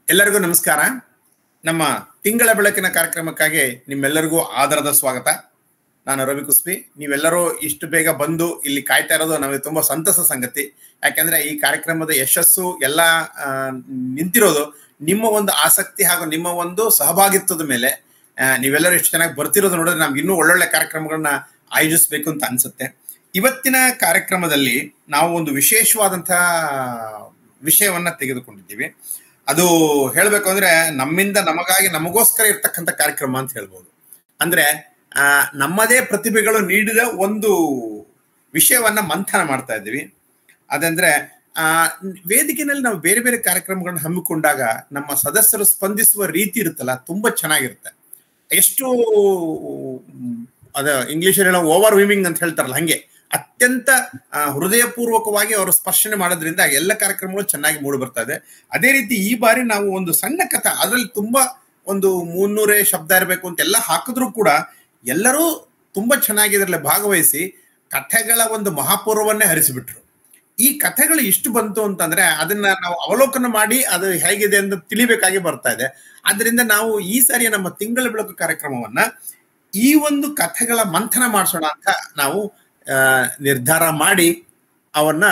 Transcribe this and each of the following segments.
ಎಲ್ಲರಿಗೂ ನಮಸ್ಕಾರ ನಮ್ಮ ತಿಂಗಳ ಬೆಳಕಿನ ಕಾರ್ಯಕ್ರಮಕ್ಕಾಗಿ ನಿಮ್ಮೆಲ್ಲರಿಗೂ ಆದರದ ಸ್ವಾಗತ ನಾನು ರವಿ ಕುಸ್ಬಿ ನೀವೆಲ್ಲರೂ ಇಷ್ಟು ಬೇಗ ಬಂದು ಇಲ್ಲಿ ಕಾಯ್ತಾ ಇರೋದು ನಮಗೆ ತುಂಬಾ ಸಂತಸ ಸಂಗತಿ ಯಾಕೆಂದ್ರೆ ಈ ಕಾರ್ಯಕ್ರಮದ ಯಶಸ್ಸು ಎಲ್ಲ ಆ, ನಿಂತಿರೋದು ನಿಮ್ಮ ಒಂದು ಆಸಕ್ತಿ ಹಾಗೂ ನಿಮ್ಮ ಒಂದು ಸಹಭಾಗಿತ್ವದ ಮೇಲೆ ಆ, ನೀವೆಲ್ಲರೂ ಇಷ್ಟು ಚೆನ್ನಾಗಿ ಬರ್ತಿರೋದು ನೋಡಿದ್ರೆ ನಮ್ಗೆ ಇನ್ನೂ ಒಳ್ಳೊಳ್ಳೆ ಕಾರ್ಯಕ್ರಮಗಳನ್ನ ಆಯೋಜಿಸಬೇಕು ಅಂತ ಅನ್ಸುತ್ತೆ ಇವತ್ತಿನ ಕಾರ್ಯಕ್ರಮದಲ್ಲಿ ನಾವು ಒಂದು ವಿಶೇಷವಾದಂತಹ ವಿಷಯವನ್ನ ತೆಗೆದುಕೊಂಡಿದ್ದೀವಿ ಅದು ಹೇಳ್ಬೇಕು ಅಂದ್ರೆ ನಮ್ಮಿಂದ ನಮಗಾಗಿ ನಮಗೋಸ್ಕರ ಇರ್ತಕ್ಕಂಥ ಕಾರ್ಯಕ್ರಮ ಅಂತ ಹೇಳ್ಬೋದು ಅಂದ್ರೆ ಆ, ನಮ್ಮದೇ ಪ್ರತಿಭೆಗಳು ನೀಡಿದ ಒಂದು ವಿಷಯವನ್ನ ಮಂಥನ ಮಾಡ್ತಾ ಇದ್ದೀವಿ ಅದಂದ್ರೆ ಆ ವೇದಿಕೆನಲ್ಲಿ ನಾವು ಬೇರೆ ಬೇರೆ ಕಾರ್ಯಕ್ರಮಗಳನ್ನ ಹಮ್ಮಿಕೊಂಡಾಗ ನಮ್ಮ ಸದಸ್ಯರು ಸ್ಪಂದಿಸುವ ರೀತಿ ಇರುತ್ತಲ್ಲ ತುಂಬಾ ಚೆನ್ನಾಗಿರುತ್ತೆ ಎಷ್ಟು ಮ್, ಅದ ಇಂಗ್ಲಿಷಲ್ಲಿ ಹೇಳೋ ಓವರ್ ವಿಮಿಂಗ್ ಅಂತ ಹೇಳ್ತಾರಲ್ಲ ಹಂಗೆ ಅತ್ಯಂತ ಆ, ಹೃದಯಪೂರ್ವಕವಾಗಿ ಅವರು ಸ್ಪರ್ಶನೆ ಮಾಡೋದ್ರಿಂದ ಎಲ್ಲ ಕಾರ್ಯಕ್ರಮಗಳು ಚೆನ್ನಾಗಿ ಮೂಡಿ ಬರ್ತಾ ಇದೆ ಅದೇ ರೀತಿ ಈ ಬಾರಿ ನಾವು ಒಂದು ಸಣ್ಣ ಕಥೆ ಅದರಲ್ಲಿ ತುಂಬಾ ಒಂದು ಮುನ್ನೂರೇ ಶಬ್ದ ಇರಬೇಕು ಅಂತ ಎಲ್ಲ ಹಾಕಿದ್ರು ಕೂಡ ಎಲ್ಲರೂ ತುಂಬಾ ಚೆನ್ನಾಗಿ ಇದರಲ್ಲಿ ಭಾಗವಹಿಸಿ ಕಥೆಗಳ ಒಂದು ಮಹಾಪೂರ್ವವನ್ನೇ ಹರಿಸಿಬಿಟ್ರು ಈ ಕಥೆಗಳು ಇಷ್ಟು ಬಂತು ಅಂತಂದ್ರೆ ಅದನ್ನ ನಾವು ಅವಲೋಕನ ಮಾಡಿ ಅದು ಹೇಗಿದೆ ಅಂತ ತಿಳಿಬೇಕಾಗಿ ಬರ್ತಾ ಇದೆ ಆದ್ರಿಂದ ನಾವು ಈ ಸಾರಿಯ ನಮ್ಮ ತಿಂಗಳ ಬೆಳಕು ಕಾರ್ಯಕ್ರಮವನ್ನ ಈ ಒಂದು ಕಥೆಗಳ ಮಂಥನ ಮಾಡಿಸೋಣ ಅಂತ ನಾವು ಆ, ನಿರ್ಧಾರ ಮಾಡಿ ಅವನ್ನ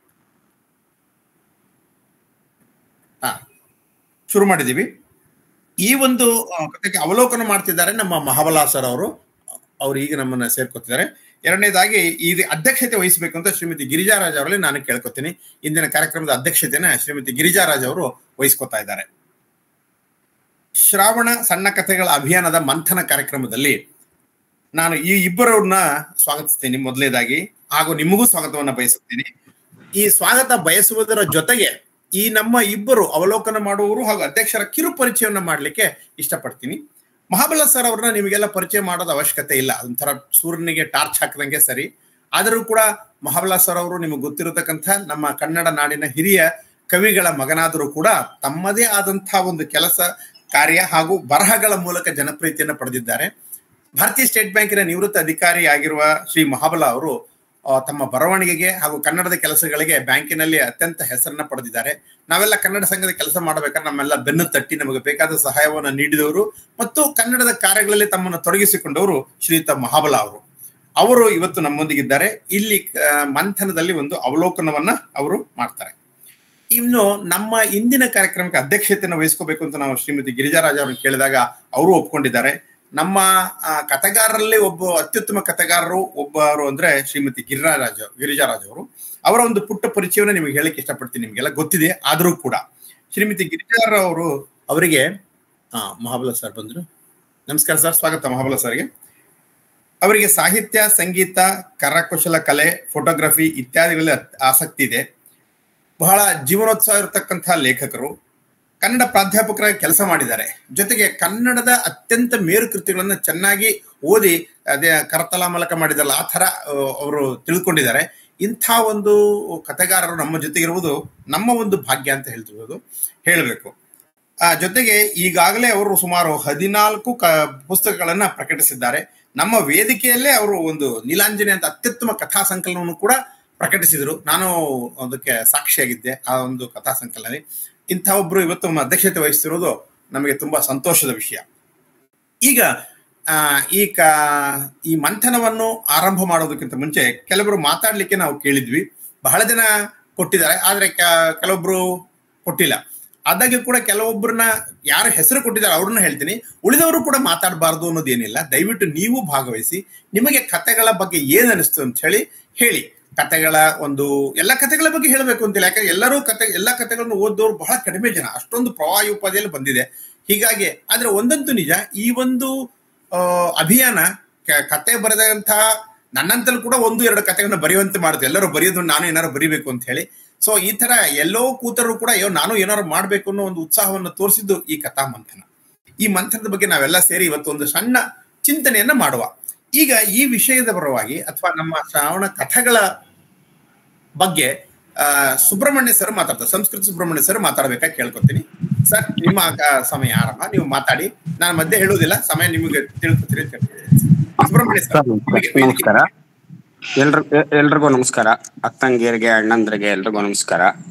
ಆ, ಶುರು ಮಾಡಿದೀವಿ ಈ ಒಂದು ಆ, ಕಥೆಗೆ ಅವಲೋಕನ ಮಾಡ್ತಿದ್ದಾರೆ ನಮ್ಮ ಮಹಾಬಲ ಸರ್ ಅವರು ಅವ್ರು ಈಗ ನಮ್ಮನ್ನ ಸೇರ್ಕೊತಿದ್ದಾರೆ ಎರಡನೇದಾಗಿ ಈ ಅಧ್ಯಕ್ಷತೆ ವಹಿಸಬೇಕು ಅಂತ ಶ್ರೀಮತಿ ಗಿರಿಜಾರಾಜ್ ಅವರಲ್ಲಿ ನಾನು ಕೇಳ್ಕೊತೀನಿ ಇಂದಿನ ಕಾರ್ಯಕ್ರಮದ ಅಧ್ಯಕ್ಷತೆನ ಶ್ರೀಮತಿ ಗಿರಿಜಾರಾಜ್ ಅವರು ವಹಿಸ್ಕೊತಾ ಇದ್ದಾರೆ ಶ್ರಾವಣ ಸಣ್ಣ ಕಥೆಗಳ ಅಭಿಯಾನದ ಮಂಥನ ಕಾರ್ಯಕ್ರಮದಲ್ಲಿ ನಾನು ಈ ಇಬ್ಬರನ್ನ ಸ್ವಾಗತಿಸ್ತೀನಿ ಮೊದಲನೇದಾಗಿ ಹಾಗೂ ನಿಮಗೂ ಸ್ವಾಗತವನ್ನ ಬಯಸುತ್ತೀನಿ ಈ ಸ್ವಾಗತ ಬಯಸುವುದರ ಜೊತೆಗೆ ಈ ನಮ್ಮ ಇಬ್ಬರು ಅವಲೋಕನ ಮಾಡುವವರು ಹಾಗೂ ಅಧ್ಯಕ್ಷರ ಕಿರು ಪರಿಚಯವನ್ನ ಮಾಡಲಿಕ್ಕೆ ಇಷ್ಟಪಡ್ತೀನಿ ಮಹಾಬಲ ಸರ್ ಅವ್ರನ್ನ ನಿಮಗೆಲ್ಲ ಪರಿಚಯ ಮಾಡೋದು ಅವಶ್ಯಕತೆ ಇಲ್ಲ ಒಂಥರ ಸೂರ್ಯನಿಗೆ ಟಾರ್ಚ್ ಹಾಕಿದಂಗೆ ಸರಿ ಆದರೂ ಕೂಡ ಮಹಾಬಲ ಸರ್ ಅವರು ನಿಮಗೆ ಗೊತ್ತಿರತಕ್ಕಂಥ ನಮ್ಮ ಕನ್ನಡ ನಾಡಿನ ಹಿರಿಯ ಕವಿಗಳ ಮಗನಾದರೂ ಕೂಡ ತಮ್ಮದೇ ಆದಂತಹ ಒಂದು ಕೆಲಸ ಕಾರ್ಯ ಹಾಗೂ ಬರಹಗಳ ಮೂಲಕ ಜನಪ್ರಿಯತೆಯನ್ನು ಪಡೆದಿದ್ದಾರೆ ಭಾರತೀಯ ಸ್ಟೇಟ್ ಬ್ಯಾಂಕಿನ ನಿವೃತ್ತ ಅಧಿಕಾರಿ ಆಗಿರುವ ಶ್ರೀ ಮಹಾಬಲ ಅವರು ಆ, ತಮ್ಮ ಬರವಣಿಗೆಗೆ ಹಾಗೂ ಕನ್ನಡದ ಕೆಲಸಗಳಿಗೆ ಬ್ಯಾಂಕಿನಲ್ಲಿ ಅತ್ಯಂತ ಹೆಸರನ್ನ ಪಡೆದಿದ್ದಾರೆ ನಾವೆಲ್ಲ ಕನ್ನಡ ಸಂಘದ ಕೆಲಸ ಮಾಡಬೇಕಾದ್ರೆ ನಮ್ಮೆಲ್ಲ ಬೆನ್ನು ತಟ್ಟಿ ನಮಗೆ ಬೇಕಾದ ಸಹಾಯವನ್ನು ನೀಡಿದವರು ಮತ್ತು ಕನ್ನಡದ ಕಾರ್ಯಗಳಲ್ಲಿ ತಮ್ಮನ್ನು ತೊಡಗಿಸಿಕೊಂಡವರು ಶ್ರೀಯುತ ಮಹಾಬಲ ಅವರು ಅವರು ಇವತ್ತು ನಮ್ಮೊಂದಿಗಿದ್ದಾರೆ ಇಲ್ಲಿ ಆ, ಮಂಥನದಲ್ಲಿ ಒಂದು ಅವಲೋಕನವನ್ನ ಅವರು ಮಾಡ್ತಾರೆ ಇನ್ನು ನಮ್ಮ ಇಂದಿನ ಕಾರ್ಯಕ್ರಮಕ್ಕೆ ಅಧ್ಯಕ್ಷತೆಯನ್ನು ವಹಿಸ್ಕೋಬೇಕು ಅಂತ ನಾವು ಶ್ರೀಮತಿ ಗಿರಿಜಾರಾಜ್ ಅವರನ್ನು ಕೇಳಿದಾಗ ಅವರು ಒಪ್ಕೊಂಡಿದ್ದಾರೆ ನಮ್ಮ ಆ, ಕಥೆಗಾರರಲ್ಲಿ ಒಬ್ಬ ಅತ್ಯುತ್ತಮ ಕಥೆಗಾರರು ಒಬ್ಬರು ಅಂದ್ರೆ ಶ್ರೀಮತಿ ಗಿರಿರಾಜ್ ಗಿರಿಜಾರಾಜ್ ಅವರು ಅವರ ಒಂದು ಪುಟ್ಟ ಪರಿಚಯವನ್ನ ನಿಮಗೆ ಹೇಳಕ್ಕೆ ಇಷ್ಟಪಡ್ತೀನಿ ನಿಮಗೆಲ್ಲ ಗೊತ್ತಿದೆ ಆದರೂ ಕೂಡ ಶ್ರೀಮತಿ ಗಿರಿಜಾರ ಅವರು ಅವರಿಗೆ ಆ, ಮಹಾಬಲ ಸರ್ ಬಂದ್ರು ನಮಸ್ಕಾರ ಸರ್ ಸ್ವಾಗತ ಮಹಾಬಲ ಸರ್ಗೆ ಅವರಿಗೆ ಸಾಹಿತ್ಯ ಸಂಗೀತ ಕರಕುಶಲ ಕಲೆ ಫೋಟೋಗ್ರಫಿ ಇತ್ಯಾದಿಗಳಲ್ಲಿ ಅತ್- ಆಸಕ್ತಿ ಇದೆ ಬಹಳ ಜೀವನೋತ್ಸವ ಇರತಕ್ಕಂತಹ ಲೇಖಕರು ಕನ್ನಡ ಪ್ರಾಧ್ಯಾಪಕರಾಗಿ ಕೆಲಸ ಮಾಡಿದ್ದಾರೆ ಜೊತೆಗೆ ಕನ್ನಡದ ಅತ್ಯಂತ ಮೇರು ಕೃತಿಗಳನ್ನು ಚೆನ್ನಾಗಿ ಓದಿ ಅದೇ ಕರತಲ ಮೂಲಕ ಮಾಡಿದಲ್ಲ ಆ ಥರ ಅವರು ತಿಳ್ಕೊಂಡಿದ್ದಾರೆ ಇಂಥ ಒಂದು ಕಥೆಗಾರರು ನಮ್ಮ ಜೊತೆಗಿರುವುದು ನಮ್ಮ ಒಂದು ಭಾಗ್ಯ ಅಂತ ಹೇಳ್ತಿರೋದು ಹೇಳಬೇಕು ಆ ಜೊತೆಗೆ ಈಗಾಗಲೇ ಅವರು ಸುಮಾರು ಹದಿನಾಲ್ಕು ಕ ಪುಸ್ತಕಗಳನ್ನ ಪ್ರಕಟಿಸಿದ್ದಾರೆ ನಮ್ಮ ವೇದಿಕೆಯಲ್ಲೇ ಅವರು ಒಂದು ನೀಲಾಂಜನೆ ಅಂತ ಅತ್ಯುತ್ತಮ ಕಥಾ ಸಂಕಲನವನ್ನು ಕೂಡ ಪ್ರಕಟಿಸಿದರು ನಾನು ಅದಕ್ಕೆ ಸಾಕ್ಷಿಯಾಗಿದ್ದೆ ಆ ಒಂದು ಕಥಾ ಸಂಕಲನ ಇಂಥ ಒಬ್ರು ಇವತ್ತು ನಮ್ಮ ಅಧ್ಯಕ್ಷತೆ ವಹಿಸ್ತಿರೋದು ನಮಗೆ ತುಂಬಾ ಸಂತೋಷದ ವಿಷಯ ಈಗ ಆ, ಈ ಕ ಈ ಮಂಥನವನ್ನು ಆರಂಭ ಮಾಡೋದಕ್ಕಿಂತ ಮುಂಚೆ ಕೆಲವರು ಮಾತಾಡ್ಲಿಕ್ಕೆ ನಾವು ಕೇಳಿದ್ವಿ ಬಹಳ ಜನ ಕೊಟ್ಟಿದ್ದಾರೆ ಆದ್ರೆ ಕ- ಕೆಲವೊಬ್ರು ಕೊಟ್ಟಿಲ್ಲ ಆದಾಗ್ಯೂ ಕೂಡ ಕೆಲವೊಬ್ಬರನ್ನ ಯಾರ ಹೆಸರು ಕೊಟ್ಟಿದ್ದಾರೆ ಅವ್ರನ್ನ ಹೇಳ್ತೀನಿ ಉಳಿದವರು ಕೂಡ ಮಾತಾಡಬಾರ್ದು ಅನ್ನೋದೇನಿಲ್ಲ ದಯವಿಟ್ಟು ನೀವು ಭಾಗವಹಿಸಿ ನಿಮಗೆ ಕಥೆಗಳ ಬಗ್ಗೆ ಏನ್ ಅನಿಸ್ತು ಅಂತ ಹೇಳಿ ಹೇಳಿ ಕಥೆಗಳ ಒಂದು ಎಲ್ಲ ಕಥೆಗಳ ಬಗ್ಗೆ ಹೇಳಬೇಕು ಅಂತಿಲ್ಲ ಯಾಕಂದ್ರೆ ಎಲ್ಲರೂ ಕತೆ ಎಲ್ಲ ಕಥೆಗಳನ್ನು ಓದೋರು ಬಹಳ ಕಡಿಮೆ ಜನ ಅಷ್ಟೊಂದು ಪ್ರವಾಹ ಉಪಾಧಿಯಲ್ಲಿ ಬಂದಿದೆ ಹೀಗಾಗಿ ಆದ್ರೆ ಒಂದಂತೂ ನಿಜ ಈ ಒಂದು ಆ, ಅಭಿಯಾನ ಕ- ಕತೆ ಬರೆದಂತಹ ನನ್ನಂತಲೂ ಕೂಡ ಒಂದು ಎರಡು ಕಥೆಗಳನ್ನ ಬರೆಯುವಂತೆ ಮಾಡುತ್ತೆ ಎಲ್ಲರೂ ಬರೆಯೋದು ನಾನು ಏನಾರು ಬರಿಬೇಕು ಅಂತ ಹೇಳಿ ಸೊ ಈ ತರ ಎಲ್ಲೋ ಕೂತರು ಕೂಡ ಅಯ್ಯೋ ನಾನು ಏನಾರು ಮಾಡ್ಬೇಕು ಅನ್ನೋ ಒಂದು ಉತ್ಸಾಹವನ್ನು ತೋರಿಸಿದ್ದು ಈ ಕಥಾ ಮಂಥನ ಈ ಮಂಥನದ ಬಗ್ಗೆ ನಾವೆಲ್ಲ ಸೇರಿ ಇವತ್ತು ಒಂದು ಸಣ್ಣ ಚಿಂತನೆಯನ್ನ ಮಾಡುವ ಈಗ ಈ ವಿಷಯದ ಪರವಾಗಿ ಅಥವಾ ನಮ್ಮ ಶ್ರಾವಣ ಕಥೆಗಳ ಬಗ್ಗೆ ಆ, ಸುಬ್ರಹ್ಮಣ್ಯ ಸರ್ ಮಾತಾಡ್ತಾರೆ ಸಂಸ್ಕೃತ ಸುಬ್ರಹ್ಮಣ್ಯ ಸರ್ ಮಾತಾಡ್ಬೇಕಾಗಿ ಕೇಳ್ಕೊತೀನಿ ಸರ್ ನಿಮ್ಮ ಆ, ಸಮಯ ಆರಂಭ ನೀವು ಮಾತಾಡಿ ನಾನು ಮಧ್ಯೆ ಹೇಳುವುದಿಲ್ಲ ಸಮಯ ನಿಮಗೆ ತಿಳ್ಕೊತೀರಿ ಅಂತ ಹೇಳ್ತೀನಿ. ಸುಬ್ರಹ್ಮಣ್ಯ ಸರ್ ಸರ್ ನಿಮಗೆ ವೇದಿಕೆ- ನಮಸ್ಕಾರ ಎಲ್ರ ಎಲ್ರಿಗೂ ನಮಸ್ಕಾರ ಅಕ್ಕಂಗಿಯರಿಗೆ ಅಣ್ಣಂದ್ರಿಗೆ ಎಲ್ರಿಗೂ ನಮಸ್ಕಾರ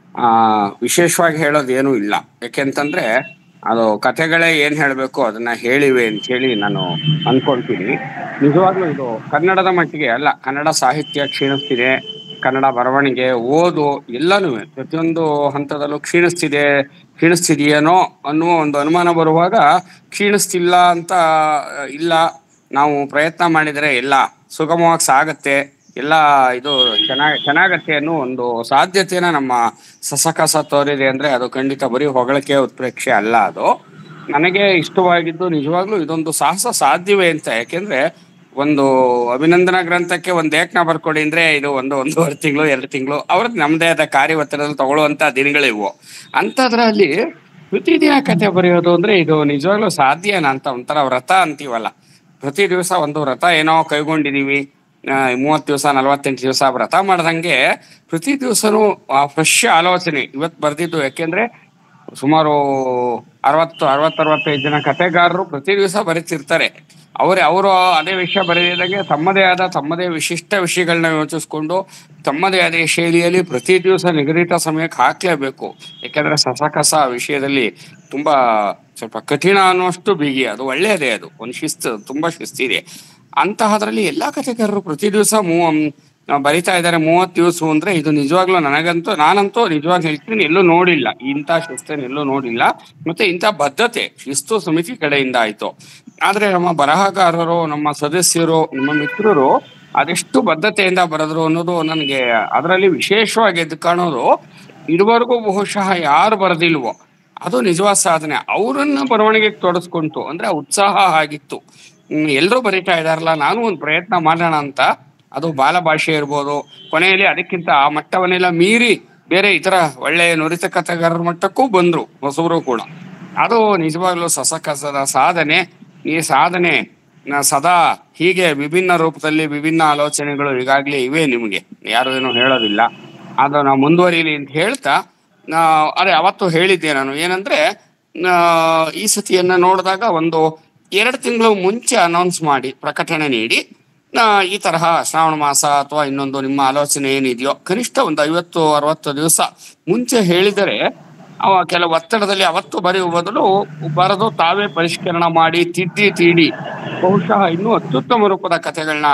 ಆ ವಿಶೇಷವಾಗಿ ಹೇಳೋದು ಏನೂ ಇಲ್ಲ ಯಾಕೆಂತಂದ್ರೆ ಅದು ಕಥೆಗಳೇ ಏನ್ ಹೇಳ್ಬೇಕು ಅದನ್ನ ಹೇಳಿವೆ ಅಂತ ಹೇಳಿ ನಾನು ಅನ್ಕೊಂತೀನಿ ನಿಜವಾಗ್ಲೂ ಇದು ಕನ್ನಡದ ಮಟ್ಟಿಗೆ ಅಲ್ಲ ಕನ್ನಡ ಸಾಹಿತ್ಯ ಕ್ಷೀಣಿಸ್ತಿದೆ ಕನ್ನಡ ಬರವಣಿಗೆ ಓದು ಎಲ್ಲನೂ ಪ್ರತಿಯೊಂದು ಹಂತದಲ್ಲೂ ಕ್ಷೀಣಿಸ್ತಿದೆ ಕ್ಷೀಣಿಸ್ತಿದೆಯೇನೋ ಅನ್ನುವ ಒಂದು ಅನುಮಾನ ಬರುವಾಗ ಕ್ಷೀಣಿಸ್ತಿಲ್ಲ ಅಂತ ಇಲ್ಲ ನಾವು ಪ್ರಯತ್ನ ಮಾಡಿದರೆ ಎಲ್ಲ ಸುಗಮವಾಗಿ ಸಾಗತ್ತೆ ಎಲ್ಲ ಇದು ಚೆನ್ನಾಗ್ ಚೆನ್ನಾಗತ್ತೆ ಅನ್ನೋ ಒಂದು ಸಾಧ್ಯತೆನ ನಮ್ಮ ಸಸಕಸ ತೋರಿದೆ ಅಂದ್ರೆ ಅದು ಖಂಡಿತ ಬರೀ ಹೊಗಳಿಕೆ ಉತ್ಪ್ರೇಕ್ಷೆ ಅಲ್ಲ ಅದು ನನಗೆ ಇಷ್ಟವಾಗಿದ್ದು ನಿಜವಾಗ್ಲೂ ಇದೊಂದು ಸಾಹಸ ಸಾಧ್ಯವೇ ಅಂತ ಯಾಕೆಂದ್ರೆ ಒಂದು ಅಭಿನಂದನಾ ಗ್ರಂಥಕ್ಕೆ ಒಂದು ಲೇಖನ ಬರ್ಕೊಡಿ ಅಂದ್ರೆ ಇದು ಒಂದು ಒಂದೂವರೆ ತಿಂಗಳು ಎರಡು ತಿಂಗಳು ಅವ್ರದ್ದು ನಮ್ಮದೇ ಆದ ಕಾರ್ಯ ಒತ್ತಡದಲ್ಲಿ ತಗೊಳ್ಳುವಂತ ದಿನಗಳಿವು ಅಂಥದ್ರಲ್ಲಿ ಪ್ರತಿದಿನ ಕತೆ ಬರೆಯೋದು ಅಂದ್ರೆ ಇದು ನಿಜವಾಗ್ಲೂ ಸಾಧ್ಯನಾ ಅಂತ ಒಂಥರ ವ್ರತ ಅಂತೀವಲ್ಲ ಪ್ರತಿ ದಿವಸ ಒಂದು ವ್ರತ ಏನೋ ಕೈಗೊಂಡಿದೀವಿ ಮೂವತ್ತು ದಿವಸ ನಲವತ್ತೆಂಟು ದಿವಸ ವ್ರತ ಮಾಡ್ದಂಗೆ ಪ್ರತಿ ದಿವಸನೂ ಆ ಫ್ರೆಶ್ ಆಲೋಚನೆ ಇವತ್ತು ಬರ್ದಿದ್ದು ಯಾಕೆಂದ್ರೆ ಸುಮಾರು ಅರವತ್ತು ಅರವತ್ತರವತ್ತೈದು ಜನ ಕತೆಗಾರರು ಪ್ರತಿ ದಿವಸ ಬರೀತಿರ್ತಾರೆ ಅವರೇ ಅವರು ಅದೇ ವಿಷಯ ಬರೆದಿದ್ದಾಗೆ ತಮ್ಮದೇ ಆದ ತಮ್ಮದೇ ವಿಶಿಷ್ಟ ವಿಷಯಗಳನ್ನ ಯೋಚಿಸ್ಕೊಂಡು ತಮ್ಮದೇ ಆದ ಶೈಲಿಯಲ್ಲಿ ಪ್ರತಿ ದಿವಸ ನಿಗದಿತ ಸಮಯಕ್ಕೆ ಹಾಕ್ಲೇಬೇಕು ಯಾಕಂದ್ರೆ ಸಸಕಸ ವಿಷಯದಲ್ಲಿ ತುಂಬಾ ಸ್ವಲ್ಪ ಕಠಿಣ ಅನ್ನುವಷ್ಟು ಬಿಗಿ ಅದು ಒಳ್ಳೆಯದೇ ಅದು ಒಂದು ಶಿಸ್ತು ತುಂಬಾ ಶಿಸ್ತಿದೆ ಅಂತಹದ್ರಲ್ಲಿ ಎಲ್ಲಾ ಕಥೆಗಾರರು ಪ್ರತಿ ದಿವಸ ಮೂವ ಬರಿತಾ ಇದ್ದಾರೆ ಮೂವತ್ತು ದಿವಸ ಅಂದ್ರೆ ಇದು ನಿಜವಾಗ್ಲೂ ನನಗಂತೂ ನಾನಂತೂ ನಿಜವಾಗಿ ಹೇಳ್ತೀನಿ ಎಲ್ಲೂ ನೋಡಿಲ್ಲ ಇಂಥ ಶಿಸ್ತನ್ನು ಎಲ್ಲೂ ನೋಡಿಲ್ಲ ಮತ್ತೆ ಇಂಥ ಬದ್ಧತೆ ಶಿಸ್ತು ಸಮಿತಿ ಕಡೆಯಿಂದ ಆಯ್ತು ಆದ್ರೆ ನಮ್ಮ ಬರಹಗಾರರು ನಮ್ಮ ಸದಸ್ಯರು ನಮ್ಮ ಮಿತ್ರರು ಅದೆಷ್ಟು ಬದ್ಧತೆಯಿಂದ ಬರೆದ್ರು ಅನ್ನೋದು ನನಗೆ ಅದರಲ್ಲಿ ವಿಶೇಷವಾಗಿ ಎದ್ದು ಕಾಣೋದು ಇದುವರೆಗೂ ಬಹುಶಃ ಯಾರು ಬರೆದಿಲ್ವೋ ಅದು ನಿಜವಾದ ಸಾಧನೆ ಅವರನ್ನ ಬರವಣಿಗೆಗೆ ತೊಡಸ್ಕೊಂತು ಅಂದ್ರೆ ಆ ಉತ್ಸಾಹ ಆಗಿತ್ತು ಎಲ್ಲರೂ ಬರೀತಾ ಇದಾರಲ್ಲ ನಾನು ಒಂದು ಪ್ರಯತ್ನ ಮಾಡೋಣ ಅಂತ ಅದು ಬಾಲ ಭಾಷೆ ಇರ್ಬೋದು ಕೊನೆಯಲ್ಲಿ ಅದಕ್ಕಿಂತ ಆ ಮಟ್ಟವನ್ನೆಲ್ಲ ಮೀರಿ ಬೇರೆ ಇತರ ಒಳ್ಳೆಯ ನುರಿತ ಕಥೆಗಾರರ ಮಟ್ಟಕ್ಕೂ ಬಂದ್ರು ಹೊಸಬರು ಕೂಡ ಅದು ನಿಜವಾಗ್ಲೂ ಸಸಕಸದ ಸಾಧನೆ ಈ ಸಾಧನೆ ನ ಸದಾ ಹೀಗೆ ವಿಭಿನ್ನ ರೂಪದಲ್ಲಿ ವಿಭಿನ್ನ ಆಲೋಚನೆಗಳು ಈಗಾಗಲೇ ಇವೆ ನಿಮಗೆ ಯಾರು ಏನೂ ಹೇಳೋದಿಲ್ಲ ಅದು ನಾವು ಮುಂದುವರಿಲಿ ಅಂತ ಹೇಳ್ತಾ ನಾ ಅದೇ ಅವತ್ತು ಹೇಳಿದ್ದೆ ನಾನು ಏನಂದ್ರೆ ಆ, ಈ ಸತಿಯನ್ನ ನೋಡಿದಾಗ ಒಂದು ಎರಡು ತಿಂಗಳು ಮುಂಚೆ ಅನೌನ್ಸ್ ಮಾಡಿ ಪ್ರಕಟಣೆ ನೀಡಿ ಆ, ಈ ತರಹ ಶ್ರಾವಣ ಮಾಸ ಅಥವಾ ಇನ್ನೊಂದು ನಿಮ್ಮ ಆಲೋಚನೆ ಏನಿದೆಯೋ ಕನಿಷ್ಠ ಒಂದು ಐವತ್ತು ಅರವತ್ತು ದಿವಸ ಮುಂಚೆ ಹೇಳಿದರೆ ಅವ ಕೆಲವು ಒತ್ತಡದಲ್ಲಿ ಅವತ್ತು ಬರೆಯುವ ಬದಲು ಬರೆದು ತಾವೇ ಪರಿಷ್ಕರಣ ಮಾಡಿ ತಿದ್ದಿ ತೀಡಿ ಬಹುಶಃ ಇನ್ನೂ ಅತ್ಯುತ್ತಮ ರೂಪದ ಕಥೆಗಳನ್ನ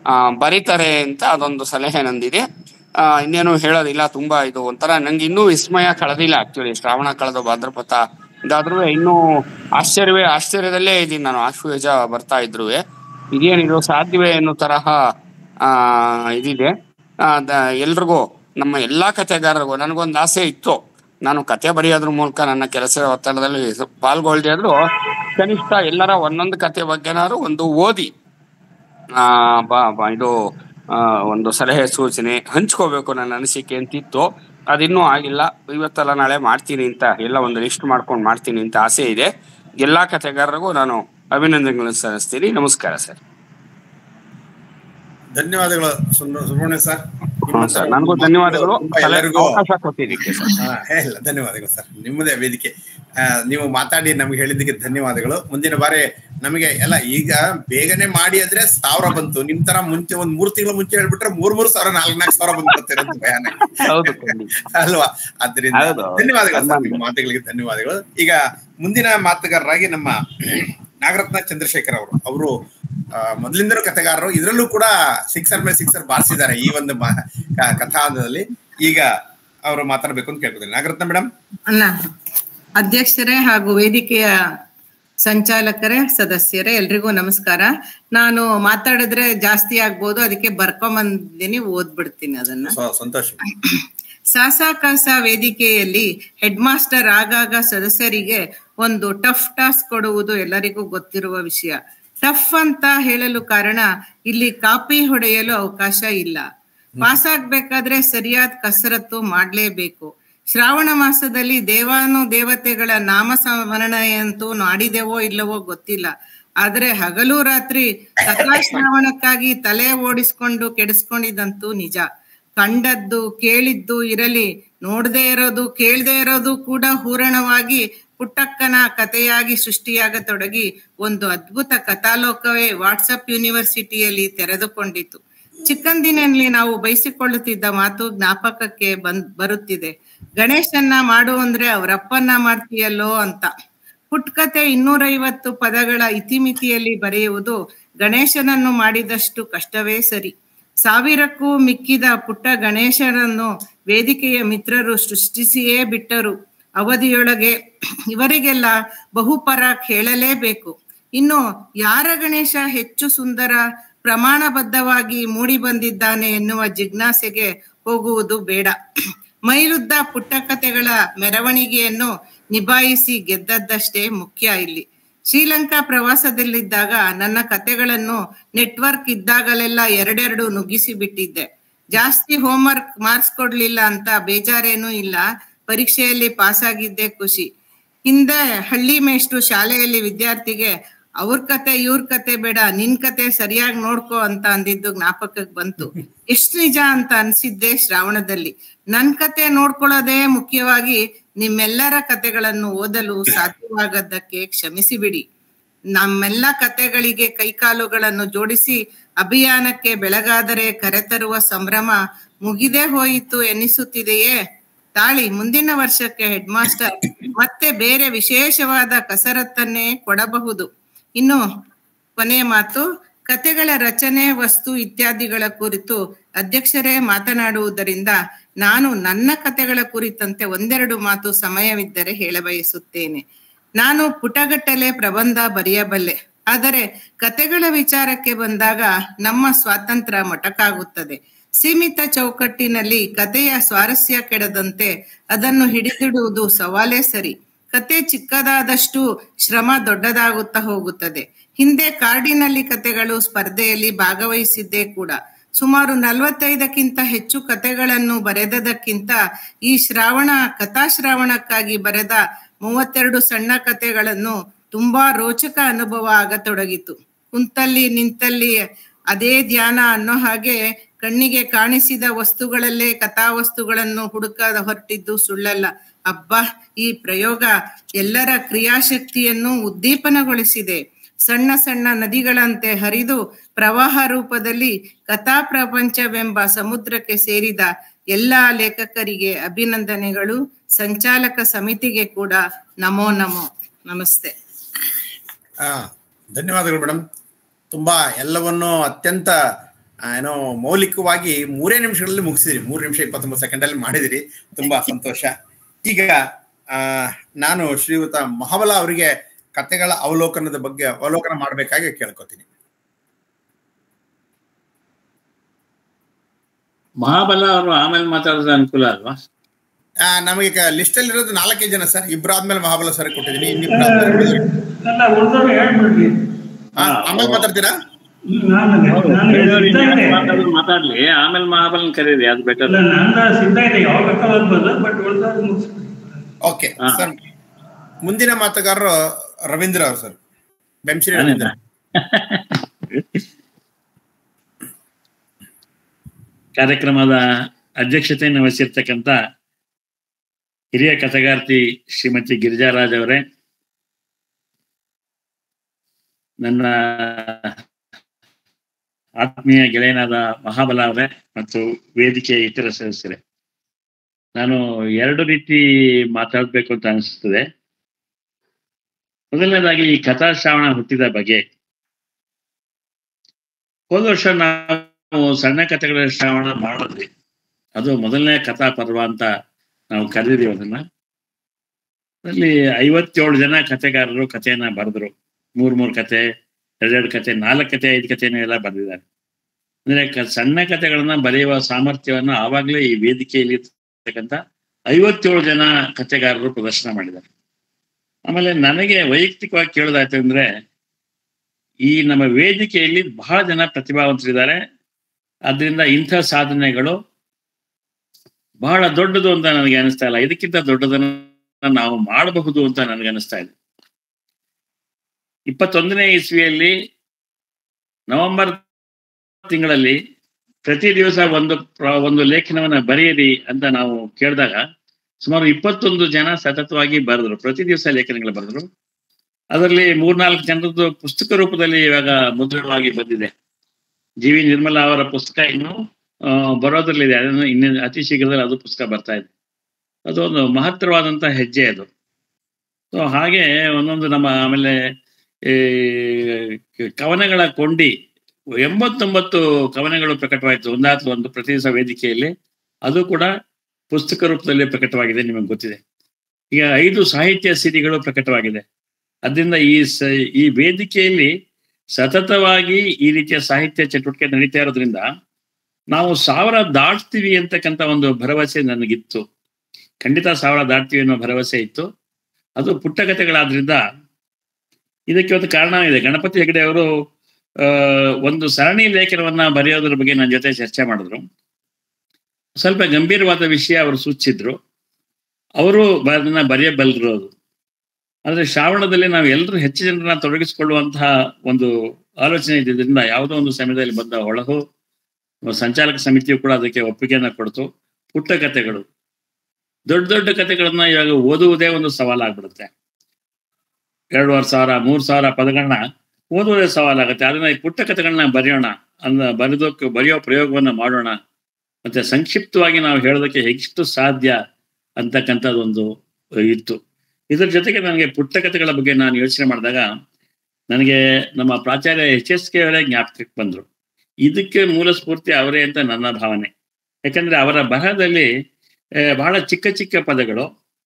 ಬರೀತಾರೆ ಅಂತ ಅದೊಂದು ಸಲಹೆ ನಂದಿದೆ ಆ, ಇನ್ನೇನು ಹೇಳೋದಿಲ್ಲ ತುಂಬಾ ಇದು ಒಂಥರ ನಂಗೆ ಇನ್ನೂ ವಿಸ್ಮಯ ಕಳೆದಿಲ್ಲ ಆಕ್ಚುಲಿ ಶ್ರಾವಣ ಕಳೆದ ಭಾದ್ರಪದ ಇದಾದ್ರೂ ಇನ್ನೂ ಆಶ್ಚರ್ಯವೇ ಆಶ್ಚರ್ಯದಲ್ಲೇ ಇದ್ದೀನಿ ನಾನು ಆಶ್ವೇಜ ಬರ್ತಾ ಇದ್ರು ಇದೇನಿದು ಸಾಧ್ಯವೇ ಅನ್ನೋ ತರಹ ಆ ಇದಿದೆ ಆ, ದ- ಎಲ್ರಿಗೂ ನಮ್ಮ ಎಲ್ಲಾ ಕಥೆಗಾರರಿಗೂ ನನಗೊಂದು ಆಸೆ ಇತ್ತು ನಾನು ಕತೆ ಬರೆಯೋದ್ರ ಮೂಲಕ ನನ್ನ ಕೆಲಸದ ಒತ್ತಡದಲ್ಲಿ ಪಾಲ್ಗೊಳ್ದೆ ಆದ್ರೂ ಕನಿಷ್ಠ ಎಲ್ಲರ ಒಂದೊಂದು ಕತೆ ಬಗ್ಗೆನಾದ್ರು ಒಂದು ಓದಿ ಆ ಬ- ಬ- ಇದು ಆ, ಒಂದು ಸಲಹೆ ಸೂಚನೆ ಹಂಚ್ಕೋಬೇಕು ನನ್ನ ಅನಿಸಿಕೆ ಅಂತಿತ್ತು ಅದಿನ್ನೂ ಆಗಿಲ್ಲ ಇವತ್ತೆಲ್ಲ ನಾಳೆ ಮಾಡ್ತೀನಿ ಅಂತ ಎಲ್ಲ ಒಂದು ಲಿಸ್ಟ್ ಮಾಡ್ಕೊಂಡು ಮಾಡ್ತೀನಿ ಅಂತ ಆಸೆ ಇದೆ ಎಲ್ಲಾ ಕಥೆಗಾರರಿಗೂ ನಾನು ಅಭಿನಂದನೆಗಳನ್ನು ಸಲ್ಲಿಸ್ತೀನಿ ನಮಸ್ಕಾರ ಸರ್ ಧನ್ಯವಾದಗಳು ಸುಬ್ರ- ಸುಬ್ರಹ್ಮಣ್ಯ ಸರ್ ಹಾ ಸರ್ ನನಗೂ ಧನ್ಯವಾದಗಳು ತುಂಬಾ ಸಲಹೆ- ಎಲ್ಲರಿಗೂ ಅವಕಾಶ ಕೊಟ್ಟಿದ್ದಕ್ಕೆ ಸರ್ ಹಾ, ಇಲ್ಲ ಧನ್ಯವಾದಗಳು ಸರ್ ನಿಮ್ಮದೇ ವೇದಿಕೆ ಆ, ನೀವು ಮಾತಾಡಿ ನಮ್ಗೆ ಹೇಳಿದ್ದಕ್ಕೆ ಧನ್ಯವಾದಗಳು ಮುಂದಿನ ಬಾರಿ ನಮಗೆ ಎಲ್ಲ ಈಗ ಬೇಗನೆ ಮಾಡಿ ಅಂದ್ರೆ ಸಾವಿರ ಬಂತು ನಿಮ್ ತರ ಮುಂಚೆ ಒಂದ್ ಮೂರ್ ತಿಂಗಳ ಮುಂಚೆ ಹೇಳ್ಬಿಟ್ರೆ ಮೂರ್ ಮೂರ್ ಸಾವಿರ ನಾಲ್ಕ್ ನಾಲ್ಕು ಸಾವಿರ ಬಂದ್ಬಿಡ್ತಾರೆ ಅಂತ ಭಯಾನಕ ಹೌದು ಖಂಡಿತ. ಅಲ್ವಾ ಅದರಿಂದ ಹೌದು, ಹೌದು. ಧನ್ಯವಾದಗಳು ಸರ್ ನಿಮ್ಮ ಸನ್ಮಾನ. ಮಾತುಗಳಿಗೆ ಧನ್ಯವಾದಗಳು ಈಗ ಮುಂದಿನ ಮಾತುಗಾರರಾಗಿ ನಮ್ಮ ನಾಗರತ್ನ ಚಂದ್ರಶೇಖರ್ ಅವರು ಅವರು ಮೊದಲಿಂದಲೂ ಕಥೆಗಾರರು ಇದರಲ್ಲೂ ಕೂಡ ಸಿಕ್ಸರ್ ಮೇಲೆ ಸಿಕ್ಸರ್ ಬಾರಿಸಿದ್ದಾರೆ ಈ ಒಂದು ಮಾ- ಕ- ಕಥಾದಲ್ಲಿ ಈಗ ಅವರು ಮಾತಾಡ್ಬೇಕು ಅಂತ ಕೇಳ್ಕೊತೀನಿ ನಾಗರತ್ನ ಮೇಡಮ್ ಅಲ್ಲ ಅಧ್ಯಕ್ಷರೇ ಹಾಗೂ ವೇದಿಕೆಯ ಸಂಚಾಲಕರೇ ಸದಸ್ಯರೇ ಎಲ್ರಿಗೂ ನಮಸ್ಕಾರ ನಾನು ಮಾತಾಡಿದ್ರೆ ಜಾಸ್ತಿ ಆಗ್ಬೋದು ಅದಕ್ಕೆ ಬರ್ಕೊಂಬಂದಿನಿ ಓದ್ಬಿಡ್ತೀನಿ ಅದನ್ನ ಸಂತೋಷ ಸಾಸಾಕಾಸ ವೇದಿಕೆಯಲ್ಲಿ ಹೆಡ್ ಮಾಸ್ಟರ್ ಆಗಾಗ ಸದಸ್ಯರಿಗೆ ಒಂದು ಟಫ್ ಟಾಸ್ಕ್ ಕೊಡುವುದು ಎಲ್ಲರಿಗೂ ಗೊತ್ತಿರುವ ವಿಷಯ ಟಫ್ ಅಂತ ಹೇಳಲು ಕಾರಣ ಇಲ್ಲಿ ಕಾಪಿ ಹೊಡೆಯಲು ಅವಕಾಶ ಇಲ್ಲ ಪಾಸ್ ಆಗ್ಬೇಕಾದ್ರೆ ಸರಿಯಾದ ಕಸರತ್ತು ಮಾಡ್ಲೇಬೇಕು ಶ್ರಾವಣ ಮಾಸದಲ್ಲಿ ದೇವಾನು ದೇವತೆಗಳ ನಾಮ ಸ್ಮರಣೆಯಂತೂ ಮಾಡಿದೆವೋ ಇಲ್ಲವೋ ಗೊತ್ತಿಲ್ಲ ಆದ್ರೆ ಹಗಲು ರಾತ್ರಿ ಕಥಾಶ್ರಾವಣಕ್ಕಾಗಿ ತಲೆ ಓಡಿಸ್ಕೊಂಡು ಕೆಡಿಸ್ಕೊಂಡಿದ್ದಂತೂ ನಿಜ ಕಂಡದ್ದು ಕೇಳಿದ್ದು ಇರಲಿ ನೋಡದೇ ಇರೋದು ಕೇಳದೇ ಇರೋದು ಕೂಡ ಹೂರಣವಾಗಿ ಪುಟ್ಟಕ್ಕನ ಕಥೆಯಾಗಿ ಸೃಷ್ಟಿಯಾಗತೊಡಗಿ ಒಂದು ಅದ್ಭುತ ಕಥಾಲೋಕವೇ ವಾಟ್ಸಪ್ ಯೂನಿವರ್ಸಿಟಿಯಲ್ಲಿ ತೆರೆದುಕೊಂಡಿತು ಚಿಕ್ಕಂದಿನಲ್ಲಿ ನಾವು ಬಯಸಿಕೊಳ್ಳುತ್ತಿದ್ದ ಮಾತು ಜ್ಞಾಪಕಕ್ಕೆ ಬಂದ್ ಬರುತ್ತಿದೆ ಗಣೇಶನ್ನ ಮಾಡು ಅಂದ್ರೆ ಅವರಪ್ಪನ್ನ ಮಾಡ್ತೀಯಲ್ಲೋ ಅಂತ ಪುಟ್ಕತೆ ಇನ್ನೂರೈವತ್ತು ಪದಗಳ ಇತಿಮಿತಿಯಲ್ಲಿ ಬರೆಯುವುದು ಗಣೇಶನನ್ನು ಮಾಡಿದಷ್ಟು ಕಷ್ಟವೇ ಸರಿ ಸಾವಿರಕ್ಕೂ ಮಿಕ್ಕಿದ ಪುಟ್ಟ ಗಣೇಶನನ್ನು ವೇದಿಕೆಯ ಮಿತ್ರರು ಸೃಷ್ಟಿಸಿಯೇ ಬಿಟ್ಟರು ಅವಧಿಯೊಳಗೆ ಇವರಿಗೆಲ್ಲ ಬಹುಪರ ಕೇಳಲೇಬೇಕು ಇನ್ನು ಯಾರ ಗಣೇಶ ಹೆಚ್ಚು ಸುಂದರ ಪ್ರಮಾಣಬದ್ಧವಾಗಿ ಮೂಡಿ ಬಂದಿದ್ದಾನೆ ಎನ್ನುವ ಜಿಜ್ಞಾಸೆಗೆ ಹೋಗುವುದು ಬೇಡ ಮೈಲುದ್ದ ಪುಟ್ಟ ಕಥೆಗಳ ಮೆರವಣಿಗೆಯನ್ನು ನಿಭಾಯಿಸಿ ಗೆದ್ದದ್ದಷ್ಟೇ ಮುಖ್ಯ ಇಲ್ಲಿ ಶ್ರೀಲಂಕಾ ಪ್ರವಾಸದಲ್ಲಿದ್ದಾಗ ನನ್ನ ಕತೆಗಳನ್ನು ನೆಟ್ವರ್ಕ್ ಇದ್ದಾಗಲೆಲ್ಲ ಎರಡೆರಡು ನುಗ್ಗಿಸಿ ಬಿಟ್ಟಿದ್ದೆ ಜಾಸ್ತಿ ಹೋಮ್ವರ್ಕ್ ಮಾರ್ಕ್ಸ್ ಕೊಡ್ಲಿಲ್ಲ ಅಂತ ಬೇಜಾರೇನೂ ಇಲ್ಲ ಪರೀಕ್ಷೆಯಲ್ಲಿ ಪಾಸ್ ಆಗಿದ್ದೆ ಖುಷಿ ಹಿಂದೆ ಹಳ್ಳಿ ಮೇಷ್ಟ್ರು ಶಾಲೆಯಲ್ಲಿ ವಿದ್ಯಾರ್ಥಿಗೆ ಅವ್ರ ಕತೆ ಇವ್ರ ಕತೆ ಬೇಡ ನಿನ್ ಕತೆ ಸರಿಯಾಗಿ ನೋಡ್ಕೋ ಅಂತ ಅಂದಿದ್ದು ಜ್ಞಾಪಕಕ್ಕೆ ಬಂತು ಎಷ್ಟ್ ನಿಜ ಅಂತ ಅನ್ಸಿದ್ದೆ ಶ್ರಾವಣದಲ್ಲಿ ನನ್ ಕತೆ ನೋಡ್ಕೊಳ್ಳೋದೇ ಮುಖ್ಯವಾಗಿ ನಿಮ್ಮೆಲ್ಲರ ಕತೆಗಳನ್ನು ಓದಲು ಸಾಧ್ಯವಾಗದ್ದಕ್ಕೆ ಕ್ಷಮಿಸಿ ಬಿಡಿ ನಮ್ಮೆಲ್ಲ ಕತೆಗಳಿಗೆ ಕೈಕಾಲುಗಳನ್ನು ಜೋಡಿಸಿ ಅಭಿಯಾನಕ್ಕೆ ಬೆಳಗಾದರೆ ಕರೆತರುವ ಸಂಭ್ರಮ ಮುಗಿದೇ ಹೋಯಿತು ಎನಿಸುತ್ತಿದೆಯೇ ತಾಳಿ ಮುಂದಿನ ವರ್ಷಕ್ಕೆ ಹೆಡ್ ಮಾಸ್ಟರ್ ಮತ್ತೆ ಬೇರೆ ವಿಶೇಷವಾದ ಕಸರತ್ತನ್ನೇ ಕೊಡಬಹುದು ಇನ್ನು ಕೊನೆಯ ಮಾತು ಕತೆಗಳ ರಚನೆ ವಸ್ತು ಇತ್ಯಾದಿಗಳ ಕುರಿತು ಅಧ್ಯಕ್ಷರೇ ಮಾತನಾಡುವುದರಿಂದ ನಾನು ನನ್ನ ಕತೆಗಳ ಕುರಿತಂತೆ ಒಂದೆರಡು ಮಾತು ಸಮಯವಿದ್ದರೆ ಹೇಳಬಯಸುತ್ತೇನೆ ನಾನು ಪುಟಗಟ್ಟಲೆ ಪ್ರಬಂಧ ಬರೆಯಬಲ್ಲೆ ಆದರೆ ಕತೆಗಳ ವಿಚಾರಕ್ಕೆ ಬಂದಾಗ ನಮ್ಮ ಸ್ವಾತಂತ್ರ್ಯ ಮೊಟಕಾಗುತ್ತದೆ ಸೀಮಿತ ಚೌಕಟ್ಟಿನಲ್ಲಿ ಕತೆಯ ಸ್ವಾರಸ್ಯ ಕೆಡದಂತೆ ಅದನ್ನು ಹಿಡಿದಿಡುವುದು ಸವಾಲೇ ಸರಿ ಕತೆ ಚಿಕ್ಕದಾದಷ್ಟು ಶ್ರಮ ದೊಡ್ಡದಾಗುತ್ತಾ ಹೋಗುತ್ತದೆ ಹಿಂದೆ ಕಾರ್ಡಿನಲ್ಲಿ ಕತೆಗಳು ಸ್ಪರ್ಧೆಯಲ್ಲಿ ಭಾಗವಹಿಸಿದ್ದೇ ಕೂಡ ಸುಮಾರು ನಲವತ್ತೈದಕ್ಕಿಂತ ಹೆಚ್ಚು ಕತೆಗಳನ್ನು ಬರೆದದಕ್ಕಿಂತ ಈ ಶ್ರಾವಣ ಕಥಾಶ್ರಾವಣಕ್ಕಾಗಿ ಬರೆದ ಮೂವತ್ತೆರಡು ಸಣ್ಣ ಕತೆಗಳನ್ನು ತುಂಬಾ ರೋಚಕ ಅನುಭವ ಆಗತೊಡಗಿತು ಕುಂತಲ್ಲಿ ನಿಂತಲ್ಲಿ ಅದೇ ಧ್ಯಾನ ಅನ್ನೋ ಹಾಗೆ ಕಣ್ಣಿಗೆ ಕಾಣಿಸಿದ ವಸ್ತುಗಳಲ್ಲೇ ಕಥಾವಸ್ತುಗಳನ್ನು ಹುಡುಕದ ಹೊರಟಿದ್ದು ಸುಳ್ಳಲ್ಲ ಅಬ್ಬಾ ಈ ಪ್ರಯೋಗ ಎಲ್ಲರ ಕ್ರಿಯಾಶಕ್ತಿಯನ್ನು ಉದ್ದೀಪನಗೊಳಿಸಿದೆ ಸಣ್ಣ ಸಣ್ಣ ನದಿಗಳಂತೆ ಹರಿದು ಪ್ರವಾಹ ರೂಪದಲ್ಲಿ ಕಥಾ ಪ್ರಪಂಚವೆಂಬ ಸಮುದ್ರಕ್ಕೆ ಸೇರಿದ ಎಲ್ಲಾ ಲೇಖಕರಿಗೆ ಅಭಿನಂದನೆಗಳು ಸಂಚಾಲಕ ಸಮಿತಿಗೆ ಕೂಡ ನಮೋ ನಮೋ ನಮಸ್ತೆ ಆ, ಧನ್ಯವಾದಗಳು ಮೇಡಮ್ ತುಂಬಾ ಎಲ್ಲವನ್ನು ಅತ್ಯಂತ ಆ, ಏನೋ ಮೌಲಿಕವಾಗಿ ಮೂರೇ ನಿಮಿಷಗಳಲ್ಲಿ ಮುಗಿಸಿದಿರಿ ಮೂರು ನಿಮಿಷ ಇಪ್ಪತ್ತೊಂಬತ್ತು ಸೆಕೆಂಡ್ ಅಲ್ಲಿ ಮಾಡಿದಿರಿ ತುಂಬಾ ಸಂತೋಷ ಈಗ ಆ, ನಾನು ಶ್ರೀಯುತ ಮಹಾಬಲ ಅವರಿಗೆ ಕತೆಗಳ ಅವಲೋಕನದ ಬಗ್ಗೆ ಅವಲೋಕನ ಮಾಡಬೇಕಾಗಿ ಕೇಳ್ಕೊತೀನಿ ಮಹಾಬಲ ಅವರು ಆಮೇಲೆ ಮಾತಾಡೋದು ಅನುಕೂಲ ಅಲ್ವಾ ಆ, ನಮಗೆ ಲಿಸ್ಟ್ ಅಲ್ಲಿ ಇರೋದು ನಾಲ್ಕೇ ಜನ ಸರ್ ಇಬ್ರು ಆದ್ಮೇಲೆ ಮಹಾಬಲ ಸರ್ ಕೊಟ್ಟಿದ್ದೀನಿ ಇನ್ನಿಬ್ರು ಆದ್ಮೇಲೆ ಉಳಿದವ್ರು. ಅಲ್ಲ ಉಳ್ದವ್ರು ಹೇಳ್ಬಿಡ್ರಿ ಆ, ಆಮೇಲೆ ಮಾತಾಡ್ತೀರಾ ನಾನು ನಾನು ಬೇರೆಯವ್ರು ಸಿದ್ಧ ಇನ್ಯಾರು ಇದೆ ಮಾತಾಡೋದು ಮಾತಾಡ್ಲಿ ಆಮೇಲೆ ಮಹಾಬಲನ್ ಕರೀರಿ ಅದು ಬೆಟರ್ ಅಲ್ಲ ನಂದ ಸಿದ್ಧ ಇದೆ ಯಾವಾಗ ಬೇಕಾದ್ರೂ ಬರ್ಬೋದು ಬಟ್ ಉಳ್ದವ್ರು ಮುಗಿಸ್ಬಿಡಿ ಓಕೆ ಹಾ. ಸರ್ ಮುಂದಿನ ಮಾತುಗಾರರು ರವೀಂದ್ರ ಅವರು ಸರ್ ಬೆಂಶ್ರೀ ರವೀಂದ್ರ ಕಾರ್ಯಕ್ರಮದ ಅಧ್ಯಕ್ಷತೆಯನ್ನು ವಹಿಸಿರ್ತಕ್ಕಂಥ ಹಿರಿಯ ಕಥೆಗಾರ್ತಿ ಶ್ರೀಮತಿ ಗಿರಿಜಾರಾಜ್ ಅವರೇ ನನ್ನ ಆತ್ಮೀಯ ಗೆಳೆಯನಾದ ಮಹಾಬಲ ಅವರೇ ಮತ್ತು ವೇದಿಕೆಯ ಇತರ ಸದಸ್ಯರೇ ನಾನು ಎರಡು ರೀತಿ ಮಾತಾಡಬೇಕು ಅಂತ ಅನಿಸ್ತದೆ ಮೊದಲನೇದಾಗಿ ಈ ಕಥಾಶ್ರಾವಣ ಹುಟ್ಟಿದ ಬಗ್ಗೆ ಹೋದ ವರ್ಷ ನಾವು ಸಣ್ಣ ಕಥೆಗಳ ಶ್ರಾವಣ ಮಾಡಿದ್ವಿ ಅದು ಮೊದಲನೇ ಕಥಾ ಪರ್ವ ಅಂತ ನಾವು ಕರೆದಿದ್ದೀವಿ ಅದನ್ನ ಅದರಲ್ಲಿ ಐವತ್ತೇಳು ಜನ ಕಥೆಗಾರರು ಕಥೆಯನ್ನ ಬರೆದ್ರು ಮೂರ್ ಮೂರ್ ಕತೆ ಎರಡೆರಡು ಕತೆ ನಾಲ್ಕು ಕತೆ ಐದು ಕಥೆನೂ ಎಲ್ಲ ಬರೆದಿದ್ದಾರೆ ಅಂದ್ರೆ ಕ- ಸಣ್ಣ ಕಥೆಗಳನ್ನ ಬರೆಯುವ ಸಾಮರ್ಥ್ಯವನ್ನ ಆವಾಗಲೇ ಈ ವೇದಿಕೆಯಲ್ಲಿ ಇರ್ತಕ್ಕಂಥ ಐವತ್ತೇಳು ಜನ ಕಥೆಗಾರರು ಪ್ರದರ್ಶನ ಮಾಡಿದ್ದಾರೆ ಆಮೇಲೆ ನನಗೆ ವೈಯಕ್ತಿಕವಾಗಿ ಕೇಳೋದಾಯ್ತು ಅಂದ್ರೆ ಈ ನಮ್ಮ ವೇದಿಕೆಯಲ್ಲಿ ಬಹಳ ಜನ ಪ್ರತಿಭಾವಂತರಿದ್ದಾರೆ ಆದ್ರಿಂದ ಇಂಥ ಸಾಧನೆಗಳು ಬಹಳ ದೊಡ್ಡದು ಅಂತ ನನಗೆ ಅನಿಸ್ತಾ ಇಲ್ಲ ಇದಕ್ಕಿಂತ ದೊಡ್ಡದನ್ನ ನಾವು ಮಾಡಬಹುದು ಅಂತ ನನಗೆ ಅನಿಸ್ತಾ ಇದೆ ಇಪ್ಪತ್ತೊಂದನೇ ಇಸ್ವಿಯಲ್ಲಿ ನವೆಂಬರ್ ತಿಂಗಳಲ್ಲಿ ಪ್ರತಿ ದಿವಸ ಒಂದು ಪ್ರ- ಒಂದು ಲೇಖನವನ್ನ ಬರೆಯಿರಿ ಅಂತ ನಾವು ಕೇಳಿದಾಗ ಸುಮಾರು ಇಪ್ಪತ್ತೊಂದು ಜನ ಸತತವಾಗಿ ಬರೆದ್ರು ಪ್ರತಿ ದಿವಸ ಲೇಖನಗಳು ಬರೆದ್ರು ಅದರಲ್ಲಿ ಮೂರ್ನಾಲ್ಕು ಜನರದ್ದು ಪುಸ್ತಕ ರೂಪದಲ್ಲಿ ಇವಾಗ ಮುದ್ರಣವಾಗಿ ಬಂದಿದೆ ಜಿ ವಿ ನಿರ್ಮಲಾ ಅವರ ಪುಸ್ತಕ ಇನ್ನು ಆ, ಬರೋದ್ರಲ್ಲಿದೆ ಅದನ್ನು ಇನ್ನು ಅತಿ ಶೀಘ್ರದಲ್ಲಿ ಅದು ಪುಸ್ತಕ ಬರ್ತಾ ಇದೆ ಅದೊಂದು ಮಹತ್ತರವಾದಂತಹ ಹೆಜ್ಜೆ ಅದು ಸೊ ಹಾಗೆ ಒಂದೊಂದು ನಮ್ಮ ಆಮೇಲೆ ಈ ಕವನಗಳ ಕೊಂಡಿ ಎಂಬತ್ತೊಂಬತ್ತು ಕವನಗಳು ಪ್ರಕಟವಾಯಿತು ಒಂದಾತ್ಲು ಒಂದು ಪ್ರತಿ ದಿವಸ ವೇದಿಕೆಯಲ್ಲಿ ಅದು ಕೂಡ ಪುಸ್ತಕ ರೂಪದಲ್ಲಿ ಪ್ರಕಟವಾಗಿದೆ ನಿಮಗೆ ಗೊತ್ತಿದೆ ಈಗ ಐದು ಸಾಹಿತ್ಯ ಸಿರಿಗಳು ಪ್ರಕಟವಾಗಿದೆ ಅದರಿಂದ ಈ ಸ ಈ ವೇದಿಕೆಯಲ್ಲಿ ಸತತವಾಗಿ ಈ ರೀತಿಯ ಸಾಹಿತ್ಯ ಚಟುವಟಿಕೆ ನಡೀತಾ ಇರೋದ್ರಿಂದ ನಾವು ಸಾವಿರ ದಾಟ್ತೀವಿ ಅಂತಕ್ಕಂಥ ಒಂದು ಭರವಸೆ ನನಗಿತ್ತು ಖಂಡಿತ ಸಾವಿರ ದಾಟ್ತೀವಿ ಅನ್ನೋ ಭರವಸೆ ಇತ್ತು ಅದು ಪುಟ್ಟ ಕಥೆಗಳಾದ್ರಿಂದ ಇದಕ್ಕೆ ಒಂದು ಕಾರಣ ಇದೆ ಗಣಪತಿ ಹೆಗಡೆ ಅವರು ಆ ಒಂದು ಸರಣಿ ಲೇಖನವನ್ನ ಬರೆಯೋದ್ರ ಬಗ್ಗೆ ನನ್ನ ಜೊತೆ ಚರ್ಚೆ ಮಾಡಿದ್ರು ಸ್ವಲ್ಪ ಗಂಭೀರವಾದ ವಿಷಯ ಅವರು ಸೂಚಿಸಿದ್ರು ಅವರು ಅದನ್ನ ಬರೆಯಬಲ್ಲರು ಅದು ಆದ್ರೆ ಶ್ರಾವಣದಲ್ಲಿ ನಾವು ಎಲ್ಲರೂ ಹೆಚ್ಚು ಜನರನ್ನ ತೊಡಗಿಸಿಕೊಳ್ಳುವಂತಹ ಒಂದು ಆಲೋಚನೆ ಇದ್ದಿದ್ದರಿಂದ ಯಾವುದೋ ಒಂದು ಸಮಯದಲ್ಲಿ ಬಂದ ಹೊಳಹು ಸಂಚಾಲಕ ಸಮಿತಿಯು ಕೂಡ ಅದಕ್ಕೆ ಒಪ್ಪಿಗೆಯನ್ನ ಕೊಡ್ತು ಪುಟ್ಟ ಕಥೆಗಳು ದೊಡ್ಡ ದೊಡ್ಡ ಕಥೆಗಳನ್ನ ಇವಾಗ ಓದುವುದೇ ಒಂದು ಸವಾಲಾಗ್ಬಿಡುತ್ತೆ ಎರಡೂವರೆ ಸಾವಿರ ಮೂರ್ ಸಾವಿರ ಪದಗಳನ್ನ ಓದುವುದೇ ಸವಾಲಾಗುತ್ತೆ ಅದನ್ನ ಈ ಪುಟ್ಟ ಕಥೆಗಳನ್ನ ಬರೆಯೋಣ ಅಂದ ಬರೆದೋಕೆ ಬರೆಯೋ ಪ್ರಯೋಗವನ್ನ ಮಾಡೋಣ ಮತ್ತೆ ಸಂಕ್ಷಿಪ್ತವಾಗಿ ನಾವು ಹೇಳೋದಕ್ಕೆ ಎಷ್ಟು ಸಾಧ್ಯ ಅಂತಕ್ಕಂಥದ್ದೊಂದು ಇತ್ತು ಇದ್ರ ಜೊತೆಗೆ ನನಗೆ ಪುಟ್ಟ ಕಥೆಗಳ ಬಗ್ಗೆ ನಾನು ಯೋಚನೆ ಮಾಡಿದಾಗ ನನಗೆ ನಮ್ಮ ಪ್ರಾಚಾರ್ಯ ಎಚ್ ಎಸ್ ಕೆ ಅವರೇ ಜ್ಞಾಪಕಕ್ಕೆ ಬಂದ್ರು ಇದಕ್ಕೆ ಮೂಲ ಸ್ಫೂರ್ತಿ ಅವರೇ ಅಂತ ನನ್ನ ಭಾವನೆ ಯಾಕಂದ್ರೆ ಅವರ ಬರಹದಲ್ಲಿ ಬಹಳ ಚಿಕ್ಕ ಚಿಕ್ಕ ಪದಗಳು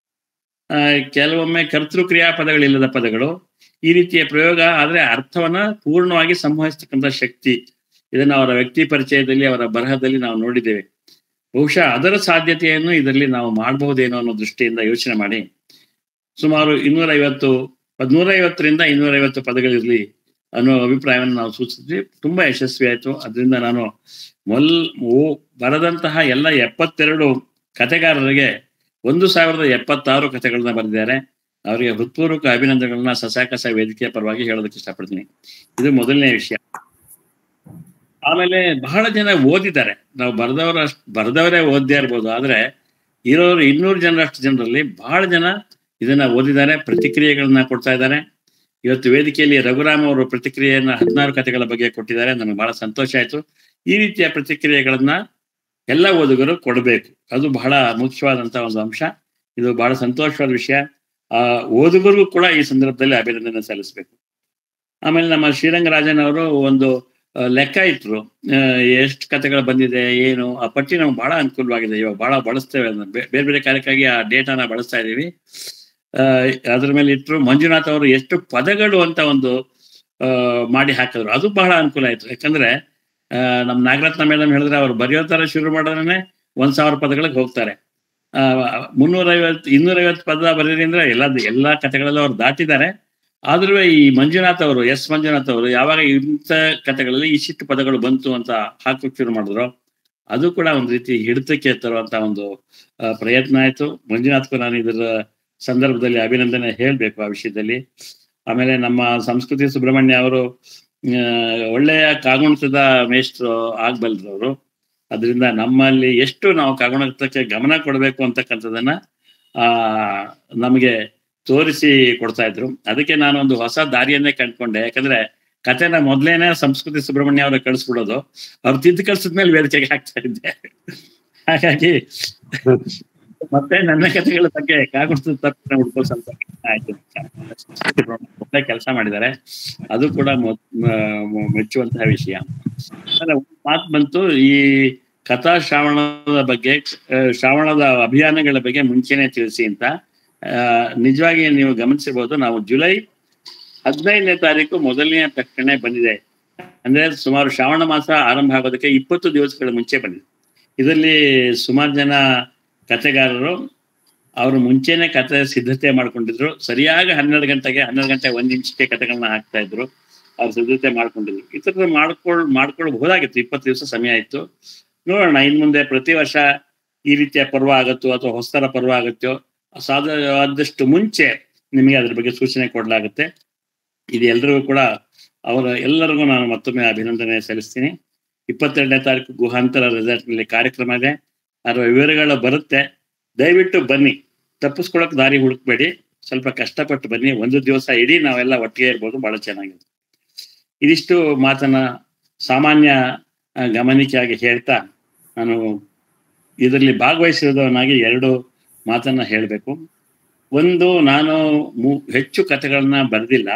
ಕೆಲವೊಮ್ಮೆ ಕರ್ತೃಕ್ರಿಯಾ ಪದಗಳಿಲ್ಲದ ಪದಗಳು ಈ ರೀತಿಯ ಪ್ರಯೋಗ ಆದ್ರೆ ಅರ್ಥವನ್ನ ಪೂರ್ಣವಾಗಿ ಸಂವಹಿಸ್ತಕ್ಕಂಥ ಶಕ್ತಿ ಇದನ್ನ ಅವರ ವ್ಯಕ್ತಿ ಪರಿಚಯದಲ್ಲಿ ಅವರ ಬರಹದಲ್ಲಿ ನಾವು ನೋಡಿದ್ದೇವೆ ಬಹುಶಃ ಅದರ ಸಾಧ್ಯತೆಯನ್ನು ಇದರಲ್ಲಿ ನಾವು ಮಾಡಬಹುದೇನೋ ಅನ್ನೋ ದೃಷ್ಟಿಯಿಂದ ಯೋಚನೆ ಮಾಡಿ ಸುಮಾರು ಇನ್ನೂರೈವತ್ತು ನೂರೈವತ್ತರಿಂದ ಇನ್ನೂರೈವತ್ತು ಪದಗಳಿರಲಿ ಅನ್ನೋ ಅಭಿಪ್ರಾಯವನ್ನು ನಾವು ಸೂಚಿಸಿದ್ವಿ ತುಂಬಾ ಯಶಸ್ವಿ ಆಯಿತು ಅದರಿಂದ ನಾನು ಮೊಲ್ ಓ ಬರೆದಂತಹ ಎಲ್ಲ ಎಪ್ಪತ್ತೆರಡು ಕಥೆಗಾರರಿಗೆ ಒಂದು ಸಾವಿರದ ಎಪ್ಪತ್ತಾರು ಕಥೆಗಳನ್ನ ಬರೆದಿದ್ದಾರೆ ಅವರಿಗೆ ಹೃತ್ಪೂರ್ವಕ ಅಭಿನಂದನೆಗಳನ್ನ ಸಸಾಕಸ ವೇದಿಕೆಯ ಪರವಾಗಿ ಹೇಳೋದಕ್ಕೆ ಇಷ್ಟಪಡ್ತೀನಿ ಇದು ಮೊದಲನೇ ವಿಷಯ ಆಮೇಲೆ ಬಹಳ ಜನ ಓದಿದ್ದಾರೆ ನಾವು ಬರೆದವರ ಬರೆದವರೇ ಓದ್ದೇ ಇರ್ಬೋದು ಆದ್ರೆ ಇರೋರು ಇನ್ನೂರು ಜನರಷ್ಟು ಜನರಲ್ಲಿ ಬಹಳ ಜನ ಇದನ್ನ ಓದಿದ್ದಾರೆ ಪ್ರತಿಕ್ರಿಯೆಗಳನ್ನ ಕೊಡ್ತಾ ಇದ್ದಾರೆ ಇವತ್ತು ವೇದಿಕೆಯಲ್ಲಿ ರಘುರಾಮ್ ಅವರು ಪ್ರತಿಕ್ರಿಯೆಯನ್ನ ಹದಿನಾರು ಕಥೆಗಳ ಬಗ್ಗೆ ಕೊಟ್ಟಿದ್ದಾರೆ ನನಗೆ ಬಹಳ ಸಂತೋಷ ಆಯ್ತು ಈ ರೀತಿಯ ಪ್ರತಿಕ್ರಿಯೆಗಳನ್ನ ಎಲ್ಲ ಓದುಗರು ಕೊಡಬೇಕು ಅದು ಬಹಳ ಮುಖ್ಯವಾದಂತಹ ಒಂದು ಅಂಶ ಇದು ಬಹಳ ಸಂತೋಷವಾದ ವಿಷಯ ಆ ಓದುಗರಿಗೂ ಕೂಡ ಈ ಸಂದರ್ಭದಲ್ಲಿ ಅಭಿನಂದನೆ ಸಲ್ಲಿಸಬೇಕು ಆಮೇಲೆ ನಮ್ಮ ಶ್ರೀರಂಗರಾಜನ್ ಅವರು ಒಂದು ಲೆಕ್ಕ ಇಟ್ರು ಎಷ್ಟು ಕಥೆಗಳು ಬಂದಿದೆ ಏನು ಆ ಪಟ್ಟಿ ನಮ್ಗೆ ಬಹಳ ಅನುಕೂಲವಾಗಿದೆ ಇವಾಗ ಬಹಳ ಬಳಸ್ತೇವೆ ಅದನ್ನ ಬೇರೆ ಬೇರೆ ಕಾರ್ಯಕ್ಕಾಗಿ ಆ ಡೇಟಾನ ಬಳಸ್ತಾ ಇದೀವಿ ಅದ್ರ ಮೇಲೆ ಇಟ್ರು ಮಂಜುನಾಥ್ ಅವರು ಎಷ್ಟು ಪದಗಳು ಅಂತ ಒಂದು ಮಾಡಿ ಹಾಕಿದ್ರು ಅದು ಬಹಳ ಅನುಕೂಲ ಆಯ್ತು ಯಾಕಂದ್ರೆ ನಮ್ ನಾಗರತ್ನ ಮೇಡಮ್ ಹೇಳಿದ್ರೆ ಅವ್ರು ಬರೆಯೋ ತರ ಶುರು ಮಾಡಿದ್ರೆ ಒಂದ್ ಸಾವಿರ ಪದಗಳಿಗೆ ಹೋಗ್ತಾರೆ ಆ ಮುನ್ನೂರೈವತ್ತು ಇನ್ನೂರೈವತ್ತು ಪದ ಬರೀರಿ ಅಂದ್ರೆ ಎಲ್ಲ ಎಲ್ಲಾ ಕಥೆಗಳಲ್ಲೂ ಅವ್ರು ದಾಟಿದ್ದಾರೆ ಆದ್ರೂ ಈ ಮಂಜುನಾಥ್ ಅವರು ಎಸ್ ಮಂಜುನಾಥ್ ಅವರು ಯಾವಾಗ ಇಂಥ ಕಥೆಗಳಲ್ಲಿ ಇಷ್ಟಿಷ್ಟು ಪದಗಳು ಬಂತು ಅಂತ ಹಾಕೋಕ್ ಶುರು ಮಾಡಿದ್ರು ಅದು ಕೂಡ ಒಂದು ರೀತಿ ಹಿಡಿತಕ್ಕೆ ತರುವಂತ ಒಂದು ಪ್ರಯತ್ನ ಆಯ್ತು ಮಂಜುನಾಥ್ಗೂ ನಾನು ಇದರ ಸಂದರ್ಭದಲ್ಲಿ ಅಭಿನಂದನೆ ಹೇಳ್ಬೇಕು ಆ ವಿಷಯದಲ್ಲಿ ಆಮೇಲೆ ನಮ್ಮ ಸಂಸ್ಕೃತಿ ಸುಬ್ರಹ್ಮಣ್ಯ ಅವರು ಒಳ್ಳೆಯ ಕಾಗುಣಿತದ ಮೇಷ್ಟ್ರು ಆಗ್ಬಲ್ರು ಅವರು ಅದರಿಂದ ನಮ್ಮಲ್ಲಿ ಎಷ್ಟು ನಾವು ಕಾಗುಣಿತಕ್ಕೆ ಗಮನ ಕೊಡಬೇಕು ಅಂತಕ್ಕಂಥದ್ದನ್ನ ಆ ನಮಗೆ ತೋರಿಸಿ ಕೊಡ್ತಾ ಇದ್ರು ಅದಕ್ಕೆ ನಾನು ಒಂದು ಹೊಸ ದಾರಿಯನ್ನೇ ಕಂಡ್ಕೊಂಡೆ ಯಾಕಂದ್ರೆ ಕಥೆನ ಮೊದ್ಲೇನೆ ಸಂಸ್ಕೃತಿ ಸುಬ್ರಹ್ಮಣ್ಯ ಅವರ ಕಳಿಸ್ಬಿಡೋದು ಅವ್ರು ತಿದ್ದು ಕಳ್ಸಿದ್ಮೇಲೆ ವೇದಿಕೆಗೆ ಹಾಕ್ತಾ ಇದ್ದೆ ಹಾಗಾಗಿ ಮತ್ತೆ ನನ್ನ ಕಥೆಗಳ ಬಗ್ಗೆ ಕಾಗುಣಿತದ ತಪ್ಪನ್ನ ಹುಡ್ಕೋ ಸ್ವಲ್ಪ ಆಯ್ತು ಒಳ್ಳೆ ಕೆಲಸ ಮಾಡಿದ್ದಾರೆ ಅದು ಕೂಡ ಮೆಚ್ಚುವಂತಹ ವಿಷಯ ಮಾತು ಬಂತು ಈ ಕಥಾ ಶ್ರಾವಣದ ಬಗ್ಗೆ ಶ್ರಾವಣದ ಅಭಿಯಾನಗಳ ಬಗ್ಗೆ ಮುಂಚೆನೆ ತಿಳಿಸಿ ಅಂತ ನಿಜವಾಗಿ ನೀವು ಗಮನಿಸಿರ್ಬೋದು ನಾವು ಜುಲೈ ಹದಿನೈದನೇ ತಾರೀಕು ಮೊದಲನೇ ಪ್ರಕಟಣೆ ಬಂದಿದೆ ಅಂದ್ರೆ ಸುಮಾರು ಶ್ರಾವಣ ಮಾಸ ಆರಂಭ ಆಗೋದಕ್ಕೆ ಇಪ್ಪತ್ತು ದಿವಸಗಳ ಮುಂಚೆ ಬಂದಿದೆ ಇದರಲ್ಲಿ ಸುಮಾರು ಜನ ಕಥೆಗಾರರು ಅವರು ಮುಂಚೆನೆ ಕತೆ ಸಿದ್ಧತೆ ಮಾಡ್ಕೊಂಡಿದ್ರು ಸರಿಯಾಗಿ ಹನ್ನೆರಡು ಗಂಟೆಗೆ ಹನ್ನೆರಡು ಗಂಟೆ ಒಂದ್ ನಿಮಿಷಕ್ಕೆ ಕಥೆಗಳನ್ನ ಹಾಕ್ತಾ ಇದ್ರು ಅವ್ರು ಸಿದ್ಧತೆ ಮಾಡ್ಕೊಂಡಿದ್ರು ಈ ಥರದ್ದು ಮಾಡ್ಕೊಳ್ ಮಾಡ್ಕೊಳ್ಬಹುದಾಗಿತ್ತು ಇಪ್ಪತ್ತು ದಿವಸ ಸಮಯ ಇತ್ತು ನೋಡೋಣ ಇನ್ ಮುಂದೆ ಪ್ರತಿ ವರ್ಷ ಈ ರೀತಿಯ ಪರ್ವ ಆಗತ್ತೋ ಅಥವಾ ಹೊಸತರ ಪರ್ವ ಆಗತ್ತೋ ಸಾಧ್ಯವಾದಷ್ಟು ಮುಂಚೆ ನಿಮಗೆ ಅದ್ರ ಬಗ್ಗೆ ಸೂಚನೆ ಕೊಡಲಾಗುತ್ತೆ ಇದು ಎಲ್ರಿಗೂ ಕೂಡ ಅವರ ಎಲ್ಲರಿಗೂ ನಾನು ಮತ್ತೊಮ್ಮೆ ಅಭಿನಂದನೆ ಸಲ್ಲಿಸ್ತೀನಿ ಇಪ್ಪತ್ತೆರಡನೇ ತಾರೀಕು ಗುಹಾಂತರ ರೆಸಾರ್ಟ್ ನಲ್ಲಿ ಕಾರ್ಯಕ್ರಮ ಇದೆ ಅದರ ವಿವರಗಳು ಬರುತ್ತೆ ದಯವಿಟ್ಟು ಬನ್ನಿ ತಪ್ಪಿಸ್ಕೊಳಕ್ ದಾರಿ ಹುಡುಕ್ಬೇಡಿ ಸ್ವಲ್ಪ ಕಷ್ಟಪಟ್ಟು ಬನ್ನಿ ಒಂದು ದಿವಸ ಇಡೀ ನಾವೆಲ್ಲ ಒಟ್ಟಿಗೆ ಇರ್ಬೋದು ಬಹಳ ಚೆನ್ನಾಗಿದೆ ಇದಿಷ್ಟು ಮಾತನ್ನ ಸಾಮಾನ್ಯ ಗಮನಿಕೆಯಾಗಿ ಹೇಳ್ತಾ ನಾನು ಇದರಲ್ಲಿ ಭಾಗವಹಿಸಿರೋದವನಾಗಿ ಎರಡು ಮಾತನ್ನ ಹೇಳಬೇಕು ಒಂದು ನಾನು ಮು- ಹೆಚ್ಚು ಕಥೆಗಳನ್ನ ಬರೆದಿಲ್ಲ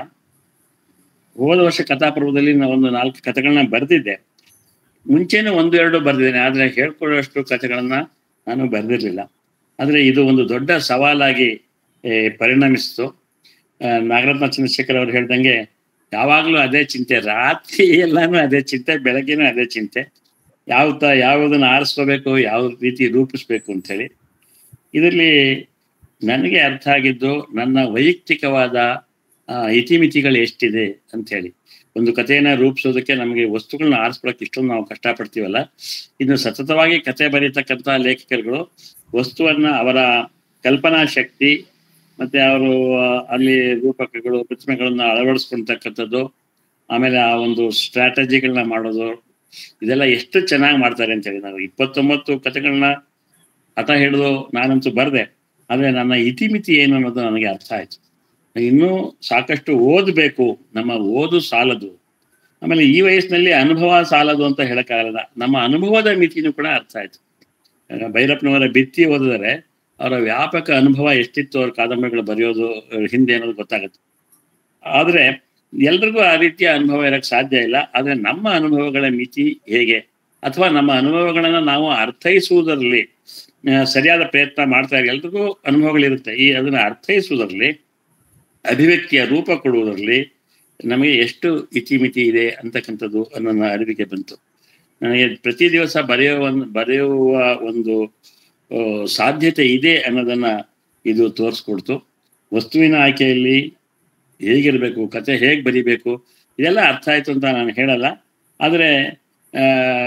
ಹೋದ ವರ್ಷ ಕಥಾಪರ್ವದಲ್ಲಿ ನಾನು ಒಂದು ನಾಲ್ಕು ಕಥೆಗಳನ್ನ ಬರೆದಿದ್ದೆ ಮುಂಚೆನೂ ಒಂದು ಎರಡು ಬರೆದಿದ್ದೇನೆ ಆದ್ರೆ ಹೇಳ್ಕೊಳ್ಳುವಷ್ಟು ಕಥೆಗಳನ್ನ ನಾನು ಬರೆದಿರ್ಲಿಲ್ಲ ಆದ್ರೆ ಇದು ಒಂದು ದೊಡ್ಡ ಸವಾಲಾಗಿ ಏ, ಪರಿಣಮಿಸಿತು ಆ, ನಾಗರತ್ನ ಚಂದ್ರಶೇಖರ್ ಅವರು ಹೇಳ್ದಂಗೆ ಯಾವಾಗ್ಲೂ ಅದೇ ಚಿಂತೆ ರಾತ್ರಿ ಎಲ್ಲಾನು ಅದೇ ಚಿಂತೆ ಬೆಳಗ್ಗೆನೂ ಅದೇ ಚಿಂತೆ ಯಾವ ತ ಯಾವುದನ್ನ ಆರಿಸ್ಕೋಬೇಕು ಯಾವ ರೀತಿ ರೂಪಿಸ್ಬೇಕು ಅಂತ ಹೇಳಿ ಇದರಲ್ಲಿ ನನಗೆ ಅರ್ಥ ಆಗಿದ್ದು ನನ್ನ ವೈಯಕ್ತಿಕವಾದ ಆ, ಇತಿಮಿತಿಗಳು ಎಷ್ಟಿದೆ ಅಂತ ಹೇಳಿ ಒಂದು ಕಥೆಯನ್ನ ರೂಪಿಸೋದಕ್ಕೆ ನಮಗೆ ವಸ್ತುಗಳನ್ನ ಆರಿಸ್ಕೊಳಕ್ಕೆ ಇಷ್ಟೊಂದು ನಾವು ಕಷ್ಟಪಡ್ತೀವಲ್ಲ ಇನ್ನು ಸತತವಾಗಿ ಕತೆ ಬರೀತಕ್ಕಂಥ ಲೇಖಕರುಗಳು ವಸ್ತುವನ್ನ ಅವರ ಕಲ್ಪನಾ ಶಕ್ತಿ ಮತ್ತೆ ಅವರು ಅಲ್ಲಿ ರೂಪಕಗಳು ಪ್ರತಿಮೆಗಳನ್ನ ಅಳವಡಿಸ್ಕೊಳ್ತಕ್ಕಂಥದ್ದು ಆಮೇಲೆ ಆ ಒಂದು ಸ್ಟ್ರಾಟಜಿಗಳನ್ನ ಮಾಡೋದು ಇದೆಲ್ಲ ಎಷ್ಟು ಚೆನ್ನಾಗಿ ಮಾಡ್ತಾರೆ ಅಂತ ಹೇಳಿ ನಾವು ಇಪ್ಪತ್ತೊಂಬತ್ತು ಕಥೆಗಳನ್ನ ಹಠ ಹಿಡಿದು ನಾನಂತೂ ಬರ್ದೆ ಆದ್ರೆ ನನ್ನ ಇತಿಮಿತಿ ಏನು ಅನ್ನೋದು ನನಗೆ ಅರ್ಥ ಆಯ್ತು ಇನ್ನೂ ಸಾಕಷ್ಟು ಓದಬೇಕು ನಮ್ಮ ಓದು ಸಾಲದು ಆಮೇಲೆ ಈ ವಯಸ್ಸಿನಲ್ಲಿ ಅನುಭವ ಸಾಲದು ಅಂತ ಹೇಳಕ್ಕಾಗಲ್ಲ ನಮ್ಮ ಅನುಭವದ ಮಿತಿನೂ ಕೂಡ ಅರ್ಥ ಆಯ್ತು ಆ, ಭೈರಪ್ಪನವರ ಬಿತ್ತಿ ಓದಿದರೆ ಅವರ ವ್ಯಾಪಕ ಅನುಭವ ಎಷ್ಟಿತ್ತು ಅವ್ರ ಕಾದಂಬರಿಗಳು ಬರೆಯೋದು ಅವ್ರ ಹಿಂದೆ ಅನ್ನೋದು ಗೊತ್ತಾಗುತ್ತೆ ಆದ್ರೆ ಎಲ್ರಿಗೂ ಆ ರೀತಿಯ ಅನುಭವ ಇರಕ್ ಸಾಧ್ಯ ಇಲ್ಲ ಆದ್ರೆ ನಮ್ಮ ಅನುಭವಗಳ ಮಿತಿ ಹೇಗೆ ಅಥವಾ ನಮ್ಮ ಅನುಭವಗಳನ್ನ ನಾವು ಅರ್ಥೈಸುವುದರಲ್ಲಿ ಆ, ಸರಿಯಾದ ಪ್ರಯತ್ನ ಮಾಡ್ತಾ ಇರೋ ಎಲ್ರಿಗೂ ಅನುಭವಗಳಿರುತ್ತೆ ಈ ಅದನ್ನ ಅರ್ಥೈಸುವುದರಲ್ಲಿ ಅಭಿವ್ಯಕ್ತಿಯ ರೂಪ ಕೊಡುವುದರಲ್ಲಿ ನಮಗೆ ಎಷ್ಟು ಇತಿಮಿತಿ ಇದೆ ಅಂತಕ್ಕಂಥದ್ದು ನನ್ನ ಅರಿವಿಗೆ ಬಂತು ನನಗೆ ಪ್ರತಿ ದಿವಸ ಬರೆಯುವ ಒಂದು ಬರೆಯುವ ಒಂದು ಆ, ಸಾಧ್ಯತೆ ಇದೆ ಅನ್ನೋದನ್ನ ಇದು ತೋರಿಸ್ಕೊಡ್ತು ವಸ್ತುವಿನ ಆಯ್ಕೆಯಲ್ಲಿ ಹೇಗಿರಬೇಕು ಕತೆ ಹೇಗೆ ಬರಿಬೇಕು ಇದೆಲ್ಲ ಅರ್ಥ ಆಯ್ತು ಅಂತ ನಾನು ಹೇಳಲ್ಲ ಆದರೆ ಆ,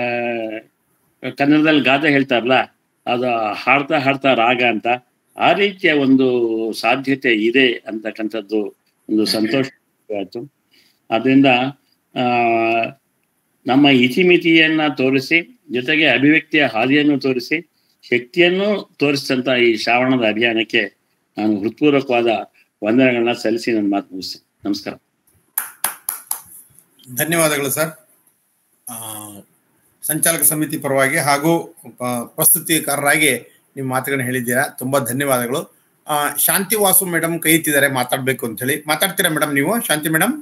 ಕನ್ನಡದಲ್ಲಿ ಗಾದೆ ಹೇಳ್ತಾರಲ್ಲ ಅದು ಹಾಡ್ತಾ ಹಾಡ್ತಾ ರಾಗ ಅಂತ ಆ ರೀತಿಯ ಒಂದು ಸಾಧ್ಯತೆ ಇದೆ ಅಂತಕ್ಕಂಥದ್ದು ಒಂದು ಸಂತೋಷ ಆಯ್ತು ಅದರಿಂದ ಆ ನಮ್ಮ ಇತಿಮಿತಿಯನ್ನ ತೋರಿಸಿ ಜೊತೆಗೆ ಅಭಿವ್ಯಕ್ತಿಯ ಹಾದಿಯನ್ನು ತೋರಿಸಿ ಶಕ್ತಿಯನ್ನು ತೋರಿಸಿದಂತ ಈ ಶ್ರಾವಣದ ಅಭಿಯಾನಕ್ಕೆ ನಾನು ಹೃತ್ಪೂರ್ವಕವಾದ ವಂದನೆಗಳನ್ನ ಸಲ್ಲಿಸಿ ನನ್ನ ಮಾತು ಮುಗಿಸ್ತೇನೆ ನಮಸ್ಕಾರ ಧನ್ಯವಾದಗಳು ಸರ್ ಆ, ಸಂಚಾಲಕ ಸಮಿತಿ ಪರವಾಗಿ ಹಾಗೂ ಪ- ಪ್ರಸ್ತುತಿಕಾರರಾಗಿ ನಿಮ್ಮ ಮಾತುಗಳನ್ನ ಹೇಳಿದ್ದೀರಾ ತುಂಬಾ ಧನ್ಯವಾದಗಳು ಆ, ಶಾಂತಿ ವಾಸು ಮೇಡಮ್ ಕೈ ಎತ್ತಿದ್ದಾರೆ ಮಾತಾಡ್ಬೇಕು ಅಂತ ಹೇಳಿ ಮಾತಾಡ್ತೀರಾ ಮೇಡಮ್ ನೀವು ಶಾಂತಿ ಮೇಡಮ್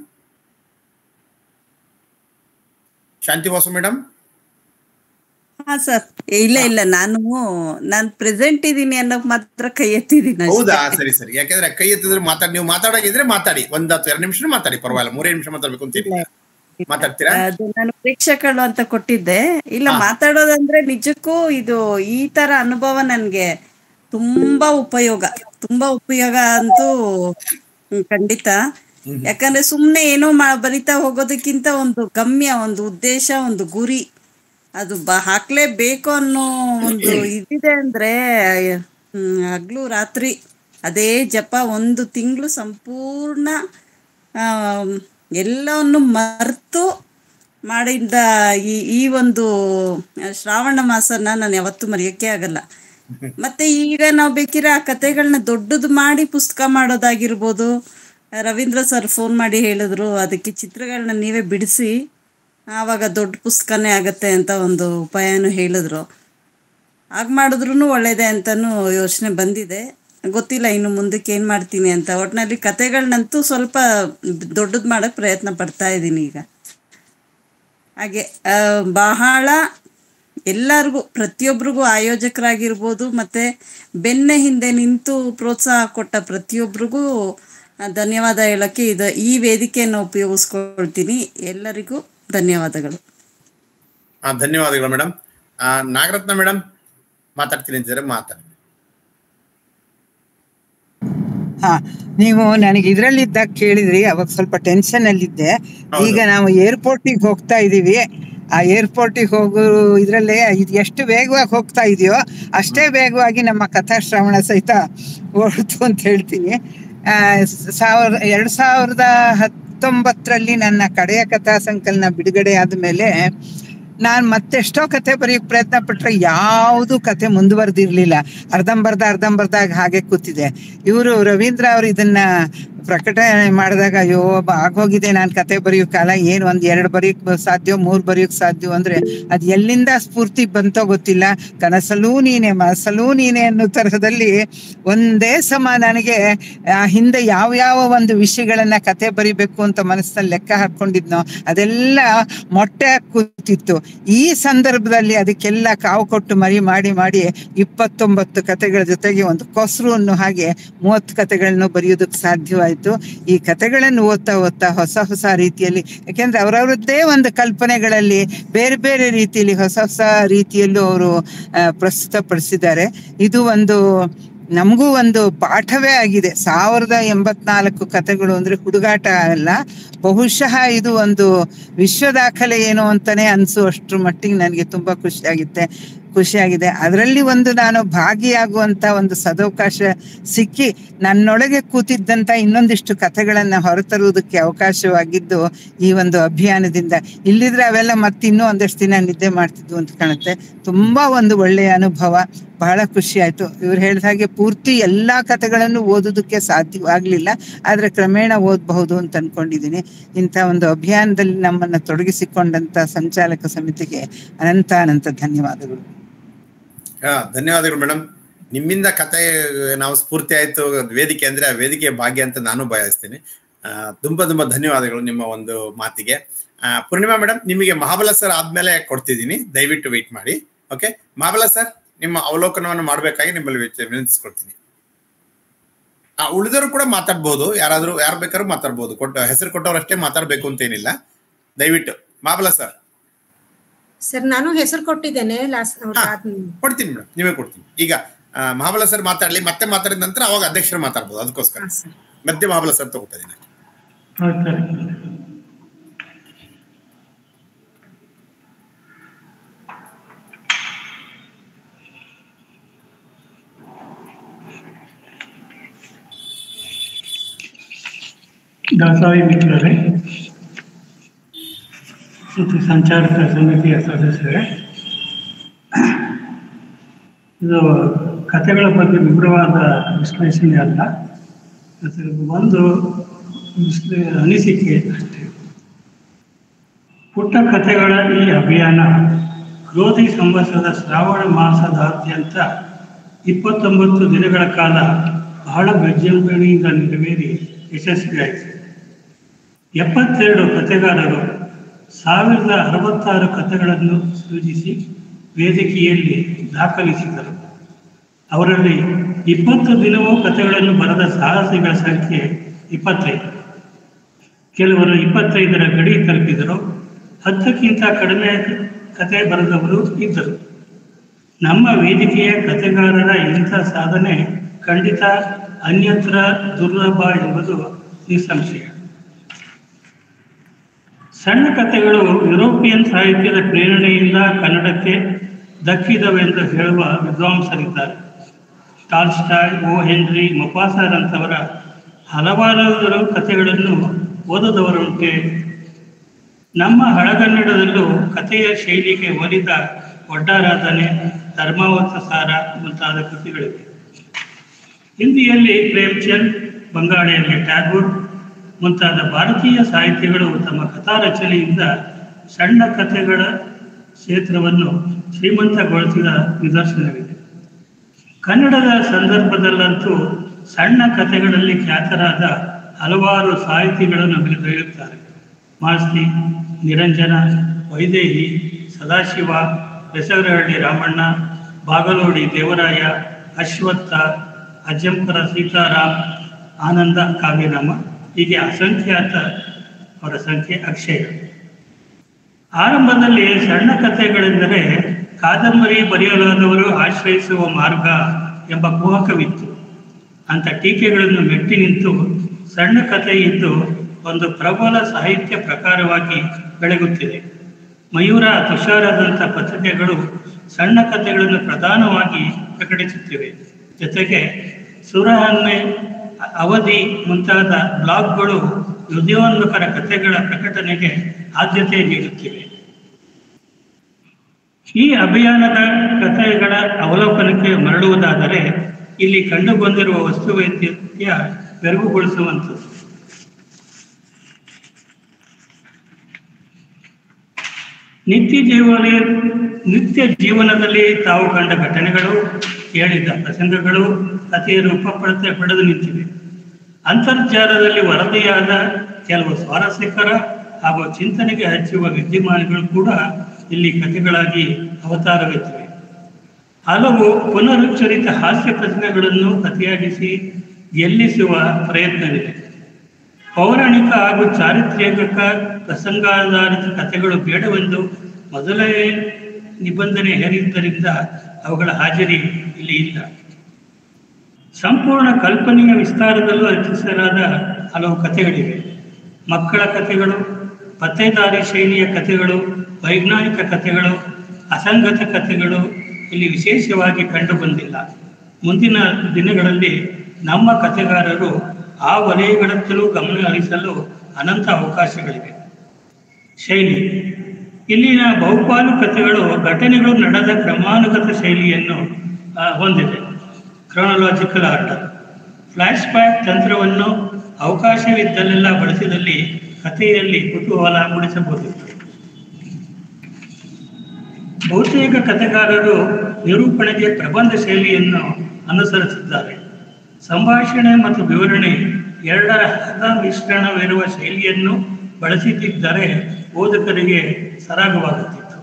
ಶಾಂತಿ ವಾಸು ಮೇಡಮ್ ಹಾ ಸರ್ ಇಲ್ಲ ಇಲ್ಲ ನಾನು ನಾನ್ ಪ್ರೆಸೆಂಟ್ ಇದೀನಿ ಅನ್ನೋಕ್ ಮಾತ್ರ ಕೈ ಎತ್ತಿದೀನಿ ಅಷ್ಟೇ. ಹೌದಾ ಸರಿ ಸರಿ ಯಾಕಂದ್ರೆ ಕೈ ಎತ್ತಿದ್ರೆ ಮಾತಾಡಿ ನೀವು ಮಾತಾಡೋಗಿದ್ರೆ ಮಾತಾಡಿ ಒಂದ್ ಹತ್ತು ಎರಡು ನಿಮಿಷ ಮಾತಾಡಿ ಪರವಾಗಿಲ್ಲ ಮೂರೇ ನಿಮಿಷ ಮಾತಾಡ್ಬೇಕು ಅಂತ ಮಾತಾಡ್ತೀರಾ ಅದು ನಾನು ಪ್ರೇಕ್ಷಕಗಳು ಅಂತ ಕೊಟ್ಟಿದ್ದೆ ಇಲ್ಲ ಹಾ. ಮಾತಾಡೋದಂದ್ರೆ ನಿಜಕ್ಕೂ ಇದು ಈ ತರ ಅನುಭವ ನನ್ಗೆ ತುಂಬಾ ಉಪಯೋಗ ತುಂಬಾ ಉಪಯೋಗ ಅಂತೂ ಹ್ಮ್, ಖಂಡಿತ ಯಾಕಂದ್ರೆ ಸುಮ್ನೆ ಏನೋ ಮಾ ಬರಿತಾ ಹೋಗೋದಕ್ಕಿಂತ ಒಂದು ಗಮ್ಯ ಒಂದು ಉದ್ದೇಶ ಒಂದು ಗುರಿ ಅದು ಬ ಹಾಕ್ಲೇಬೇಕು ಅನ್ನೋ ಒಂದು ಇದಿದೆ ಅಂದ್ರೆ ಹ್ಮ್, ಹಗ್ಲು ರಾತ್ರಿ ಅದೇ ಜಪ ಒಂದು ತಿಂಗಳು ಸಂಪೂರ್ಣ ಆಮ್, ಎಲ್ಲವನ್ನು ಮರೆತು ಮಾಡಿದ ಈ ಈ ಒಂದು ಶ್ರಾವಣ ಮಾಸನ ನಾನು ಯಾವತ್ತೂ ಮರೆಯೋಕ್ಕೆ ಆಗಲ್ಲ ಮತ್ತೆ ಈಗ ನಾವು ಬೇಕಿದ್ರೆ ಆ ಕತೆಗಳನ್ನ ದೊಡ್ಡದು ಮಾಡಿ ಪುಸ್ತಕ ಮಾಡೋದಾಗಿರ್ಬೋದು ರವೀಂದ್ರ ಸರ್ ಫೋನ್ ಮಾಡಿ ಹೇಳಿದ್ರು ಅದಕ್ಕೆ ಚಿತ್ರಗಳನ್ನ ನೀವೇ ಬಿಡಿಸಿ ಆವಾಗ ದೊಡ್ಡ ಪುಸ್ತಕನೇ ಆಗತ್ತೆ ಅಂತ ಒಂದು ಉಪಾಯನೂ ಹೇಳಿದ್ರು ಆಗ ಮಾಡಿದ್ರು ಒಳ್ಳೇದೇ ಅಂತಾನು ಯೋಚನೆ ಬಂದಿದೆ ಗೊತ್ತಿಲ್ಲ ಇನ್ನು ಮುಂದಕ್ಕೆ ಏನು ಮಾಡ್ತೀನಿ ಅಂತ ಒಟ್ಟಿನಲ್ಲಿ ಕತೆಗಳನ್ನಂತೂ ಸ್ವಲ್ಪ ದೊಡ್ಡದು ಮಾಡೋಕ್ಕೆ ಪ್ರಯತ್ನ ಪಡ್ತಾ ಇದ್ದೀನಿ ಈಗ ಹಾಗೆ ಆ, ಬಹಳ ಎಲ್ಲರಿಗೂ ಪ್ರತಿಯೊಬ್ಬರಿಗೂ ಆಯೋಜಕರಾಗಿರ್ಬೋದು ಮತ್ತೆ ಬೆನ್ನ ಹಿಂದೆ ನಿಂತು ಪ್ರೋತ್ಸಾಹ ಕೊಟ್ಟ ಪ್ರತಿಯೊಬ್ಬರಿಗೂ ಆ, ಧನ್ಯವಾದ ಹೇಳೋಕ್ಕೆ ಇದು ಈ ವೇದಿಕೆಯನ್ನು ಉಪಯೋಗಿಸ್ಕೊಳ್ತೀನಿ ಎಲ್ಲರಿಗೂ ಧನ್ಯವಾದಗಳು ಆ ಧನ್ಯವಾದಗಳು ಮೇಡಮ್ ನಾಗರತ್ನ ಮೇಡಮ್ ಮಾತಾಡ್ತೀನಿ ಅಂತಿದ್ರೆ ಮಾತಾಡಿ ಹಾ ನೀವು ನನಗೆ ಇದ್ರಲ್ಲಿದ್ದಾಗ ಕೇಳಿದ್ರಿ ಅವಾಗ ಸ್ವಲ್ಪ ಟೆನ್ಷನ್ ಅಲ್ಲಿದ್ದೆ ಹೌದು. ಈಗ ನಾವು ಏರ್ಪೋರ್ಟಿಗೆ ಹೋಗ್ತಾ ಇದೀವಿ ಆ ಏರ್ಪೋರ್ಟಿಗೆ ಹೋಗೋ ಇದ್ರಲ್ಲೇ ಇದು ಎಷ್ಟು ವೇಗವಾಗಿ ಹೋಗ್ತಾ ಇದೆಯೋ ಅಷ್ಟೇ ವೇಗವಾಗಿ ನಮ್ಮ ಕಥಾಶ್ರವಣ ಸಹಿತ ಓಡ್ತು ಅಂತ ಹೇಳ್ತೀನಿ ಆ, ಸಾವಿರ ಎರಡ್ ಸಾವಿರದ ಹತ್ತೊಂಬತ್ತರಲ್ಲಿ ನನ್ನ ಕಡೆಯ ಕಥಾ ಸಂಕಲನ ಬಿಡುಗಡೆ ಆದ್ಮೇಲೆ ನಾನ್ ಮತ್ತೆಷ್ಟೋ ಕತೆ ಬರೆಯಕ್ ಪ್ರಯತ್ನ ಪಟ್ರೆ ಯಾವುದು ಕತೆ ಮುಂದುವರೆದಿರ್ಲಿಲ್ಲ ಅರ್ಧಂಬರ್ಧ ಅರ್ಧಂಬರ್ಧ ಹಾಗೆ ಕೂತಿದೆ ಇವರು ರವೀಂದ್ರ ಅವರು ಇದನ್ನ ಪ್ರಕಟಣೆ ಮಾಡಿದಾಗ ಅಯ್ಯೋ ಬ- ಆಗೋಗಿದೆ ನಾನು ಕತೆ ಬರೆಯೋ ಕಾಲ ಏನು ಒಂದ್ ಎರಡು ಬರೆಯಕ್ ಸಾಧ್ಯ ಮೂರ್ ಬರೆಯಕ್ ಸಾಧ್ಯ ಅಂದ್ರೆ ಅದ್ ಎಲ್ಲಿಂದ ಸ್ಫೂರ್ತಿ ಬಂತೋ ಗೊತ್ತಿಲ್ಲ ಕನಸಲ್ಲೂ ನೀನೆ ಮನಸ್ಸಲ್ಲೂ ನೀನೆ ಅನ್ನೋ ತರಹದಲ್ಲಿ ಒಂದೇ ಸಮ ನನಗೆ ಆ ಹಿಂದೆ ಯಾವ ಯಾವ ಒಂದು ವಿಷಯಗಳನ್ನ ಕತೆ ಬರಿಬೇಕು ಅಂತ ಮನಸ್ಸಲ್ಲಿ ಲೆಕ್ಕ ಹಾಕೊಂಡಿದ್ನೋ ಅದೆಲ್ಲ ಮೊಟ್ಟೆ ಹಾಕ್ ಕೂತಿತ್ತು ಈ ಸಂದರ್ಭದಲ್ಲಿ ಅದಕ್ಕೆಲ್ಲ ಕಾವು ಕೊಟ್ಟು ಮರಿ ಮಾಡಿ ಮಾಡಿ ಇಪ್ಪತ್ತೊಂಬತ್ತು ಕತೆಗಳ ಜೊತೆಗೆ ಒಂದು ಕೊಸರು ಅನ್ನೋ ಹಾಗೆ ಮೂವತ್ತು ಕತೆಗಳನ್ನು ಬರೆಯೋದಕ್ಕೆ ಸಾಧ್ಯವಾಯಿತು ಈ ಕತೆಗಳನ್ನು ಓದ್ತಾ ಓದ್ತಾ ಹೊಸ ಹೊಸ ರೀತಿಯಲ್ಲಿ ಯಾಕೆಂದ್ರೆ ಅವರವರದ್ದೇ ಒಂದು ಕಲ್ಪನೆಗಳಲ್ಲಿ ಬೇರೆ ಬೇರೆ ರೀತಿಯಲ್ಲಿ ಹೊಸ ಹೊಸ ರೀತಿಯಲ್ಲೂ ಅವರು ಪ್ರಸ್ತುತಪಡಿಸಿದ್ದಾರೆ ಇದು ಒಂದು ನಮಗೂ ಒಂದು ಪಾಠವೇ ಆಗಿದೆ ಸಾವಿರದ ಎಂಬತ್ನಾಲ್ಕು ಕತೆಗಳು ಅಂದ್ರೆ ಹುಡುಗಾಟ ಅಲ್ಲ ಬಹುಶಃ ಇದು ಒಂದು ವಿಶ್ವ ದಾಖಲೆ ಏನು ಅಂತಾನೆ ಅನ್ಸುವಷ್ಟ್ರ ಮಟ್ಟಿಗೆ ನನಗೆ ತುಂಬಾ ಖುಷಿಯಾಗುತ್ತೆ ಖುಷಿಯಾಗಿದೆ ಅದರಲ್ಲಿ ಒಂದು ನಾನು ಭಾಗಿಯಾಗುವಂತ ಒಂದು ಸದವಕಾಶ ಸಿಕ್ಕಿ ನನ್ನೊಳಗೆ ಕೂತಿದ್ದಂತ ಇನ್ನೊಂದಿಷ್ಟು ಕಥೆಗಳನ್ನ ಹೊರತರುವುದಕ್ಕೆ ಅವಕಾಶವಾಗಿದ್ದು ಈ ಒಂದು ಅಭಿಯಾನದಿಂದ ಇಲ್ಲಿದ್ರೆ ಅವೆಲ್ಲ ಮತ್ತೆ ಇನ್ನೂ ಒಂದಷ್ಟು ದಿನ ನಿದ್ದೆ ಮಾಡ್ತಿದ್ವು ಅಂತ ಕಾಣುತ್ತೆ ತುಂಬಾ ಒಂದು ಒಳ್ಳೆಯ ಅನುಭವ ಬಹಳ ಖುಷಿ ಆಯ್ತು ಇವ್ರು ಹೇಳಿದ ಹಾಗೆ ಪೂರ್ತಿ ಎಲ್ಲಾ ಕಥೆಗಳನ್ನು ಓದೋದಕ್ಕೆ ಸಾಧ್ಯವಾಗ್ಲಿಲ್ಲ ಆದ್ರೆ ಕ್ರಮೇಣ ಓದಬಹುದು ಅಂತ ಅನ್ಕೊಂಡಿದ್ದೀನಿ ಇಂಥ ಒಂದು ಅಭಿಯಾನದಲ್ಲಿ ನಮ್ಮನ್ನ ತೊಡಗಿಸಿಕೊಂಡಂತ ಸಂಚಾಲಕ ಸಮಿತಿಗೆ ಅನಂತ ಅನಂತ ಧನ್ಯವಾದಗಳು ಹಾ ಧನ್ಯವಾದಗಳು ಮೇಡಮ್ ನಿಮ್ಮಿಂದ ಕತೆ ನಾವು ಸ್ಫೂರ್ತಿ ಆಯ್ತು ವೇದಿಕೆ ಅಂದ್ರೆ ಆ ವೇದಿಕೆಯ ಭಾಗ್ಯ ಅಂತ ನಾನು ಬಯಸ್ತೀನಿ ಆ, ತುಂಬಾ ತುಂಬಾ ಧನ್ಯವಾದಗಳು ನಿಮ್ಮ ಒಂದು ಮಾತಿಗೆ ಆ, ಪೂರ್ಣಿಮಾ ಮೇಡಮ್ ನಿಮಗೆ ಮಹಾಬಲ ಸರ್ ಆದ್ಮೇಲೆ ಕೊಡ್ತಿದ್ದೀನಿ ದಯವಿಟ್ಟು ವೆಯ್ಟ್ ಮಾಡಿ ಓಕೆ ಮಹಾಬಲ ಸರ್ ನಿಮ್ಮ ಅವಲೋಕನವನ್ನು ಮಾಡಬೇಕಾಗಿ ನಿಮ್ಮಲ್ಲಿ ವಿಚ- ವಿನಂತಿಸ್ಕೊಳ್ತೀನಿ ಆ ಉಳಿದವರು ಕೂಡ ಮಾತಾಡ್ಬೋದು ಯಾರಾದ್ರೂ ಯಾರು ಬೇಕಾದ್ರೂ ಮಾತಾಡ್ಬೋದು ಕೊಟ್ಟ ಹೆಸರು ಕೊಟ್ಟವ್ರಷ್ಟೇ ಮಾತಾಡ್ಬೇಕು ಅಂತ ಏನಿಲ್ಲ ದಯವಿಟ್ಟು ಮಹಾಬಲ ಸರ್ ಸರ್ ನಾನು ಹೆಸರು ಕೊಟ್ಟಿದ್ದೇನೆ ಲಾಸ್ಟ್ ಹಾ, ಕೊಡ್ತೀನಿ ಮೇಡಮ್ ನೀವೇ ಕೊಡ್ತೀನಿ ಈಗ ಆ, ಮಹಾಬಲ ಸರ್ ಮಾತಾಡ್ಲಿ ಮತ್ತೆ ಮಾತಾಡಿದ ನಂತರ ಅವಾಗ ಅಧ್ಯಕ್ಷರು ಮಾತಾಡ್ಬೋದು ಅದಕ್ಕೋಸ್ಕರ ಮಧ್ಯೆ ಮಹಾಬಲ ಸರ್ ತಗೋತಾ ಇದೀನಿ ದಾಸವಾಳಿ ಮಿತ್ರರೇ ಮತ್ತು ಸಂಚಾಲಕ ಸಮಿತಿಯ ಸದಸ್ಯರೇ ಇದು ಕಥೆಗಳ ಬಗ್ಗೆ ವಿವರವಾದ ವಿಶ್ಲೇಷಣೆ ಅಲ್ಲ ಅದ್ರ ಒಂದು ವಿಶ್ಲೇ ಅನಿಸಿಕೆ ಅಷ್ಟೇ ಪುಟ್ಟ ಕಥೆಗಳ ಈ ಅಭಿಯಾನ ಕ್ರೋಧಿ ಸಂವತ್ಸರದ ಶ್ರಾವಣ ಮಾಸದಾದ್ಯಂತ ಇಪ್ಪತ್ತೊಂಬತ್ತು ದಿನಗಳ ಕಾಲ ಬಹಳ ವಿಜೃಂಭಣೆಯಿಂದ ನೆರವೇರಿ ಯಶಸ್ವಿಯಾಯಿತು ಎಪ್ಪತ್ತೆರಡು ಕಥೆಗಾರರು ಸಾವಿರದ ಅರವತ್ತಾರು ಕಥೆಗಳನ್ನು ಸೃಜಿಸಿ ವೇದಿಕೆಯಲ್ಲಿ ದಾಖಲಿಸಿದರು ಅವರಲ್ಲಿ ಇಪ್ಪತ್ತು ದಿನವೂ ಕಥೆಗಳನ್ನು ಬರೆದ ಸಾಹಸಿಗಳ ಸಂಖ್ಯೆ ಇಪ್ಪತ್ತೈದು ಕೆಲವರು ಇಪ್ಪತ್ತೈದರ ಗಡಿ ತಲುಪಿದರು ಹತ್ತಕ್ಕಿಂತ ಕಡಿಮೆ ಕತೆ ಬರೆದವರು ಇದ್ದರು ನಮ್ಮ ವೇದಿಕೆಯ ಕಥೆಗಾರರ ಇಂಥ ಸಾಧನೆ ಖಂಡಿತ ಅನ್ಯತ್ರ ದುರ್ಲಭ ಎಂಬುದು ನಿಸ್ಸಂಶಯ ಸಣ್ಣ ಕಥೆಗಳು ಯುರೋಪಿಯನ್ ಸಾಹಿತ್ಯದ ಪ್ರೇರಣೆಯಿಂದ ಕನ್ನಡಕ್ಕೆ ದಕ್ಕಿದವೆಂದು ಹೇಳುವ ವಿದ್ವಾಂಸರಿದ್ದಾರೆ ಟಾಲ್ಸ್ಟಾಯ್ ಓ ಹೆನ್ರಿ ಮೊಪಾಸರಂಥವರ ಹಲವಾರು ಕಥೆಗಳನ್ನು ಓದದವರುಂಟೆ ನಮ್ಮ ಹಳಗನ್ನಡದಲ್ಲೂ ಕಥೆಯ ಶೈಲಿಗೆ ಒಲಿದ ಒಡ್ಡಾರಾಧನೆ ಧರ್ಮಾವತ ಸಾರ ಮುಂತಾದ ಕೃತಿಗಳಿವೆ ಹಿಂದಿಯಲ್ಲಿ ಪ್ರೇಮ್ಚಂದ್ ಬಂಗಾಳಿಯಲ್ಲಿ ಟ್ಯಾಗೂರ್ ಮುಂತಾದ ಭಾರತೀಯ ಸಾಹಿತ್ಯಗಳು ತಮ್ಮ ಕಥಾ ರಚನೆಯಿಂದ ಸಣ್ಣ ಕಥೆಗಳ ಕ್ಷೇತ್ರವನ್ನು ಶ್ರೀಮಂತಗೊಳಿಸಿದ ನಿದರ್ಶನವಿದೆ ಕನ್ನಡದ ಸಂದರ್ಭದಲ್ಲಂತೂ ಸಣ್ಣ ಕಥೆಗಳಲ್ಲಿ ಖ್ಯಾತರಾದ ಹಲವಾರು ಸಾಹಿತಿಗಳು ನಮಗೆ ದೊರೆಯುತ್ತಾರೆ ಮಾಸ್ತಿ ನಿರಂಜನ ವೈದೇಹಿ ಸದಾಶಿವ ಬೆಸಗರಹಳ್ಳಿ ರಾಮಣ್ಣ ಬಾಗಲೋಡಿ ದೇವರಾಯ ಅಶ್ವತ್ಥ ಅಜ್ಜಂಪುರ ಸೀತಾರಾಮ್ ಆನಂದ ಕಾವ್ಯನಾಮ ಹೀಗೆ ಅಸಂಖ್ಯಾತ ಅವರ ಸಂಖ್ಯೆ ಅಕ್ಷಯ ಆರಂಭದಲ್ಲಿ ಸಣ್ಣ ಕಥೆಗಳೆಂದರೆ ಕಾದಂಬರಿ ಬರೆಯಲಾದವರು ಆಶ್ರಯಿಸುವ ಮಾರ್ಗ ಎಂಬ ಕುಹಕವಿತ್ತು ಅಂತ ಟೀಕೆಗಳನ್ನು ಮೆಟ್ಟಿ ನಿಂತು ಸಣ್ಣ ಕಥೆ ಇದ್ದು ಒಂದು ಪ್ರಬಲ ಸಾಹಿತ್ಯ ಪ್ರಕಾರವಾಗಿ ಬೆಳಗುತ್ತಿದೆ ಮಯೂರ ತುಷಾರದಂಥ ಪತ್ರಿಕೆಗಳು ಸಣ್ಣ ಕಥೆಗಳನ್ನು ಪ್ರಧಾನವಾಗಿ ಪ್ರಕಟಿಸುತ್ತಿವೆ ಜೊತೆಗೆ ಸುರಹನ್ನೆ ಅವಧಿ ಮುಂತಾದ ಬ್ಲಾಗ್ಗಳು ಹೃದಯೋನ್ಮುಖರ ಕಥೆಗಳ ಪ್ರಕಟಣೆಗೆ ಆದ್ಯತೆ ನೀಡುತ್ತಿವೆ ಈ ಅಭಿಯಾನದ ಕಥೆಗಳ ಅವಲೋಕನಕ್ಕೆ ಮರಳುವುದಾದರೆ ಇಲ್ಲಿ ಕಂಡುಬಂದಿರುವ ವಸ್ತುವೈದ್ಯ ಬೆರಗುಗೊಳಿಸುವಂಥದ್ದು ನಿತ್ಯ ಜೀವನ ನಿತ್ಯ ಜೀವನದಲ್ಲಿ ತಾವು ಕಂಡ ಘಟನೆಗಳು ಕೇಳಿದ ಪ್ರಸಂಗಗಳು ಕಥೆಯ ರೂಪ ಪಡೆದ ಪಡೆದು ನಿಂತಿವೆ ಅಂತರ್ಜಾಲದಲ್ಲಿ ವರದಿಯಾದ ಕೆಲವು ಸ್ವಾರಸ್ಯಕರ ಹಾಗೂ ಚಿಂತನೆಗೆ ಹಚ್ಚುವ ವಿದ್ಯಮಾನಗಳು ಕೂಡ ಇಲ್ಲಿ ಕಥೆಗಳಾಗಿ ಅವತಾರವೆತ್ತಿವೆ ಹಲವು ಪುನರುಚ್ಚರಿತ ಹಾಸ್ಯ ಪ್ರಶ್ನೆಗಳನ್ನು ಕಥೆಯಾಗಿಸಿ ಗೆಲ್ಲಿಸುವ ಪ್ರಯತ್ನವಿದೆ ಪೌರಾಣಿಕ ಹಾಗೂ ಚಾರಿತ್ರಿಕ ಪ್ರಸಂಗಾಧಾರಿತ ಕಥೆಗಳು ಬೇಡವೆಂದು ಮೊದಲೇ ನಿಬಂಧನೆ ಹೇರಿದ್ದರಿಂದ ಅವುಗಳ ಹಾಜರಿ ಇಲ್ಲಿ ಇಲ್ಲ ಸಂಪೂರ್ಣ ಕಲ್ಪನೆಯ ವಿಸ್ತಾರದಲ್ಲೂ ರಚಿಸಲಾದ ಹಲವು ಕಥೆಗಳಿವೆ ಮಕ್ಕಳ ಕಥೆಗಳು ಪತ್ತೇದಾರಿ ಶೈಲಿಯ ಕಥೆಗಳು ವೈಜ್ಞಾನಿಕ ಕಥೆಗಳು ಅಸಂಗತ ಕಥೆಗಳು ಇಲ್ಲಿ ವಿಶೇಷವಾಗಿ ಕಂಡುಬಂದಿಲ್ಲ ಮುಂದಿನ ದಿನಗಳಲ್ಲಿ ನಮ್ಮ ಕಥೆಗಾರರು ಆ ವಲಯಗಳತ್ತಲೂ ಗಮನ ಹರಿಸಲು ಅನಂತ ಅವಕಾಶಗಳಿವೆ ಶೈಲಿ ಇಲ್ಲಿನ ಬಹುಪಾಲು ಕಥೆಗಳು ಘಟನೆಗಳು ನಡೆದ ಕ್ರಮಾನುಗತ ಶೈಲಿಯನ್ನು ಆ, ಹೊಂದಿದೆ ಕ್ರೊನಲಾಜಿಕಲ್ ಆರ್ಡರ್ ಫ್ಲಾಶ್ ಬ್ಯಾಕ್ ತಂತ್ರವನ್ನು ಅವಕಾಶವಿದ್ದಲ್ಲೆಲ್ಲ ಬಳಸಿದಲ್ಲಿ ಕಥೆಯಲ್ಲಿ ಕುತೂಹಲ ಮೂಡಿಸಬಹುದಿತ್ತು ಬಹುತೇಕ ಕಥೆಗಾರರು ನಿರೂಪಣೆಗೆ ಪ್ರಬಂಧ ಶೈಲಿಯನ್ನು ಅನುಸರಿಸಿದ್ದಾರೆ ಸಂಭಾಷಣೆ ಮತ್ತು ವಿವರಣೆ ಎರಡರ ಹದ ಮಿಶ್ರಣವಿರುವ ಶೈಲಿಯನ್ನು ಬಳಸುತ್ತಿದ್ದರೆ ಓದುಗರಿಗೆ ಸರಾಗವಾಗುತ್ತಿತ್ತು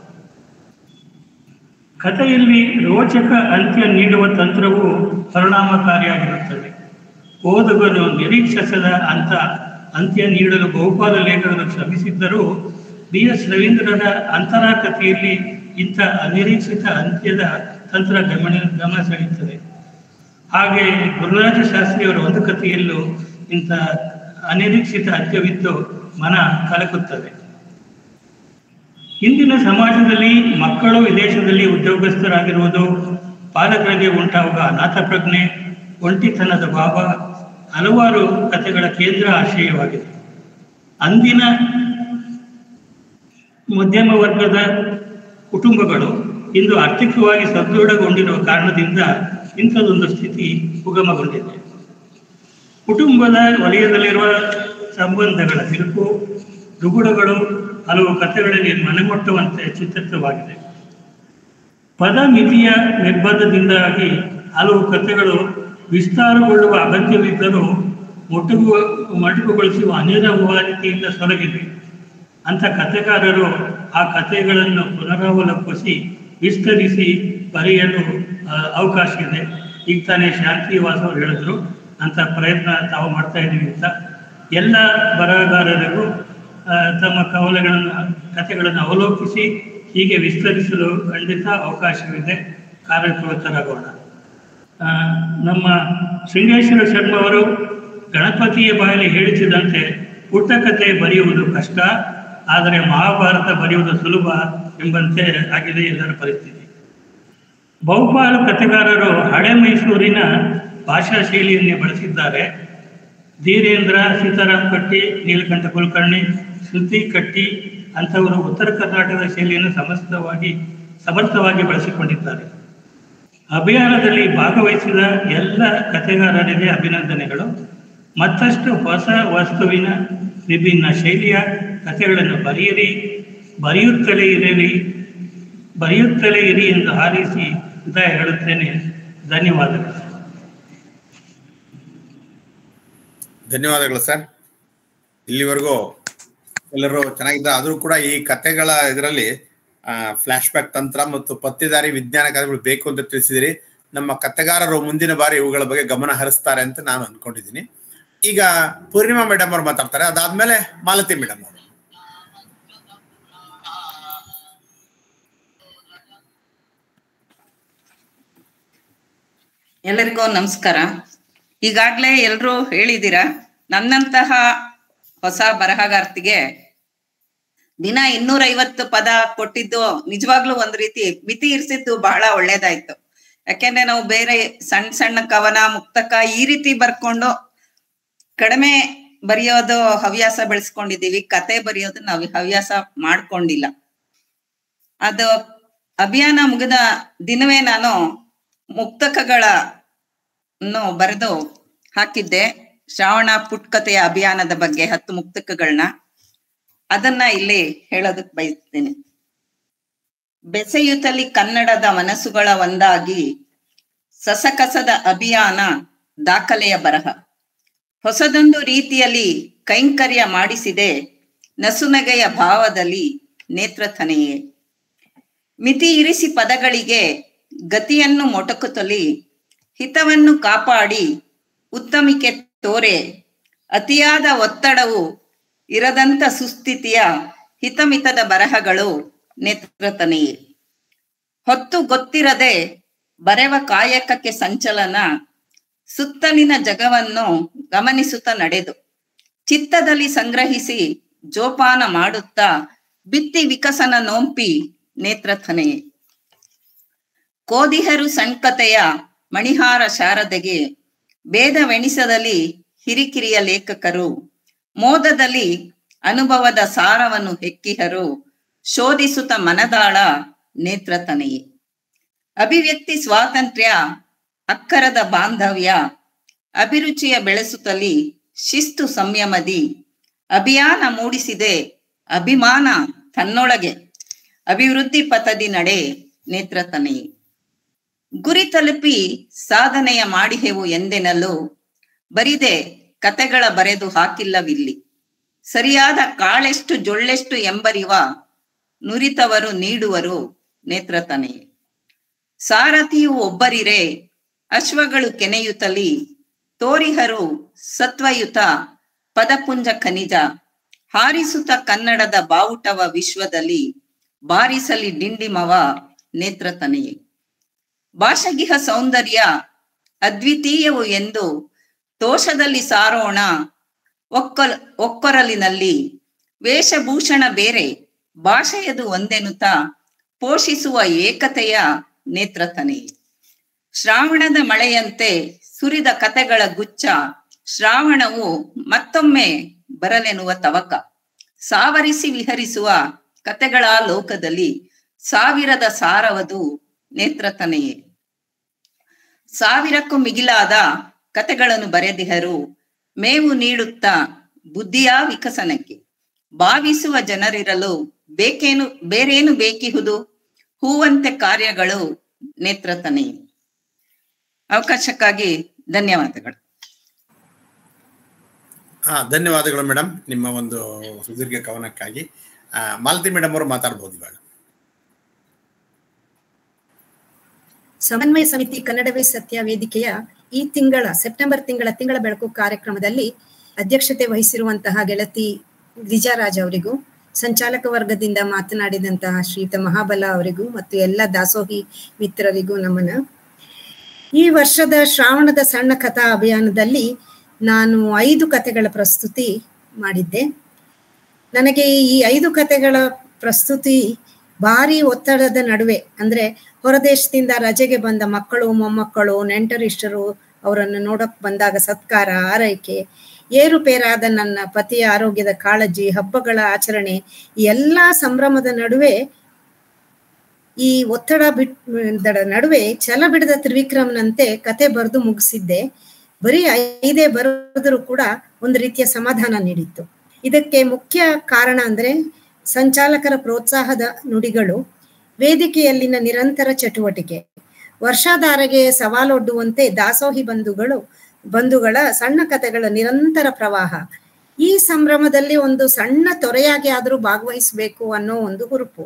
ಕಥೆಯಲ್ಲಿ ರೋಚಕ ಅಂತ್ಯ ನೀಡುವ ತಂತ್ರವು ಪರಿಣಾಮಕಾರಿಯಾಗಿರುತ್ತದೆ ಓದುಗರು ನಿರೀಕ್ಷಿಸದ ಅಂತ ಅಂತ್ಯ ನೀಡಲು ಬಹುಪಾಲು ಲೇಖಕರು ಶ್ರಮಿಸಿದ್ದರೂ ಬಿ ಎಸ್ ರವೀಂದ್ರರ ಅಂತರ ಕಥೆಯಲ್ಲಿ ಇಂಥ ಅನಿರೀಕ್ಷಿತ ಅಂತ್ಯದ ತಂತ್ರ ಗಮನ ಗಮನ ಸೆಳೆಯುತ್ತದೆ ಹಾಗೆ ಗುರುರಾಜ ಶಾಸ್ತ್ರಿಯವರ ಒಂದು ಕಥೆಯಲ್ಲೂ ಇಂಥ ಅನಿರೀಕ್ಷಿತ ಅಂತ್ಯವಿದ್ದು ಮನ ಕಲಕುತ್ತದೆ ಇಂದಿನ ಸಮಾಜದಲ್ಲಿ ಮಕ್ಕಳು ವಿದೇಶದಲ್ಲಿ ಉದ್ಯೋಗಸ್ಥರಾಗಿರುವುದು ಪಾಲಕರಿಗೆ ಉಂಟಾಗುವ ಅನಾಥ ಪ್ರಜ್ಞೆ ಒಂಟಿತನದ ಭಾವ ಹಲವಾರು ಕಥೆಗಳ ಕೇಂದ್ರ ಆಶಯವಾಗಿದೆ ಅಂದಿನ ಮಧ್ಯಮ ವರ್ಗದ ಕುಟುಂಬಗಳು ಇಂದು ಆರ್ಥಿಕವಾಗಿ ಸದೃಢಗೊಂಡಿರುವ ಕಾರಣದಿಂದ ಇಂಥದೊಂದು ಸ್ಥಿತಿ ಉಗಮಗೊಂಡಿದೆ ಕುಟುಂಬದ ವಲಯದಲ್ಲಿರುವ ಸಂಬಂಧಗಳ ತಿರುಪು ದುಗುಡಗಳು ಹಲವು ಕಥೆಗಳಲ್ಲಿ ಮನೆಮುಟ್ಟುವಂತೆ ಚಿತ್ರಿತವಾಗಿದೆ ಪದ ಮಿತಿಯ ನಿರ್ಬಂಧದಿಂದಾಗಿ ಹಲವು ಕಥೆಗಳು ವಿಸ್ತಾರಗೊಳ್ಳುವ ಅಗತ್ಯವಿದ್ದರೂ ಮೊಟುಗು ಮೊಟಕುಗೊಳಿಸುವ ಅನಿರವಾದಿತೆಯಿಂದ ಸೊರಗಿವೆ ಅಂಥ ಕಥೆಗಾರರು ಆ ಕಥೆಗಳನ್ನು ಪುನರಾವಲೋಕಿಸಿ ವಿಸ್ತರಿಸಿ ಬರೆಯಲು ಆ, ಅವಕಾಶ ಇದೆ ಈಗ ತಾನೇ ಶಾಂತಿ ವಾಸ್ ಅವರು ಹೇಳಿದ್ರು ಅಂತ ಪ್ರಯತ್ನ ತಾವು ಮಾಡ್ತಾ ಇದ್ದೀವಿ ಅಂತ ಎಲ್ಲ ಬರಹಗಾರರಿಗೂ ಆ, ತಮ್ಮ ಕವಲೆಗಳನ್ನು ಕಥೆಗಳನ್ನು ಅವಲೋಕಿಸಿ ಹೀಗೆ ವಿಸ್ತರಿಸಲು ಖಂಡಿತ ಅವಕಾಶವಿದೆ ಕಾರ್ಯಪ್ರವೃತ್ತರಾಗೋಣ ಆ, ನಮ್ಮ ಶೃಂಗೇಶ್ವರ ಶರ್ಮ ಅವರು ಗಣಪತಿಯ ಬಾಯಲ್ಲಿ ಹೇಳಿಸಿದಂತೆ ಪುಟ್ಟ ಕಥೆ ಬರೆಯುವುದು ಕಷ್ಟ ಆದರೆ ಮಹಾಭಾರತ ಬರೆಯುವುದು ಸುಲಭ ಎಂಬಂತೆ ಆಗಿದೆ ಎಲ್ಲರ ಪರಿಸ್ಥಿತಿ ಬಹುಪಾಲು ಕಥೆಗಾರರು ಹಳೆ ಮೈಸೂರಿನ ಭಾಷಾ ಶೈಲಿಯನ್ನೇ ಬಳಸಿದ್ದಾರೆ ಧೀರೇಂದ್ರ ಸೀತಾರಾಮ್ ಕಟ್ಟಿ ನೀಲಕಂಠ ಕುಲಕರ್ಣಿ ಶ್ರುತಿ ಕಟ್ಟಿ ಅಂಥವರು ಉತ್ತರ ಕರ್ನಾಟಕದ ಶೈಲಿಯನ್ನು ಸಮಸ್ತವಾಗಿ ಸಮರ್ಥವಾಗಿ ಬಳಸಿಕೊಂಡಿದ್ದಾರೆ ಅಭಿಯಾನದಲ್ಲಿ ಭಾಗವಹಿಸಿದ ಎಲ್ಲ ಕಥೆಗಾರರಿಗೆ ಅಭಿನಂದನೆಗಳು ಮತ್ತಷ್ಟು ಹೊಸ ವಸ್ತುವಿನ ವಿಭಿನ್ನ ಶೈಲಿಯ ಕಥೆಗಳನ್ನು ಬರೆಯಿರಿ ಬರೆಯುತ್ತಲೇ ಇರಿರಿ ಬರೆಯುತ್ತಲೇ ಇರಿ ಎಂದು ಹಾರೈಸಿ ಅಂತ ಹೇಳುತ್ತೇನೆ ಧನ್ಯವಾದಗಳು ಧನ್ಯವಾದಗಳು ಸರ್ ಇಲ್ಲಿವರೆಗೂ ಎಲ್ಲರೂ ಚೆನ್ನಾಗಿದ್ದ ಆದರೂ ಕೂಡ ಈ ಕಥೆಗಳ ಇದರಲ್ಲಿ ಫ್ಲಾಶ್ ಬ್ಯಾಕ್ ತಂತ್ರ ಮತ್ತು ಪತ್ತೆದಾರಿ ವಿಜ್ಞಾನ ಕಥೆಗಳು ಬೇಕು ಅಂತ ತಿಳಿಸಿದಿರಿ ನಮ್ಮ ಕಥೆಗಾರರು ಮುಂದಿನ ಬಾರಿ ಇವುಗಳ ಬಗ್ಗೆ ಗಮನ ಹರಿಸ್ತಾರೆ ಅಂತ ನಾನು ಅನ್ಕೊಂಡಿದ್ದೀನಿ ಈಗ ಪೂರ್ಣಿಮಾ ಮೇಡಮ್ ಅವ್ರು ಮಾತಾಡ್ತಾರೆ ಅದಾದ್ಮೇಲೆ ಮಾಲತಿ ಮೇಡಮ್ ಅವರು ಎಲ್ಲರಿಗೂ ನಮಸ್ಕಾರ ಈಗಾಗ್ಲೇ ಎಲ್ರೂ ಹೇಳಿದ್ದೀರಾ ನನ್ನಂತಹ ಹೊಸ ಬರಹಗಾರ್ತಿಗೆ ದಿನ ಇನ್ನೂರೈವತ್ತು ಪದ ಕೊಟ್ಟಿದ್ದು ನಿಜವಾಗ್ಲೂ ಒಂದ್ ರೀತಿ ಮಿತಿ ಇರಿಸಿದ್ದು ಬಹಳ ಒಳ್ಳೇದಾಯ್ತು ಯಾಕೆಂದ್ರೆ ನಾವು ಬೇರೆ ಸಣ್ಣ ಸಣ್ಣ ಕವನ ಮುಕ್ತಕ ಈ ರೀತಿ ಬರ್ಕೊಂಡು ಕಡಿಮೆ ಬರೆಯೋದು ಹವ್ಯಾಸ ಬೆಳೆಸ್ಕೊಂಡಿದೀವಿ ಕತೆ ಬರೆಯೋದು ನಾವು ಹವ್ಯಾಸ ಮಾಡ್ಕೊಂಡಿಲ್ಲ ಅದು ಅಭಿಯಾನ ಮುಗಿದ ದಿನವೇ ನಾನು ಮುಕ್ತಕಗಳ ಬರೆದು ಹಾಕಿದ್ದೆ ಶ್ರಾವಣ ಪುಟ್ಕತೆಯ ಅಭಿಯಾನದ ಬಗ್ಗೆ ಹತ್ತು ಮುಕ್ತಕಗಳನ್ನ ಅದನ್ನ ಇಲ್ಲಿ ಹೇಳೋದಕ್ ಬಯಸ್ತೇನೆ ಬೆಸೆಯುತ್ತಲಿ ಕನ್ನಡದ ಮನಸ್ಸುಗಳ ಒಂದಾಗಿ ಸಸಕಸದ ಅಭಿಯಾನ ದಾಖಲೆಯ ಬರಹ ಹೊಸದೊಂದು ರೀತಿಯಲ್ಲಿ ಕೈಂಕರ್ಯ ಮಾಡಿಸಿದೆ ನಸುನಗೆಯ ಭಾವದಲ್ಲಿ ನೇತ್ರಥನೆಯೇ ಮಿತಿ ಇರಿಸಿ ಪದಗಳಿಗೆ ಗತಿಯನ್ನು ಮೊಟಕುತ್ತಲಿ ಹಿತವನ್ನು ಕಾಪಾಡಿ ಉತ್ತಮಿಕೆ ತೋರೆ ಅತಿಯಾದ ಒತ್ತಡವು ಇರದಂತ ಸುಸ್ಥಿತಿಯ ಹಿತಮಿತದ ಬರಹಗಳು ನೇತ್ರತನೆಯೇ ಹೊತ್ತು ಗೊತ್ತಿರದೆ ಬರೆವ ಕಾಯಕಕ್ಕೆ ಸಂಚಲನ ಸುತ್ತಲಿನ ಜಗವನ್ನು ಗಮನಿಸುತ್ತ ನಡೆದು ಚಿತ್ತದಲ್ಲಿ ಸಂಗ್ರಹಿಸಿ ಜೋಪಾನ ಮಾಡುತ್ತಾ ಬಿತ್ತಿ ವಿಕಸನ ನೋಂಪಿ ನೇತ್ರಥನೆಯೇ ಕೋದಿಹರು ಸಣ್ಕತೆಯ ಮಣಿಹಾರ ಶಾರದೆಗೆ ಭೇದವೆಣಿಸದಲ್ಲಿ ಹಿರಿಕಿರಿಯ ಲೇಖಕರು ಮೋದದಲ್ಲಿ ಅನುಭವದ ಸಾರವನ್ನು ಹೆಕ್ಕಿಹರು ಶೋಧಿಸುತ್ತ ಮನದಾಳ ನೇತ್ರತನೆಯೇ ಅಭಿವ್ಯಕ್ತಿ ಸ್ವಾತಂತ್ರ್ಯ ಅಕ್ಕರದ ಬಾಂಧವ್ಯ ಅಭಿರುಚಿಯ ಬೆಳೆಸುತ್ತಲಿ ಶಿಸ್ತು ಸಂಯಮದಿ ಅಭಿಯಾನ ಮೂಡಿಸಿದೆ ಅಭಿಮಾನ ತನ್ನೊಳಗೆ ಅಭಿವೃದ್ಧಿ ಪಥದಿ ನಡೆ ನೇತ್ರತನೆಯೇ ಗುರಿ ತಲುಪಿ ಸಾಧನೆಯ ಮಾಡಿಹೆವು ಎಂದೆನಲು ಬರಿದೆ ಕತೆಗಳ ಬರೆದು ಹಾಕಿಲ್ಲವಿಲ್ಲಿ ಸರಿಯಾದ ಕಾಳೆಷ್ಟು ಜೊಳ್ಳೆಷ್ಟು ಎಂಬರಿವ ನುರಿತವರು ನೀಡುವರು ನೇತ್ರತನೆಯೇ ಸಾರಥಿಯು ಒಬ್ಬರಿರೆ ಅಶ್ವಗಳು ಕೆನೆಯುತ್ತಲಿ ತೋರಿಹರು ಸತ್ವಯುತ ಪದಪುಂಜ ಖನಿಜ ಹಾರಿಸುತ್ತ ಕನ್ನಡದ ಬಾವುಟವ ವಿಶ್ವದಲ್ಲಿ ಬಾರಿಸಲಿ ಡಿಂಡಿಮವ ನೇತ್ರತನೆಯೇ ಭಾಷಗಿಹ ಸೌಂದರ್ಯ ಅದ್ವಿತೀಯವು ಎಂದು ತೋಷದಲ್ಲಿ ಸಾರೋಣ ಒಕ್ಕೊಲ್ ಒಕ್ಕೊರಲಿನಲ್ಲಿ ವೇಷಭೂಷಣ ಬೇರೆ ಭಾಷೆಯದು ಒಂದೆನುತ ಪೋಷಿಸುವ ಏಕತೆಯ ನೇತ್ರತನೆ ಶ್ರಾವಣದ ಮಳೆಯಂತೆ ಸುರಿದ ಕತೆಗಳ ಗುಚ್ಛ ಶ್ರಾವಣವು ಮತ್ತೊಮ್ಮೆ ಬರಲೆನ್ನುವ ತವಕ ಸಾವರಿಸಿ ವಿಹರಿಸುವ ಕತೆಗಳ ಲೋಕದಲ್ಲಿ ಸಾವಿರದ ಸಾರವದು ನೇತ್ರತನೆಯೇ ಸಾವಿರಕ್ಕೂ ಮಿಗಿಲಾದ ಕತೆಗಳನ್ನು ಬರೆದಿಹರು ಮೇವು ನೀಡುತ್ತಾ ಬುದ್ಧಿಯ ವಿಕಸನಕ್ಕೆ ಭಾವಿಸುವ ಜನರಿರಲು ಬೇಕೇನು ಬೇರೇನು ಬೇಕಿಹುದು ಹೂವಂತೆ ಕಾರ್ಯಗಳು ನೇತ್ರತನೆ ಅವಕಾಶಕ್ಕಾಗಿ ಧನ್ಯವಾದಗಳು ಹಾ ಧನ್ಯವಾದಗಳು ಮೇಡಮ್ ನಿಮ್ಮ ಒಂದು ಸುದೀರ್ಘ ಕವನಕ್ಕಾಗಿ ಆ, ಮಾಲತಿ ಮೇಡಮ್ ಅವರು ಮಾತಾಡ್ಬೋದು ಇವಾಗ ಸಮನ್ವಯ ಸಮಿತಿ ಕನ್ನಡವೇ ಸತ್ಯ ವೇದಿಕೆಯ ಈ ತಿಂಗಳ ಸೆಪ್ಟೆಂಬರ್ ತಿಂಗಳ ತಿಂಗಳ ಬೆಳಕು ಕಾರ್ಯಕ್ರಮದಲ್ಲಿ ಅಧ್ಯಕ್ಷತೆ ವಹಿಸಿರುವಂತಹ ಗೆಳತಿ ಗಿರಿಜಾರಾಜ್ ಅವರಿಗೂ ಸಂಚಾಲಕ ವರ್ಗದಿಂದ ಮಾತನಾಡಿದಂತಹ ಶ್ರೀಯುತ ಮಹಾಬಲ ಅವರಿಗೂ ಮತ್ತು ಎಲ್ಲ ದಾಸೋಹಿ ಮಿತ್ರರಿಗೂ ನಮನ ಈ ವರ್ಷದ ಶ್ರಾವಣದ ಸಣ್ಣ ಕಥಾ ಅಭಿಯಾನದಲ್ಲಿ ನಾನು ಐದು ಕಥೆಗಳ ಪ್ರಸ್ತುತಿ ಮಾಡಿದ್ದೆ ನನಗೆ ಈ ಐದು ಕಥೆಗಳ ಪ್ರಸ್ತುತಿ ಭಾರಿ ಒತ್ತಡದ ನಡುವೆ ಅಂದ್ರೆ ಹೊರದೇಶದಿಂದ ರಜೆಗೆ ಬಂದ ಮಕ್ಕಳು ಮೊಮ್ಮಕ್ಕಳು ನೆಂಟರಿಷ್ಟರು ಅವರನ್ನು ನೋಡಕ್ ಬಂದಾಗ ಸತ್ಕಾರ ಆರೈಕೆ ಏರುಪೇರಾದ ನನ್ನ ಪತಿಯ ಆರೋಗ್ಯದ ಕಾಳಜಿ ಹಬ್ಬಗಳ ಆಚರಣೆ ಈ ಎಲ್ಲಾ ಸಂಭ್ರಮದ ನಡುವೆ ಈ ಒತ್ತಡ ಬಿಟ್ ದಡ ನಡುವೆ ಛಲ ಬಿಡದ ತ್ರಿವಿಕ್ರಮ್ನಂತೆ ಕತೆ ಬರೆದು ಮುಗಿಸಿದ್ದೆ ಬರೀ ಐದೇ ಬರೆದರೂ ಕೂಡ ಒಂದು ರೀತಿಯ ಸಮಾಧಾನ ನೀಡಿತ್ತು ಇದಕ್ಕೆ ಮುಖ್ಯ ಕಾರಣ ಅಂದ್ರೆ ಸಂಚಾಲಕರ ಪ್ರೋತ್ಸಾಹದ ನುಡಿಗಳು ವೇದಿಕೆಯಲ್ಲಿನ ನಿರಂತರ ಚಟುವಟಿಕೆ ವರ್ಷಾಧಾರೆಗೆ ಸವಾಲೊಡ್ಡುವಂತೆ ದಾಸೋಹಿ ಬಂಧುಗಳು ಬಂಧುಗಳ ಸಣ್ಣ ಕಥೆಗಳ ನಿರಂತರ ಪ್ರವಾಹ ಈ ಸಂಭ್ರಮದಲ್ಲಿ ಒಂದು ಸಣ್ಣ ತೊರೆಯಾಗಿ ಆದರೂ ಭಾಗವಹಿಸಬೇಕು ಅನ್ನೋ ಒಂದು ಹುರುಪು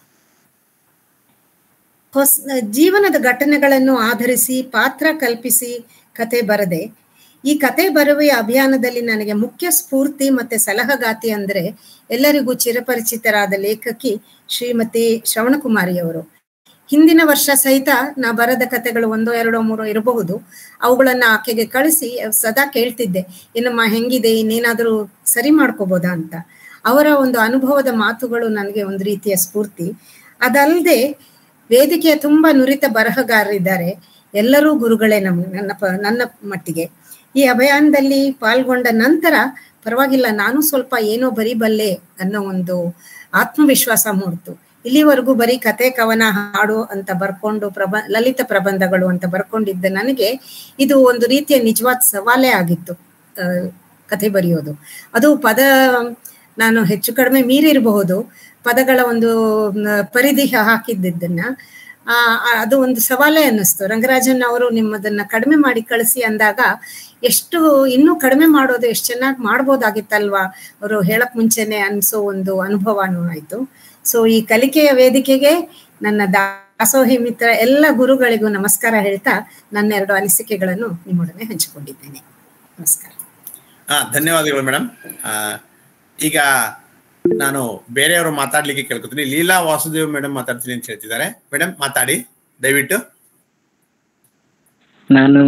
ಹೊಸ ಜೀವನದ ಘಟನೆಗಳನ್ನು ಆಧರಿಸಿ ಪಾತ್ರ ಕಲ್ಪಿಸಿ ಕತೆ ಬರದೆ ಈ ಕತೆ ಬರುವೆಯ ಅಭಿಯಾನದಲ್ಲಿ ನನಗೆ ಮುಖ್ಯ ಸ್ಫೂರ್ತಿ ಮತ್ತೆ ಸಲಹಗಾತಿ ಅಂದ್ರೆ ಎಲ್ಲರಿಗೂ ಚಿರಪರಿಚಿತರಾದ ಲೇಖಕಿ ಶ್ರೀಮತಿ ಶ್ರವಣಕುಮಾರಿ ಅವರು ಹಿಂದಿನ ವರ್ಷ ಸಹಿತ ನಾ ಬರೆದ ಕತೆಗಳು ಒಂದೋ ಎರಡೋ ಮೂರೋ ಇರಬಹುದು ಅವುಗಳನ್ನ ಆಕೆಗೆ ಕಳಿಸಿ ಸದಾ ಕೇಳ್ತಿದ್ದೆ ಏನಮ್ಮ ಹೆಂಗಿದೆ ಇನ್ನೇನಾದರೂ ಸರಿ ಮಾಡ್ಕೋಬೋದಾ ಅಂತ ಅವರ ಒಂದು ಅನುಭವದ ಮಾತುಗಳು ನನಗೆ ಒಂದು ರೀತಿಯ ಸ್ಫೂರ್ತಿ ಅದಲ್ಲದೆ ವೇದಿಕೆಯ ತುಂಬಾ ನುರಿತ ಬರಹಗಾರರಿದ್ದಾರೆ ಎಲ್ಲರೂ ಗುರುಗಳೇ ನಮ್ ನನ್ನ ಪ ನನ್ನ ಮಟ್ಟಿಗೆ ಈ ಅಭಿಯಾನದಲ್ಲಿ ಪಾಲ್ಗೊಂಡ ನಂತರ ಪರವಾಗಿಲ್ಲ ನಾನು ಸ್ವಲ್ಪ ಏನೋ ಬರಿಬಲ್ಲೆ ಅನ್ನೋ ಒಂದು ಆತ್ಮವಿಶ್ವಾಸ ಮೂಡ್ತು ಇಲ್ಲಿವರೆಗೂ ಬರೀ ಕತೆ ಕವನ ಹಾಡು ಅಂತ ಬರ್ಕೊಂಡು ಪ್ರಬ ಲಲಿತ ಪ್ರಬಂಧಗಳು ಅಂತ ಬರ್ಕೊಂಡಿದ್ದ ನನಗೆ ಇದು ಒಂದು ರೀತಿಯ ನಿಜವಾದ ಸವಾಲೇ ಆಗಿತ್ತು ಆ, ಕಥೆ ಬರೆಯೋದು ಅದು ಪದ ನಾನು ಹೆಚ್ಚು ಕಡಿಮೆ ಮೀರಿರಬಹುದು ಪದಗಳ ಒಂದು ಮ್, ಪರಿಧಿ ಹಾಕಿದ್ದನ್ನ ಆ, ಆ, ಅದು ಒಂದು ಸವಾಲೇ ಅನ್ನಿಸ್ತು ರಂಗರಾಜನ್ ಅವರು ನಿಮ್ಮದನ್ನ ಕಡಿಮೆ ಮಾಡಿ ಕಳಿಸಿ ಅಂದಾಗ ಎಷ್ಟು ಇನ್ನೂ ಕಡಿಮೆ ಮಾಡೋದು ಎಷ್ಟು ಚೆನ್ನಾಗಿ ಮಾಡ್ಬೋದಾಗಿತ್ತಲ್ವಾ ಅವರು ಹೇಳಕ್ ಮುಂಚೆನೆ ಅನ್ಸೋ ಒಂದು ಅನುಭವನೂ ಆಯ್ತು ಸೊ ಈ ಕಲಿಕೆಯ ವೇದಿಕೆಗೆ ನನ್ನ ದಾಸೋಹಿ ಮಿತ್ರ ಎಲ್ಲ ಗುರುಗಳಿಗೂ ನಮಸ್ಕಾರ ಹೇಳ್ತಾ ನನ್ನ ಎರಡು ಅನಿಸಿಕೆಗಳನ್ನು ನಿಮ್ಮೊಡನೆ ಹಂಚಿಕೊಂಡಿದ್ದೇನೆ ನಮಸ್ಕಾರ ಹಾ ಧನ್ಯವಾದಗಳು ಮೇಡಮ್ ಈಗ ನಾನು ಬೇರೆಯವರು ಮಾತಾಡ್ಲಿಕ್ಕೆ ಕೇಳ್ಕೊತೀನಿ ಲೀಲಾ ವಾಸುದೇವ್ ಮೇಡಮ್ ಮಾತಾಡ್ತೀನಿ ಅಂತ ಹೇಳ್ತಿದ್ದಾರೆ ಮೇಡಮ್ ಮಾತಾಡಿ ದಯವಿಟ್ಟು ನಾನು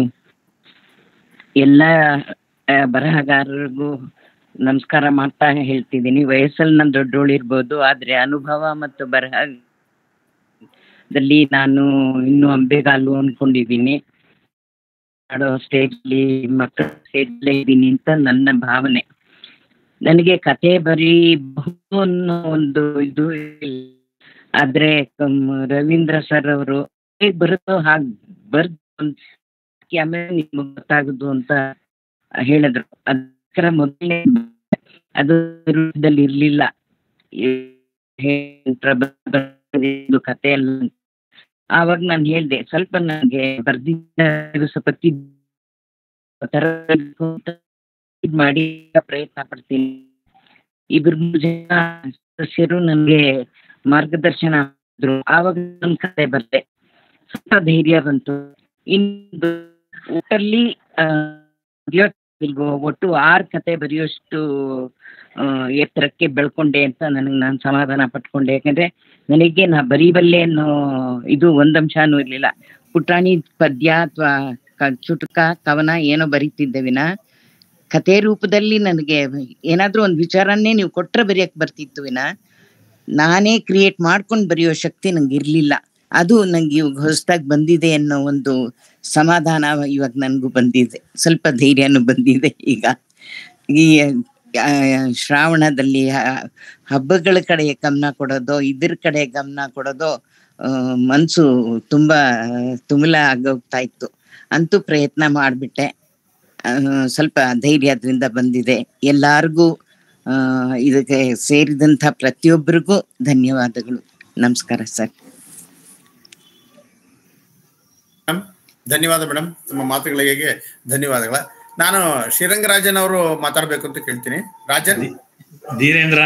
ಎಲ್ಲ ಆ, ಬರಹಗಾರರಿಗೂ ನಮಸ್ಕಾರ ಮಾಡ್ತಾ ಹೇಳ್ತಿದ್ದೀನಿ ವಯಸ್ಸಲ್ಲಿ ನಾನು ದೊಡ್ಡೋಳಿರ್ಬೋದು ಆದ್ರೆ ಅನುಭವ ಮತ್ತು ಬರಹದಲ್ಲಿ ನಾನು ಇನ್ನೂ ಅಂಬೆಗಾಲು ಅನ್ಕೊಂಡಿದ್ದೀನಿ ಮಾಡೋ ಸ್ಟೇಜ್ಲಿ ಮಕ್ಕಳ ಸ್ಟೇಜ್ಲೇ ಇದ್ದೀನಿ ಅಂತ ನನ್ನ ಭಾವನೆ ನನಗೆ ಕತೆ ಬರೀಬಹುದು ಅನ್ನೋ ಒಂದು ಇದು ಇಲ್ಲ. ಆದ್ರೆ ಕಮ್- ರವೀಂದ್ರ ಸರ್ ಅವರು ಹೇಗ್ ಬರುತ್ತೋ ಹಾಗ್ ಬರ್ದ್ ಆಮೇಲೆ ನಿಮ್ಗೆ ಗೊತ್ತಾಗುದು ಅಂತ ಹೇಳಿದ್ರು ಅದಕ್ಕೋಸ್ಕರ ಮೊದಲನೇ ಅದು ರೂಪದಲ್ಲಿ ಇರ್ಲಿಲ್ಲ ಏ- ಪ್ರಬಂಧ ಇದು ಕತೆ ಎಲ್ಲ ಆವಾಗ ನಾನು ಹೇಳ್ದೆ ಸ್ವಲ್ಪ ನನಗೆ ಬರ್ದಿದ್ದ ಇದು ಸ್ವಲ್ಪ ತಿದ್- ತರ ಬೇಕು ಅಂತ ಇದ್ ಮಾಡಿ ಪ್ರಯತ್ನ ಪಡ್ತೀನಿ ಇಬ್ರು ಮೂರು ಜನ ಸದಸ್ಯರು ನನಗೆ ಮಾರ್ಗದರ್ಶನ ಮಾಡಿದ್ರು ಆವಾಗ ನನ್ನ ಕತೆ ಬರ್ದೆ ಸ್ವಲ್ಪ ಧೈರ್ಯ ಬಂತು ಇನ್ನು ಒಟ್ಟಲ್ಲಿ ಆ, ಬರೆಯೋಕ್ಕಿಲ್ವೋ, ಒಟ್ಟು ಆರು ಕತೆ ಬರೆಯೋಷ್ಟು ಆ, ಎತ್ತರಕ್ಕೆ ಬೆಳ್ಕೊಂಡೆ ಅಂತ ನನಗೆ ನಾನು ಸಮಾಧಾನ ಪಟ್ಕೊಂಡೆ ಯಾಕಂದ್ರೆ ನನಗೆ ನಾ ಬರೀಬಲ್ಲೆ ಅನ್ನೋ ಇದು ಒಂದಂಶನೂ ಇರ್ಲಿಲ್ಲ ಪುಟಾಣಿ ಪದ್ಯ ಅಥವಾ ಚುಟುಕ ಕವನ ಏನೋ ಬರೀತಿದ್ದೆ ವಿನ ಕತೆ ರೂಪದಲ್ಲಿ ನನಗೆ ಏನಾದ್ರೂ ಒಂದು ವಿಚಾರನ್ನೇ ನೀವು ಕೊಟ್ರೆ ಬರೆಯಕ್ ಬರ್ತಿತ್ತು ವಿನ ನಾನೇ ಕ್ರಿಯೇಟ್ ಮಾಡ್ಕೊಂಡು ಬರೆಯೋ ಶಕ್ತಿ ನಂಗೆ ಇರ್ಲಿಲ್ಲ ಅದು ನಂಗೆ ಇವಾಗ ಹೊಸದಾಗಿ ಬಂದಿದೆ ಅನ್ನೋ ಒಂದು ಸಮಾಧಾನ ಇವಾಗ ನನಗೂ ಬಂದಿದೆ ಸ್ವಲ್ಪ ಧೈರ್ಯನೂ ಬಂದಿದೆ ಈಗ ಈ ಆ, ಶ್ರಾವಣದಲ್ಲಿ ಹ- ಹಬ್ಬಗಳ ಕಡೆ ಗಮನ ಕೊಡೋದು ಇದ್ರ ಕಡೆ ಗಮನ ಕೊಡೋದು ಆ, ಮನ್ಸು ತುಂಬಾ ತುಮಲ ಆಗೋಗ್ತಾ ಇತ್ತು ಅಂತೂ ಪ್ರಯತ್ನ ಮಾಡ್ಬಿಟ್ಟೆ ಆ, ಸ್ವಲ್ಪ ಧೈರ್ಯ ಅದರಿಂದ ಬಂದಿದೆ ಎಲ್ಲಾರ್ಗೂ ಆ, ಇದಕ್ಕೆ ಸೇರಿದಂತ ಪ್ರತಿಯೊಬ್ಬರಿಗೂ ಧನ್ಯವಾದಗಳು ನಮಸ್ಕಾರ ಸರ್ ಮೇಡಮ್ ಧನ್ಯವಾದ ಮೇಡಮ್ ನಿಮ್ಮ ಮಾತುಗಳಿಗೆ ಧನ್ಯವಾದಗಳ ನಾನು ಶ್ರೀರಂಗರಾಜನ್ ಅವರು ಮಾತಾಡ್ಬೇಕು ಅಂತ ಕೇಳ್ತೀನಿ ರಾಜನ್ ಧೀರೇಂದ್ರ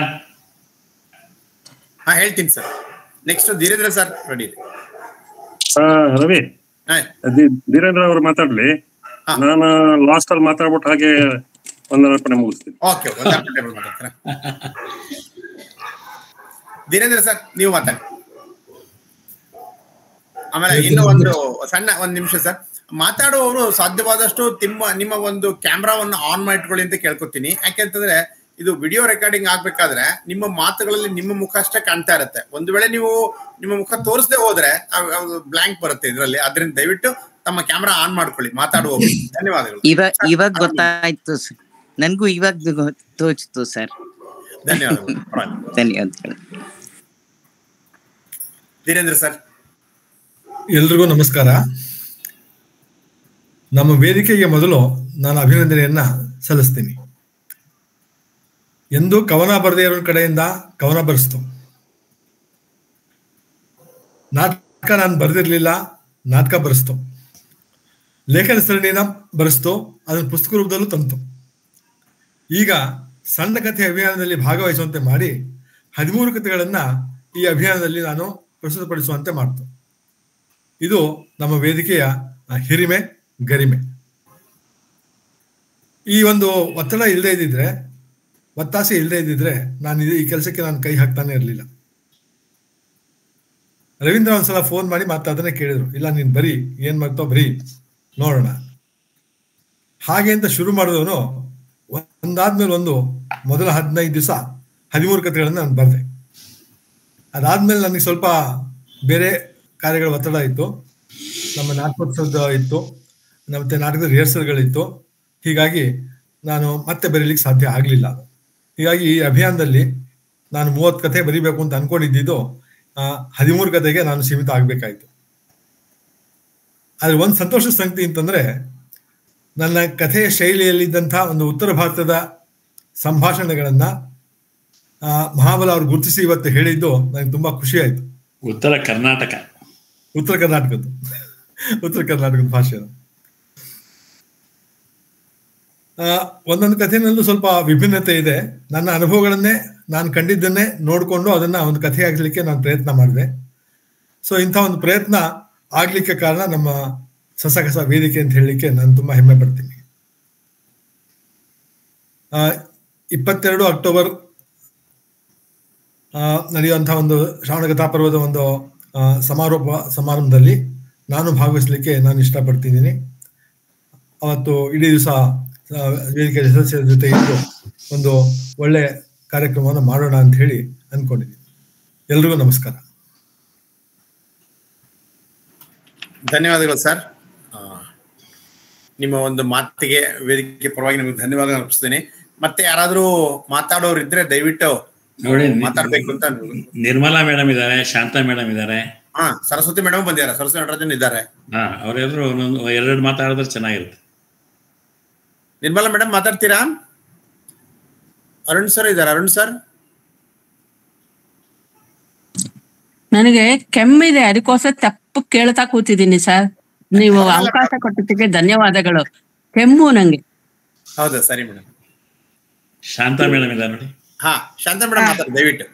ಹಾ ಹೇಳ್ತೀನಿ sir next Dhirendra sir ready ಆ, ರವಿ ಧೀ- ಧೀರೇಂದ್ರ ಅವರು ಮಾತಾಡ್ಲಿ ನಾನು ಲಾಸ್ಟ್ ಅಲ್ಲಿ ಮಾತಾಡ್ಬಿಟ್ಟು ಹಾಗೆ ಒಂದರ್ಪಣೆ ಮುಗಿಸ್ತೀನಿ ಓಕೆ ಒಂದೇ ಟೇಬಲ್ ಮಾತಾಡ್ತಾರೆ ಧೀರೇಂದ್ರ ಸರ್ ನೀವು ಮಾತಾಡಿ ಆಮೇಲೆ ಇನ್ನು ಒಂದು ಸಣ್ಣ ಒಂದ್ ನಿಮಿಷ ಸರ್ ಮಾತಾಡುವವರು ಸಾಧ್ಯವಾದಷ್ಟು ನಿಮ್ಮ ನಿಮ್ಮ ಒಂದು ಕ್ಯಾಮ್ರಾವನ್ನು ಆನ್ ಮಾಡಿಟ್ಕೊಳ್ಳಿ ಅಂತ ಕೇಳ್ಕೊತೀನಿ ಯಾಕೆಂತಂದ್ರೆ ಇದು ವಿಡಿಯೋ ರೆಕಾರ್ಡಿಂಗ್ ಆಗ್ಬೇಕಾದ್ರೆ ನಿಮ್ಮ ಮಾತುಗಳಲ್ಲಿ ನಿಮ್ಮ ಮುಖ ಅಷ್ಟೇ ಕಾಣ್ತಾ ಇರುತ್ತೆ ಒಂದು ವೇಳೆ ನೀವು ನಿಮ್ಮ ಮುಖ ತೋರಿಸದೆ ಹೋದ್ರೆ ಬ್ಲಾಂಕ್ ಬರುತ್ತೆ ಇದರಲ್ಲಿ ಅದರಿಂದ ದಯವಿಟ್ಟು ತಮ್ಮ ಕ್ಯಾಮ್ರಾ ಆನ್ ಮಾಡ್ಕೊಳ್ಳಿ ಮಾತಾಡುವವರು ಧನ್ಯವಾದಗಳು ಇವಾಗ ಇವಾಗ ಗೊತ್ತಾಯ್ತು ಸರ್ ನನ್ಗೂ ಇವಾಗ ಗೊ- ತೋಚ್ತು ಸರ್ ಧನ್ಯವಾದಗಳು ಪರವಾಗಿಲ್ಲ. ಧನ್ಯವಾದಗಳು ಧೀರೇಂದ್ರ ಸರ್ ಎಲ್ರಿಗೂ ನಮಸ್ಕಾರ ನಮ್ಮ ವೇದಿಕೆಗೆ ಮೊದಲು ನಾನು ಅಭಿನಂದನೆಯನ್ನ ಸಲ್ಲಿಸ್ತೀನಿ ಎಂದು ಕವನ ಬರದೇ ಇರೋ ಕಡೆಯಿಂದ ಕವನ ಬರೆಸ್ತು ನಾಟಕ ನಾನು ಬರೆದಿರ್ಲಿಲ್ಲ ನಾಟಕ ಬರೆಸ್ತು ಲೇಖನ ಸರಣಿನ ಬರೆಸ್ತು ಅದನ್ನು ಪುಸ್ತಕ ರೂಪದಲ್ಲೂ ತಂತು ಈಗ ಸಣ್ಣ ಕಥೆ ಅಭಿಯಾನದಲ್ಲಿ ಭಾಗವಹಿಸುವಂತೆ ಮಾಡಿ ಹದಿಮೂರು ಕಥೆಗಳನ್ನ ಈ ಅಭಿಯಾನದಲ್ಲಿ ನಾನು ಪ್ರಸ್ತುತಪಡಿಸುವಂತೆ ಮಾಡ್ತು ಇದು ನಮ್ಮ ವೇದಿಕೆಯ ಆ, ಹಿರಿಮೆ ಗರಿಮೆ ಈ ಒಂದು ಒತ್ತಡ ಇಲ್ಲದೆ ಇದ್ದಿದ್ರೆ ಒತ್ತಾಸೆ ಇಲ್ಲದೆ ಇದ್ದಿದ್ರೆ ನಾನು ಇದು- ಈ ಕೆಲಸಕ್ಕೆ ನಾನು ಕೈ ಹಾಕ್ತಾನೆ ಇರಲಿಲ್ಲ ರವೀಂದ್ರ ಒಂದ್ಸಲ ಫೋನ್ ಮಾಡಿ ಮತ್ತೆ ಅದನ್ನೇ ಕೇಳಿದ್ರು ಇಲ್ಲ ನೀನ್ ಬರೀ ಏನ್ ಮಾಡ್ತಾವ್ ಬರೀ ನೋಡೋಣ ಹಾಗೆ ಅಂತ ಶುರು ಮಾಡಿದವನು ಒಂದಾದ್ಮೇಲೆ ಒಂದು ಮೊದಲ ಹದಿನೈದು ದಿವಸ ಹದಿಮೂರು ಕಥೆಗಳನ್ನ ನಾನು ಬರೆದೆ ಅದಾದ್ಮೇಲೆ ನನಗೆ ಸ್ವಲ್ಪ ಬೇರೆ ಕಾರ್ಯಗಳ ಒತ್ತಡ ಇತ್ತು ನಮ್ಮ ನಾಟಕೋತ್ಸವದ ಇತ್ತು ಮತ್ತೆ ನಾಟಕದ ರಿಹರ್ಸಲ್ಗಳಿತ್ತು ಹೀಗಾಗಿ ನಾನು ಮತ್ತೆ ಬರೀಲಿಕ್ಕೆ ಸಾಧ್ಯ ಆಗಲಿಲ್ಲ ಹೀಗಾಗಿ ಈ ಅಭಿಯಾನದಲ್ಲಿ ನಾನು ಮೂವತ್ತು ಕಥೆ ಬರಿಬೇಕು ಅಂತ ಅನ್ಕೊಂಡಿದ್ದು ಹದಿಮೂರು ಕಥೆಗೆ ನಾನು ಸೀಮಿತ ಆಗಬೇಕಾಯ್ತು ಆದ್ರೆ ಒಂದು ಸಂತೋಷದ ಸಂಗತಿ ಅಂತಂದ್ರೆ ನನ್ನ ಕಥೆಯ ಶೈಲಿಯಲ್ಲಿದ್ದಂಥ ಒಂದು ಉತ್ತರ ಭಾರತದ ಸಂಭಾಷಣೆಗಳನ್ನ ಆ, ಮಹಾಬಲ ಅವರು ಗುರುತಿಸಿ ಇವತ್ತು ಹೇಳಿದ್ದು ನನಗೆ ತುಂಬಾ ಖುಷಿ ಆಯ್ತು ಉತ್ತರ ಕರ್ನಾಟಕ ಉತ್ತರ ಕರ್ನಾಟಕದ್ದು ಉತ್ತರ ಕರ್ನಾಟಕದ ಭಾಷೆ ಅದು. ಆ, ಒಂದೊಂದು ಕಥೆನಲ್ಲೂ ಸ್ವಲ್ಪ ವಿಭಿನ್ನತೆ ಇದೆ ನನ್ನ ಅನುಭವಗಳನ್ನೇ ನಾನು ಕಂಡಿದ್ದನ್ನೇ ನೋಡಿಕೊಂಡು ಅದನ್ನ ಒಂದು ಕಥೆ ಆಗಲಿಕ್ಕೆ ನಾನು ಪ್ರಯತ್ನ ಮಾಡಿದೆ ಸೊ ಇಂಥ ಒಂದು ಪ್ರಯತ್ನ ಆಗ್ಲಿಕ್ಕೆ ಕಾರಣ ನಮ್ಮ ಸಸಕಸ ವೇದಿಕೆ ಅಂತ ಹೇಳಲಿಕ್ಕೆ ನಾನು ತುಂಬಾ ಹೆಮ್ಮೆ ಪಡ್ತೀನಿ ಆ, ಇಪ್ಪತ್ತೆರಡು ಅಕ್ಟೋಬರ್ ಆ, ನಡೆಯುವಂತಹ ಒಂದು ಶ್ರಾವಣ ಕಥಾಪರ್ವದ ಒಂದು ಆ, ಸಮಾರೋಪ ಸಮಾರಂಭದಲ್ಲಿ ನಾನು ಭಾಗವಹಿಸಲಿಕ್ಕೆ ನಾನು ಇಷ್ಟಪಡ್ತಿದ್ದೀನಿ ಅವತ್ತು ಇಡೀ ದಿವಸ ವೇದಿಕೆ ಸದಸ್ಯರ ಜೊತೆ ಇದ್ದು ಒಂದು ಒಳ್ಳೆ ಕಾರ್ಯಕ್ರಮವನ್ನು ಮಾಡೋಣ ಅಂತ ಹೇಳಿ ಅನ್ಕೊಂಡಿದ್ದೀನಿ ಎಲ್ರಿಗೂ ನಮಸ್ಕಾರ ಧನ್ಯವಾದಗಳು ಸರ್ ಆ, ನಿಮ್ಮ ಒಂದು ಮಾತಿಗೆ ವೇದಿಕೆ ಪರವಾಗಿ ನಿಮಗೆ ಧನ್ಯವಾದ ಅರ್ಪಿಸ್ತೀನಿ ಮತ್ತೆ ಯಾರಾದ್ರೂ ಮಾತಾಡೋರು ಇದ್ರೆ ದಯವಿಟ್ಟು ನೋಡಿ ಮಾತಾಡ್ಬೇಕು ಅಂತ ನಿರ್ಮಲಾ ಮೇಡಮ್ ಇದ್ದಾರೆ ಶಾಂತಾ ಮೇಡಮ್ ಇದ್ದಾರೆ ಹಾ ಸರಸ್ವತಿ ಮೇಡಮ್ ಬಂದಿದ್ದಾರೆ ಸರಸ್ವತಿ ನಟರಾಜನ್ ಇದ್ದಾರೆ ಹಾ ಅವರೆಲ್ಲರೂ ಒಂದೊಂದು ಎರಡು ಮಾತಾಡಿದ್ರೆ ಚೆನ್ನಾಗಿರುತ್ತೆ ನಿರ್ಮಲಾ ಮೇಡಮ್ ಮಾತಾಡ್ತೀರಾ ಅರುಣ್ ಸರ್ ಇದ್ದಾರೆ ಅರುಣ್ ಸರ್ ನನಗೆ ಕೆಮ್ಮಿದೆ ಅದಕ್ಕೋಸ್ಕರ ತಪ್ಪು ಕೇಳ್ತಾ ಕೂತಿದ್ದೀನಿ ಸರ್ ನೀವು ಅವಕಾಶ ಕೊಟ್ಟಿದ್ದಕ್ಕೆ ಧನ್ಯವಾದಗಳು ಕೆಮ್ಮು ನಂಗೆ ಹೌದಾ ಸರಿ ಮೇಡಮ್ ಶಾಂತಾ ಮೇಡಮ್ ಇದ್ದಾರೆ ನೋಡಿ ಹಾ ಶಾಂತ ಮೇಡಮ್ ಮಾತಾಡಿ ದಯವಿಟ್ಟು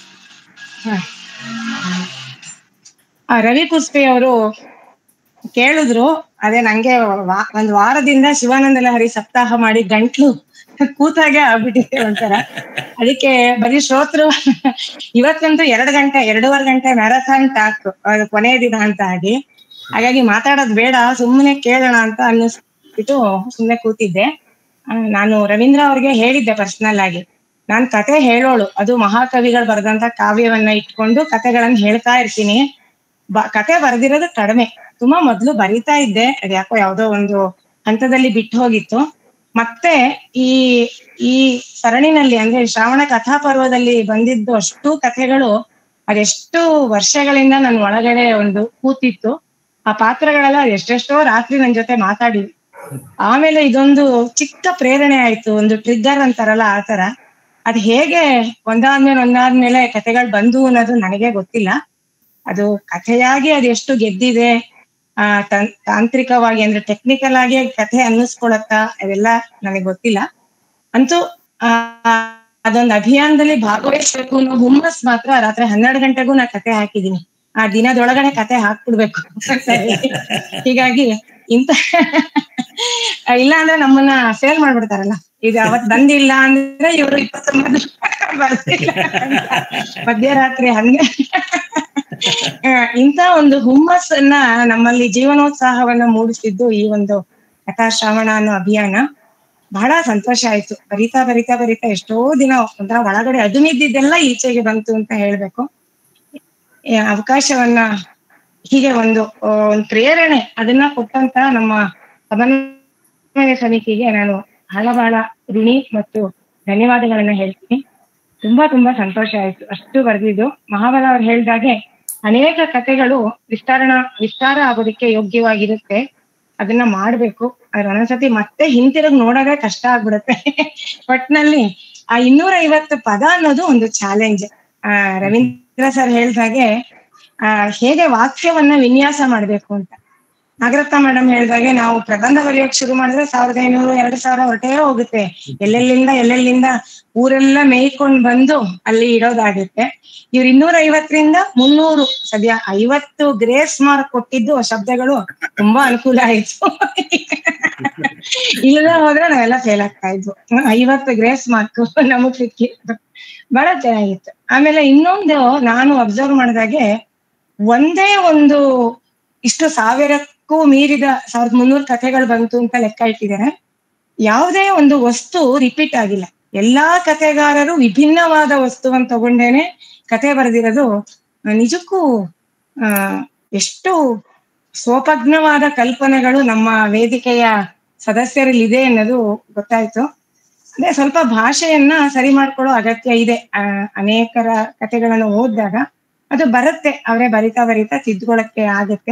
ಆ, ರವಿ ಕುಸ್ಪಿ ಅವರು ಕೇಳಿದ್ರು ಅದೇ ನಂಗೆ ವಾ- ಒಂದ್ ವಾರದಿಂದ ಶಿವಾನಂದ ಲಹರಿ ಸಪ್ತಾಹ ಮಾಡಿ ಗಂಟ್ಲು ಕೂತಾಗೆ ಆಗ್ಬಿಟ್ಟಿದೆ ಒಂಥರ ಅದಕ್ಕೆ ಬರೀ ಶ್ರೋತೃ ಇವತ್ತಂತೂ ಎರಡು ಗಂಟೆ ಎರಡೂವರೆ ಗಂಟೆ ಮ್ಯಾರಥಾನ್ ಟಾಕ್ ಅದು ಕೊನೆಯ ದಿನ ಅಂತ ಆಗಿ ಹಾಗಾಗಿ ಮಾತಾಡೋದ್ ಬೇಡ ಸುಮ್ಮನೆ ಕೇಳೋಣ ಅಂತ ಅನ್ನಿಸ್ಬಿಟ್ಟು ಸುಮ್ಮನೆ ಕೂತಿದ್ದೆ ಆ, ನಾನು ರವೀಂದ್ರ ಅವ್ರಿಗೆ ಹೇಳಿದ್ದೆ ಪರ್ಸನಲ್ ಆಗಿ ನಾನ್ ಕತೆ ಹೇಳೋಳು ಅದು ಮಹಾಕವಿಗಳು ಬರೆದಂತ ಕಾವ್ಯವನ್ನ ಇಟ್ಕೊಂಡು ಕತೆಗಳನ್ನ ಹೇಳ್ತಾ ಇರ್ತೀನಿ ಬ- ಕತೆ ಬರ್ದಿರೋದು ಕಡಿಮೆ ತುಂಬಾ ಮೊದ್ಲು ಬರಿತಾ ಇದ್ದೆ ಅದ್ ಯಾಕೋ ಯಾವ್ದೋ ಒಂದು ಹಂತದಲ್ಲಿ ಬಿಟ್ಟು ಹೋಗಿತ್ತು ಮತ್ತೆ ಈ ಈ ಸರಣಿನಲ್ಲಿ ಅಂದ್ರೆ ಶ್ರಾವಣ ಕಥಾ ಪರ್ವದಲ್ಲಿ ಬಂದಿದ್ದು ಅಷ್ಟು ಕಥೆಗಳು ಅದೆಷ್ಟು ವರ್ಷಗಳಿಂದ ನನ್ನ ಒಳಗಡೆ ಒಂದು ಕೂತಿತ್ತು ಆ ಪಾತ್ರಗಳೆಲ್ಲ ಎಷ್ಟೆಷ್ಟೋ ರಾತ್ರಿ ನನ್ ಜೊತೆ ಮಾತಾಡಿ ಆಮೇಲೆ ಇದೊಂದು ಚಿಕ್ಕ ಪ್ರೇರಣೆ ಆಯ್ತು ಒಂದು ಟ್ರಿಗ್ಗರ್ ಅಂತಾರಲ್ಲ ಆ ತರ ಅದ್ ಹೇಗೆ ಒಂದಾದ್ಮೇಲೆ ಒಂದಾದ್ಮೇಲೆ ಕಥೆಗಳು ಬಂದು ಅನ್ನೋದು ನನಗೆ ಗೊತ್ತಿಲ್ಲ ಅದು ಕಥೆಯಾಗಿ ಅದು ಎಷ್ಟು ಗೆದ್ದಿದೆ ಆ ತಂ- ತಾಂತ್ರಿಕವಾಗಿ ಅಂದ್ರೆ ಟೆಕ್ನಿಕಲ್ ಆಗಿ ಕಥೆ ಅನ್ನಿಸ್ಕೊಳತ್ತ ಅದೆಲ್ಲ ನನಗೆ ಗೊತ್ತಿಲ್ಲ ಅಂತೂ ಆ ಅದೊಂದು ಅಭಿಯಾನದಲ್ಲಿ ಭಾಗವಹಿಸ್ಬೇಕು ಅನ್ನೋ ಹುಮ್ಮಸ್ ಮಾತ್ರ ರಾತ್ರಿ ಹನ್ನೆರಡು ಗಂಟೆಗೂ ನಾ ಕತೆ ಹಾಕಿದೀನಿ ಆ ದಿನದೊಳಗಡೆ ಕತೆ ಹಾಕ್ಬಿಡ್ಬೇಕು ಅಂತ ಹೇಳಿ. ಹೀಗಾಗಿ ಇಂತ ಇಲ್ಲ ಅಂದ್ರೆ ನಮ್ಮನ್ನ ಫೇಲ್ ಮಾಡ್ಬಿಡ್ತಾರಲ್ಲ ಇದು ಅವತ್ ಬಂದಿಲ್ಲ ಅಂದ್ರೆ ಇವರು ಇಪ್ಪತ್ತೊಂಬತ್ತು ಬರ್ತಿಲ್ಲ ಅಂತ. ಮಧ್ಯರಾತ್ರಿ ಹನ್ನೆರಡು ಆ, ಇಂಥ ಒಂದು ಹುಮ್ಮಸ್ಸನ್ನ ನಮ್ಮಲ್ಲಿ ಜೀವನೋತ್ಸಾಹವನ್ನ ಮೂಡಿಸಿದ್ದು ಈ ಒಂದು ಕಥಾ ಶ್ರಾವಣ ಅನ್ನೋ ಅಭಿಯಾನ ಬಹಳ ಸಂತೋಷ ಆಯ್ತು ಬರಿತಾ ಬರಿತಾ ಬರಿತಾ ಎಷ್ಟೋ ದಿನ ಒಂಥರ ಒಳಗಡೆ ಅದುಮಿದ್ದಿದ್ದೆಲ್ಲ ಈಚೆಗೆ ಬಂತು ಅಂತ ಹೇಳ್ಬೇಕು ಈ ಅವಕಾಶವನ್ನ ಹೀಗೆ ಒಂದು ಆ, ಒಂದು ಪ್ರೇರಣೆ ಅದನ್ನ ಕೊಟ್ಟಂತ ನಮ್ಮ ಸಮನ್ವಯ ಸಮಿತಿಗೆ ನಾನು ಬಹಳ ಬಹಳ ಋಣಿ ಮತ್ತು ಧನ್ಯವಾದಗಳನ್ನ ಹೇಳ್ತೀನಿ ತುಂಬಾ ತುಂಬಾ ಸಂತೋಷ ಆಯ್ತು ಅಷ್ಟು ಬರೆದಿದ್ದು ಮಹಾಬಲ ಅವ್ರು ಹೇಳ್ದಾಗೆ ಅನೇಕ ಕಥೆಗಳು ವಿಸ್ತರಣ ವಿಸ್ತಾರ ಆಗೋದಕ್ಕೆ ಯೋಗ್ಯವಾಗಿರುತ್ತೆ ಅದನ್ನ ಮಾಡ್ಬೇಕು ಅದ್ರ ಒಂದೊಂದ್ಸತಿ ಮತ್ತೆ ಹಿಂತಿರುಗಿ ನೋಡೋದೇ ಕಷ್ಟ ಆಗ್ಬಿಡುತ್ತೆ ಒಟ್ನಲ್ಲಿ ಆ ಇನ್ನೂರ ಐವತ್ತು ಪದ ಅನ್ನೋದು ಒಂದು ಚಾಲೆಂಜ್ ಆ ರವೀಂದ್ರ ಸರ್ ಹೇಳ್ದಾಗೆ ಆ ಹೇಗೆ ವಾಕ್ಯವನ್ನ ವಿನ್ಯಾಸ ಮಾಡ್ಬೇಕು ಅಂತ ನಾಗರತ್ನ ಮೇಡಮ್ ಹೇಳ್ದಾಗೆ ನಾವು ಪ್ರಬಂಧ ಬರೆಯೋಕ್ ಶುರು ಮಾಡಿದ್ರೆ ಸಾವಿರದ ಐನೂರು ಎರಡ್ ಸಾವಿರ ಹೊರಟೇ ಹೋಗುತ್ತೆ ಎಲ್ಲೆಲ್ಲಿಂದ ಎಲ್ಲೆಲ್ಲಿಂದ ಊರೆಲ್ಲ ಮೇಯ್ಕೊಂಡ್ ಬಂದು ಅಲ್ಲಿ ಇಡೋದಾಗುತ್ತೆ ಇವ್ರು ಇನ್ನೂರ ಐವತ್ತರಿಂದ ಮುನ್ನೂರು ಸದ್ಯ ಐವತ್ತು ಗ್ರೇಸ್ ಮಾರ್ಕ್ ಕೊಟ್ಟಿದ್ದು ಶಬ್ದಗಳು ತುಂಬಾ ಅನುಕೂಲ ಆಯ್ತು ಇಲ್ಲದೆ ಹೋದ್ರೆ ನಾವೆಲ್ಲ ಫೇಲ್ ಆಗ್ತಾ ಇದ್ವು ಐವತ್ತು ಗ್ರೇಸ್ ಮಾರ್ಕ್ ನಮಗ್ ಸಿಕ್ಕಿತ್ತು ಬಹಳ ಚೆನ್ನಾಗಿತ್ತು ಆಮೇಲೆ ಇನ್ನೊಂದು ನಾನು ಅಬ್ಸರ್ವ್ ಮಾಡಿದಾಗೆ ಒಂದೇ ಒಂದು ಇಷ್ಟು ಸಾವಿರಕ್ಕೂ ಮೀರಿದ ಸಾವಿರದ ಮುನ್ನೂರು ಕಥೆಗಳು ಬಂತು ಅಂತ ಲೆಕ್ಕ ಇಟ್ಟಿದ್ದಾರೆ ಯಾವುದೇ ಒಂದು ವಸ್ತು ರಿಪೀಟ್ ಆಗಿಲ್ಲ ಎಲ್ಲಾ ಕಥೆಗಾರರು ವಿಭಿನ್ನವಾದ ವಸ್ತುವನ್ನು ತಗೊಂಡೇನೆ ಕತೆ ಬರೆದಿರೋದು ಆ, ನಿಜಕ್ಕೂ ಆ ಎಷ್ಟು ಸ್ವೋಪಜ್ಞವಾದ ಕಲ್ಪನೆಗಳು ನಮ್ಮ ವೇದಿಕೆಯ ಸದಸ್ಯರಲ್ಲಿ ಇದೆ ಅನ್ನೋದು ಗೊತ್ತಾಯ್ತು ಅದೇ ಸ್ವಲ್ಪ ಭಾಷೆಯನ್ನ ಸರಿ ಮಾಡ್ಕೊಳ್ಳೋ ಅಗತ್ಯ ಇದೆ ಆ, ಅನೇಕರ ಕಥೆಗಳನ್ನು ಓದಿದಾಗ ಅದು ಬರುತ್ತೆ ಅವರೇ ಬರಿತಾ ಬರಿತಾ ತಿದ್ದುಕೊಳ್ಳಕ್ಕೆ ಆಗತ್ತೆ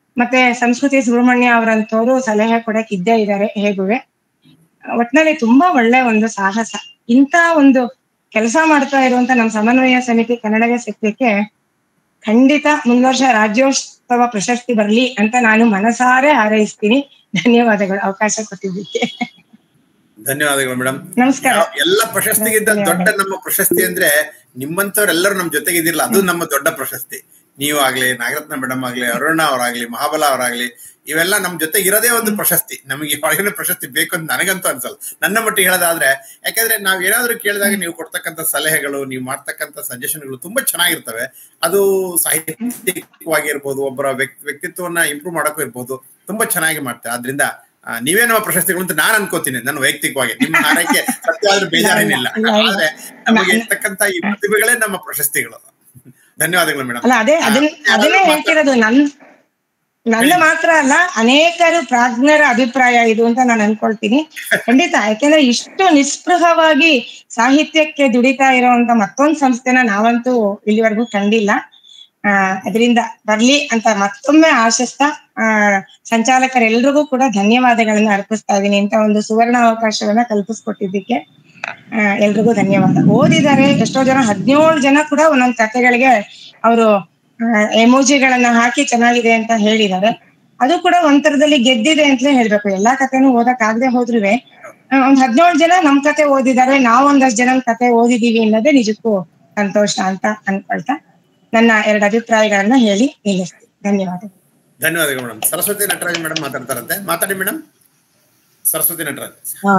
ಮತ್ತೆ ಸಂಸ್ಕೃತಿ ಸುಬ್ರಹ್ಮಣ್ಯ ಅವರಂತವರು ಸಲಹೆ ಕೊಡಕ್ ಇದ್ದೇ ಇದ್ದಾರೆ ಹೇಗುವೆ ಒಟ್ನಲ್ಲಿ ತುಂಬಾ ಒಳ್ಳೆ ಒಂದು ಸಾಹಸ ಇಂಥ ಒಂದು ಕೆಲಸ ಮಾಡ್ತಾ ಇರುವಂತ ನಮ್ಮ ಸಮನ್ವಯ ಸಮಿತಿ ಕನ್ನಡಗೆ ಸಿಕ್ಲಿಕ್ಕೆ ಖಂಡಿತ ಮುಂದ್ ವರ್ಷ ರಾಜ್ಯೋತ್ಸವ ಪ್ರಶಸ್ತಿ ಬರ್ಲಿ ಅಂತ ನಾನು ಮನಸಾರೆ ಹಾರೈಸ್ತೀನಿ ಧನ್ಯವಾದಗಳು ಅವಕಾಶ ಕೊಟ್ಟಿದ್ದಕ್ಕೆ ಧನ್ಯವಾದಗಳು ಮೇಡಮ್ ನಮಸ್ಕಾರ ಎಲ್ಲ ಪ್ರಶಸ್ತಿಗಿಂತ ದೊಡ್ಡ ನಮ್ಮ ಪ್ರಶಸ್ತಿ ಅಂದ್ರೆ ನಿಮ್ಮಂತವ್ರೆಲ್ಲರೂ ನಮ್ ಜೊತೆಗಿದಿರಲ್ಲ ಅದು ನಮ್ಮ ದೊಡ್ಡ ಪ್ರಶಸ್ತಿ ನೀವು ಆಗ್ಲಿ ನಾಗರತ್ನ ಮೇಡಮ್ ಆಗ್ಲಿ ಅರುಣ ಅವರಾಗ್ಲಿ ಮಹಾಬಲ ಅವರಾಗ್ಲಿ ಇವೆಲ್ಲ ನಮ್ ಜೊತೆಗೆ ಇರೋದೇ ಒಂದು ಪ್ರಶಸ್ತಿ ನಮಗೆ ಹೊರಗಿನ ಪ್ರಶಸ್ತಿ ಬೇಕು ಅಂತ ನನಗಂತೂ ಅನ್ಸಲ್ಲ ನನ್ನ ಮಟ್ಟಿಗೆ ಹೇಳೋದಾದ್ರೆ ಯಾಕಂದ್ರೆ ನಾವ್ ಏನಾದ್ರೂ ಕೇಳಿದಾಗ ನೀವು ಕೊಡ್ತಕ್ಕಂಥ ಸಲಹೆಗಳು ನೀವು ಮಾಡ್ತಕ್ಕಂಥ ಸಜೆಷನ್ಗಳು ತುಂಬಾ ಚೆನ್ನಾಗಿರ್ತವೆ ಅದು ಸಾಹಿತ್ಯಿಕವಾಗಿರ್ಬೋದು ಒಬ್ಬರ ವ್ಯಕ್ತಿ ವ್ಯಕ್ತಿತ್ವವನ್ನ ಇಂಪ್ರೂವ್ ಮಾಡೋಕ್ಕೂ ಇರ್ಬೋದು ತುಂಬಾ ಚೆನ್ನಾಗಿ ಮಾಡ್ತಾರೆ ಆದ್ರಿಂದ ಆ, ನೀವೇ ನಮ್ಮ ಪ್ರಶಸ್ತಿಗಳು ಅಂತ ನಾನು ಅನ್ಕೋತೀನಿ ನನ್ನ ವೈಯಕ್ತಿಕವಾಗಿ ನಿಮ್ಮ ಹಾರೈಕೆ ಸತ್ಯವಾದ್ರೂ ಬೇಜಾರೇನಿಲ್ಲ ಆದ್ರೆ ನಮಗೆ ಇರ್ತಕ್ಕಂಥ ಈ ಪ್ರತಿಭೆಗಳೇ ನಮ್ಮ ಪ್ರಶಸ್ತಿಗಳು ಧನ್ಯವಾದಗಳು ಮೇಡಮ್ ಅಲ್ಲ ಅದೇ ಅದನ್ನ ಅದನ್ನೇ ಹೇಳ್ತಿರೋದು ನನ್ ನನ್ನ ಮಾತ್ರ ಅಲ್ಲ ಅನೇಕರು ಪ್ರಾಜ್ಞರ ಅಭಿಪ್ರಾಯ ಇದು ಅಂತ ನಾನು ಅನ್ಕೊಳ್ತೀನಿ ಖಂಡಿತ ಯಾಕೆಂದ್ರೆ ಇಷ್ಟು ನಿಸ್ಪೃಹವಾಗಿ ಸಾಹಿತ್ಯಕ್ಕೆ ದುಡಿತಾ ಇರುವಂತ ಮತ್ತೊಂದು ಸಂಸ್ಥೆನ ನಾವಂತೂ ಇಲ್ಲಿವರೆಗೂ ಕಂಡಿಲ್ಲ ಆ ಅದರಿಂದ ಬರ್ಲಿ ಅಂತ ಮತ್ತೊಮ್ಮೆ ಆಶಿಸ್ತಾ ಆ ಸಂಚಾಲಕರೆಲ್ರಿಗೂ ಕೂಡ ಧನ್ಯವಾದಗಳನ್ನ ಅರ್ಪಿಸ್ತಾ ಇದ್ದೀನಿ ಇಂತ ಒಂದು ಸುವರ್ಣ ಅವಕಾಶವನ್ನ ಕಲ್ಪಿಸ್ಕೊಟ್ಟಿದ್ದಕ್ಕೆ ಆ, ಎಲ್ರಿಗೂ ಧನ್ಯವಾದ ಓದಿದ್ದಾರೆ ಎಷ್ಟೋ ಜನ ಹದಿನೇಳು ಜನ ಕೂಡ ಒಂದೊಂದ್ ಕಥೆಗಳಿಗೆ ಅವರು ಎಮೋಜಿಗಳನ್ನ ಹಾಕಿ ಚೆನ್ನಾಗಿದೆ ಅಂತ ಹೇಳಿದ್ದಾರೆ ಅದು ಕೂಡ ಒಂಥರದಲ್ಲಿ ಗೆದ್ದಿದೆ ಅಂತಲೇ ಹೇಳ್ಬೇಕು ಎಲ್ಲಾ ಕಥೆನೂ ಓದಕ್ ಆಗದೆ ಹೋದ್ರುವೆ ಆ, ಒಂದ್ ಹದಿನೇಳು ಜನ ನಮ್ ಕತೆ ಓದಿದ್ದಾರೆ ನಾವ್ ಒಂದಷ್ಟು ಜನ ಕತೆ ಓದಿದೀವಿ ಅನ್ನೋದೇ ನಿಜಕ್ಕೂ ಸಂತೋಷ ಅಂತ ಅನ್ಕೊಳ್ತಾ ನನ್ನ ಎರಡು ಅಭಿಪ್ರಾಯಗಳನ್ನ ಹೇಳಿ ನಿಲ್ಲಿಸ್ತೀನಿ ಧನ್ಯವಾದ ಧನ್ಯವಾದಗಳು ಮೇಡಮ್ ಸರಸ್ವತಿ ನಟರಾಜ್ ಮೇಡಮ್ ಮಾತಾಡ್ತಾರಂತೆ ಮಾತಾಡಿ ಮೇಡಮ್ ಸರಸ್ವತಿ ನಟರಾಜ್ ಹಾ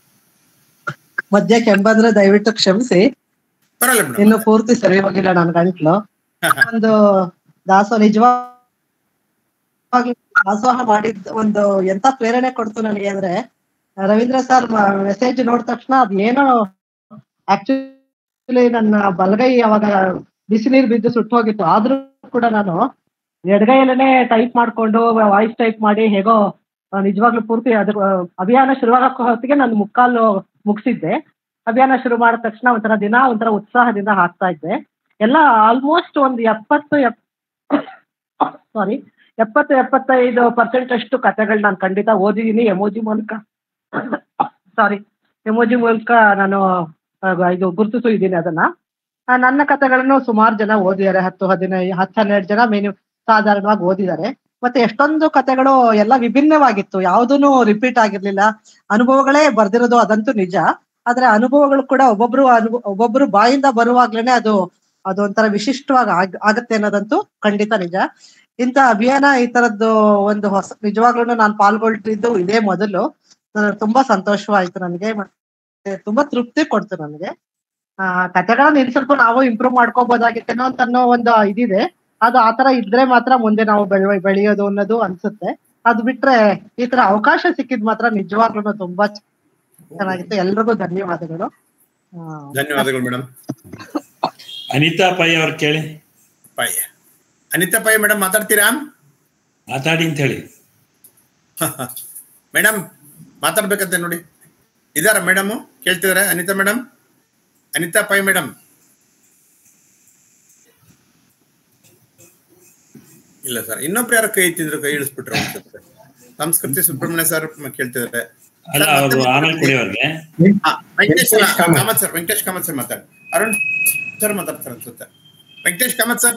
ಮಧ್ಯ ಕೆಂಬಂದ್ರೆ ದಯವಿಟ್ಟು ಕ್ಷಮಿಸಿ ಪರವಾಗಿಲ್ಲ ಮೇಡಮ್ ಇನ್ನು ಪೂರ್ತಿ ಸರಿ ಹೋಗಿಲ್ಲ ನನ್ ಗಂಟ್ಲು ಒಂದು ದಾಸೋ ನಿಜವಾಗಿ ದಾಸೋಹ ಮಾಡಿದ್ ಒಂದು ಎಂತ ಪ್ರೇರಣೆ ಕೊಡ್ತು ನನಗೆ ಅಂದ್ರೆ ರವೀಂದ್ರ ಸರ್ ಮೆಸೇಜ್ ನೋಡಿದ ತಕ್ಷಣ ಅದೇನೋ ಆಕ್ಚುಲಿ ನನ್ನ ಬಲಗೈ ಅವಾಗ ಬಿಸಿ ನೀರು ಬಿದ್ದು ಸುಟ್ಟು ಹೋಗಿತ್ತು ಆದ್ರೂ ಕೂಡ ನಾನು ಎಡಗೈಯಲ್ಲೇನೆ ಟೈಪ್ ಮಾಡ್ಕೊಂಡು ವಾಯ್ಸ್ ಟೈಪ್ ಮಾಡಿ ಹೇಗೋ ಆ, ನಿಜವಾಗ್ಲೂ ಪೂರ್ತಿ ಅದ್ರ ಆ, ಅಭಿಯಾನ ಶುರುವಾಗಕ್ಕೋ ಹೊತ್ತಿಗೆ ನಾನು ಮುಕ್ಕಾಲು ಮುಗಿಸಿದ್ದೆ ಅಭಿಯಾನ ಶುರು ಮಾಡಿದ ತಕ್ಷಣ ಒಂಥರ ದಿನ ಒಂಥರ ಉತ್ಸಾಹದಿಂದ ಹಾಕ್ತಾ ಇದ್ದೆ ಎಲ್ಲ ಆಲ್ಮೋಸ್ಟ್ ಒಂದು ಎಪ್ಪತ್ತು ಸಾರಿ ಎಪ್ಪತ್ತು ಎಪ್ಪತ್ತೈದು ಪರ್ಸೆಂಟ್ ಅಷ್ಟು ಕಥೆಗಳು ನಾನು ಖಂಡಿತ ಓದಿದ್ದೀನಿ ಎಮೋಜಿ ಮೂಲಕ ಸಾರಿ ಎಮೋಜಿ ಮೂಲಕ ನಾನು ಆ, ಇದು ಗುರುತಿಸು ಇದ್ದೀನಿ ಅದನ್ನ ಆ, ನನ್ನ ಕಥೆಗಳನ್ನು ಸುಮಾರು ಜನ ಓದಿದ್ದಾರೆ ಹತ್ತು ಹದಿನೈದು ಹತ್ತು ಹನ್ನೆರಡು ಜನ ಮೇನು ಸಾಧಾರಣವಾಗಿ ಓದಿದ್ದಾರೆ ಮತ್ತೆ ಎಷ್ಟೊಂದು ಕಥೆಗಳು ಎಲ್ಲ ವಿಭಿನ್ನವಾಗಿತ್ತು ಯಾವುದೂ ರಿಪೀಟ್ ಆಗಿರ್ಲಿಲ್ಲ ಅನುಭವಗಳೇ ಬರ್ದಿರೋದು ಅದಂತೂ ನಿಜ ಆದ್ರೆ ಅನುಭವಗಳು ಕೂಡ ಒಬ್ಬೊಬ್ರು ಅನುಭವ ಒಬ್ಬೊಬ್ರು ಬಾಯಿಂದ ಬರುವಾಗ್ಲೇನೆ ಅದು ಅದು ಒಂಥರ ವಿಶಿಷ್ಟವಾಗಿ ಆಗ್- ಆಗತ್ತೆ ಅನ್ನೋದಂತೂ ಖಂಡಿತ ನಿಜ ಇಂಥ ಅಭಿಯಾನ ಈ ತರದ್ದು ಒಂದು ಹೊಸ ನಿಜವಾಗ್ಲೂ ನಾನು ಪಾಲ್ಗೊಳ್ತಿದ್ದು ಇದೇ ಮೊದಲು ನನಗೆ ತುಂಬಾ ಸಂತೋಷವಾಯ್ತು ನನಗೆ ಮತ್ತೆ ತುಂಬಾ ತೃಪ್ತಿ ಕೊಡ್ತು ನನಗೆ ಆ ಕಥೆಗಳನ್ನ ಇನ್ ಸ್ವಲ್ಪ ನಾವು ಇಂಪ್ರೂವ್ ಮಾಡ್ಕೋಬಹುದಾಗಿತ್ತೇನೋ ಅಂತ ಅನ್ನೋ ಒಂದು ಇದಿದೆ ಅದು ಆತರ ಇದ್ರೆ ಮಾತ್ರ ಮುಂದೆ ನಾವು ಬೆಳ ಬೆಳೆಯೋದು ಅನ್ನೋದು ಅನ್ಸುತ್ತೆ ಅದ್ ಬಿಟ್ರೆ ಈ ತರ ಅವಕಾಶ ಸಿಕ್ಕಿದ್ ಮಾತ್ರ ನಿಜವಾಗ್ಲೂ ತುಂಬಾ ಚೆನ್ನಾಗಿತ್ತು ಎಲ್ರಿಗೂ ಧನ್ಯವಾದಗಳು ಆ, ಧನ್ಯವಾದಗಳು ಮೇಡಮ್ ಅನಿತಾ ಪೈ ಅವ್ರು ಕೇಳಿ ಪೈ ಅನಿತಾ ಪೈ ಮೇಡಮ್ ಮಾತಾಡ್ತೀರಾ ಮಾತಾಡಿ ಅಂತ ಹೇಳಿ ಮೇಡಮ್ ಮಾತಾಡ್ಬೇಕಂತೆ ನೋಡಿ ಇದಾರ ಮೇಡಮ್ ಕೇಳ್ತಿದಾರೆ ಅನಿತಾ ಮೇಡಮ್ ಅನಿತಾ ಪೈ ಮೇಡಮ್ ಇಲ್ಲ ಸರ್ ಇನ್ನೊಬ್ರು ಯಾರೋ ಕೈ ಎತ್ತಿದ್ರು ಕೈ ಇಳಿಸ್ಬಿಟ್ರು ಅನ್ಸುತ್ತೆ ಸಂಸ್ಕೃತಿ ಸುಬ್ರಹ್ಮಣ್ಯ ಸರ್ ಕೇಳ್ತಿದಾರೆ ಅಲ್ಲ ಅವರು ಆಮೇಲೆ ಕೊಡಿ ಅವ್ರಿಗೆ ಹಾ, ವೆಂಕಟೇಶ್ ವೆಂಕಟೇಶ್ ಕಾಮತ್. ಕಾಮತ್ ಸರ್ ವೆಂಕಟೇಶ್ ಕಾಮತ್ ಸರ್ ಮಾತಾಡಿ ಅರುಣ್ ಸರ್ ಮಾತಾಡ್ತಾರೆ ಅನ್ಸುತ್ತೆ ವೆಂಕಟೇಶ್ ಕಾಮತ್ ಸರ್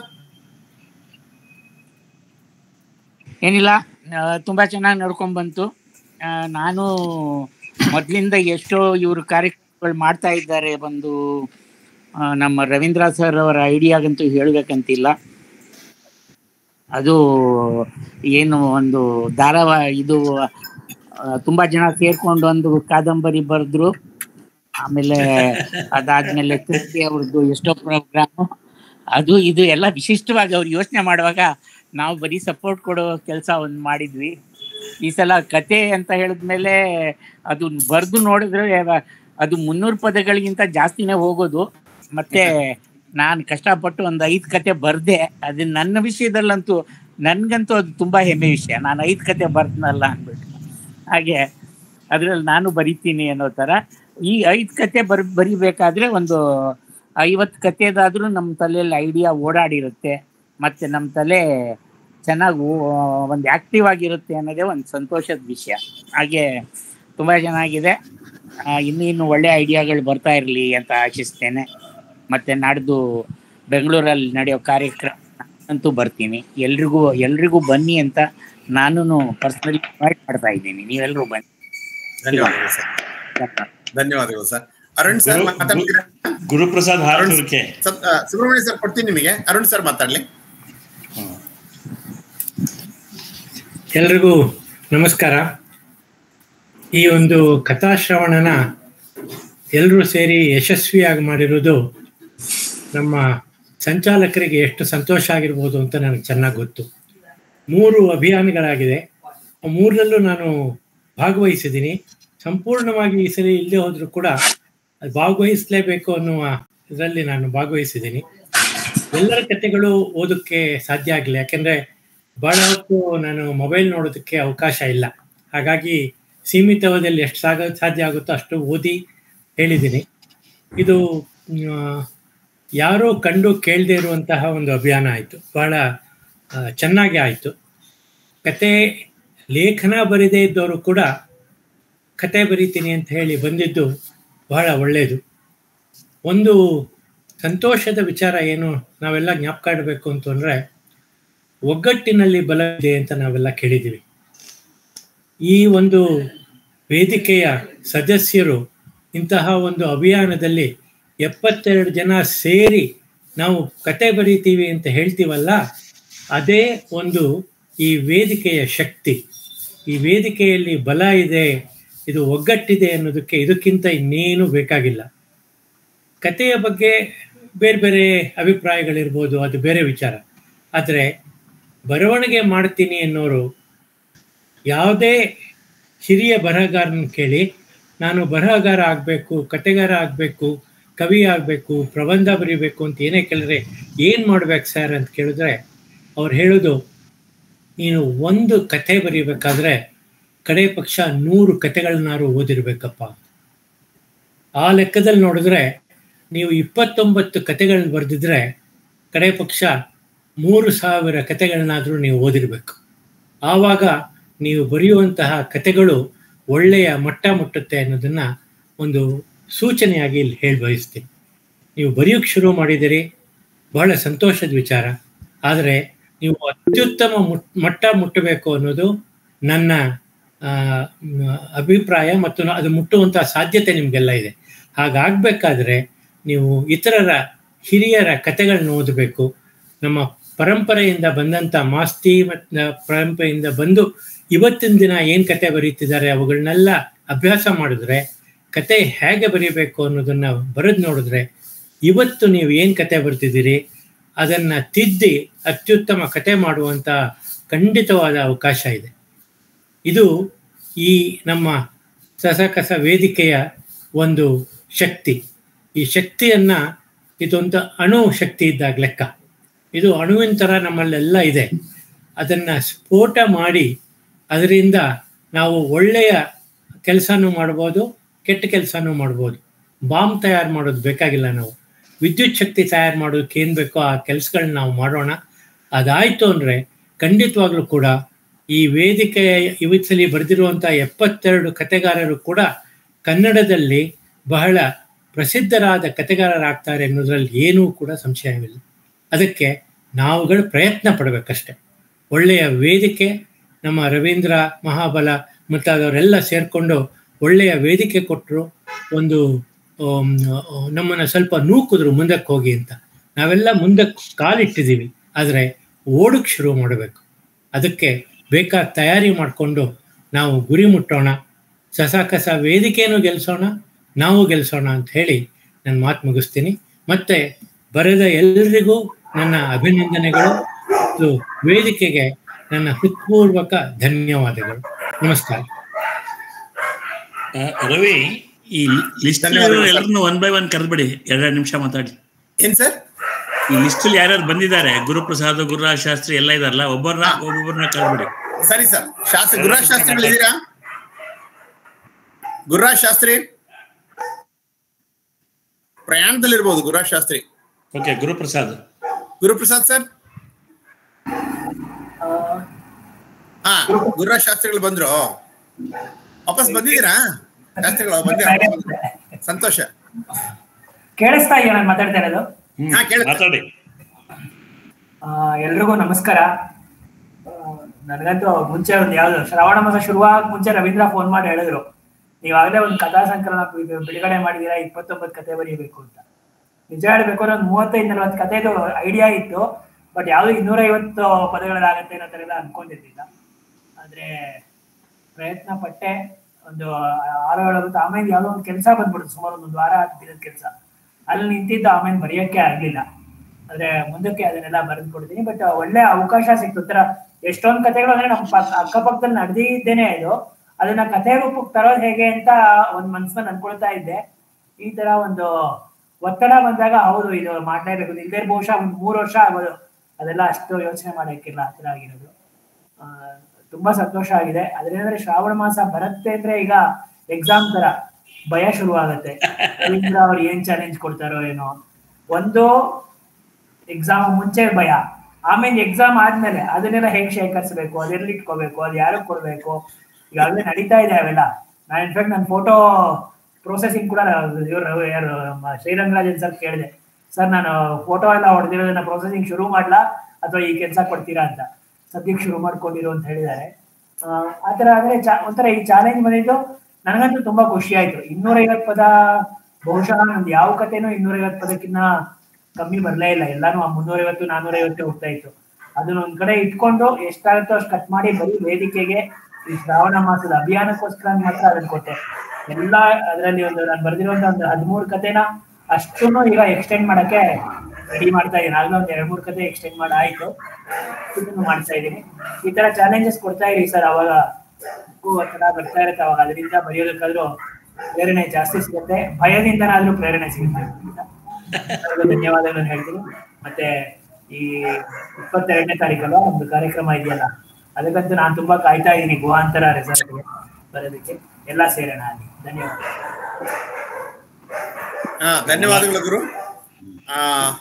ಏನಿಲ್ಲ ಆ, ತುಂಬಾ ಚೆನ್ನಾಗಿ ನಡ್ಕೊಂಡ್ ಬಂತು ಆ, ನಾನು ಮೊದಲಿಂದ ಎಷ್ಟೋ ಇವರು ಕಾರ್ಯಕ್ರಮಗಳು ಮಾಡ್ತಾ ಇದ್ದಾರೆ ಬಂದು ಆ, ನಮ್ಮ ರವೀಂದ್ರ ಸರ್ ಅವರ ಐಡಿಯಾಗಂತೂ ಹೇಳ್ಬೇಕಂತಿಲ್ಲ ಅದು ಏನು ಒಂದು ಧಾರಾವಾಹಿ ಇದು ಆ, ತುಂಬಾ ಜನ ಸೇರ್ಕೊಂಡು ಒಂದು ಕಾದಂಬರಿ ಬರೆದ್ರು ಆಮೇಲೆ ಅದಾದ್ಮೇಲೆ ಕೃತಿ ಅವ್ರದ್ದು ಎಷ್ಟೋ ಪ್ರೋಗ್ರಾಮು ಅದು ಇದು ಎಲ್ಲ ವಿಶಿಷ್ಟವಾಗಿ ಅವ್ರು ಯೋಚನೆ ಮಾಡುವಾಗ ನಾವು ಬರೀ ಸಪೋರ್ಟ್ ಕೊಡೋ ಕೆಲಸ ಒಂದು ಮಾಡಿದ್ವಿ ಈ ಸಲ ಕತೆ ಅಂತ ಹೇಳಿದ್ಮೇಲೆ ಅದು ಬರೆದು ನೋಡಿದ್ರೆ ಅದು ಮುನ್ನೂರು ಪದಗಳಿಗಿಂತ ಜಾಸ್ತಿನೇ ಹೋಗೋದು ಮತ್ತೆ ನಾನು ಕಷ್ಟಪಟ್ಟು ಒಂದು ಐದು ಕತೆ ಬರ್ದೆ ಅದು ನನ್ನ ವಿಷಯದಲ್ಲಂತೂ ನನ್ಗಂತೂ ಅದು ತುಂಬಾ ಹೆಮ್ಮೆ ವಿಷಯ ನಾನು ಐದು ಕತೆ ಬರ್ದ್ನಲ್ಲ ಅಂದ್ಬಿಟ್ಟು ಹಾಗೆ ಅದ್ರಲ್ಲಿ ನಾನು ಬರಿತೀನಿ ಅನ್ನೋ ಥರ ಈ ಐದು ಕತೆ ಬರ್ ಬರಿಬೇಕಾದ್ರೆ ಒಂದು ಐವತ್ತು ಕತೆದಾದ್ರೂ ನಮ್ಮ ತಲೆಯಲ್ಲಿ ಐಡಿಯಾ ಓಡಾಡಿರುತ್ತೆ ಮತ್ತೆ ನಮ್ಮ ತಲೆ ಚೆನ್ನಾಗಿ ಒಂದು ಆಕ್ಟಿವ್ ಆಗಿರುತ್ತೆ ಅನ್ನೋದೇ ಒಂದು ಸಂತೋಷದ ವಿಷಯ ಹಾಗೆ ತುಂಬ ಚೆನ್ನಾಗಿದೆ ಆ, ಇನ್ನೂ ಇನ್ನು ಒಳ್ಳೆ ಐಡಿಯಾಗಳು ಬರ್ತಾ ಇರಲಿ ಅಂತ ಆಶಿಸ್ತೇನೆ ಮತ್ತೆ ನಾಡ್ದು ಬೆಂಗಳೂರಲ್ಲಿ ನಡೆಯೋ ಕಾರ್ಯಕ್ರಮ ಅಂತೂ ಬರ್ತೀನಿ ಎಲ್ರಿಗೂ ಎಲ್ರಿಗೂ ಬನ್ನಿ ಅಂತ ನಾನು ಪರ್ಸನಲಿ ಇನ್ವೈಟ್ ಮಾಡ್ತಾ ಇದ್ದೀನಿ ನೀವೆಲ್ಲರೂ ಬನ್ನಿ ಧನ್ಯವಾದಗಳು ಸರ್ ಧನ್ಯವಾದಗಳು ಸರ್ ಅರುಣ್ ಸರ್ ಗುರು- ಮಾತಾಡ್ತೀರಾ ಗುರುಪ್ರಸಾದ್ ಹಾರೂರ್ಕೆ ಸತ್- ಆ, ಸುಬ್ರಹ್ಮಣ್ಯ ಸರ್ ಕೊಡ್ತೀನಿ ನಿಮಗೆ ಅರುಣ್ ಸರ್ ಮಾತಾಡ್ಲಿ ಎಲ್ರಿಗೂ ನಮಸ್ಕಾರ ಈ ಒಂದು ಕಥಾಶ್ರವಣನ ಎಲ್ಲರೂ ಸೇರಿ ಯಶಸ್ವಿಯಾಗಿ ಮಾಡಿರೋದು ನಮ್ಮ ಸಂಚಾಲಕರಿಗೆ ಎಷ್ಟು ಸಂತೋಷ ಆಗಿರ್ಬೋದು ಅಂತ ನನಗೆ ಚೆನ್ನಾಗಿ ಗೊತ್ತು ಮೂರು ಅಭಿಯಾನಗಳಾಗಿದೆ ಆ ಮೂರರಲ್ಲೂ ನಾನು ಭಾಗವಹಿಸಿದ್ದೀನಿ ಸಂಪೂರ್ಣವಾಗಿ ಈ ಸರಿ ಇಲ್ಲದೆ ಹೋದರೂ ಕೂಡ ಅದು ಭಾಗವಹಿಸಲೇಬೇಕು ಅನ್ನುವ ಇದರಲ್ಲಿ ನಾನು ಭಾಗವಹಿಸಿದ್ದೀನಿ ಎಲ್ಲರ ಕಥೆಗಳು ಓದೋಕ್ಕೆ ಸಾಧ್ಯ ಆಗಲಿಲ್ಲ ಯಾಕೆಂದರೆ ಬಹಳ ಹೊತ್ತು ನಾನು ಮೊಬೈಲ್ ನೋಡೋದಕ್ಕೆ ಅವಕಾಶ ಇಲ್ಲ ಹಾಗಾಗಿ ಸೀಮಿತ ಅವಧಿಯಲ್ಲಿ ಎಷ್ಟು ಸಾಗ ಸಾಧ್ಯ ಆಗುತ್ತೋ ಅಷ್ಟು ಓದಿ ಹೇಳಿದ್ದೀನಿ ಇದು ಆ, ಯಾರೋ ಕಂಡು ಕೇಳದೇ ಇರುವಂತಹ ಒಂದು ಅಭಿಯಾನ ಆಯಿತು ಬಹಳ ಆ, ಚೆನ್ನಾಗಿ ಆಯಿತು ಕತೆ ಲೇಖನ ಬರೀದೇ ಇದ್ದವರು ಕೂಡ ಕತೆ ಬರೀತೀನಿ ಅಂತ ಹೇಳಿ ಬಂದಿದ್ದು ಬಹಳ ಒಳ್ಳೆಯದು ಒಂದು ಸಂತೋಷದ ವಿಚಾರ ಏನು ನಾವೆಲ್ಲ ಜ್ಞಾಪಕ ಇಡಬೇಕು ಅಂತಂದರೆ ಒಗ್ಗಟ್ಟಿನಲ್ಲಿ ಬಲ ಇದೆ ಅಂತ ನಾವೆಲ್ಲ ಕೇಳಿದ್ದೀವಿ ಈ ಒಂದು ವೇದಿಕೆಯ ಸದಸ್ಯರು ಇಂತಹ ಒಂದು ಅಭಿಯಾನದಲ್ಲಿ ಎಪ್ಪತ್ತೆರಡು ಜನ ಸೇರಿ ನಾವು ಕತೆ ಬರೀತೀವಿ ಅಂತ ಹೇಳ್ತೀವಲ್ಲ ಅದೇ ಒಂದು ಈ ವೇದಿಕೆಯ ಶಕ್ತಿ ಈ ವೇದಿಕೆಯಲ್ಲಿ ಬಲ ಇದೆ ಇದು ಒಗ್ಗಟ್ಟಿದೆ ಅನ್ನೋದಕ್ಕೆ ಇದಕ್ಕಿಂತ ಇನ್ನೇನು ಬೇಕಾಗಿಲ್ಲ ಕಥೆಯ ಬಗ್ಗೆ ಬೇರೆ ಬೇರೆ ಅಭಿಪ್ರಾಯಗಳಿರ್ಬೋದು ಅದು ಬೇರೆ ವಿಚಾರ ಆದರೆ ಬರವಣಿಗೆ ಮಾಡ್ತೀನಿ ಅನ್ನೋರು ಯಾವುದೇ ಹಿರಿಯ ಬರಹಗಾರನ ಕೇಳಿ ನಾನು ಬರಹಗಾರ ಆಗಬೇಕು ಕತೆಗಾರ ಆಗಬೇಕು ಕವಿ ಆಗಬೇಕು ಪ್ರಬಂಧ ಬರೀಬೇಕು ಅಂತ ಏನೇ ಕೇಳಿದ್ರೆ ಏನು ಮಾಡ್ಬೇಕು ಸರ್ ಅಂತ ಕೇಳಿದ್ರೆ ಅವ್ರು ಹೇಳೋದು ನೀನು ಒಂದು ಕತೆ ಬರೀಬೇಕಾದ್ರೆ ಕಡೆ ಪಕ್ಷ ನೂರು ಕತೆಗಳನ್ನಾರು ಓದಿರ್ಬೇಕಪ್ಪ ಆ ಲೆಕ್ಕದಲ್ಲಿ ನೋಡಿದ್ರೆ ನೀವು ಇಪ್ಪತ್ತೊಂಬತ್ತು ಕತೆಗಳನ್ನ ಬರೆದಿದ್ರೆ ಕಡೆ ಪಕ್ಷ ಮೂರು ಸಾವಿರ ಕತೆಗಳನ್ನಾದರೂ ನೀವು ಓದಿರಬೇಕು ಆವಾಗ ನೀವು ಬರೆಯುವಂತಹ ಕತೆಗಳು ಒಳ್ಳೆಯ ಮಟ್ಟ ಮುಟ್ಟುತ್ತೆ ಅನ್ನೋದನ್ನ ಒಂದು ಸೂಚನೆಯಾಗಿ ಇಲ್ಲಿ ಹೇಳಿ ಬಯಸ್ತೀನಿ ನೀವು ಬರೆಯೋಕ್ಕೆ ಶುರು ಮಾಡಿದಿರಿ ಬಹಳ ಸಂತೋಷದ ವಿಚಾರ ಆದರೆ ನೀವು ಅತ್ಯುತ್ತಮ ಮುಟ್ ಮಟ್ಟ ಮುಟ್ಟಬೇಕು ಅನ್ನೋದು ನನ್ನ ಆ, ಮ್, ಅಭಿಪ್ರಾಯ ಮತ್ತು ನ- ಅದು ಮುಟ್ಟುವಂತಹ ಸಾಧ್ಯತೆ ನಿಮಗೆಲ್ಲ ಇದೆ ಹಾಗಾಗಬೇಕಾದ್ರೆ ನೀವು ಇತರರ ಹಿರಿಯರ ಕತೆಗಳನ್ನ ಓದಬೇಕು ನಮ್ಮ ಪರಂಪರೆಯಿಂದ ಬಂದಂಥ ಮಾಸ್ತಿ ಮತ್ತು ಪರಂಪರೆಯಿಂದ ಬಂದು ಇವತ್ತಿನ ದಿನ ಏನು ಕತೆ ಬರೀತಿದ್ದಾರೆ ಅವುಗಳನ್ನೆಲ್ಲ ಅಭ್ಯಾಸ ಮಾಡಿದ್ರೆ ಕತೆ ಹೇಗೆ ಬರೀಬೇಕು ಅನ್ನೋದನ್ನ ಬರೆದು ನೋಡಿದ್ರೆ ಇವತ್ತು ನೀವು ಏನು ಕತೆ ಬರ್ತಿದ್ದೀರಿ ಅದನ್ನ ತಿದ್ದಿ ಅತ್ಯುತ್ತಮ ಕತೆ ಮಾಡುವಂತ ಖಂಡಿತವಾದ ಅವಕಾಶ ಇದೆ ಇದು ಈ ನಮ್ಮ ಸಸಕಸ ವೇದಿಕೆಯ ಒಂದು ಶಕ್ತಿ ಈ ಶಕ್ತಿಯನ್ನ ಇದೊಂದು ಅಣು ಶಕ್ತಿ ಇದ್ದಾಗ ಲೆಕ್ಕ ಇದು ಅಣುವಿನ ಥರ ನಮ್ಮಲ್ಲೆಲ್ಲ ಇದೆ ಅದನ್ನ ಸ್ಫೋಟ ಮಾಡಿ ಅದರಿಂದ ನಾವು ಒಳ್ಳೆಯ ಕೆಲಸನೂ ಮಾಡ್ಬೋದು ಕೆಟ್ಟ ಕೆಲಸನೂ ಮಾಡ್ಬೋದು ಬಾಂಬ್ ತಯಾರು ಮಾಡೋದು ಬೇಕಾಗಿಲ್ಲ ನಾವು ವಿದ್ಯುತ್ ಶಕ್ತಿ ತಯಾರು ಮಾಡೋದಕ್ಕೆ ಏನು ಬೇಕೋ ಆ ಕೆಲಸಗಳನ್ನ ನಾವು ಮಾಡೋಣ ಅದಾಯಿತು ಅಂದರೆ ಖಂಡಿತವಾಗ್ಲೂ ಕೂಡ ಈ ವೇದಿಕೆಯ ಇವತ್ತಲ್ಲಿ ಬರೆದಿರುವಂಥ ಎಪ್ಪತ್ತೆರಡು ಕತೆಗಾರರು ಕೂಡ ಕನ್ನಡದಲ್ಲಿ ಬಹಳ ಪ್ರಸಿದ್ಧರಾದ ಕತೆಗಾರರಾಗ್ತಾರೆ ಅನ್ನೋದ್ರಲ್ಲಿ ಏನೂ ಕೂಡ ಸಂಶಯವಿಲ್ಲ ಅದಕ್ಕೆ ನಾವುಗಳು ಪ್ರಯತ್ನ ಪಡಬೇಕಷ್ಟೆ ಒಳ್ಳೆಯ ವೇದಿಕೆ ನಮ್ಮ ರವೀಂದ್ರ ಮಹಾಬಲ ಮುಂತಾದವರೆಲ್ಲ ಸೇರಿಕೊಂಡು ಒಳ್ಳೆಯ ವೇದಿಕೆ ಕೊಟ್ಟರು ಒಂದು ಆಮ್, ನಮ್ಮನ್ನು ಸ್ವಲ್ಪ ನೂಕಿದ್ರು ಮುಂದಕ್ಕೆ ಹೋಗಿ ಅಂತ ನಾವೆಲ್ಲ ಮುಂದಕ್ಕೆ ಕಾಲಿಟ್ಟಿದ್ದೀವಿ ಆದರೆ ಓಡಕ್ಕೆ ಶುರು ಮಾಡಬೇಕು ಅದಕ್ಕೆ ಬೇಕಾದ ತಯಾರಿ ಮಾಡಿಕೊಂಡು ನಾವು ಗುರಿ ಮುಟ್ಟೋಣ ಸಸಾಕಸ ವೇದಿಕೆಯನ್ನು ಗೆಲ್ಲಿಸೋಣ ನಾವು ಗೆಲ್ಲಿಸೋಣ ಅಂತ ಹೇಳಿ ನನ್ನ ಮಾತು ಮುಗಿಸ್ತೀನಿ ಮತ್ತೆ ಬರೆದ ಎಲ್ಲರಿಗೂ ನನ್ನ ಅಭಿನಂದನೆಗಳು ಮತ್ತು ವೇದಿಕೆಗೆ ನನ್ನ ಹೃತ್ಪೂರ್ವಕ ಧನ್ಯವಾದಗಳು ನಮಸ್ಕಾರ ಆ, ರವಿ ಈ ಲಿಸ್ಟ್ ಧನ್ಯವಾದಗಳು ಸರ್. ಎಲ್ಲರನ್ನು ಒನ್ ಬೈ ಒನ್ ಕರೆದ್ಬಿಡಿ ಎರಡೆರಡು ನಿಮಿಷ ಮಾತಾಡಿ ಏನ್ ಸರ್ ಈ ಲಿಸ್ಟ್ ಅಲ್ಲಿ ಯಾರ್ಯಾರು ಬಂದಿದ್ದಾರೆ ಗುರುಪ್ರಸಾದ್ ಗುರುರಾಜ್ ಶಾಸ್ತ್ರಿ ಎಲ್ಲ ಇದಾರಲ್ಲ ಒಬ್ಬರನ್ನ ಒಬ್ಬೊಬ್ಬರನ್ನ ಕರೆದ್ಬಿಡಿ ಸರಿ ಸರ್ ಶಾಸ್ತ್ರಿ ಗುರುರಾಜ್ ಶಾಸ್ತ್ರಿಗಳು ಇದ್ದೀರಾ ಗುರುರಾಜ್ ಶಾಸ್ತ್ರಿ ಪ್ರಯಾಣದಲ್ಲಿರ್ಬೋದು ಗುರುರಾಜ್ ಶಾಸ್ತ್ರಿ ಓಕೆ ಗುರುಪ್ರಸಾದ್ ಗುರುಪ್ರಸಾದ್ ಸರ್ ಹಾ ಗುರುರಾಜ್ ಶಾಸ್ತ್ರಿಗಳು ಬಂದ್ರು ವಾಪಸ್ ಬಂದಿದ್ದೀರಾ ಶಾಸ್ತ್ರಿಗಳು ಬಂದಿರಾ ಸಂತೋಷ ಕೇಳಿಸ್ತಾ ಇದೆಯಾ ನಾನು ಮಾತಾಡ್ತಾ ಇರೋದು ಹಾ ಕೇಳಿ ಮಾತಾಡಿ ಆ, ಎಲ್ರಿಗೂ ನಮಸ್ಕಾರ ಆ, ನನಗಂತೂ ಮುಂಚೆ ಒಂದು ಯಾವ್ದು ಶ್ರಾವಣ ಮಾಸ ಶುರುವಾಗ ಮುಂಚೆ ರವೀಂದ್ರ ಫೋನ್ ಮಾಡಿ ಹೇಳಿದ್ರು ನೀವಾಗಲೇ ಒಂದು ಕಥಾ ಸಂಕಲನ ಬಿ- ಬಿಡುಗಡೆ ಮಾಡಿದೀರಾ ಇಪ್ಪತ್ತೊಂಬತ್ತು ಕತೆ ಬರೀಬೇಕು ಅಂತ ನಿಜ ಹೇಳ್ಬೇಕು ಅಂದ್ರೆ ಒಂದು ಮೂವತ್ತೈದು ನಲವತ್ತು ಕಥೆದು ಐಡಿಯಾ ಇತ್ತು ಬಟ್ ಯಾವ್ದು ಇನ್ನೂರೈವತ್ತು ಪದಗಳಾಗತ್ತೆ ಅನ್ನೋ ಥರ ಎಲ್ಲ ಅನ್ಕೊಂಡಿರ್ಲಿಲ್ಲ ಆದ್ರೆ ಪ್ರಯತ್ನ ಪಟ್ಟೆ ಒಂದು ಆರು ಏಳು ಹೊತ್ತು ಆಮೇಲೆ ಯಾವ್ದೋ ಒಂದು ಕೆಲಸ ಬಂದ್ಬಿಡ್ತು ಸುಮಾರು ಒಂದು ವಾರ ಹತ್ತು ದಿನದ ಕೆಲಸ ಅಲ್ಲಿ ನಿಂತಿದ್ದು ಆಮೇಲೆ ಬರೆಯೋಕ್ಕೆ ಆಗ್ಲಿಲ್ಲ ಆದ್ರೆ ಮುಂದಕ್ಕೆ ಅದನ್ನೆಲ್ಲ ಬರೆದು ಕೊಡ್ತೀನಿ ಬಟ್ ಒಳ್ಳೆ ಅವಕಾಶ ಸಿಕ್ತು ಒಂಥರ ಎಷ್ಟೊಂದು ಕಥೆಗಳು ಅಂದ್ರೆ ನಮ್ಮ ಪಕ್ಕ- ಅಕ್ಕಪಕ್ಕದಲ್ಲಿ ನಡೆದಿದ್ದೇನೆ ಇದು ಅದನ್ನ ಕಥೆ ರೂಪಕ್ಕೆ ತರೋದು ಹೇಗೆ ಅಂತ ಒಂದ್ ಮನ್ಸನ್ನ ಅನ್ಕೊಳ್ತಾ ಇದ್ದೆ ಈ ತರ ಒಂದು ಒತ್ತಡ ಬಂದಾಗ ಹೌದು ಇದು ಮಾಡ್ಲೇಬೇಕು ಇಲ್ಲದೆ ಬಹುಶಃ ಒಂದ್ ಮೂರು ವರ್ಷ ಆಗೋದು ಅದೆಲ್ಲ ಅಷ್ಟು ಯೋಚನೆ ಮಾಡಕ್ಕಿಲ್ಲ ಆ ಥರ ಆಗಿರೋದು ಆ, ತುಂಬಾ ಸಂತೋಷ ಆಗಿದೆ ಅದ್ರೇನಂದ್ರೆ ಶ್ರಾವಣ ಮಾಸ ಬರುತ್ತೆ ಅಂದ್ರೆ ಈಗ ಎಕ್ಸಾಮ್ ತರ ಭಯ ಶುರು ಆಗತ್ತೆ ರವೀಂದ್ರ ಅವ್ರು ಏನ್ ಚಾಲೆಂಜ್ ಕೊಡ್ತಾರೋ ಏನೋ ಒಂದು ಎಕ್ಸಾಮ್ ಮುಂಚೆ ಭಯ ಆಮೇಲೆ ಎಕ್ಸಾಮ್ ಆದ್ಮೇಲೆ ಅದನ್ನೆಲ್ಲ ಹೇಗ್ ಶೇಖರಿಸಬೇಕು ಅದೆಲ್ಲಿ ಇಟ್ಕೋಬೇಕು ಅದು ಯಾರಿಗೆ ಕೊಡ್ಬೇಕು ಈಗಾಗಲೇ ನಡೀತಾ ಇದೆ ಅವೆಲ್ಲ ನಾನು ಇನ್ಫ್ಯಾಕ್ಟ್ ನನ್ನ ಫೋಟೋ ಪ್ರೊಸೆಸಿಂಗ್ ಕೂಡ ಇವರು ಯಾರು ನಮ್ಮ ಶ್ರೀರಂಗರಾಜನ್ ಸರ್ ಕೇಳಿದೆ ಸರ್ ನಾನು ಫೋಟೋ ಎಲ್ಲ ಹೊಡೆದಿರೋದನ್ನ ಪ್ರೊಸೆಸಿಂಗ್ ಶುರು ಮಾಡ್ಲಾ ಅಥವಾ ಈ ಕೆಲಸ ಕೊಡ್ತೀರಾ ಅಂತ ಸದ್ಯಕ್ಕೆ ಶುರು ಮಾಡ್ಕೊಂಡಿರು ಅಂತ ಹೇಳಿದ್ದಾರೆ ಆ, ಆ ಥರ ಅಂದ್ರೆ ಚಾ- ಒಂಥರ ಈ ಚಾಲೆಂಜ್ ಬಂದಿದ್ದು ನನಗಂತೂ ತುಂಬಾ ಖುಷಿ ಆಯ್ತು ಇನ್ನೂರೈವತ್ತು ಪದ ಬಹುಶಃ ನಂದು ಯಾವ ಕಥೆನೂ ಇನ್ನೂರೈವತ್ತು ಪದಕ್ಕಿಂತ ಕಮ್ಮಿ ಬರ್ಲೇ ಇಲ್ಲ ಎಲ್ಲಾನು ಆ ಮುನ್ನೂರೈವತ್ತು ನಾನೂರೈವತ್ತು ಹೋಗ್ತಾ ಇತ್ತು ಅದನ್ನ ಒಂದ್ ಕಡೆ ಇಟ್ಕೊಂಡು ಎಷ್ಟಾಗುತ್ತೋ ಅಷ್ಟು ಕಟ್ ಮಾಡಿ ಬರೀ ವೇದಿಕೆಗೆ ಈ ಶ್ರಾವಣ ಮಾಸದ ಅಭಿಯಾನಕ್ಕೋಸ್ಕರ ಮಾತ್ರ ಅದನ್ನ ಕೊಟ್ಟೆ ಎಲ್ಲಾ ಅದರಲ್ಲಿ ಒಂದು ನಾನು ಬರ್ದಿರುವಂತ ಒಂದು ಹದಿಮೂರು ಕಥೆನ ಅಷ್ಟನ್ನು ಈಗ ಎಕ್ಸ್ಟೆಂಡ್ ಮಾಡಕ್ಕೆ ರೆಡಿ ಮಾಡ್ತಾ ಇದ್ದೀನಿ ಆಗಲೇ ಒಂದು ಎರಡ್ ಮೂರು ಕತೆ ಎಕ್ಸ್ಟೆಂಡ್ ಮಾಡಿ ಆಯ್ತು ಇದನ್ನು ಮಾಡ್ತಾ ಇದ್ದೀನಿ ಈ ತರ ಚಾಲೆಂಜಸ್ ಕೊಡ್ತಾ ಇರಿ ಸರ್ ಅವಾಗ ಬುಕ್ಕು ಒತ್ತಡ ಬರ್ತಾ ಇರುತ್ತೆ ಅವಾಗ ಅದರಿಂದ ಬರೆಯೋದಕ್ಕಾದ್ರೂ ಪ್ರೇರಣೆ ಜಾಸ್ತಿ ಸಿಗುತ್ತೆ ಭಯದಿಂದನಾದ್ರೂ ಪ್ರೇರಣೆ ಸಿಗುತ್ತೆ ಎಲ್ಲರಿಗೂ ಧನ್ಯವಾದಗಳನ್ನು ಹೇಳ್ತೀನಿ ಮತ್ತೆ ಈ ಇಪ್ಪತ್ತೆರಡನೇ ತಾರೀಕಲ್ವಾ ಒಂದು ಕಾರ್ಯಕ್ರಮ ಇದೆಯಲ್ಲ ಅದಕ್ಕಂತೂ ನಾನು ತುಂಬಾ ಕಾಯ್ತಾ ಇದ್ದೀನಿ ಗುಹಾಂತರ ರೆಸಾರ್ಟ್ಗೆ ಬರೋದಕ್ಕೆ ಎಲ್ಲ ಸೇರೋಣ ಅಲ್ಲಿ ಧನ್ಯವಾದ ಹಾ ಧನ್ಯವಾದಗಳು ಗುರು ಆ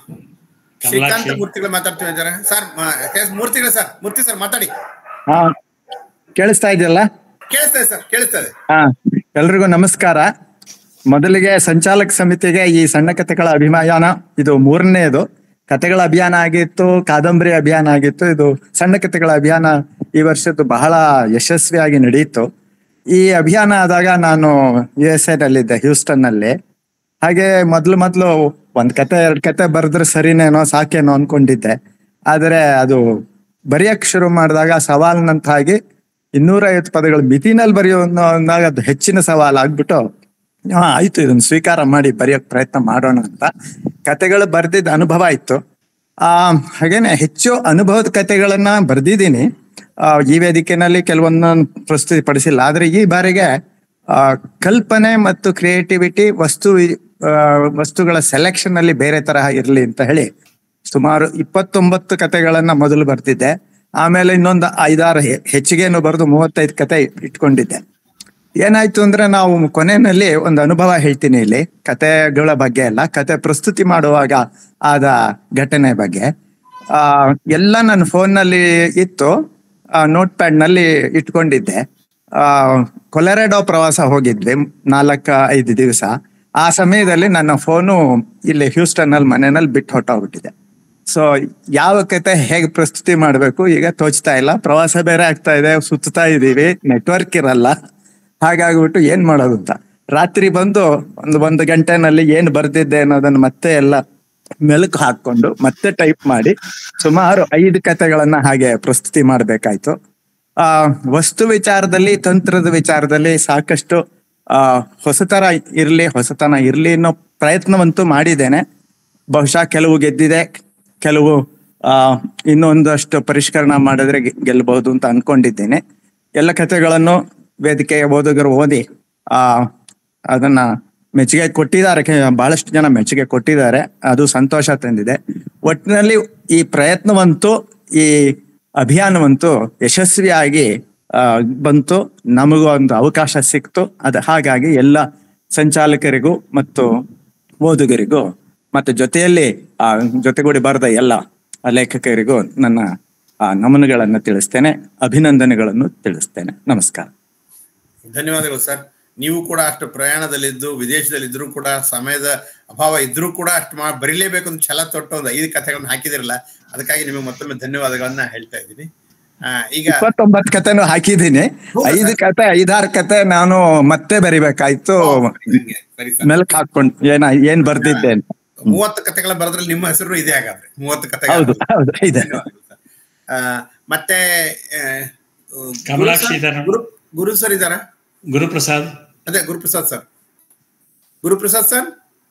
ಶ್ರೀಕಾಂತ ಕಮಲಾಕ್ಷಿ. ಮೂರ್ತಿಗಳು ಮಾತಾಡ್ತೀವಿ ಅಂತಾರೆ ಸರ್ ಮ- ಕೆ- ಮೂರ್ತಿಗಳು ಸರ್ ಮೂರ್ತಿ ಸರ್ ಮಾತಾಡಿ ಹಾ ಕೇಳಿಸ್ತಾ ಇದೆಯಲ್ಲ ಕೇಳಿಸ್ತದೆ ಸರ್ ಕೇಳಿಸ್ತದೆ ಹಾ ಎಲ್ರಿಗೂ ನಮಸ್ಕಾರ ಮೊದಲಿಗೆ ಸಂಚಾಲಕ ಸಮಿತಿಗೆ ಈ ಸಣ್ಣ ಕಥೆಗಳ ಅಭಿಯಾನ ಇದು ಮೂರನೇದು ಕಥೆಗಳ ಅಭಿಯಾನ ಆಗಿತ್ತು ಕಾದಂಬರಿ ಅಭಿಯಾನ ಆಗಿತ್ತು ಇದು ಸಣ್ಣ ಕಥೆಗಳ ಅಭಿಯಾನ ಈ ವರ್ಷದ್ದು ಬಹಳ ಯಶಸ್ವಿಯಾಗಿ ನಡೆಯಿತು ಈ ಅಭಿಯಾನ ಆದಾಗ ನಾನು ಯು ಎಸ್ ನಲ್ಲಿದ್ದೆ ಹ್ಯೂಸ್ಟನ್ ನಲ್ಲಿ ಹಾಗೆ ಮೊದ್ಲು ಮೊದ್ಲು ಒಂದ್ ಕತೆ ಎರಡ್ ಕತೆ ಬರೆದ್ರೆ ಸರಿನೇನೋ ಸಾಕೇನೋ ಅನ್ಕೊಂಡಿದ್ದೆ ಆದರೆ ಅದು ಬರೆಯಕ್ ಶುರು ಮಾಡಿದಾಗ ಸವಾಲ್ನಂತಾಗಿ ಇನ್ನೂರೈವತ್ತು ಪದಗಳು ಮಿತಿನಲ್ಲಿ ಬರೆಯೋದಾಗ ಅದು ಹೆಚ್ಚಿನ ಸವಾಲ್ ಆಗ್ಬಿಟ್ಟು ಹಾ ಆಯ್ತು ಇದನ್ನ ಸ್ವೀಕಾರ ಮಾಡಿ ಬರೆಯೋಕ್ ಪ್ರಯತ್ನ ಮಾಡೋಣ ಅಂತ ಕತೆಗಳು ಬರ್ದಿದ್ದ ಅನುಭವ ಇತ್ತು ಆ ಹಾಗೇನೆ ಹೆಚ್ಚು ಅನುಭವದ ಕತೆಗಳನ್ನ ಬರ್ದಿದ್ದೀನಿ ಆ, ಈ ವೇದಿಕೆನಲ್ಲಿ ಕೆಲವೊಂದು ಪ್ರಸ್ತುತಿಪಡಿಸಿಲ್ಲ ಆದ್ರೆ ಈ ಬಾರಿಗೆ ಆ, ಕಲ್ಪನೆ ಮತ್ತು ಕ್ರಿಯೇಟಿವಿಟಿ ವಸ್ತು ಆ, ವಸ್ತುಗಳ ಸೆಲೆಕ್ಷನ್ ಅಲ್ಲಿ ಬೇರೆ ತರಹ ಇರ್ಲಿ ಅಂತ ಹೇಳಿ ಸುಮಾರು ಇಪ್ಪತ್ತೊಂಬತ್ತು ಕತೆಗಳನ್ನ ಮೊದಲು ಬರ್ತಿದ್ದೆ ಆಮೇಲೆ ಇನ್ನೊಂದು ಐದಾರು ಹೆ- ಹೆಚ್ಚಿಗೆನು ಬರೆದು ಮೂವತ್ತೈದು ಕತೆ ಇಟ್ಕೊಂಡಿದ್ದೆ ಏನಾಯ್ತು ಅಂದ್ರೆ ನಾವು ಕೊನೆಯಲ್ಲಿ ಒಂದು ಅನುಭವ ಹೇಳ್ತೀನಿ ಇಲ್ಲಿ ಕತೆಗಳ ಬಗ್ಗೆ ಅಲ್ಲ ಕತೆ ಪ್ರಸ್ತುತಿ ಮಾಡುವಾಗ ಆದ ಘಟನೆ ಬಗ್ಗೆ ಆ ಎಲ್ಲ ನನ್ನ ಫೋನ್ ನಲ್ಲಿ ಇತ್ತು ನೋಟ್ ಪ್ಯಾಡ್ ನಲ್ಲಿ ಇಟ್ಕೊಂಡಿದ್ದೆ ಆ ಕೊಲೆರೆಡೋ ಪ್ರವಾಸ ಹೋಗಿದ್ವಿ ನಾಲ್ಕ ಐದು ದಿವಸ ಆ ಸಮಯದಲ್ಲಿ ನನ್ನ ಫೋನು ಇಲ್ಲಿ ಹ್ಯೂಸ್ಟನ್ ಅಲ್ಲಿ ಮನೆಯಲ್ಲಿ ಬಿಟ್ಟು ಹೊಟ್ಟೋಗ್ಬಿಟ್ಟಿದೆ ಸೊ ಯಾವ ಕತೆ ಹೇಗೆ ಪ್ರಸ್ತುತಿ ಮಾಡಬೇಕು ಈಗ ತೋಚ್ತಾ ಇಲ್ಲ ಪ್ರವಾಸ ಬೇರೆ ಆಗ್ತಾ ಇದೆ ಸುತ್ತಾ ಇದೀವಿ ನೆಟ್ವರ್ಕ್ ಇರಲ್ಲ ಹಾಗಾಗ್ಬಿಟ್ಟು ಏನ್ ಮಾಡೋದು ಅಂತ ರಾತ್ರಿ ಬಂದು ಒಂದು ಒಂದು ಗಂಟೆನಲ್ಲಿ ಏನ್ ಬರ್ದಿದ್ದೆ ಅನ್ನೋದನ್ನ ಮತ್ತೆ ಎಲ್ಲ ಮೆಲುಕು ಹಾಕೊಂಡು ಮತ್ತೆ ಟೈಪ್ ಮಾಡಿ ಸುಮಾರು ಐದು ಕತೆಗಳನ್ನ ಹಾಗೆ ಪ್ರಸ್ತುತಿ ಮಾಡ್ಬೇಕಾಯ್ತು ಆ ವಸ್ತು ವಿಚಾರದಲ್ಲಿ ತಂತ್ರದ ವಿಚಾರದಲ್ಲಿ ಸಾಕಷ್ಟು ಆ ಹೊಸತರ ಇರ್ಲಿ ಹೊಸತನ ಇರ್ಲಿ ಅನ್ನೋ ಪ್ರಯತ್ನವಂತೂ ಮಾಡಿದ್ದೇನೆ ಬಹುಶಃ ಕೆಲವು ಗೆದ್ದಿದೆ ಕೆಲವು ಆ ಇನ್ನೊಂದಷ್ಟು ಪರಿಷ್ಕರಣ ಮಾಡಿದ್ರೆ ಗೆ- ಗೆಲ್ಲಬಹುದು ಅಂತ ಅನ್ಕೊಂಡಿದ್ದೇನೆ ಎಲ್ಲ ಕಥೆಗಳನ್ನು ವೇದಿಕೆಯ ಓದುಗರು ಓದಿ ಆ ಅದನ್ನ ಮೆಚ್ಚುಗೆ ಕೊಟ್ಟಿದ್ದಾರೆ ಕೆ- ಬಹಳಷ್ಟು ಜನ ಮೆಚ್ಚುಗೆ ಕೊಟ್ಟಿದ್ದಾರೆ ಅದು ಸಂತೋಷ ತಂದಿದೆ ಒಟ್ಟಿನಲ್ಲಿ ಈ ಪ್ರಯತ್ನವಂತೂ ಈ ಅಭಿಯಾನವಂತೂ ಯಶಸ್ವಿಯಾಗಿ ಆ, ಬಂತು ನಮಗೂ ಒಂದು ಅವಕಾಶ ಸಿಕ್ತು ಅದು ಹಾಗಾಗಿ ಎಲ್ಲ ಸಂಚಾಲಕರಿಗೂ ಮತ್ತು ಓದುಗರಿಗೂ ಮತ್ತು ಜೊತೆಯಲ್ಲಿ ಆ ಜೊತೆಗೂಡಿ ಬರೆದ ಎಲ್ಲ ಲೇಖಕರಿಗೂ ನನ್ನ ಆ ನಮನಗಳನ್ನು ತಿಳಿಸ್ತೇನೆ ಅಭಿನಂದನೆಗಳನ್ನು ತಿಳಿಸ್ತೇನೆ ನಮಸ್ಕಾರ ಧನ್ಯವಾದಗಳು ಸರ್ ನೀವು ಕೂಡ ಅಷ್ಟು ಪ್ರಯಾಣದಲ್ಲಿದ್ದು ವಿದೇಶದಲ್ಲಿದ್ದರೂ ಕೂಡ ಸಮಯದ ಅಭಾವ ಇದ್ರೂ ಕೂಡ ಅಷ್ಟು ಮಾ ಬರೀಲೇಬೇಕು ಅಂತ ಛಲ ತೊಟ್ಟು ಒಂದು ಐದು ಕಥೆಗಳನ್ನ ಹಾಕಿದಿರಲ್ಲ ಅದಕ್ಕಾಗಿ ನಿಮಗೆ ಮತ್ತೊಮ್ಮೆ ಧನ್ಯವಾದಗಳನ್ನ ಹೇಳ್ತಾ ಇದ್ದೀನಿ ಆ, ಈಗ ಇಪ್ಪತ್ತೊಂಬತ್ತು ಕಥೆನೂ ಹಾಕಿದ್ದೀನಿ ಐದು ಕತೆ ಐದಾರು ಕತೆ ನಾನು ಮತ್ತೆ ಬರಿಬೇಕಾಯ್ತು ಸರಿ ಸರ್ ಮೆಲ್ಕ್ ಹಾಕೊಂಡು ಏನ ಏನ್ ಬರ್ದಿದ್ದೆ ಅಂತ ಮೂವತ್ತು ಕಥೆಗಳ ಬರೆದ್ರೆ ನಿಮ್ಮ ಹೆಸರು ಇದೆ ಹಾಗಾದ್ರೆ ಮೂವತ್ತು ಕಥೆ ಹೌದು ಹೌದು ಇದೆ ಮತ್ತೆ ಆ, ಕಮಲಾಕ್ಷಿ ಗುರು ಸರ್- ಇದಾರಾ? ಗುರು ಗುರು ಸರ್ ಇದಾರಾ ಗುರುಪ್ರಸಾದ್ ಅದೇ ಗುರುಪ್ರಸಾದ್ ಸರ್ ಗುರುಪ್ರಸಾದ್ ಸರ್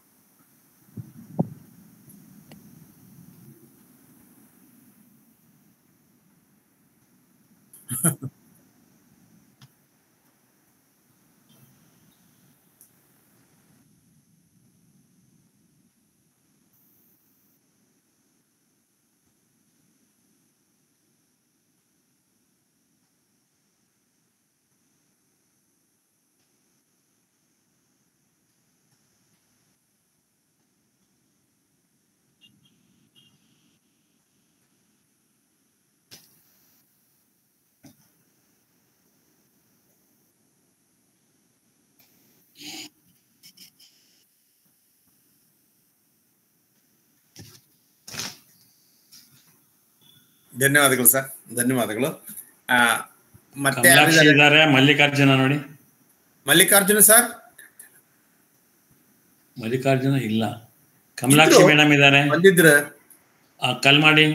ಧನ್ಯವಾದಗಳು ಸರ್ ಧನ್ಯವಾದಗಳು ಆ, ಮತ್ತೆ ಕಮಲಾಕ್ಷಿ ಯಾರಿದ್ದಾರೆ? ಇದ್ದಾರೆ ಮಲ್ಲಿಕಾರ್ಜುನ ನೋಡಿ ಮಲ್ಲಿಕಾರ್ಜುನ ಸರ್ ಮಲ್ಲಿಕಾರ್ಜುನ ಇಲ್ಲ ಕಮಲಾಕ್ಷಿ ಇದ್ರು. ಮೇಡಮ್ ಇದ್ದಾರೆ ಬಂದಿದ್ರ ಆ, ಕಲ್ಮಾಡಿ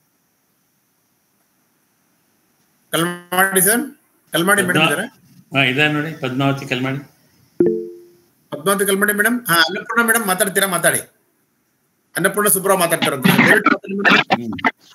ಕಲ್ಮಾಡಿ ಸರ್ ಕಲ್ಮಾಡಿ ಮೇಡಮ್ ಇದ್ದಾರೆ ಹಾ ಇದ್ದಾರೆ ನೋಡಿ ಪದ್ಮಾವತಿ ಕಲ್ಮಾಡಿ ಪದ್ಮಾವತಿ ಕಲ್ಮಾಡಿ ಮೇಡಮ್ ಹಾ ಅನ್ನಪೂರ್ಣ ಮೇಡಮ್ ಮಾತಾಡ್ತೀರಾ ಮಾತಾಡಿ ಅನ್ನಪೂರ್ಣ ಸುಬ್ರಾವ್ ಮಾತಾಡ್ತಾರಂತ ದಯವಿಟ್ಟು ಮಾತಾಡಿ madam.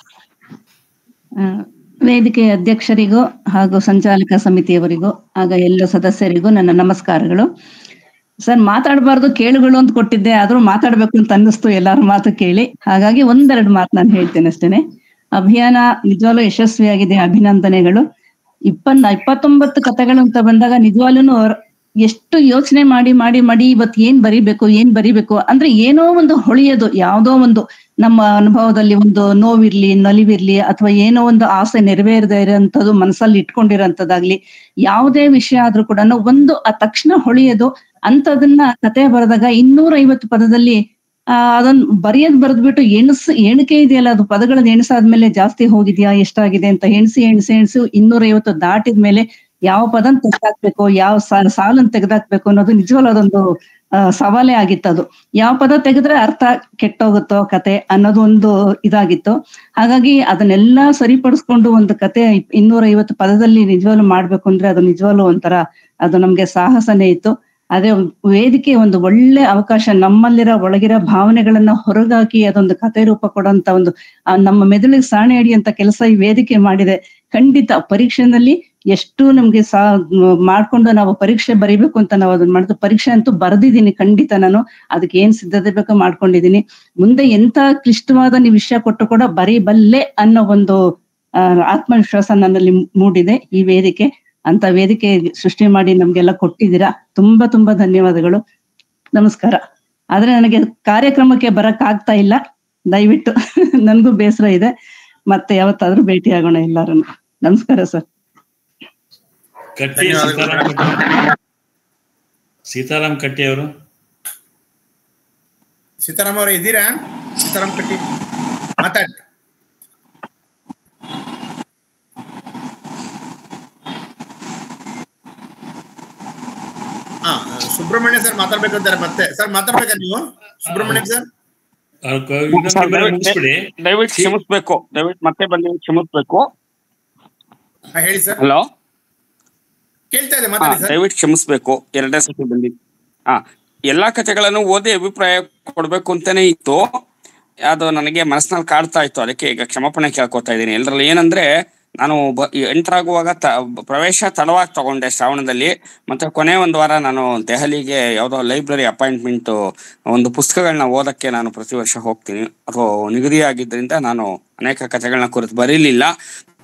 ಆ, ವೇದಿಕೆ ಅಧ್ಯಕ್ಷರಿಗೂ ಹಾಗೂ ಸಂಚಾಲಕ ಸಮಿತಿಯವರಿಗೂ ಆಗ ಎಲ್ಲ ಸದಸ್ಯರಿಗೂ ನನ್ನ ನಮಸ್ಕಾರಗಳು ಸರ್ ಮಾತಾಡಬಾರ್ದು ಕೇಳುಗಳು ಅಂತ ಕೊಟ್ಟಿದ್ದೆ ಆದ್ರೂ ಮಾತಾಡ್ಬೇಕು ಅಂತ ಅನ್ನಿಸ್ತು ಎಲ್ಲಾರ ಮಾತು ಕೇಳಿ ಹಾಗಾಗಿ ಒಂದೆರಡು ಮಾತು ನಾನು ಹೇಳ್ತೇನೆ ಅಷ್ಟೇನೆ ಅಭಿಯಾನ ನಿಜವಾಗ್ಲೂ ಯಶಸ್ವಿಯಾಗಿದೆ ಅಭಿನಂದನೆಗಳು ಇಪ್ಪನ್ನ ಇಪ್ಪತ್ತೊಂಬತ್ತು ಕಥೆಗಳು ಅಂತ ಬಂದಾಗ ನಿಜವಾಗ್ಲೂ ಎಷ್ಟು ಯೋಚನೆ ಮಾಡಿ ಮಾಡಿ ಮಾಡಿ ಇವತ್ತು ಏನ್ ಬರಿಬೇಕು ಏನ್ ಬರಿಬೇಕು ಅಂದ್ರೆ ಏನೋ ಒಂದು ಹೊಳೆಯೋದು ಯಾವ್ದೋ ಒಂದು ನಮ್ಮ ಅನುಭವದಲ್ಲಿ ಒಂದು ನೋವಿರ್ಲಿ ನಲಿವಿರ್ಲಿ ಅಥವಾ ಏನೋ ಒಂದು ಆಸೆ ನೆರವೇರದೇ ಇರೋಂಥದ್ದು ಮನಸ್ಸಲ್ಲಿ ಇಟ್ಕೊಂಡಿರೋಂಥದ್ದಾಗ್ಲಿ ಯಾವುದೇ ವಿಷಯ ಆದ್ರೂ ಕೂಡ ಒಂದು ಆ ತಕ್ಷಣ ಹೊಳೆಯೋದು ಅಂತದನ್ನ ಕತೆ ಬರೆದಾಗ ಇನ್ನೂರ ಐವತ್ತು ಪದದಲ್ಲಿ ಆ ಅದನ್ನ ಬರೆಯೋದ್ ಬರೆದ್ಬಿಟ್ಟು ಎಣಸ್ ಎಣಿಕೆ ಇದೆಯಲ್ಲ ಅದು ಪದಗಳನ್ನ ಎಣಿಸಾದ್ಮೇಲೆ ಜಾಸ್ತಿ ಹೋಗಿದ್ಯಾ ಎಷ್ಟಾಗಿದೆ ಅಂತ ಎಣಿಸಿ ಎಣಿಸಿ ಎಣಿಸಿ ಇನ್ನೂರ ಐವತ್ತು ದಾಟಿದ್ಮೇಲೆ ಯಾವ ಪದನ್ ತೆಗ್ದಾಕ್ಬೇಕು ಯಾವ ಸಾ- ಸಾಲನ್ ತೆಗ್ದಾಕ್ಬೇಕು ಅನ್ನೋದು ನಿಜವಲ್ಲ ಅದೊಂದು ಆ, ಸವಾಲೇ ಆಗಿತ್ತು ಅದು ಯಾವ ಪದ ತೆಗೆದ್ರೆ ಅರ್ಥ ಕೆಟ್ಟೋಗುತ್ತೋ ಕತೆ ಅನ್ನೋದು ಒಂದು ಇದಾಗಿತ್ತು ಹಾಗಾಗಿ ಅದನ್ನೆಲ್ಲ ಸರಿಪಡಿಸ್ಕೊಂಡು ಒಂದು ಕತೆ ಇನ್ನೂರ ಐವತ್ತು ಪದದಲ್ಲಿ ನಿಜವಾಗ್ಲೂ ಮಾಡ್ಬೇಕು ಅಂದ್ರೆ ಅದು ನಿಜವಾಗ್ಲೂ ಒಂಥರ ಅದು ನಮ್ಗೆ ಸಾಹಸನೇ ಇತ್ತು ಅದೇ ವೇದಿಕೆ ಒಂದು ಒಳ್ಳೆ ಅವಕಾಶ ನಮ್ಮಲ್ಲಿರೋ ಒಳಗಿರೋ ಭಾವನೆಗಳನ್ನ ಹೊರಗಾಕಿ ಅದೊಂದು ಕತೆ ರೂಪ ಕೊಡೋಂತ ಒಂದು ಆ ನಮ್ಮ ಮೆದುಳಿಗೆ ಸಾಣೆ ಹಿಡಿಯಂತ ಕೆಲಸ ಈ ವೇದಿಕೆ ಮಾಡಿದೆ ಖಂಡಿತ ಪರೀಕ್ಷೆನಲ್ಲಿ ಎಷ್ಟು ನಮ್ಗೆ ಸಾ ಮಾಡ್ಕೊಂಡು ನಾವು ಪರೀಕ್ಷೆ ಬರಿಬೇಕು ಅಂತ ನಾವು ಅದನ್ನ ಮಾಡಿದ್ದು ಪರೀಕ್ಷೆ ಅಂತೂ ಬರ್ದಿದ್ದೀನಿ ಖಂಡಿತ ನಾನು ಅದಕ್ಕೆ ಏನ್ ಸಿದ್ಧತೆ ಬೇಕೋ ಮಾಡ್ಕೊಂಡಿದ್ದೀನಿ ಮುಂದೆ ಎಂತ ಕ್ಲಿಷ್ಟವಾದ ನೀವು ವಿಷಯ ಕೊಟ್ಟು ಕೂಡ ಬರೀಬಲ್ಲೆ ಅನ್ನೋ ಒಂದು ಆ, ಆತ್ಮವಿಶ್ವಾಸ ನನ್ನಲ್ಲಿ ಮೂಡಿದೆ ಈ ವೇದಿಕೆ ಅಂತ ವೇದಿಕೆ ಸೃಷ್ಟಿ ಮಾಡಿ ನಮ್ಗೆಲ್ಲ ಕೊಟ್ಟಿದ್ದೀರಾ ತುಂಬಾ ತುಂಬಾ ಧನ್ಯವಾದಗಳು ನಮಸ್ಕಾರ ಆದ್ರೆ ನನಗೆ ಕಾರ್ಯಕ್ರಮಕ್ಕೆ ಬರಕ್ ಆಗ್ತಾ ಇಲ್ಲ ದಯವಿಟ್ಟು ನನ್ಗೂ ಬೇಸರ ಇದೆ ಮತ್ತೆ ಯಾವತ್ತಾದ್ರೂ ಭೇಟಿ ಆಗೋಣ ಎಲ್ಲಾರು ನಮಸ್ಕಾರ ಸರ್ ಕಟ್ಟಿ ಸೀತಾರಾಮ್ ಕಟ್ಟಿ ಸೀತಾರಾಮ್ ಕಟ್ಟಿ ಅವರು ಸೀತಾರಾಮ್ ಅವರೇ ಇದ್ದೀರಾ ಸೀತಾರಾಮ್ ಕಟ್ಟಿ ಮಾತಾಡಿ ಹಾ ಸುಬ್ರಹ್ಮಣ್ಯ ಸರ್ ಮಾತಾಡ್ಬೇಕಂತಾರೆ ಮತ್ತೆ ಸರ್ ಮಾತಾಡ್ಬೇಕಾ ನೀವು ಸುಬ್ರಹ್ಮಣ್ಯ ಸರ್ ಅವ್ರ ಕ- ಇನ್ನೊಂದು ಇಬ್ಬರು ಮುಗಿಸ್ಬಿಡಿ ದಯವಿಟ್ಟು ಕ್ಷಮಿಸ್ಬೇಕು ದಯವಿಟ್ಟು ಮತ್ತೆ ಬಂದು ಕ್ಷಮಿಸ್ಬೇಕು ಹಾ, ಹೇಳಿ ಸರ್ ಹಲೋ ಕೇಳ್ತಾ ಇದೆ ಹಾ ಮಾತಾಡಿ ಸರ್ ದಯವಿಟ್ಟು ಕ್ಷಮಿಸ್ಬೇಕು ಎರಡನೇ ಸತಿ ಬಂದಿದ್ದು ಹಾ ಎಲ್ಲಾ ಕಥೆಗಳನ್ನು ಓದಿ ಅಭಿಪ್ರಾಯ ಕೊಡ್ಬೇಕು ಅಂತಾನೆ ಇತ್ತು ಅದು ನನಗೆ ಮನಸ್ಸಿನಲ್ಲಿ ಕಾಡ್ತಾ ಇತ್ತು ಅದಕ್ಕೆ ಈಗ ಕ್ಷಮಾಪಣೆ ಕೇಳ್ಕೊತಾ ಇದ್ದೀನಿ ಎಲ್ಲರಲ್ಲಿ ಏನಂದ್ರೆ ನಾನು ಬ ಎಂಟರಾಗುವಾಗ ತ ಪ್ರವೇಶ ತಡವಾಗಿ ತಗೊಂಡೆ ಶ್ರಾವಣದಲ್ಲಿ ಮತ್ತೆ ಕೊನೆ ಒಂದು ವಾರ ನಾನು ದೆಹಲಿಗೆ ಯಾವುದೋ ಲೈಬ್ರರಿ ಅಪಾಯಿಂಟ್ಮೆಂಟ್ ಒಂದು ಪುಸ್ತಕಗಳನ್ನ ಓದಕ್ಕೆ ನಾನು ಪ್ರತಿ ವರ್ಷ ಹೋಗ್ತೀನಿ ಅದು ನಿಗದಿಯಾಗಿದ್ದರಿಂದ ನಾನು ಅನೇಕ ಕಥೆಗಳನ್ನ ಕುರಿತು ಬರೀಲಿಲ್ಲ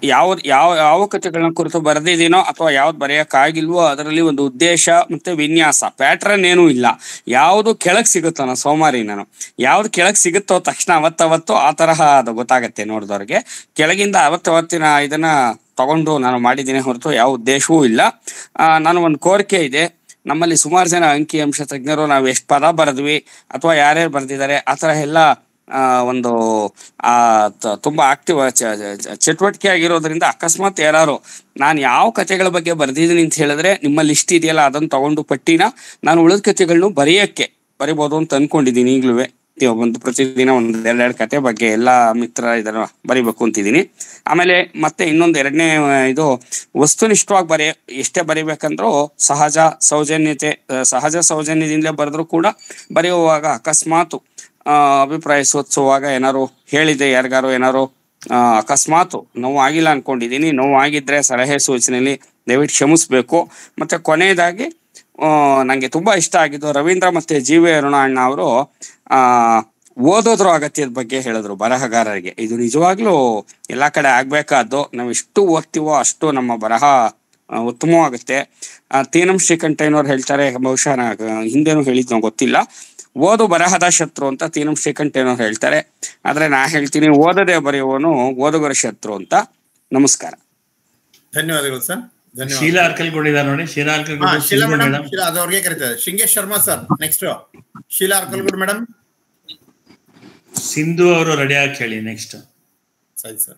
ಯಾವ ಯಾವ ಯಾವ ಕಥೆಗಳನ್ನ ಕುರಿತು ಬರೆದಿದ್ದೀನೋ ಅಥವಾ ಯಾವ್ದು ಬರೆಯಕ್ಕಾಗಿಲ್ವೋ ಅದರಲ್ಲಿ ಒಂದು ಉದ್ದೇಶ ಮತ್ತೆ ವಿನ್ಯಾಸ ಪ್ಯಾಟ್ರನ್ ಏನೂ ಇಲ್ಲ ಯಾವುದು ಕೆಳಗ್ ಸಿಗುತ್ತೋ ನಾನು ಸೋಮಾರಿ ನಾನು ಯಾವ್ದು ಕೆಳಗ್ ಸಿಗುತ್ತೋ ತಕ್ಷಣ ಅವತ್ತವತ್ತು ಆ ತರಹ ಅದು ಗೊತ್ತಾಗತ್ತೆ ನೋಡಿದವ್ರಿಗೆ ಕೆಳಗಿಂದ ಅವತ್ತವತ್ತಿನ ಇದನ್ನ ತಗೊಂಡು ನಾನು ಮಾಡಿದ್ದೀನಿ ಹೊರತು ಯಾವ ಉದ್ದೇಶವೂ ಇಲ್ಲ ಆ, ನಾನು ಒಂದು ಕೋರಿಕೆ ಇದೆ ನಮ್ಮಲ್ಲಿ ಸುಮಾರು ಜನ ಅಂಕಿ ಅಂಶ ತಜ್ಞರು ನಾವು ಎಷ್ಟು ಪದ ಬರೆದ್ವಿ ಅಥವಾ ಯಾರ್ಯಾರು ಬರೆದಿದ್ದಾರೆ ಆ ಥರ ಎಲ್ಲ ಆ, ಒಂದು ಆ ತ- ತುಂಬಾ ಆಕ್ಟಿವ್ ಚಟುವಟಿಕೆ ಆಗಿರೋದ್ರಿಂದ ಅಕಸ್ಮಾತ್ ಯಾರು ನಾನು ಯಾವ ಕಥೆಗಳ ಬಗ್ಗೆ ಬರ್ದಿದ್ದೀನಿ ಅಂತ ಹೇಳಿದ್ರೆ ನಿಮ್ಮ ಲಿಸ್ಟ್ ಇದೆಯಲ್ಲ ಅದನ್ನ ತಗೊಂಡು ಪಟ್ಟಿನ ನಾನು ಉಳಿದ ಕಥೆಗಳನ್ನು ಬರೆಯಕ್ಕೆ ಬರಿಬೋದು ಅಂತ ಅನ್ಕೊಂಡಿದ್ದೀನಿ ಈಗಲೂ ಒಂದು ಪ್ರತಿದಿನ ಒಂದ್ ಎರಡೆರಡು ಕತೆ ಬಗ್ಗೆ ಎಲ್ಲಾ ಮಿತ್ರ ಇದನ್ನ ಬರಿಬೇಕು ಅಂತಿದ್ದೀನಿ ಆಮೇಲೆ ಮತ್ತೆ ಇನ್ನೊಂದು ಎರಡನೇ ಇದು ವಸ್ತುನಿಷ್ಠವಾಗಿ ಬರೆಯ ಎಷ್ಟೇ ಬರಿಬೇಕಂದ್ರೂ ಸಹಜ ಸೌಜನ್ಯತೆ ಆ, ಸಹಜ ಸೌಜನ್ಯದಿಂದಲೇ ಬರೆದ್ರು ಕೂಡ ಬರೆಯುವಾಗ ಅಕಸ್ಮಾತ್ ಆ, ಅಭಿಪ್ರಾಯ ಸೂಚಿಸುವಾಗ ಏನಾರು ಹೇಳಿದೆ ಯಾರಿಗಾರು ಏನಾರು ಆ, ಅಕಸ್ಮಾತ್ ನೋವು ಆಗಿಲ್ಲ ಅನ್ಕೊಂಡಿದ್ದೀನಿ ನೋವು ಆಗಿದ್ರೆ ಸಲಹೆ ಸೂಚನೆಯಲ್ಲಿ ದಯವಿಟ್ಟು ಕ್ಷಮಿಸ್ಬೇಕು ಮತ್ತೆ ಕೊನೆಯದಾಗಿ ಆ, ನಂಗೆ ತುಂಬಾ ಇಷ್ಟ ಆಗಿದ್ದು ರವೀಂದ್ರ ಮತ್ತೆ ಜಿ ವಿ ಅರುಣ ಅಣ್ಣ ಅವರು ಆ ಓದೋದ್ರ ಅಗತ್ಯದ ಬಗ್ಗೆ ಹೇಳಿದ್ರು ಬರಹಗಾರರಿಗೆ ಇದು ನಿಜವಾಗ್ಲೂ ಎಲ್ಲಾ ಕಡೆ ಆಗ್ಬೇಕಾದ್ದು ನಾವು ಎಷ್ಟು ಓದ್ತೀವೋ ಅಷ್ಟು ನಮ್ಮ ಬರಹ ಆ, ಉತ್ತಮವಾಗುತ್ತೆ ಆ, ತೀನಂ ಶ್ರೀಕಂಠಯ್ಯನವ್ರು ಹೇಳ್ತಾರೆ ಬಹುಶಃ ನಾ ಹಿಂದೆನೂ ಹೇಳಿದ್ ನಂಗೆ ಗೊತ್ತಿಲ್ಲ ಓದು ಬರಹದ ಶತ್ರು ಅಂತ ತೀನಂ ಶ್ರೀಕಂಠಯ್ಯನವ್ರು ಹೇಳ್ತಾರೆ ಆದ್ರೆ ನಾ ಹೇಳ್ತೀನಿ ಓದದೆ ಬರೆಯುವವನು ಓದುಗರ ಶತ್ರು ಅಂತ ನಮಸ್ಕಾರ ಧನ್ಯವಾದಗಳು ಸರ್ ಧನ್ಯವಾದ ಶೀಲಾ ಅರ್ಕಲ್ಗೌಡ ಇದಾರೆ ನೋಡಿ ಶೀಲಾ ಹಾ, ಅರ್ಕಲ್ಗೌಡ ಶೀಲಾ ಮೇಡಮ್ ಮೇಡಮ್ ಶೀಲಾ ಅದು ಅವ್ರಿಗೆ ಕರೀತಾರೆ Shingesh Sharma sir next Sheela Arkalgud madam Sindhu ಅವರು ರೆಡಿ ಆಗಿ ಹೇಳಿ ನೆಕ್ಸ್ಟ್ ಸರಿ ಸರ್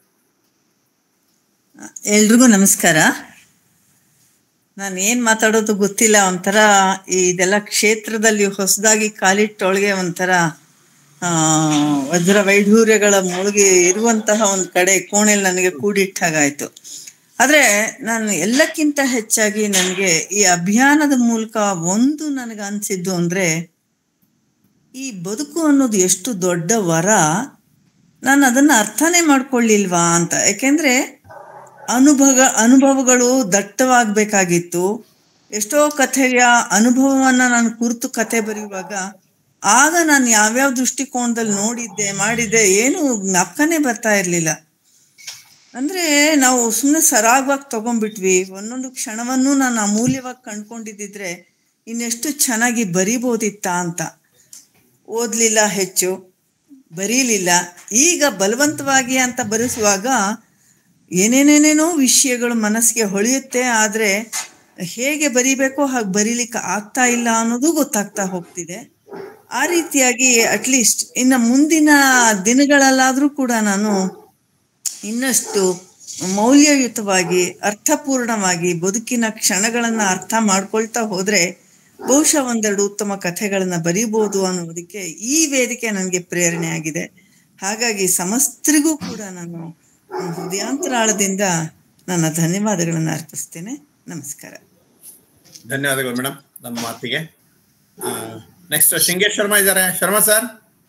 ಎಲ್ರಿಗೂ ನಮಸ್ಕಾರ ನಾನು ಏನ್ ಮಾತಾಡೋದು ಗೊತ್ತಿಲ್ಲ ಒಂಥರ ಇದೆಲ್ಲ ಕ್ಷೇತ್ರದಲ್ಲಿ ಹೊಸದಾಗಿ ಕಾಲಿಟ್ಟೊಳಗೆ ಒಂಥರ ಆ ವಜ್ರ ವೈಢೂರ್ಯಗಳ ಮುಳುಗಿ ಇರುವಂತಹ ಒಂದು ಕಡೆ ಕೋಣೆಯಲ್ಲಿ ನನಗೆ ಕೂಡಿಟ್ಟ ಹಾಗಾಯ್ತು ಆದ್ರೆ ನಾನು ಎಲ್ಲಕ್ಕಿಂತ ಹೆಚ್ಚಾಗಿ ನನಗೆ ಈ ಅಭಿಯಾನದ ಮೂಲಕ ಒಂದು ನನಗೆ ಅನ್ಸಿದ್ದು ಅಂದ್ರೆ ಈ ಬದುಕು ಅನ್ನೋದು ಎಷ್ಟು ದೊಡ್ಡ ವರ ನಾನು ಅದನ್ನ ಅರ್ಥನೇ ಮಾಡ್ಕೊಳ್ಳಿಲ್ವಾ ಅಂತ ಯಾಕೆಂದ್ರೆ ಅನುಭವ ಅನುಭವಗಳು ದಟ್ಟವಾಗಬೇಕಾಗಿತ್ತು ಎಷ್ಟೋ ಕಥೆಯ ಅನುಭವವನ್ನ ನಾನು ಕುರಿತು ಕತೆ ಬರೆಯುವಾಗ ಆಗ ನಾನು ಯಾವ್ಯಾವ ದೃಷ್ಟಿಕೋನದಲ್ಲಿ ನೋಡಿದ್ದೆ ಮಾಡಿದ್ದೆ ಏನು ಜ್ಞಾಪಕನೇ ಬರ್ತಾ ಇರ್ಲಿಲ್ಲ ಅಂದ್ರೆ ನಾವು ಸುಮ್ಮನೆ ಸರಾಗವಾಗಿ ತಗೊಂಡ್ಬಿಟ್ವಿ ಒಂದೊಂದು ಕ್ಷಣವನ್ನು ನಾನು ಅಮೂಲ್ಯವಾಗಿ ಕಂಡ್ಕೊಂಡಿದ್ದಿದ್ರೆ ಇನ್ನೆಷ್ಟು ಚೆನ್ನಾಗಿ ಬರಿಬೋದಿತ್ತ ಅಂತ ಓದ್ಲಿಲ್ಲ ಹೆಚ್ಚು ಬರೀಲಿಲ್ಲ ಈಗ ಬಲವಂತವಾಗಿ ಅಂತ ಬರೆಸುವಾಗ ಏನೇನೇನೇನೋ ವಿಷಯಗಳು ಮನಸ್ಸಿಗೆ ಹೊಳೆಯುತ್ತೆ ಆದ್ರೆ ಹೇಗೆ ಬರಿಬೇಕೋ ಹಾಗೆ ಬರೀಲಿಕ್ಕೆ ಆಗ್ತಾ ಇಲ್ಲ ಅನ್ನೋದು ಗೊತ್ತಾಗ್ತಾ ಹೋಗ್ತಿದೆ ಆ ರೀತಿಯಾಗಿ ಅಟ್ಲೀಸ್ಟ್ ಇನ್ನು ಮುಂದಿನ ದಿನಗಳಲ್ಲಾದ್ರೂ ಕೂಡ ನಾನು ಇನ್ನಷ್ಟು ಮೌಲ್ಯಯುತವಾಗಿ ಅರ್ಥಪೂರ್ಣವಾಗಿ ಬದುಕಿನ ಕ್ಷಣಗಳನ್ನ ಅರ್ಥ ಮಾಡ್ಕೊಳ್ತಾ ಹೋದ್ರೆ ಬಹುಶಃ ಒಂದೆರಡು ಉತ್ತಮ ಕಥೆಗಳನ್ನ ಬರೀಬಹುದು ಅನ್ನೋದಕ್ಕೆ ಈ ವೇದಿಕೆ ನನಗೆ ಪ್ರೇರಣೆ ಆಗಿದೆ ಹಾಗಾಗಿ ಸಮಸ್ತರಿಗೂ ಕೂಡ ನಾನು ಹೃದಯಾಂತರಾಳದಿಂದ ನನ್ನ ಧನ್ಯವಾದಗಳನ್ನು ಅರ್ಪಿಸ್ತೇನೆ ನಮಸ್ಕಾರ ಧನ್ಯವಾದಗಳು ಮೇಡಮ್ ನಮ್ಮ ಮಾತಿಗೆ ನೆಕ್ಸ್ಟ್ ಶಿಂಗೇಶ್ ಶರ್ಮಾ ಇದ್ದಾರೆ ಶರ್ಮಾ ಸರ್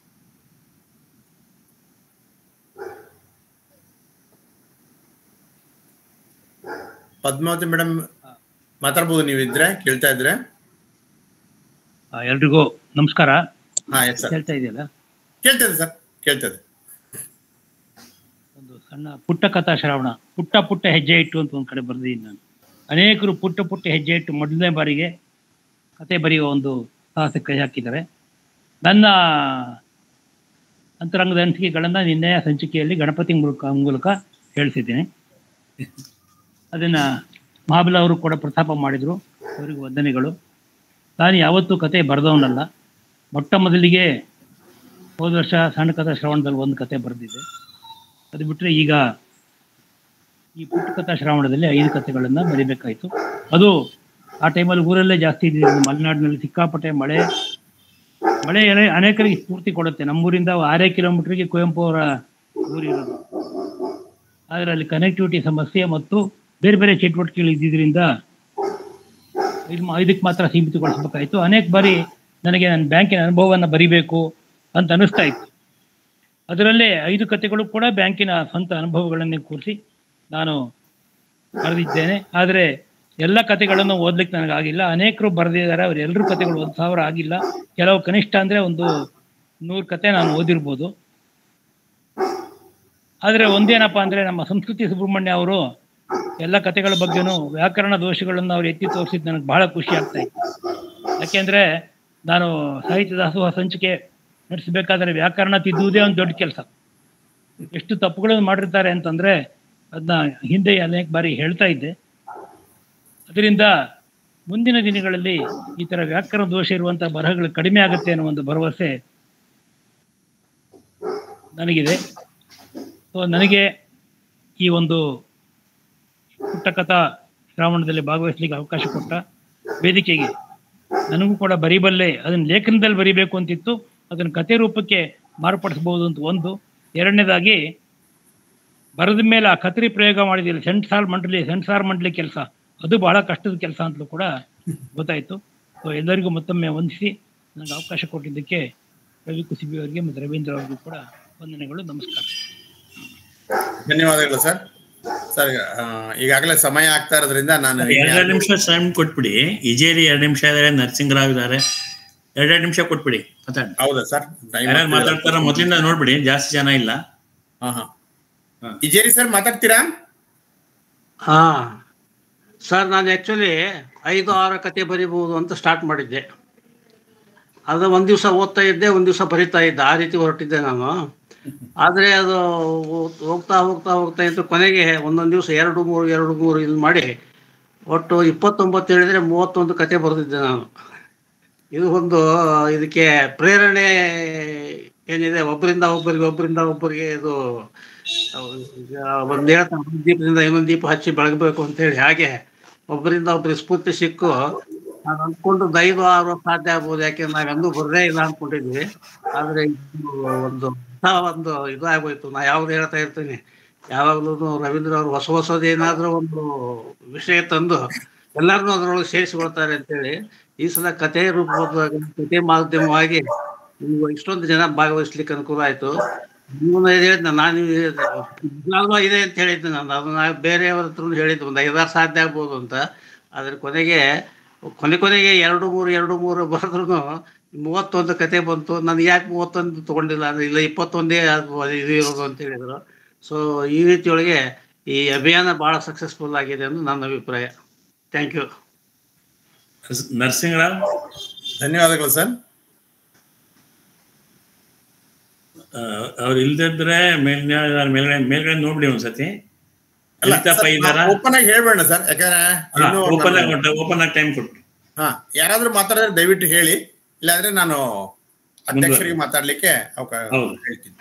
ಪದ್ಮಾವತಿ ಮೇಡಮ್ ಮಾತಾಡ್ಬೋದು ನೀವು ಇದ್ರೆ ಕೇಳ್ತಾ ಇದ್ರೆ ಆ, ಎಲ್ರಿಗೂ ನಮಸ್ಕಾರ ಹಾ ಎಸ್ ಸರ್ ಕೇಳ್ತಾ ಇದೆಯಲ್ಲ ಕೇಳ್ತದೆ ಸರ್ ಕೇಳ್ತದೆ ಒಂದು ಸಣ್ಣ ಪುಟ್ಟ ಕಥಾ ಶ್ರಾವಣ ಪುಟ್ಟ ಪುಟ್ಟ ಹೆಜ್ಜೆ ಇಟ್ಟು ಅಂತ ಒಂದು ಕಡೆ ಬರ್ದಿದ್ದೀನಿ ನಾನು ಅನೇಕರು ಪುಟ್ಟ ಪುಟ್ಟ ಹೆಜ್ಜೆ ಇಟ್ಟು ಮೊದಲನೇ ಬಾರಿಗೆ ಕತೆ ಬರೆಯುವ ಒಂದು ಸಾಹಸ ಕೈ ಹಾಕಿದ್ದಾರೆ ನನ್ನ ಅಂತರಂಗದ ಅನಿಸಿಕೆಗಳನ್ನು ನಿನ್ನೆಯ ಸಂಚಿಕೆಯಲ್ಲಿ ಗಣಪತಿ ಮೂಲಕ ಮೂಲಕ ಹೇಳಿಸಿದ್ದೇನೆ ಅದನ್ನ ಮಹಾಬಲ ಅವರು ಕೂಡ ಪ್ರತಾಪ ಮಾಡಿದರು ಅವರಿಗೆ ವಂದನೆಗಳು ನಾನು ಯಾವತ್ತೂ ಕತೆ ಬರೆದವನಲ್ಲ ಮೊಟ್ಟ ಮೊದಲಿಗೆ ಹೋದ ವರ್ಷ ಸಣ್ಣ ಕಥಾ ಶ್ರವಣದಲ್ಲಿ ಒಂದು ಕತೆ ಬರೆದಿದ್ದೆ ಅದು ಬಿಟ್ಟರೆ ಈಗ ಈ ಪುಟ್ಟ ಕಥಾ ಶ್ರಾವಣದಲ್ಲಿ ಐದು ಕಥೆಗಳನ್ನು ಬರಿಬೇಕಾಯಿತು ಅದು ಆ ಟೈಮಲ್ಲಿ ಊರಲ್ಲೇ ಜಾಸ್ತಿ ಇದ್ದಿದ್ದು ಮಲೆನಾಡಿನಲ್ಲಿ ಸಿಕ್ಕಾಪಟ್ಟೆ ಮಳೆ ಮಳೆ ಎಲೆ- ಅನೇಕರಿಗೆ ಸ್ಫೂರ್ತಿ ಕೊಡುತ್ತೆ ನಮ್ಮೂರಿಂದ ಆರೇ ಕಿಲೋಮೀಟರ್ಗೆ ಕುವೆಂಪು ಅವರ ಊರಿರೋದು ಆದರೆ ಅಲ್ಲಿ ಕನೆಕ್ಟಿವಿಟಿ ಸಮಸ್ಯೆ ಮತ್ತು ಬೇರೆ ಬೇರೆ ಚಟುವಟಿಕೆಗಳು ಇದ್ದಿದ್ದರಿಂದ ಇದು ಮಾ- ಇದಕ್ಕೆ ಮಾತ್ರ ಸೀಮಿತಗೊಳಿಸಬೇಕಾಯಿತು ಅನೇಕ ಬಾರಿ ನನಗೆ ನನ್ನ ಬ್ಯಾಂಕಿನ ಅನುಭವವನ್ನು ಬರಿಬೇಕು ಅಂತ ಅನಿಸ್ತಾ ಇತ್ತು ಅದರಲ್ಲೇ ಐದು ಕಥೆಗಳು ಕೂಡ ಬ್ಯಾಂಕಿನ ಸ್ವಂತ ಅನುಭವಗಳನ್ನೇ ಕೂರಿಸಿ ನಾನು ಬರೆದಿದ್ದೇನೆ ಆದರೆ ಎಲ್ಲ ಕಥೆಗಳನ್ನು ಓದ್ಲಿಕ್ಕೆ ನನಗಾಗಿಲ್ಲ ಅನೇಕರು ಬರೆದಿದ್ದಾರೆ ಅವ್ರ ಎಲ್ಲರೂ ಕಥೆಗಳು ಒಂದು ಸಾವಿರ ಆಗಿಲ್ಲ ಕೆಲವು ಕನಿಷ್ಠ ಅಂದರೆ ಒಂದು ನೂರು ಕತೆ ನಾನು ಓದಿರ್ಬೋದು ಆದ್ರೆ ಒಂದೇನಪ್ಪ ಅಂದ್ರೆ ನಮ್ಮ ಸಂಸ್ಕೃತಿ ಸುಬ್ರಹ್ಮಣ್ಯ ಅವರು ಎಲ್ಲ ಕಥೆಗಳ ಬಗ್ಗೆನೂ ವ್ಯಾಕರಣ ದೋಷಗಳನ್ನು ಅವ್ರು ಎತ್ತಿ ತೋರಿಸಿದ್ ನನಗೆ ಬಹಳ ಖುಷಿ ಆಗ್ತಾ ಇತ್ತು ಯಾಕೆಂದ್ರೆ ನಾನು ಸಾಹಿತ್ಯ ದಾಸೋಹ ಸಂಚಿಕೆ ನಡೆಸಬೇಕಾದ್ರೆ ವ್ಯಾಕರಣ ತಿದ್ದುವುದೇ ಒಂದು ದೊಡ್ಡ ಕೆಲಸ ಎಷ್ಟು ತಪ್ಪುಗಳನ್ನು ಮಾಡಿರ್ತಾರೆ ಅಂತಂದ್ರೆ ಅದನ್ನ ಹಿಂದೆ ಅನೇಕ ಬಾರಿ ಹೇಳ್ತಾ ಇದ್ದೆ ಅದರಿಂದ ಮುಂದಿನ ದಿನಗಳಲ್ಲಿ ಈ ತರ ವ್ಯಾಕರಣ ದೋಷ ಇರುವಂತಹ ಬರಹಗಳು ಕಡಿಮೆ ಆಗುತ್ತೆ ಅನ್ನೋ ಒಂದು ಭರವಸೆ ನನಗಿದೆ ಸೊ ನನಗೆ ಈ ಒಂದು ಪುಟ್ಟ ಕಥಾ ಶ್ರಾವಣದಲ್ಲಿ ಭಾಗವಹಿಸಲಿಕ್ಕೆ ಅವಕಾಶ ಕೊಟ್ಟ ವೇದಿಕೆಗೆ ನನಗೂ ಕೂಡ ಬರೀಬಲ್ಲೆ ಅದನ್ನ ಲೇಖನದಲ್ಲಿ ಬರಿಬೇಕು ಅಂತಿತ್ತು ಅದನ್ನ ಕತೆ ರೂಪಕ್ಕೆ ಮಾರ್ಪಡಿಸಬಹುದು ಅಂತ ಒಂದು ಎರಡನೇದಾಗಿ ಬರೆದ ಮೇಲೆ ಆ ಕತ್ರಿ ಪ್ರಯೋಗ ಮಾಡಿದಿಲ್ಲ ಸೆನ್ಸಾರ್ ಮಂಡಳಿ ಸೆನ್ಸಾರ್ ಮಂಡಳಿ ಕೆಲಸ ಅದು ಬಹಳ ಕಷ್ಟದ ಕೆಲಸ ಅಂತಲೂ ಕೂಡ ಗೊತ್ತಾಯ್ತು ಸೊ ಎಲ್ಲರಿಗೂ ಮತ್ತೊಮ್ಮೆ ವಂದಿಸಿ ನನಗೆ ಅವಕಾಶ ಕೊಟ್ಟಿದ್ದಕ್ಕೆ ರವಿ ಕುಸಿಬಿ ಅವರಿಗೆ ಮತ್ತು ರವೀಂದ್ರ ಅವರಿಗೂ ಕೂಡ ವಂದನೆಗಳು ನಮಸ್ಕಾರ ಧನ್ಯವಾದಗಳು ಸರ್ ಸರ್ ಈಗಾಗಲೇ ಸಮಯ ಆಗ್ತಾ ಇರೋದ್ರಿಂದ ನಾನು ಎರಡೆರಡು ನಿಮಿಷ ಟೈಮ್ ಕೊಟ್ಬಿಡಿ ಇಜೇರಿ ಎರಡು ನಿಮಿಷ ಇದಾರೆ ನರಸಿಂಗರಾವ್ ಇದಾರೆ ಎರಡೆರಡು ನಿಮಿಷ ಕೊಟ್ಬಿಡಿ ಮಾತಾಡಿ ಹೌದಾ ಸರ್ ಯಾರ್ಯಾರು ಮಾತಾಡ್ತಾರ ಮೊದಲಿಂದ ನೋಡ್ಬಿಡಿ ಜಾಸ್ತಿ ಜನ ಇಲ್ಲ ಹಾ ಹಾ ಇಜೇರಿ ಸರ್ ಮಾತಾಡ್ತೀರಾ ಹಾ ಸರ್ ನಾನು ಆ್ಯಕ್ಚುಲಿ ಐದು ಆರು ಕತೆ ಬರಿಬಹುದು ಅಂತ ಸ್ಟಾರ್ಟ್ ಮಾಡಿದ್ದೆ ಅದು ಒಂದು ದಿವಸ ಓದ್ತಾ ಇದ್ದೆ ಒಂದು ದಿವಸ ಬರಿತಾ ಇದ್ದೆ ಆ ರೀತಿ ಹೊರಟಿದ್ದೆ ನಾನು ಆದರೆ ಅದು ಹೋಗ್ತಾ ಹೋಗ್ತಾ ಹೋಗ್ತಾ ಇದ್ದು ಕೊನೆಗೆ ಒಂದೊಂದು ದಿವಸ ಎರಡು ಮೂರು ಎರಡು ಮೂರು ಇದು ಮಾಡಿ ಒಟ್ಟು ಇಪ್ಪತ್ತೊಂಬತ್ತು ಹೇಳಿದ್ರೆ ಮೂವತ್ತೊಂದು ಕತೆ ಬರೆದಿದ್ದೆ ನಾನು ಇದು ಒಂದು ಇದಕ್ಕೆ ಪ್ರೇರಣೆ ಏನಿದೆ ಒಬ್ಬರಿಂದ ಒಬ್ಬರಿಗೆ ಒಬ್ಬರಿಂದ ಒಬ್ಬರಿಗೆ ಇದು ಒಂದು ಹೇಳ್ತಾನೆ ಒಂದು ದೀಪದಿಂದ ಇನ್ನೊಂದು ದೀಪ ಹಚ್ಚಿ ಬೆಳಗಬೇಕು ಅಂತೇಳಿ ಹಾಗೆ ಒಬ್ಬರಿಂದ ಒಬ್ಬರಿಗೆ ಸ್ಫೂರ್ತಿ ಸಿಕ್ಕು ನಾನು ಅಂದ್ಕೊಂಡು ಐದು ಆರು ವರ್ಷ ಸಾಧ್ಯ ಆಗ್ಬೋದು ಯಾಕೆಂದ್ರೆ ನಾವೆಂದೂ ಬರದೇ ಇಲ್ಲ ಅನ್ಕೊಂಡಿದ್ವಿ ಆದ್ರೆ ಇದು ಒಂದು ಹೊಸ ಒಂದು ಇದು ಆಗೋಯ್ತು ನಾ ಯಾವ್ದು ಹೇಳ್ತಾ ಇರ್ತೀನಿ ಯಾವಾಗ್ಲೂ ರವೀಂದ್ರ ಅವರು ಹೊಸ ಹೊಸದೇನಾದ್ರೂ ಒಂದು ವಿಷಯ ತಂದು ಎಲ್ಲರನ್ನೂ ಅದರೊಳಗೆ ಸೇರಿಸಿಕೊಳ್ತಾರೆ ಅಂತೇಳಿ ಈ ಸಲ ಕಥೆ ರೂಪವಾಗಿ ಕಥೆ ಮಾಧ್ಯಮವಾಗಿ ನೀವು ಇಷ್ಟೊಂದು ಜನ ಭಾಗವಹಿಸ್ಲಿಕ್ಕೆ ಅನುಕೂಲ ಆಯ್ತು ನೀವು ಹೇಳಿದ್ನ ನಾನು ನಿಜವಾಗ್ಲೂ ಇದೆ ಅಂತ ಹೇಳಿದ್ದೆ ನಾನು ಅದನ್ನ ಬೇರೆಯವ್ರ ಹತ್ರ ಹೇಳಿದ್ದು ಒಂದು ಐದಾರು ಸಾಧ್ಯ ಆಗ್ಬೋದು ಅಂತ ಅದ್ರ ಕೊನೆಗೆ ಕೊನೆ ಕೊನೆಗೆ ಎರಡು ಮೂರು ಎರಡು ಮೂರು ಬರೆದ್ರು ಮೂವತ್ತೊಂದು ಕತೆ ಬಂತು ನಾನು ಯಾಕೆ ಮೂವತ್ತೊಂದು ತಗೊಂಡಿಲ್ಲ ಅಂದ್ರೆ ಇಲ್ಲ ಇಪ್ಪತ್ತೊಂದೇ ಅದು ಇದು ಇರೋದು ಅಂತ ಹೇಳಿದ್ರು ಸೊ ಈ ರೀತಿಯೊಳಗೆ ಈ ಅಭಿಯಾನ ಬಹಳ ಸಕ್ಸಸ್ಫುಲ್ ಆಗಿದೆ ಎಂದು ನನ್ನ ಅಭಿಪ್ರಾಯ ಥ್ಯಾಂಕ್ ಯು ನರಸಿಂಗರಾವ್ ಧನ್ಯವಾದಗಳು ಸರ್ ಅವ್ರು ಇಲ್ದಿದ್ರೆ ಮೇಲ್ಗಡೆ ಮೇಲ್ಗಡೆ ಮೇಲ್ಗಡೆ ನೋಡ್ಬಿಡಿ ಒಂದ್ಸತಿ ಲಲಿತಪ್ಪ ಇದ್ದಾರಾ ಓಪನ್ ಆಗಿ ಹೇಳ್ಬೇಡ ಸರ್ ಯಾಕಂದ್ರೆ ಇನ್ನೂ ಓಪನ್ ನಾನು- ಆಗಿ ಓಪನ್ ಆಗಿ ಟೈಮ್ ಕೊಟ್ಟು ಹಾ ಯಾರಾದ್ರೂ ಮಾತಾಡಿದ್ರೆ ದಯವಿಟ್ಟು ಹೇಳಿ ಇಲ್ಲಾಂದ್ರೆ ನಾನು ಅಧ್ಯಕ್ಷರಿಗೆ ಮಾತಾಡ್ಲಿಕ್ಕೆ ಅವಕಾಶ ಹೌದು. ಹೇಳ್ತೀನಿ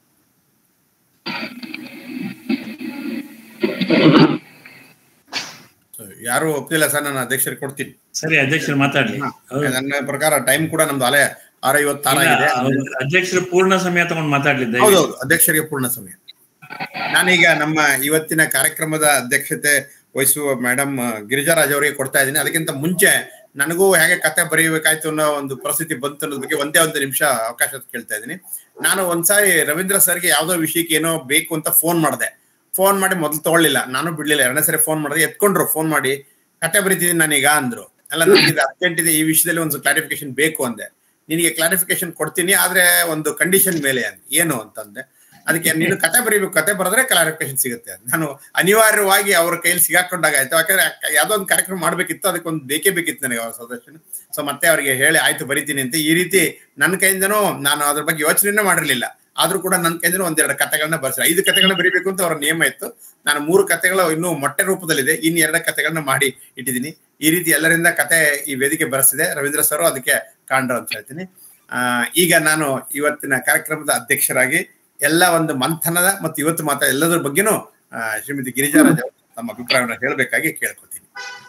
So, ಯಾರು ಒಪ್ತಿಲ್ಲ ಸರ್ ನಾನು ಅಧ್ಯಕ್ಷರಿಗೆ ಕೊಡ್ತೀನಿ ಸರಿ ಅಧ್ಯಕ್ಷರು ಮಾತಾಡ್ಲಿ ನನ್ನ ಪ್ರಕಾರ ಟೈಮ್ ಕೂಡ ನಮ್ದು ಅಲೆ ಆರು ಐವತ್ತಾರು ಆಗಿದೆ ಅವ್ರು ಅಧ್ಯಕ್ಷರು ಪೂರ್ಣ ಸಮಯ ತಗೊಂಡು ಮಾತಾಡ್ಲಿದ್ದೆ ಹೌದೌದು ಅಧ್ಯಕ್ಷರಿಗೆ ಪೂರ್ಣ ಸಮಯ ನಾನೀಗ ನಮ್ಮ ಇವತ್ತಿನ ಕಾರ್ಯಕ್ರಮದ ಅಧ್ಯಕ್ಷತೆ ವಹಿಸುವ ಮೇಡಮ್ ಗಿರಿಜಾರಾಜ್ ಅವರಿಗೆ ಕೊಡ್ತಾ ಇದ್ದೀನಿ ಅದಕ್ಕಿಂತ ಮುಂಚೆ ನನಗೂ ಹೇಗೆ ಕತೆ ಬರೆಯಬೇಕಾಯ್ತು ಅನ್ನೋ ಒಂದು ಪರಿಸ್ಥಿತಿ ಬಂತು ಅನ್ನೋದ್ ಬಗ್ಗೆ ಒಂದೇ ಒಂದು ನಿಮಿಷ ಅವಕಾಶ ಕೇಳ್ತಾ ಇದ್ದೀನಿ ನಾನು ಒಂದ್ಸಾರಿ ರವೀಂದ್ರ ಸರ್ಗೆ ಯಾವ್ದೋ ವಿಷಯಕ್ಕೆ ಏನೋ ಬೇಕು ಅಂತ ಫೋನ್ ಮಾಡಿದೆ ಫೋನ್ ಮಾಡಿ ಮೊದಲು ತಗೊಳ್ಳಿಲ್ಲ ನಾನು ಬಿಡ್ಲಿಲ್ಲ ಎರಡನೇ ಸರಿ ಫೋನ್ ಮಾಡಿದೆ ಎತ್ಕೊಂಡ್ರು ಫೋನ್ ಮಾಡಿ ಕತೆ ಬರೀತಿದ್ದೀನಿ ನಾನೀಗ ಅಂದ್ರು ಅಲ್ಲ ನನಗೆ ಇದು ಅರ್ಜೆಂಟ್ ಇದೆ ಈ ವಿಷಯದಲ್ಲಿ ಒಂದು ಕ್ಲಾರಿಫಿಕೇಶನ್ ಬೇಕು ಅಂದೆ ನಿನಗೆ ಕ್ಲಾರಿಫಿಕೇಶನ್ ಕೊಡ್ತೀನಿ ಆದ್ರೆ ಒಂದು ಕಂಡೀಷನ್ ಮೇಲೆ ಅಂದೆ ಏನು ಅಂತಂದೆ ಅದಕ್ಕೆ ನೀನು ಕತೆ ಬರೀಬೇಕು ಕತೆ ಬರೆದ್ರೆ ಕ್ಲಾರಿಫಿಕೇಶನ್ ಸಿಗುತ್ತೆ ಅಂತ. ನಾನು ಅನಿವಾರ್ಯವಾಗಿ ಅವ್ರ ಕೈಯಲ್ಲಿ ಸಿಗಾಕೊಂಡಾಗ ಆಯ್ತು ಯಾಕಂದ್ರೆ ಅಕ್ಕ- ಯಾವ್ದೋ ಒಂದು ಕಾರ್ಯಕ್ರಮ ಮಾಡ್ಬೇಕಿತ್ತು ಅದಕ್ಕೆ ಒಂದು ಬೇಕೇ ಬೇಕಿತ್ತು ನನಗೆ ಅವ್ರ ಸದಸ್ಯನು ಸೊ ಮತ್ತೆ ಅವ್ರಿಗೆ ಹೇಳಿ ಆಯ್ತು ಬರಿತೀನಿ ಅಂತ ಈ ರೀತಿ ನನ್ನ ಕೈಯಿಂದನೂ ನಾನು ಅದ್ರ ಬಗ್ಗೆ ಯೋಚನೆನೇ ಮಾಡಿರ್ಲಿಲ್ಲ ಆದ್ರೂ ಕೂಡ ನನ್ನ ಕೈಯಿಂದ ಒಂದೆರಡು ಕತೆಗಳನ್ನ ಬರ್ಸಿ ಐದು ಕತೆಗಳನ್ನ ಬರಿಬೇಕು ಅಂತ ಅವ್ರ ನಿಯಮ ಇತ್ತು ನಾನು ಮೂರು ಕತೆಗಳು ಇನ್ನೂ ಮೊಟ್ಟೆ ರೂಪದಲ್ಲಿದೆ ಇನ್ನು ಎರಡು ಕತೆಗಳನ್ನ ಮಾಡಿ ಇಟ್ಟಿದ್ದೀನಿ ಈ ರೀತಿ ಎಲ್ಲರಿಂದ ಕತೆ ಈ ವೇದಿಕೆ ಬರೆಸಿದೆ ರವೀಂದ್ರ ಸರ್ ಅದಕ್ಕೆ ಕಾಂಡ್ರು ಅಂತ ಹೇಳ್ತೀನಿ ಆ ಈಗ ನಾನು ಇವತ್ತಿನ ಕಾರ್ಯಕ್ರಮದ ಅಧ್ಯಕ್ಷರಾಗಿ ಎಲ್ಲ ಒಂದು ಮಂಥನದ ಮತ್ತು ಇವತ್ತು ಮಾತ್ರ ಎಲ್ಲದರ ಬಗ್ಗೆನೂ ಆ, ಶ್ರೀಮತಿ ಗಿರಿಜಾರಾಜ್ ಅವರು ತಮ್ಮ ಅಭಿಪ್ರಾಯವನ್ನು ಹೇಳಬೇಕಾಗಿ ಕೇಳ್ಕೊತೀನಿ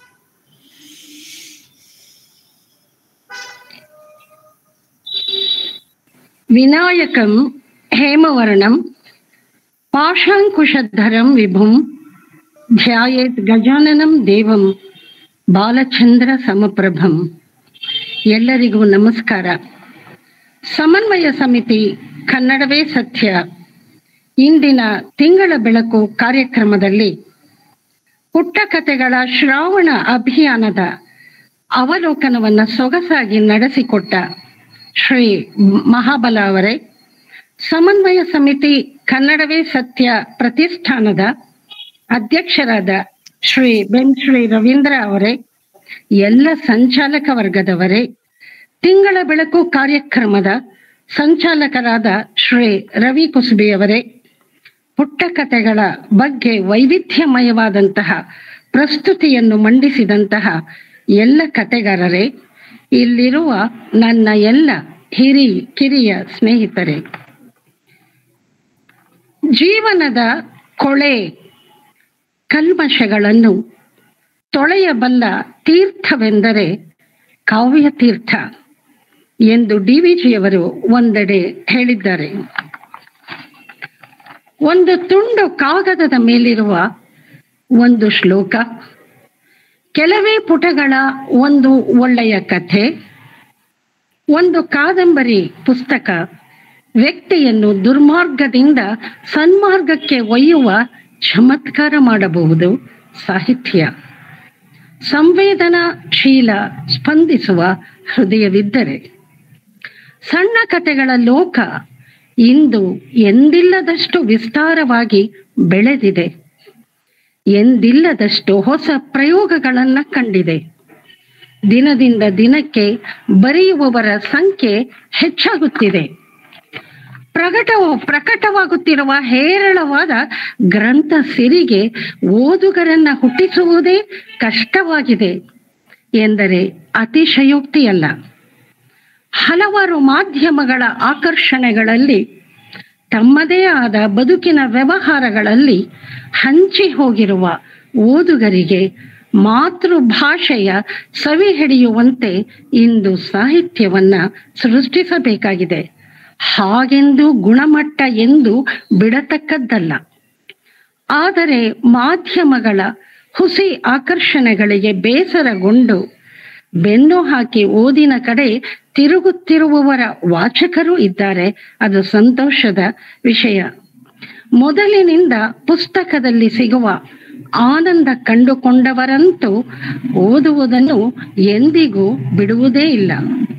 వినాయకం హేమవర్ణం పాశాంకుశధరం విభుం ధ్యాయేత్ గజాననం దేవం ಬಾಲಚಂದ್ರ ಸಮಪ್ರಭಂ ಎಲ್ಲರಿಗೂ ನಮಸ್ಕಾರ ಸಮನ್ವಯ ಸಮಿತಿ ಕನ್ನಡವೇ ಸತ್ಯ ಇಂದಿನ ತಿಂಗಳ ಬೆಳಕು ಕಾರ್ಯಕ್ರಮದಲ್ಲಿ ಪುಟ್ಟ ಕಥೆಗಳ ಶ್ರಾವಣ ಅಭಿಯಾನದ ಅವಲೋಕನವನ್ನ ಸೊಗಸಾಗಿ ನಡೆಸಿಕೊಟ್ಟ ಶ್ರೀ ಮಹಾಬಲ ಅವರೇ ಸಮನ್ವಯ ಸಮಿತಿ ಕನ್ನಡವೇ ಸತ್ಯ ಪ್ರತಿಷ್ಠಾನದ ಅಧ್ಯಕ್ಷರಾದ ಶ್ರೀ ಬೆನ್ ಶ್ರೀ ರವೀಂದ್ರ ಅವರೇ ಎಲ್ಲ ಸಂಚಾಲಕ ವರ್ಗದವರೇ ತಿಂಗಳ ಬೆಳಕು ಕಾರ್ಯಕ್ರಮದ ಸಂಚಾಲಕರಾದ ಶ್ರೀ ರವಿ ಕುಸುಬಿಯವರೇ ಪುಟ್ಟ ಕಥೆಗಳ ಬಗ್ಗೆ ವೈವಿಧ್ಯಮಯವಾದಂತಹ ಪ್ರಸ್ತುತಿಯನ್ನು ಮಂಡಿಸಿದಂತಹ ಎಲ್ಲ ಕತೆಗಾರರೇ ಇಲ್ಲಿರುವ ನನ್ನ ಎಲ್ಲ ಹಿರಿ ಕಿರಿಯ ಸ್ನೇಹಿತರೆ ಜೀವನದ ಕೊಳೆ ಕಲ್ಮಶಗಳನ್ನು ತೊಳೆಯಬಲ್ಲ ತೀರ್ಥವೆಂದರೆ ಕಾವ್ಯ ತೀರ್ಥ ಎಂದು ಡಿ ವಿಜಿಯವರು ಒಂದೆಡೆ ಹೇಳಿದ್ದಾರೆ ಒಂದು ತುಂಡು ಕಾಗದದ ಮೇಲಿರುವ ಒಂದು ಶ್ಲೋಕ ಕೆಲವೇ ಪುಟಗಳ ಒಂದು ಒಳ್ಳೆಯ ಕಥೆ ಒಂದು ಕಾದಂಬರಿ ಪುಸ್ತಕ ವ್ಯಕ್ತಿಯನ್ನು ದುರ್ಮಾರ್ಗದಿಂದ ಸನ್ಮಾರ್ಗಕ್ಕೆ ಒಯ್ಯುವ ಚಮತ್ಕಾರ ಮಾಡಬಹುದು ಸಾಹಿತ್ಯ ಸಂವೇದನಾಶೀಲ ಸ್ಪಂದಿಸುವ ಹೃದಯವಿದ್ದರೆ ಸಣ್ಣ ಕಥೆಗಳ ಲೋಕ ಇಂದು ಎಂದಿಲ್ಲದಷ್ಟು ವಿಸ್ತಾರವಾಗಿ ಬೆಳೆದಿದೆ ಎಂದಿಲ್ಲದಷ್ಟು ಹೊಸ ಪ್ರಯೋಗಗಳನ್ನ ಕಂಡಿದೆ ದಿನದಿಂದ ದಿನಕ್ಕೆ ಬರೆಯುವವರ ಸಂಖ್ಯೆ ಹೆಚ್ಚಾಗುತ್ತಿದೆ ಪ್ರಕಟ ಪ್ರಕಟವಾಗುತ್ತಿರುವ ಹೇರಳವಾದ ಗ್ರಂಥ ಸಿರಿಗೆ ಓದುಗರನ್ನ ಹುಟ್ಟಿಸುವುದೇ ಕಷ್ಟವಾಗಿದೆ ಎಂದರೆ ಅತಿಶಯೋಕ್ತಿಯಲ್ಲ ಹಲವಾರು ಮಾಧ್ಯಮಗಳ ಆಕರ್ಷಣೆಗಳಲ್ಲಿ ತಮ್ಮದೇ ಆದ ಬದುಕಿನ ವ್ಯವಹಾರಗಳಲ್ಲಿ ಹಂಚಿ ಹೋಗಿರುವ ಓದುಗರಿಗೆ ಮಾತೃಭಾಷೆಯ ಸವಿ ಹಿಡಿಯುವಂತೆ ಇಂದು ಸಾಹಿತ್ಯವನ್ನ ಸೃಷ್ಟಿಸಬೇಕಾಗಿದೆ ಹಾಗೆಂದು ಗುಣಮಟ್ಟ ಎಂದು ಬಿಡತಕ್ಕದ್ದಲ್ಲ ಆದರೆ ಮಾಧ್ಯಮಗಳ ಹುಸಿ ಆಕರ್ಷಣೆಗಳಿಗೆ ಬೇಸರಗೊಂಡು ಬೆನ್ನು ಹಾಕಿ ಓದಿನ ಕಡೆ ತಿರುಗುತ್ತಿರುವವರ ವಾಚಕರು ಇದ್ದಾರೆ ಅದು ಸಂತೋಷದ ವಿಷಯ ಮೊದಲಿನಿಂದ ಪುಸ್ತಕದಲ್ಲಿ ಸಿಗುವ ಆನಂದ ಕಂಡುಕೊಂಡವರಂತೂ ಓದುವುದನ್ನು ಎಂದಿಗೂ ಬಿಡುವುದೇ ಇಲ್ಲ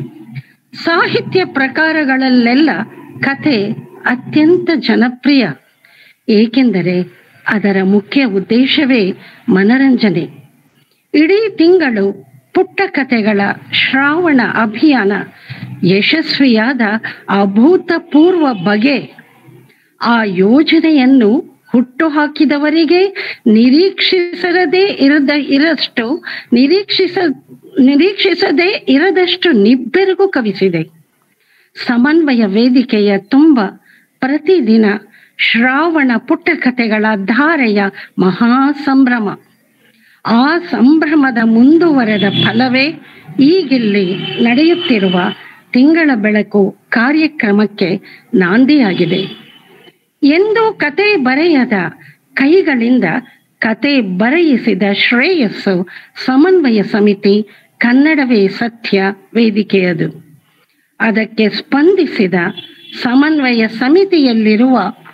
ಸಾಹಿತ್ಯ ಪ್ರಕಾರಗಳಲ್ಲೆಲ್ಲ ಕತೆ ಅತ್ಯಂತ ಜನಪ್ರಿಯ ಏಕೆಂದರೆ ಅದರ ಮುಖ್ಯ ಉದ್ದೇಶವೇ ಮನರಂಜನೆ ಇಡೀ ತಿಂಗಳು ಪುಟ್ಟ ಕಥೆಗಳ ಶ್ರಾವಣ ಅಭಿಯಾನ ಯಶಸ್ವಿಯಾದ ಅಭೂತಪೂರ್ವ ಬಗೆ ಆ ಯೋಜನೆಯನ್ನು ಹುಟ್ಟು ಹಾಕಿದವರಿಗೆ ನಿರೀಕ್ಷಿಸದೇ ಇರದ ಇರಷ್ಟು ನಿರೀಕ್ಷಿಸ ನಿರೀಕ್ಷಿಸದೇ ಇರದಷ್ಟು ನಿಬ್ಬೆರಗು ಕವಿಸಿದೆ ಸಮನ್ವಯ ವೇದಿಕೆಯ ತುಂಬ ಪ್ರತಿದಿನ ಶ್ರಾವಣ ಪುಟ್ಟ ಕಥೆಗಳ ಧಾರೆಯ ಮಹಾ ಸಂಭ್ರಮ ಆ ಸಂಭ್ರಮದ ಮುಂದುವರೆದ ಫಲವೇ ಈಗಿಲ್ಲಿ ನಡೆಯುತ್ತಿರುವ ತಿಂಗಳ ಬೆಳಕು ಕಾರ್ಯಕ್ರಮಕ್ಕೆ ನಾಂದಿಯಾಗಿದೆ ಎಂದು ಕತೆ ಬರೆಯದ ಕೈಗಳಿಂದ ಕತೆ ಬರೆಯಿಸಿದ ಶ್ರೇಯಸ್ಸು ಸಮನ್ವಯ ಸಮಿತಿ ಕನ್ನಡವೇ ಸತ್ಯ ವೇದಿಕೆಯದು ಅದಕ್ಕೆ ಸ್ಪಂದಿಸಿದ ಸಮನ್ವಯ ಸಮಿತಿಯಲ್ಲಿರುವ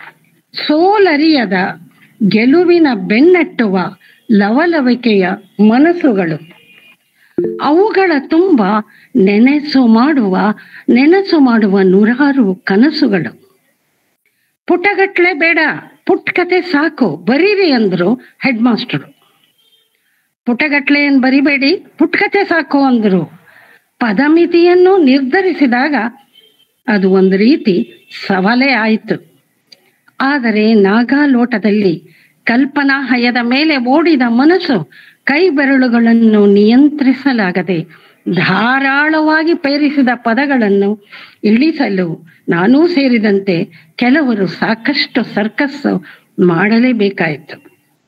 ಸೋಲರಿಯದ ಗೆಲುವಿನ ಬೆನ್ನಟ್ಟುವ ಲವಲವಿಕೆಯ ಮನಸ್ಸುಗಳು ಅವುಗಳ ತುಂಬ ನೆನೆಸು ಮಾಡುವ ನೆನಸು ಮಾಡುವ ನೂರಾರು ಕನಸುಗಳು ಪುಟಗಟ್ಲೆ ಬೇಡ ಪುಟ್ ಕತೆ ಸಾಕು ಬರೀರಿ ಅಂದ್ರು ಹೆಡ್ ಮಾಸ್ಟರು ಪುಟಗಟ್ಲೆ ಏನ್ ಬರಿಬೇಡಿ ಪುಟ್ ಕತೆ ಸಾಕು ಅಂದ್ರು ಪದಮಿತಿಯನ್ನು ನಿರ್ಧರಿಸಿದಾಗ ಅದು ಒಂದು ರೀತಿ ಸವಾಲೇ ಆಯಿತು ಆದರೆ ನಾಗಾಲೋಟದಲ್ಲಿ ಕಲ್ಪನಾ ಹಯದ ಮೇಲೆ ಓಡಿದ ಮನಸ್ಸು ಕೈ ಬೆರಳುಗಳನ್ನು ನಿಯಂತ್ರಿಸಲಾಗದೆ ಧಾರಾಳವಾಗಿ ಪೇರಿಸಿದ ಪದಗಳನ್ನು ಇಳಿಸಲು ನಾನೂ ಸೇರಿದಂತೆ ಕೆಲವರು ಸಾಕಷ್ಟು ಸರ್ಕಸ್ ಮಾಡಲೇಬೇಕಾಯಿತು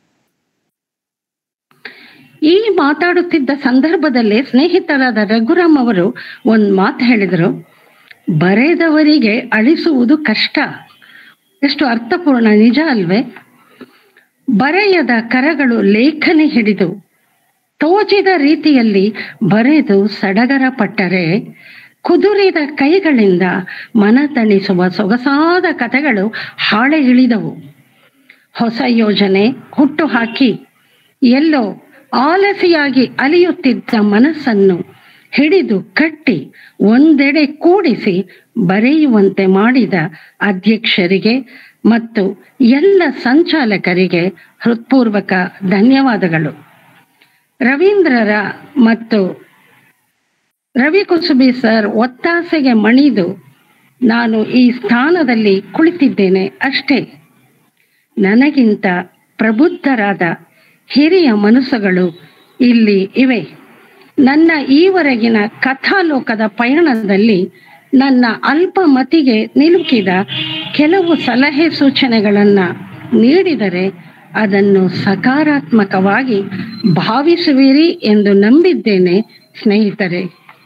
ಈ ಮಾತಾಡುತ್ತಿದ್ದ ಸಂದರ್ಭದಲ್ಲೇ ಸ್ನೇಹಿತರಾದ ರಘುರಾಮ್ ಅವರು ಒಂದ್ ಮಾತು ಹೇಳಿದರು ಬರೆದವರಿಗೆ ಅಳಿಸುವುದು ಕಷ್ಟ ಎಷ್ಟು ಅರ್ಥಪೂರ್ಣ ನಿಜ ಅಲ್ವೇ ಬರೆಯದ ಕರಗಳು ಲೇಖನಿ ಹಿಡಿದು ತೋಚಿದ ರೀತಿಯಲ್ಲಿ ಬರೆದು ಸಡಗರ ಪಟ್ಟರೆ ಕುದುರಿದ ಕೈಗಳಿಂದ ಮನ ತಣಿಸುವ ಸೊಗಸಾದ ಕಥೆಗಳು ಹಾಳೆ ಇಳಿದವು ಹೊಸ ಯೋಜನೆ ಹುಟ್ಟು ಹಾಕಿ ಎಲ್ಲೋ ಆಲಸಿಯಾಗಿ ಅಲಿಯುತ್ತಿದ್ದ ಮನಸ್ಸನ್ನು ಹಿಡಿದು ಕಟ್ಟಿ ಒಂದೆಡೆ ಕೂಡಿಸಿ ಬರೆಯುವಂತೆ ಮಾಡಿದ ಅಧ್ಯಕ್ಷರಿಗೆ ಮತ್ತು ಎಲ್ಲ ಸಂಚಾಲಕರಿಗೆ ಹೃತ್ಪೂರ್ವಕ ಧನ್ಯವಾದಗಳು ರವೀಂದ್ರರ ಮತ್ತು ರವಿ ಕುಸುಬಿ ಸರ್ ಒತ್ತಾಸೆಗೆ ಮಣಿದು ನಾನು ಈ ಸ್ಥಾನದಲ್ಲಿ ಕುಳಿತಿದ್ದೇನೆ ಅಷ್ಟೇ ನನಗಿಂತ ಪ್ರಬುದ್ಧರಾದ ಹಿರಿಯ ಮನಸ್ಸುಗಳು ಇಲ್ಲಿ ಇವೆ ನನ್ನ ಈವರೆಗಿನ ಕಥಾಲೋಕದ ಪಯಣದಲ್ಲಿ ನನ್ನ ಅಲ್ಪ ಮತಿಗೆ ನಿಲುಕಿದ ಕೆಲವು ಸಲಹೆ ಸೂಚನೆಗಳನ್ನ ನೀಡಿದರೆ ಅದನ್ನು ಸಕಾರಾತ್ಮಕವಾಗಿ ಭಾವಿಸುವಿರಿ ಎಂದು ನಂಬಿದ್ದೇನೆ ಸ್ನೇಹಿತರೆ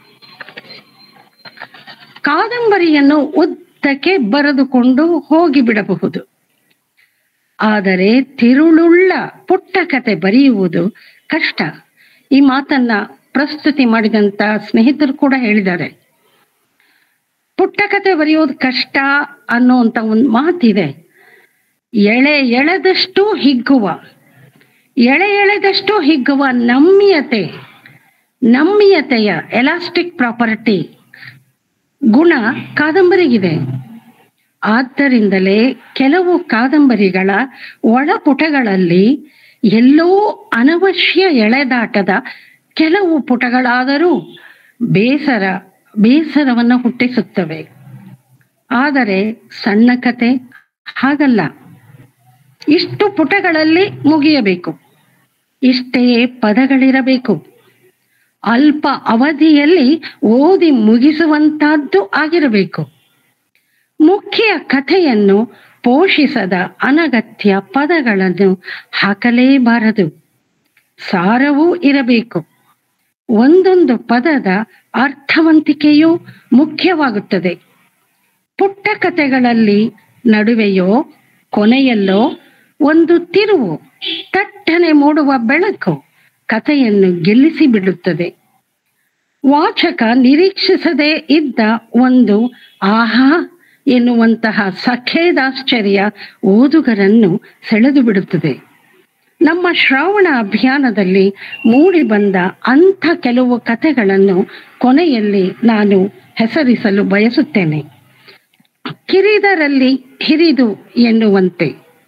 ಕಾದಂಬರಿಯನ್ನು ಉದ್ದಕ್ಕೆ ಬರೆದುಕೊಂಡು ಹೋಗಿಬಿಡಬಹುದು ಆದರೆ ತಿರುಳುಳ್ಳ ಪುಟ್ಟ ಕತೆ ಬರೆಯುವುದು ಕಷ್ಟ ಈ ಮಾತನ್ನ ಪ್ರಸ್ತುತಿ ಮಾಡಿದಂತ ಸ್ನೇಹಿತರು ಕೂಡ ಹೇಳಿದ್ದಾರೆ ಪುಟ್ಟ ಕತೆ ಬರೆಯೋದು ಕಷ್ಟ ಅನ್ನುವಂತ ಒಂದು ಮಾತಿದೆ ಎಳೆ ಎಳೆದಷ್ಟು ಹಿಗ್ಗುವ ಎಳೆ ಎಳೆದಷ್ಟು ಹಿಗ್ಗುವ ನಮ್ಯತೆ ನಮ್ಯತೆಯ ಎಲಾಸ್ಟಿಕ್ ಪ್ರಾಪರ್ಟಿ ಗುಣ ಕಾದಂಬರಿಗಿದೆ ಆದ್ದರಿಂದಲೇ ಕೆಲವು ಕಾದಂಬರಿಗಳ ಒಳಪುಟಗಳಲ್ಲಿ ಎಲ್ಲೋ ಅನವಶ್ಯ ಎಳೆದಾಟದ ಕೆಲವು ಪುಟಗಳಾದರೂ ಬೇಸರ ಬೇಸರವನ್ನು ಹುಟ್ಟಿಸುತ್ತವೆ ಆದರೆ ಸಣ್ಣ ಕತೆ ಹಾಗಲ್ಲ ಇಷ್ಟು ಪುಟಗಳಲ್ಲಿ ಮುಗಿಯಬೇಕು ಇಷ್ಟೇ ಪದಗಳಿರಬೇಕು ಅಲ್ಪ ಅವಧಿಯಲ್ಲಿ ಓದಿ ಮುಗಿಸುವಂತಹದ್ದು ಆಗಿರಬೇಕು ಮುಖ್ಯ ಕಥೆಯನ್ನು ಪೋಷಿಸದ ಅನಗತ್ಯ ಪದಗಳನ್ನು ಹಾಕಲೇಬಾರದು ಸಾರವೂ ಇರಬೇಕು ಒಂದೊಂದು ಪದದ ಅರ್ಥವಂತಿಕೆಯೂ ಮುಖ್ಯವಾಗುತ್ತದೆ ಪುಟ್ಟ ಕಥೆಗಳಲ್ಲಿ ನಡುವೆಯೋ ಕೊನೆಯಲ್ಲೋ ಒಂದು ತಿರುವು ತಟ್ಟನೆ ಮೂಡುವ ಬೆಳಕು ಕಥೆಯನ್ನು ಗೆಲ್ಲಿಸಿ ಬಿಡುತ್ತದೆ ವಾಚಕ ನಿರೀಕ್ಷಿಸದೇ ಇದ್ದ ಒಂದು ಆಹಾ ಎನ್ನುವಂತಹ ಸಖೇದಾಶ್ಚರ್ಯ ಓದುಗರನ್ನು ಸೆಳೆದು ಬಿಡುತ್ತದೆ ನಮ್ಮ ಶ್ರಾವಣ ಅಭಿಯಾನದಲ್ಲಿ ಮೂಡಿ ಬಂದ ಅಂಥ ಕೆಲವು ಕಥೆಗಳನ್ನು ಕೊನೆಯಲ್ಲಿ ನಾನು ಹೆಸರಿಸಲು ಬಯಸುತ್ತೇನೆ ಕಿರಿದರಲ್ಲಿ ಹಿರಿದು ಎನ್ನುವಂತೆ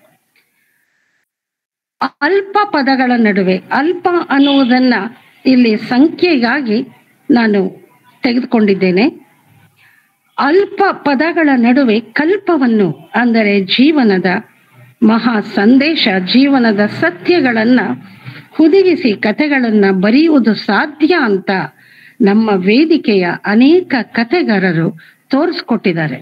ಅಲ್ಪ ಪದಗಳ ನಡುವೆ ಅಲ್ಪ ಅನ್ನುವುದನ್ನ ಇಲ್ಲಿ ಸಂಖ್ಯೆಗಾಗಿ ನಾನು ತೆಗೆದುಕೊಂಡಿದ್ದೇನೆ ಅಲ್ಪ ಪದಗಳ ನಡುವೆ ಕಲ್ಪವನ್ನು ಅಂದರೆ ಜೀವನದ ಮಹಾ ಸಂದೇಶ ಜೀವನದ ಸತ್ಯಗಳನ್ನ ಹುದುಗಿಸಿ ಕಥೆಗಳನ್ನ ಬರೆಯುವುದು ಸಾಧ್ಯ ಅಂತ ನಮ್ಮ ವೇದಿಕೆಯ ಅನೇಕ ಕಥೆಗಾರರು ತೋರಿಸ್ಕೊಟ್ಟಿದ್ದಾರೆ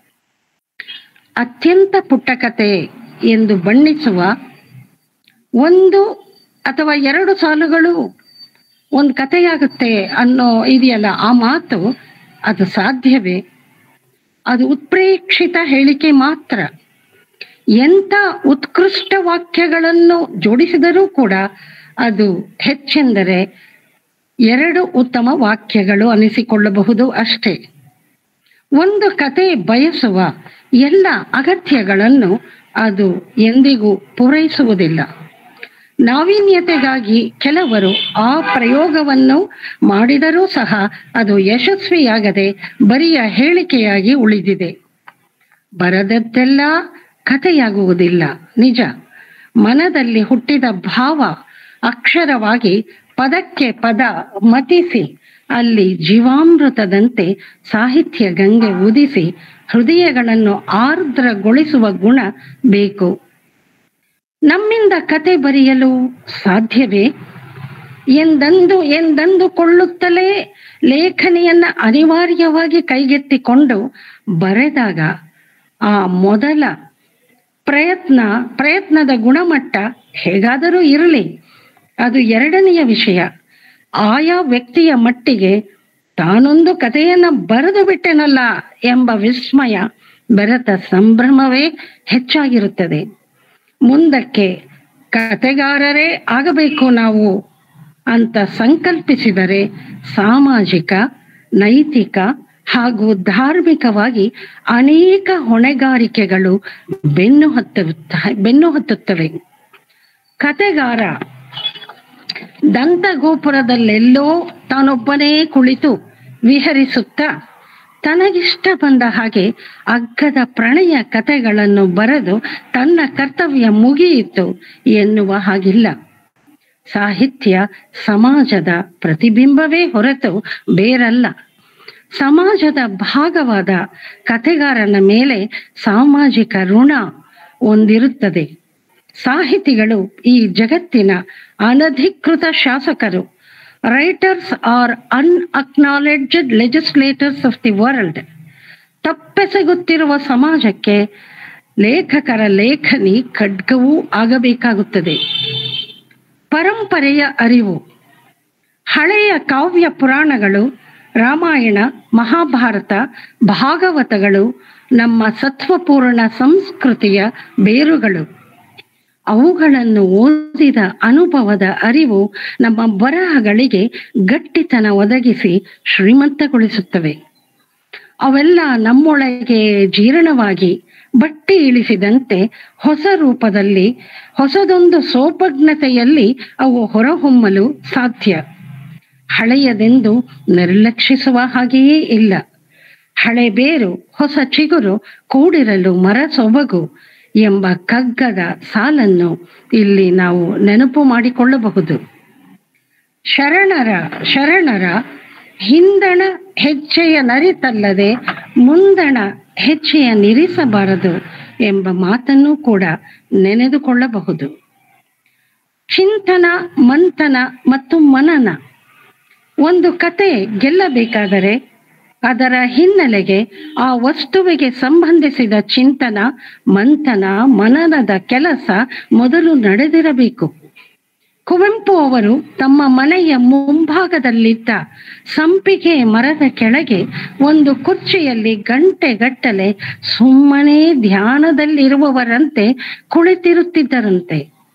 ಅತ್ಯಂತ ಪುಟ್ಟ ಕತೆ ಎಂದು ಬಣ್ಣಿಸುವ ಒಂದು ಅಥವಾ ಎರಡು ಸಾಲುಗಳು ಒಂದು ಕಥೆಯಾಗುತ್ತೆ ಅನ್ನೋ ಇದೆಯಲ್ಲ ಆ ಮಾತು ಅದು ಸಾಧ್ಯವೇ ಅದು ಉತ್ಪ್ರೇಕ್ಷಿತ ಹೇಳಿಕೆ ಮಾತ್ರ ಎಂತ ಉತ್ಕೃಷ್ಟ ವಾಕ್ಯಗಳನ್ನು ಜೋಡಿಸಿದರೂ ಕೂಡ ಅದು ಹೆಚ್ಚೆಂದರೆ ಎರಡು ಉತ್ತಮ ವಾಕ್ಯಗಳು ಅನಿಸಿಕೊಳ್ಳಬಹುದು ಅಷ್ಟೇ ಒಂದು ಕತೆ ಬಯಸುವ ಎಲ್ಲ ಅಗತ್ಯಗಳನ್ನು ಅದು ಎಂದಿಗೂ ಪೂರೈಸುವುದಿಲ್ಲ ನಾವೀನ್ಯತೆಗಾಗಿ ಕೆಲವರು ಆ ಪ್ರಯೋಗವನ್ನು ಮಾಡಿದರೂ ಸಹ ಅದು ಯಶಸ್ವಿಯಾಗದೆ ಬರಿಯ ಹೇಳಿಕೆಯಾಗಿ ಉಳಿದಿದೆ ಬರದದ್ದೆಲ್ಲ ಕಥೆಯಾಗುವುದಿಲ್ಲ ನಿಜ ಮನದಲ್ಲಿ ಹುಟ್ಟಿದ ಭಾವ ಅಕ್ಷರವಾಗಿ ಪದಕ್ಕೆ ಪದ ಮತಿಸಿ ಅಲ್ಲಿ ಜೀವಾಮೃತದಂತೆ ಸಾಹಿತ್ಯ ಗಂಗೆ ಉದಿಸಿ ಹೃದಯಗಳನ್ನು ಆರ್ದ್ರಗೊಳಿಸುವ ಗುಣ ಬೇಕು ನಮ್ಮಿಂದ ಕತೆ ಬರೆಯಲು ಸಾಧ್ಯವೇ ಎಂದಂದು ಎಂದಂದುಕೊಳ್ಳುತ್ತಲೇ ಲೇಖನಿಯನ್ನ ಅನಿವಾರ್ಯವಾಗಿ ಕೈಗೆತ್ತಿಕೊಂಡು ಬರೆದಾಗ ಆ ಮೊದಲ ಪ್ರಯತ್ನ ಪ್ರಯತ್ನದ ಗುಣಮಟ್ಟ ಹೇಗಾದರೂ ಇರಲಿ ಅದು ಎರಡನೆಯ ವಿಷಯ ಆಯಾ ವ್ಯಕ್ತಿಯ ಮಟ್ಟಿಗೆ ತಾನೊಂದು ಕಥೆಯನ್ನ ಬರೆದು ಬಿಟ್ಟೆನಲ್ಲ ಎಂಬ ವಿಸ್ಮಯ ಬೆರೆತ ಸಂಭ್ರಮವೇ ಹೆಚ್ಚಾಗಿರುತ್ತದೆ ಮುಂದಕ್ಕೆ ಕತೆಗಾರರೇ ಆಗಬೇಕು ನಾವು ಅಂತ ಸಂಕಲ್ಪಿಸಿದರೆ ಸಾಮಾಜಿಕ ನೈತಿಕ ಹಾಗೂ ಧಾರ್ಮಿಕವಾಗಿ ಅನೇಕ ಹೊಣೆಗಾರಿಕೆಗಳು ಬೆನ್ನು ಹತ್ತುತ್ತ ಬೆನ್ನು ಹತ್ತುತ್ತವೆ ಕತೆಗಾರ ದಂತಗೋಪುರದಲ್ಲೆಲ್ಲೋ ತಾನೊಬ್ಬನೇ ಕುಳಿತು ವಿಹರಿಸುತ್ತಾ ತನಗಿಷ್ಟ ಬಂದ ಹಾಗೆ ಅಗ್ಗದ ಪ್ರಣಯ ಕಥೆಗಳನ್ನು ಬರೆದು ತನ್ನ ಕರ್ತವ್ಯ ಮುಗಿಯಿತು ಎನ್ನುವ ಹಾಗಿಲ್ಲ ಸಾಹಿತ್ಯ ಸಮಾಜದ ಪ್ರತಿಬಿಂಬವೇ ಹೊರತು ಬೇರಲ್ಲ ಸಮಾಜದ ಭಾಗವಾದ ಕಥೆಗಾರನ ಮೇಲೆ ಸಾಮಾಜಿಕ ಋಣ ಒಂದಿರುತ್ತದೆ ಸಾಹಿತಿಗಳು ಈ ಜಗತ್ತಿನ ಅನಧಿಕೃತ ಶಾಸಕರು writers are unacknowledged legislators of the world ತಪ್ಪೆಸಗುತ್ತಿರುವ ಸಮಾಜಕ್ಕೆ ಲೇಖಕರ ಲೇಖನಿ ಖಡ್ಗವೂ ಆಗಬೇಕಾಗುತ್ತದೆ ಪರಂಪರೆಯ ಅರಿವು ಹಳೆಯ ಕಾವ್ಯ ಪುರಾಣಗಳು ರಾಮಾಯಣ ಮಹಾಭಾರತ ಭಾಗವತಗಳು ನಮ್ಮ ಸತ್ವಪೂರ್ಣ ಸಂಸ್ಕೃತಿಯ ಬೇರುಗಳು ಅವುಗಳನ್ನು ಓದಿದ ಅನುಭವದ ಅರಿವು ನಮ್ಮ ಬರಹಗಳಿಗೆ ಗಟ್ಟಿತನ ಒದಗಿಸಿ ಶ್ರೀಮಂತಗೊಳಿಸುತ್ತವೆ ಅವೆಲ್ಲ ನಮ್ಮೊಳಗೆ ಜೀರ್ಣವಾಗಿ ಬಟ್ಟಿ ಇಳಿಸಿದಂತೆ ಹೊಸ ರೂಪದಲ್ಲಿ ಹೊಸದೊಂದು ಸೋಪಜ್ಞತೆಯಲ್ಲಿ ಅವು ಹೊರಹೊಮ್ಮಲು ಸಾಧ್ಯ ಹಳೆಯದೆಂದು ನಿರ್ಲಕ್ಷಿಸುವ ಹಾಗೆಯೇ ಇಲ್ಲ ಹಳೆ ಬೇರು ಹೊಸ ಚಿಗುರು ಕೂಡಿರಲು ಮರ ಸೊಬಗು ಎಂಬ ಕಗ್ಗದ ಸಾಲನ್ನು ಇಲ್ಲಿ ನಾವು ನೆನಪು ಮಾಡಿಕೊಳ್ಳಬಹುದು ಶರಣರ ಶರಣರ ಹಿಂದಣ ಹೆಜ್ಜೆಯ ನರಿತಲ್ಲದೆ ಮುಂದಣ ಹೆಜ್ಜೆಯ ನಿರಿಸಬಾರದು ಎಂಬ ಮಾತನ್ನು ಕೂಡ ನೆನೆದುಕೊಳ್ಳಬಹುದು ಚಿಂತನ ಮಂಥನ ಮತ್ತು ಮನನ ಒಂದು ಕತೆ ಗೆಲ್ಲಬೇಕಾದರೆ ಅದರ ಹಿನ್ನೆಲೆಗೆ ಆ ವಸ್ತುವಿಗೆ ಸಂಬಂಧಿಸಿದ ಚಿಂತನ ಮಂಥನ ಮನನದ ಕೆಲಸ ಮೊದಲು ನಡೆದಿರಬೇಕು ಕುವೆಂಪು ಅವರು ತಮ್ಮ ಮನೆಯ ಮುಂಭಾಗದಲ್ಲಿದ್ದ ಸಂಪಿಗೆ ಮರದ ಕೆಳಗೆ ಒಂದು ಕುರ್ಚಿಯಲ್ಲಿ ಗಂಟೆಗಟ್ಟಲೆ ಸುಮ್ಮನೆ ಧ್ಯಾನದಲ್ಲಿರುವವರಂತೆ ಕುಳಿತಿರುತ್ತಿದ್ದರಂತೆ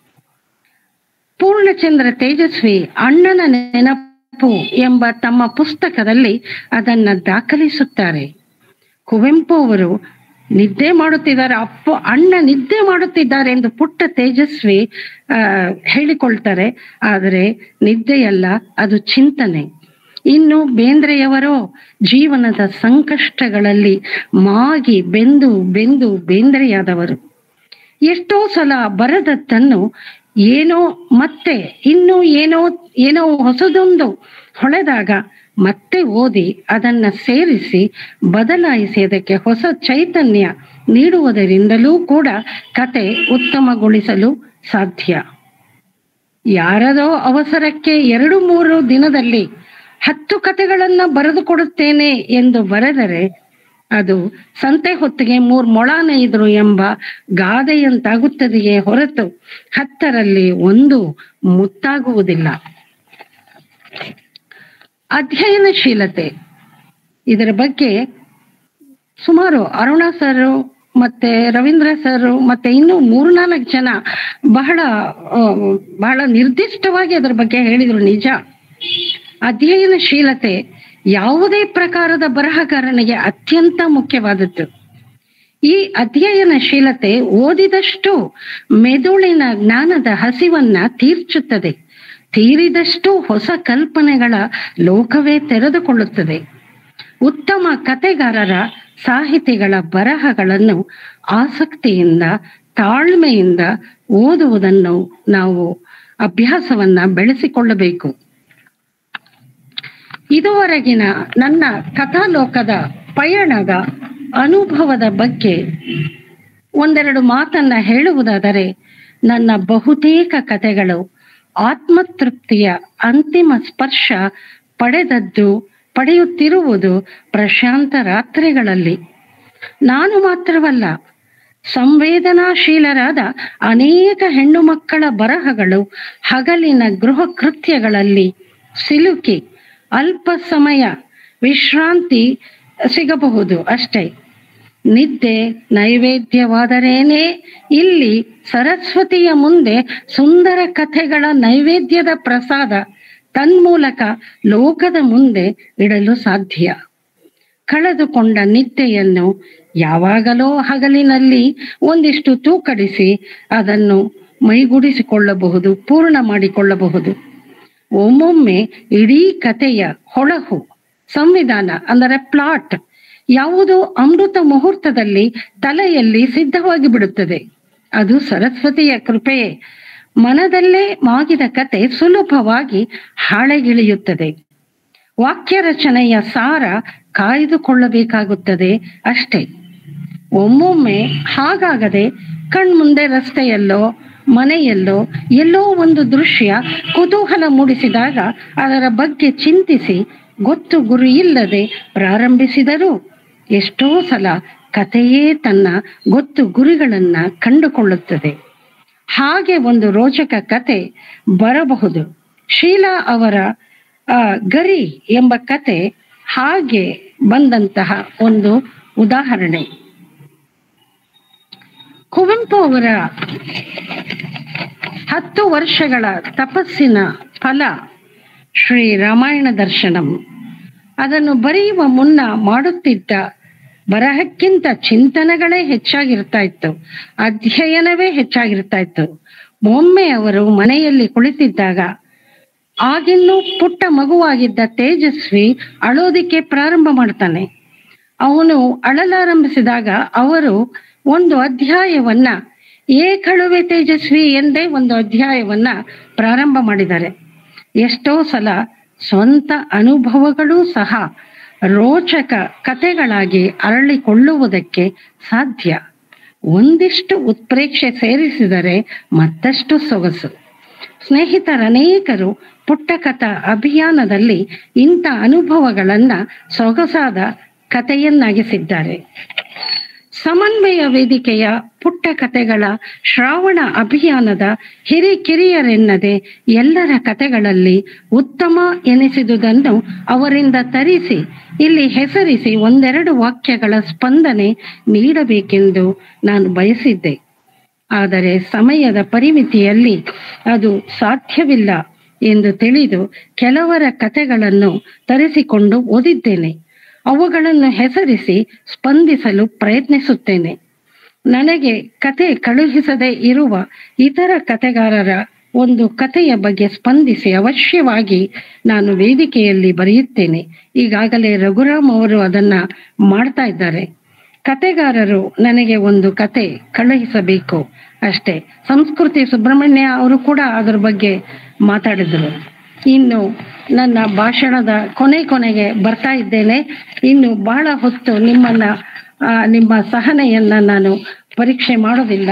ಪೂರ್ಣಚಂದ್ರ ತೇಜಸ್ವಿ ಅಣ್ಣನ ನೆನಪು ಎಂಬ ತಮ್ಮ ಪುಸ್ತಕದಲ್ಲಿ ಅದನ್ನ ದಾಖಲಿಸುತ್ತಾರೆ ಕುವೆಂಪು ಅವರು ನಿದ್ದೆ ಮಾಡುತ್ತಿದ್ದಾರೆ ಅಪ್ಪ ಅಣ್ಣ ನಿದ್ದೆ ಮಾಡುತ್ತಿದ್ದಾರೆ ಎಂದು ಪುಟ್ಟ ತೇಜಸ್ವಿ ಆ ಹೇಳಿಕೊಳ್ತಾರೆ ಆದರೆ ನಿದ್ದೆಯಲ್ಲ ಅದು ಚಿಂತನೆ ಇನ್ನು ಬೇಂದ್ರೆಯವರೋ ಜೀವನದ ಸಂಕಷ್ಟಗಳಲ್ಲಿ ಮಾಗಿ ಬೆಂದು ಬೆಂದು ಬೇಂದ್ರೆಯಾದವರು ಎಷ್ಟೋ ಸಲ ಬರದದ್ದನ್ನು ಏನೋ ಮತ್ತೆ ಇನ್ನು ಏನೋ ಏನೋ ಹೊಸದೊಂದು ಹೊಳೆದಾಗ ಮತ್ತೆ ಓದಿ ಅದನ್ನ ಸೇರಿಸಿ ಬದಲಾಯಿಸಿ ಅದಕ್ಕೆ ಹೊಸ ಚೈತನ್ಯ ನೀಡುವುದರಿಂದಲೂ ಕೂಡ ಕತೆ ಉತ್ತಮಗೊಳಿಸಲು ಸಾಧ್ಯ ಯಾರದೋ ಅವಸರಕ್ಕೆ ಎರಡು ಮೂರು ದಿನದಲ್ಲಿ ಹತ್ತು ಕತೆಗಳನ್ನ ಬರೆದು ಕೊಡುತ್ತೇನೆ ಎಂದು ಬರೆದರೆ ಅದು ಸಂತೆ ಹೊತ್ತಿಗೆ ಮೂರ್ ಮೊಳ ನೇಯ್ದ್ರು ಎಂಬ ಗಾದೆಯಂತಾಗುತ್ತದೆಯೇ ಹೊರತು ಹತ್ತರಲ್ಲಿ ಒಂದು ಮುತ್ತಾಗುವುದಿಲ್ಲ ಅಧ್ಯಯನಶೀಲತೆ ಇದರ ಬಗ್ಗೆ ಸುಮಾರು ಅರುಣ ಸರ್ ಮತ್ತೆ ರವೀಂದ್ರ ಸರ್ ಮತ್ತೆ ಇನ್ನು ಮೂರ್ನಾಲ್ಕು ಜನ ಬಹಳ ಆ, ಬಹಳ ನಿರ್ದಿಷ್ಟವಾಗಿ ಅದರ ಬಗ್ಗೆ ಹೇಳಿದ್ರು ನಿಜ ಅಧ್ಯಯನಶೀಲತೆ ಯಾವುದೇ ಪ್ರಕಾರದ ಬರಹಗಾರನಿಗೆ ಅತ್ಯಂತ ಮುಖ್ಯವಾದದ್ದು ಈ ಅಧ್ಯಯನಶೀಲತೆ ಓದಿದಷ್ಟು ಮೆದುಳಿನ ಜ್ಞಾನದ ಹಸಿವನ್ನ ತೀರ್ಚುತ್ತದೆ ತೀರಿದಷ್ಟು ಹೊಸ ಕಲ್ಪನೆಗಳ ಲೋಕವೇ ತೆರೆದುಕೊಳ್ಳುತ್ತದೆ ಉತ್ತಮ ಕತೆಗಾರರ ಸಾಹಿತಿಗಳ ಬರಹಗಳನ್ನು ಆಸಕ್ತಿಯಿಂದ ತಾಳ್ಮೆಯಿಂದ ಓದುವುದನ್ನು ನಾವು ಅಭ್ಯಾಸವನ್ನ ಬೆಳೆಸಿಕೊಳ್ಳಬೇಕು ಇದುವರೆಗಿನ ನನ್ನ ಕಥಾಲೋಕದ ಪಯಣದ ಅನುಭವದ ಬಗ್ಗೆ ಒಂದೆರಡು ಮಾತನ್ನ ಹೇಳುವುದಾದರೆ ನನ್ನ ಬಹುತೇಕ ಕಥೆಗಳು ಆತ್ಮತೃಪ್ತಿಯ ಅಂತಿಮ ಸ್ಪರ್ಶ ಪಡೆದದ್ದು ಪಡೆಯುತ್ತಿರುವುದು ಪ್ರಶಾಂತ ರಾತ್ರಿಗಳಲ್ಲಿ ನಾನು ಮಾತ್ರವಲ್ಲ ಸಂವೇದನಾಶೀಲರಾದ ಅನೇಕ ಹೆಣ್ಣು ಮಕ್ಕಳ ಬರಹಗಳು ಹಗಲಿನ ಗೃಹ ಕೃತ್ಯಗಳಲ್ಲಿ ಸಿಲುಕಿ ಅಲ್ಪ ಸಮಯ ವಿಶ್ರಾಂತಿ ಸಿಗಬಹುದು ಅಷ್ಟೇ ನಿದ್ದೆ ನೈವೇದ್ಯವಾದರೇನೇ ಇಲ್ಲಿ ಸರಸ್ವತಿಯ ಮುಂದೆ ಸುಂದರ ಕಥೆಗಳ ನೈವೇದ್ಯದ ಪ್ರಸಾದ ತನ್ಮೂಲಕ ಲೋಕದ ಮುಂದೆ ಇಡಲು ಸಾಧ್ಯ ಕಳೆದುಕೊಂಡ ನಿದ್ದೆಯನ್ನು ಯಾವಾಗಲೋ ಹಗಲಿನಲ್ಲಿ ಒಂದಿಷ್ಟು ತೂಕಡಿಸಿ ಅದನ್ನು ಮೈಗೂಡಿಸಿಕೊಳ್ಳಬಹುದು ಪೂರ್ಣ ಮಾಡಿಕೊಳ್ಳಬಹುದು ಒಮ್ಮೊಮ್ಮೆ ಇಡೀ ಕಥೆಯ ಹೊಳಹು ಸಂವಿಧಾನ ಅಂದರೆ ಪ್ಲಾಟ್ ಯಾವುದೋ ಅಮೃತ ಮುಹೂರ್ತದಲ್ಲಿ ತಲೆಯಲ್ಲಿ ಸಿದ್ಧವಾಗಿ ಬಿಡುತ್ತದೆ ಅದು ಸರಸ್ವತಿಯ ಕೃಪೆಯೇ ಮನದಲ್ಲೇ ಮಾಗಿದ ಕತೆ ಸುಲಭವಾಗಿ ಹಾಳೆಗಿಳಿಯುತ್ತದೆ ವಾಕ್ಯ ರಚನೆಯ ಸಾರ ಕಾಯ್ದುಕೊಳ್ಳಬೇಕಾಗುತ್ತದೆ ಅಷ್ಟೇ ಒಮ್ಮೊಮ್ಮೆ ಹಾಗಾಗದೆ ಕಣ್ಮುಂದೆ ರಸ್ತೆಯಲ್ಲೋ ಮನೆಯಲ್ಲೋ ಎಲ್ಲೋ ಒಂದು ದೃಶ್ಯ ಕುತೂಹಲ ಮೂಡಿಸಿದಾಗ ಅದರ ಬಗ್ಗೆ ಚಿಂತಿಸಿ ಗೊತ್ತು ಗುರಿ ಇಲ್ಲದೆ ಪ್ರಾರಂಭಿಸಿದರೂ ಎಷ್ಟೋ ಸಲ ಕಥೆಯೇ ತನ್ನ ಗೊತ್ತು ಗುರಿಗಳನ್ನ ಕಂಡುಕೊಳ್ಳುತ್ತದೆ ಹಾಗೆ ಒಂದು ರೋಚಕ ಕತೆ ಬರಬಹುದು ಶೀಲಾ ಅವರ ಆ, ಗರಿ ಎಂಬ ಕತೆ ಹಾಗೆ ಬಂದಂತಹ ಒಂದು ಉದಾಹರಣೆ ಕುವೆಂಪು ಅವರ ಹತ್ತು ವರ್ಷಗಳ ತಪಸ್ಸಿನ ಫಲ ಶ್ರೀ ರಾಮಾಯಣ ದರ್ಶನಂ ಅದನ್ನು ಬರೆಯುವ ಮುನ್ನ ಮಾಡುತ್ತಿದ್ದ ಬರಹಕ್ಕಿಂತ ಚಿಂತನೆಗಳೇ ಹೆಚ್ಚಾಗಿರ್ತಾ ಇತ್ತು ಅಧ್ಯಯನವೇ ಹೆಚ್ಚಾಗಿರ್ತಾ ಇತ್ತು ಒಮ್ಮೆ ಅವರು ಮನೆಯಲ್ಲಿ ಕುಳಿತಿದ್ದಾಗ ಆಗಿನ್ನೂ ಪುಟ್ಟ ಮಗುವಾಗಿದ್ದ ತೇಜಸ್ವಿ ಅಳೋದಿಕ್ಕೆ ಪ್ರಾರಂಭ ಮಾಡ್ತಾನೆ ಅವನು ಅಳಲಾರಂಭಿಸಿದಾಗ ಅವರು ಒಂದು ಅಧ್ಯಾಯವನ್ನ ಏಕಳುವೆ ತೇಜಸ್ವಿ ಎಂದೇ ಒಂದು ಅಧ್ಯಾಯವನ್ನ ಪ್ರಾರಂಭ ಮಾಡಿದ್ದಾರೆ ಎಷ್ಟೋ ಸಲ ಸ್ವಂತ ಅನುಭವಗಳೂ ಸಹ ರೋಚಕ ಕತೆಗಳಾಗಿ ಅರಳಿಕೊಳ್ಳುವುದಕ್ಕೆ ಸಾಧ್ಯ ಒಂದಿಷ್ಟು ಉತ್ಪ್ರೇಕ್ಷೆ ಸೇರಿಸಿದರೆ ಮತ್ತಷ್ಟು ಸೊಗಸು ಸ್ನೇಹಿತರನೇಕರು ಪುಟ್ಟ ಕಥಾ ಅಭಿಯಾನದಲ್ಲಿ ಇಂಥ ಅನುಭವಗಳನ್ನ ಸೊಗಸಾದ ಕಥೆಯನ್ನಾಗಿಸಿದ್ದಾರೆ ಸಮನ್ವಯ ವೇದಿಕೆಯ ಪುಟ್ಟ ಕಥೆಗಳ ಶ್ರಾವಣ ಅಭಿಯಾನದ ಹಿರಿಕಿರಿಯರೆನ್ನದೆ ಎಲ್ಲರ ಕಥೆಗಳಲ್ಲಿ ಉತ್ತಮ ಎನಿಸಿದುದನ್ನು ಅವರಿಂದ ತರಿಸಿ ಇಲ್ಲಿ ಹೆಸರಿಸಿ ಒಂದೆರಡು ವಾಕ್ಯಗಳ ಸ್ಪಂದನೆ ನೀಡಬೇಕೆಂದು ನಾನು ಬಯಸಿದ್ದೆ ಆದರೆ ಸಮಯದ ಪರಿಮಿತಿಯಲ್ಲಿ ಅದು ಸಾಧ್ಯವಿಲ್ಲ ಎಂದು ತಿಳಿದು ಕೆಲವರ ಕಥೆಗಳನ್ನು ತರಿಸಿಕೊಂಡು ಓದಿದ್ದೇನೆ ಅವುಗಳನ್ನು ಹೆಸರಿಸಿ ಸ್ಪಂದಿಸಲು ಪ್ರಯತ್ನಿಸುತ್ತೇನೆ ನನಗೆ ಕತೆ ಕಳುಹಿಸದೇ ಇರುವ ಇತರ ಕತೆಗಾರರ ಒಂದು ಕಥೆಯ ಬಗ್ಗೆ ಸ್ಪಂದಿಸಿ ಅವಶ್ಯವಾಗಿ ನಾನು ವೇದಿಕೆಯಲ್ಲಿ ಬರೆಯುತ್ತೇನೆ ಈಗಾಗಲೇ ರಘುರಾಮ್ ಅವರು ಅದನ್ನ ಮಾಡ್ತಾ ಇದ್ದಾರೆ ಕತೆಗಾರರು ನನಗೆ ಒಂದು ಕತೆ ಕಳುಹಿಸಬೇಕು ಅಷ್ಟೇ ಸಂಸ್ಕೃತಿ ಸುಬ್ರಹ್ಮಣ್ಯ ಅವರು ಕೂಡ ಅದ್ರ ಬಗ್ಗೆ ಮಾತಾಡಿದ್ರು ಇನ್ನು ನನ್ನ ಭಾಷಣದ ಕೊನೆ ಕೊನೆಗೆ ಬರ್ತಾ ಇದ್ದೇನೆ ಇನ್ನು ಬಹಳ ಹೊತ್ತು ನಿಮ್ಮನ್ನ ಆ, ನಿಮ್ಮ ಸಹನೆಯನ್ನ ನಾನು ಪರೀಕ್ಷೆ ಮಾಡೋದಿಲ್ಲ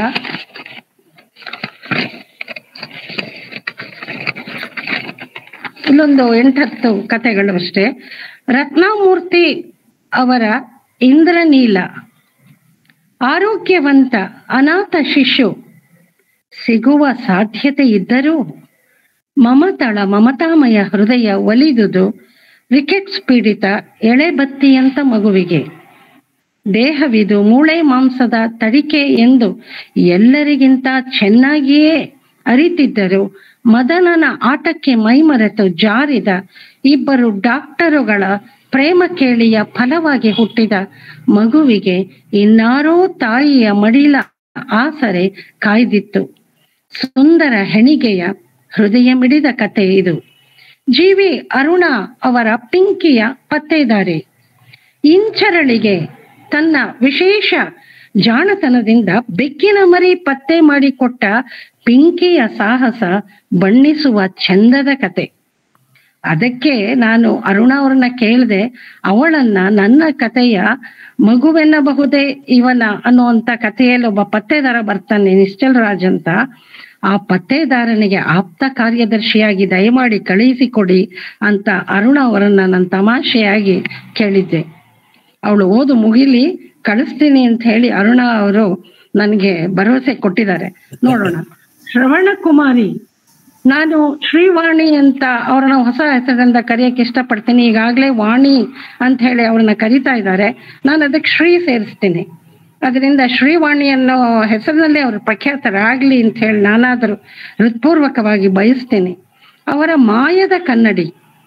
ಇಲ್ಲೊಂದು ಎಂಟತ್ತು ಕಥೆಗಳು ಅಷ್ಟೇ ರತ್ನಾಮೂರ್ತಿ ಅವರ ಇಂದ್ರನೀಲ ಆರೋಗ್ಯವಂತ ಅನಾಥ ಶಿಶು ಸಿಗುವ ಸಾಧ್ಯತೆ ಇದ್ದರೂ ಮಮತಳ ಮಮತಾಮಯ ಹೃದಯ ಒಲಿದುದು ರಿಕೆಟ್ಸ್ ಪೀಡಿತ ಎಳೆಬತ್ತಿಯಂತ ಮಗುವಿಗೆ ದೇಹವಿದು ಮೂಳೆ ಮಾಂಸದ ತಡಿಕೆ ಎಂದು ಎಲ್ಲರಿಗಿಂತ ಚೆನ್ನಾಗಿಯೇ ಅರಿತಿದ್ದರು ಮದನನ ಆಟಕ್ಕೆ ಮೈಮರೆತು ಜಾರಿದ ಇಬ್ಬರು ಡಾಕ್ಟರುಗಳ ಪ್ರೇಮ ಕೇಳಿಯ ಫಲವಾಗಿ ಹುಟ್ಟಿದ ಮಗುವಿಗೆ ಇನ್ನಾರೋ ತಾಯಿಯ ಮಡಿಲ ಆಸರೆ ಕಾಯ್ದಿತ್ತು ಸುಂದರ ಹೆಣಿಗೆಯ ಹೃದಯ ಮಿಡಿದ ಕತೆ ಇದು ಜೀವಿ ಅರುಣ ಅವರ ಪಿಂಕಿಯ ಪತ್ತೇದಾರಿ ಇಂಚರಳಿಗೆ ತನ್ನ ವಿಶೇಷ ಜಾಣತನದಿಂದ ಬೆಕ್ಕಿನ ಮರಿ ಪತ್ತೆ ಮಾಡಿಕೊಟ್ಟ ಪಿಂಕಿಯ ಸಾಹಸ ಬಣ್ಣಿಸುವ ಚಂದದ ಕತೆ ಅದಕ್ಕೆ ನಾನು ಅರುಣ ಅವ್ರನ್ನ ಕೇಳಿದೆ ಅವಳನ್ನ ನನ್ನ ಕಥೆಯ ಮಗುವೆನ್ನಬಹುದೇ ಇವನ ಅನ್ನುವಂತ ಕಥೆಯಲ್ಲಿ ಒಬ್ಬ ಪತ್ತೇದಾರ ಬರ್ತಾನೆ ನಿಶ್ಚಲ್ ರಾಜ್ ಅಂತ ಆ ಪತ್ತೇದಾರನಿಗೆ ಆಪ್ತ ಕಾರ್ಯದರ್ಶಿಯಾಗಿ ದಯಮಾಡಿ ಕಳುಹಿಸಿಕೊಡಿ ಅಂತ ಅರುಣ ಅವರನ್ನ ನಾನು ತಮಾಷೆಯಾಗಿ ಕೇಳಿದ್ದೆ ಅವಳು ಓದು ಮುಗಿಲಿ ಕಳಿಸ್ತೀನಿ ಅಂತ ಹೇಳಿ ಅರುಣ ಅವರು ನನಗೆ ಭರವಸೆ ಕೊಟ್ಟಿದ್ದಾರೆ ನೋಡೋಣ ಶ್ರವಣ ಕುಮಾರಿ ನಾನು ಶ್ರೀವಾಣಿ ಅಂತ ಅವ್ರನ್ನ ಹೊಸ ಹೆಸರಿಂದ ಕರೆಯಕ್ಕೆ ಇಷ್ಟಪಡ್ತೀನಿ ಈಗಾಗಲೇ ವಾಣಿ ಅಂತ ಹೇಳಿ ಅವ್ರನ್ನ ಕರಿತಾ ಇದ್ದಾರೆ ನಾನು ಅದಕ್ಕೆ ಶ್ರೀ ಸೇರಿಸ್ತೀನಿ ಅದರಿಂದ ಶ್ರೀವಾಣಿ ಅನ್ನೋ ಹೆಸರಿನಲ್ಲಿ ಅವರು ಪ್ರಖ್ಯಾತರಾಗ್ಲಿ ಅಂತ ಹೇಳಿ ನಾನಾದರೂ ಹೃತ್ಪೂರ್ವಕವಾಗಿ ಬಯಸ್ತೀನಿ ಅವರ ಮಾಯದ ಕನ್ನಡಿ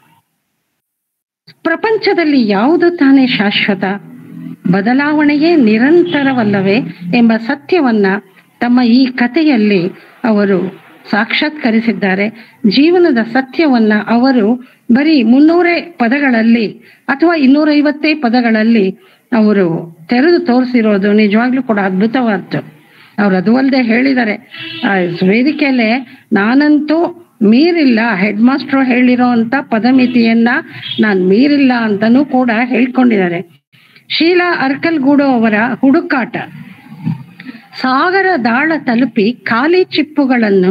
ಪ್ರಪಂಚದಲ್ಲಿ ಯಾವುದು ತಾನೇ ಶಾಶ್ವತ ಬದಲಾವಣೆಯೇ ನಿರಂತರವಲ್ಲವೇ ಎಂಬ ಸತ್ಯವನ್ನ ತಮ್ಮ ಈ ಕಥೆಯಲ್ಲಿ ಅವರು ಸಾಕ್ಷಾತ್ಕರಿಸಿದ್ದಾರೆ ಜೀವನದ ಸತ್ಯವನ್ನ ಅವರು ಬರೀ ಮುನ್ನೂರೇ ಪದಗಳಲ್ಲಿ ಅಥವಾ ಇನ್ನೂರೈವತ್ತೇ ಪದಗಳಲ್ಲಿ ಅವರು ತೆರೆದು ತೋರಿಸಿರೋದು ನಿಜವಾಗ್ಲೂ ಕೂಡ ಅದ್ಭುತವಾದ್ದು ಅವ್ರು ಅದು ಅಲ್ಲದೆ ಹೇಳಿದ್ದಾರೆ ಆ ವೇದಿಕೆಯಲ್ಲೇ ನಾನಂತೂ ಮೀರಿಲ್ಲ ಹೆಡ್ ಮಾಸ್ಟರ್ ಹೇಳಿರೋ ಅಂತ ಪದಮಿತಿಯನ್ನ ನಾನ್ ಮೀರಿಲ್ಲ ಅಂತಾನೂ ಕೂಡ ಹೇಳ್ಕೊಂಡಿದ್ದಾರೆ ಶೀಲಾ ಅರ್ಕಲ್ಗೂಡು ಅವರ ಹುಡುಕಾಟ ಸಾಗರ ದಾಳ ತಲುಪಿ ಖಾಲಿ ಚಿಪ್ಪುಗಳನ್ನು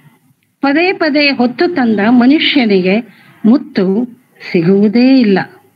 ಪದೇ ಪದೇ ಹೊತ್ತು ತಂದ ಮನುಷ್ಯನಿಗೆ ಮುತ್ತು ಸಿಗುವುದೇ ಇಲ್ಲ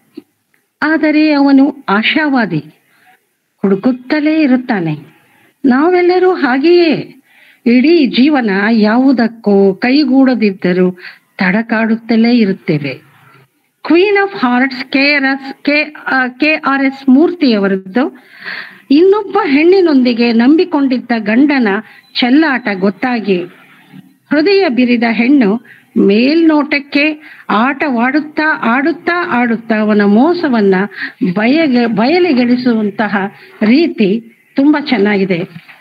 ಆದರೆ ಅವನು ಆಶಾವಾದಿ ಹುಡುಕುತ್ತಲೇ ಇರುತ್ತಾನೆ ನಾವೆಲ್ಲರೂ ಹಾಗೆಯೇ ಇಡೀ ಜೀವನ ಯಾವುದಕ್ಕೂ ಕೈಗೂಡದಿದ್ದರೂ ತಡಕಾಡುತ್ತಲೇ ಇರುತ್ತೇವೆ queen of hearts K R S K K R S ಮೂರ್ತಿಯವರದ್ದು ಇನ್ನೊಬ್ಬ ಹೆಣ್ಣಿನೊಂದಿಗೆ ನಂಬಿಕೊಂಡಿದ್ದ ಗಂಡನ ಚೆಲ್ಲಾಟ ಗೊತ್ತಾಗಿ ಹೃದಯ ಬಿರಿದ ಹೆಣ್ಣು ಮೇಲ್ನೋಟಕ್ಕೆ ಆಟವಾಡುತ್ತಾ ಆಡುತ್ತಾ ಆಡುತ್ತಾ ಅವನ ಮೋಸವನ್ನ ಬಯಗೆ ಬಯಲಿಗೆಳಿಸುವಂತಹ ರೀತಿ ತುಂಬಾ ಚೆನ್ನಾಗಿದೆ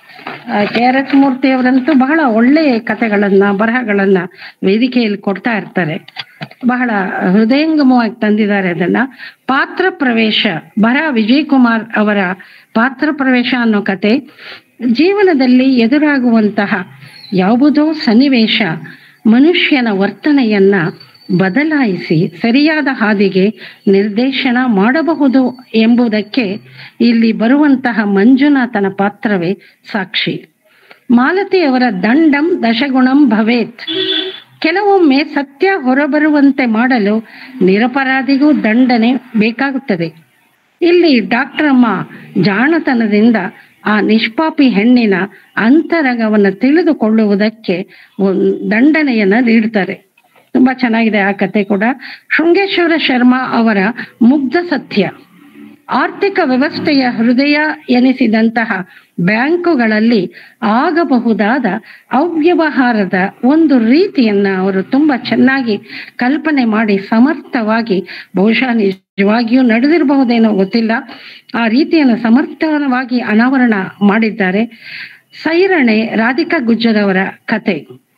ಕೆ ಆರ್ ಎಸ್ ಮೂರ್ತಿ ಅವರಂತೂ ಬಹಳ ಒಳ್ಳೆಯ ಕಥೆಗಳನ್ನ ಬರಹಗಳನ್ನ ವೇದಿಕೆಯಲ್ಲಿ ಕೊಡ್ತಾ ಇರ್ತಾರೆ ಬಹಳ ಹೃದಯಂಗಮವಾಗಿ ತಂದಿದ್ದಾರೆ ಅದನ್ನ ಪಾತ್ರ ಪ್ರವೇಶ ಬರ ವಿಜಯ್ ಕುಮಾರ್ ಅವರ ಪಾತ್ರ ಪ್ರವೇಶ ಅನ್ನೋ ಕತೆ ಜೀವನದಲ್ಲಿ ಎದುರಾಗುವಂತಹ ಯಾವುದೋ ಸನ್ನಿವೇಶ ಮನುಷ್ಯನ ವರ್ತನೆಯನ್ನ ಬದಲಾಯಿಸಿ ಸರಿಯಾದ ಹಾದಿಗೆ ನಿರ್ದೇಶನ ಮಾಡಬಹುದು ಎಂಬುದಕ್ಕೆ ಇಲ್ಲಿ ಬರುವಂತಹ ಮಂಜುನಾಥನ ಪಾತ್ರವೇ ಸಾಕ್ಷಿ ಮಾಲತಿಯವರ ದಂಡಂ ದಶಗುಣಂ ಭವೇತ್ ಕೆಲವೊಮ್ಮೆ ಸತ್ಯ ಹೊರಬರುವಂತೆ ಮಾಡಲು ನಿರಪರಾಧಿಗೂ ದಂಡನೆ ಬೇಕಾಗುತ್ತದೆ ಇಲ್ಲಿ ಡಾಕ್ಟರ್ ಅಮ್ಮ ಜಾಣತನದಿಂದ ಆ ನಿಷ್ಪಾಪಿ ಹೆಣ್ಣಿನ ಅಂತರಗವನ್ನು ತಿಳಿದುಕೊಳ್ಳುವುದಕ್ಕೆ ಒಂದು ದಂಡನೆಯನ್ನ ನೀಡ್ತಾರೆ ತುಂಬಾ ಚೆನ್ನಾಗಿದೆ ಆ ಕತೆ ಕೂಡ ಶೃಂಗೇಶ್ವರ ಶರ್ಮಾ ಅವರ ಮುಗ್ಧ ಸತ್ಯ ಆರ್ಥಿಕ ವ್ಯವಸ್ಥೆಯ ಹೃದಯ ಎನಿಸಿದಂತಹ ಬ್ಯಾಂಕುಗಳಲ್ಲಿ ಆಗಬಹುದಾದ ಅವ್ಯವಹಾರದ ಒಂದು ರೀತಿಯನ್ನ ಅವರು ತುಂಬಾ ಚೆನ್ನಾಗಿ ಕಲ್ಪನೆ ಮಾಡಿ ಸಮರ್ಥವಾಗಿ ಬಹುಶಃ ನಿಜವಾಗಿಯೂ ನಡೆದಿರಬಹುದೇನೋ ಗೊತ್ತಿಲ್ಲ ಆ ರೀತಿಯನ್ನು ಸಮರ್ಥವಾಗಿ ಅನಾವರಣ ಮಾಡಿದ್ದಾರೆ ಸೈರಣೆ ರಾಧಿಕಾ ಗುಜ್ಜರವರ ಕತೆ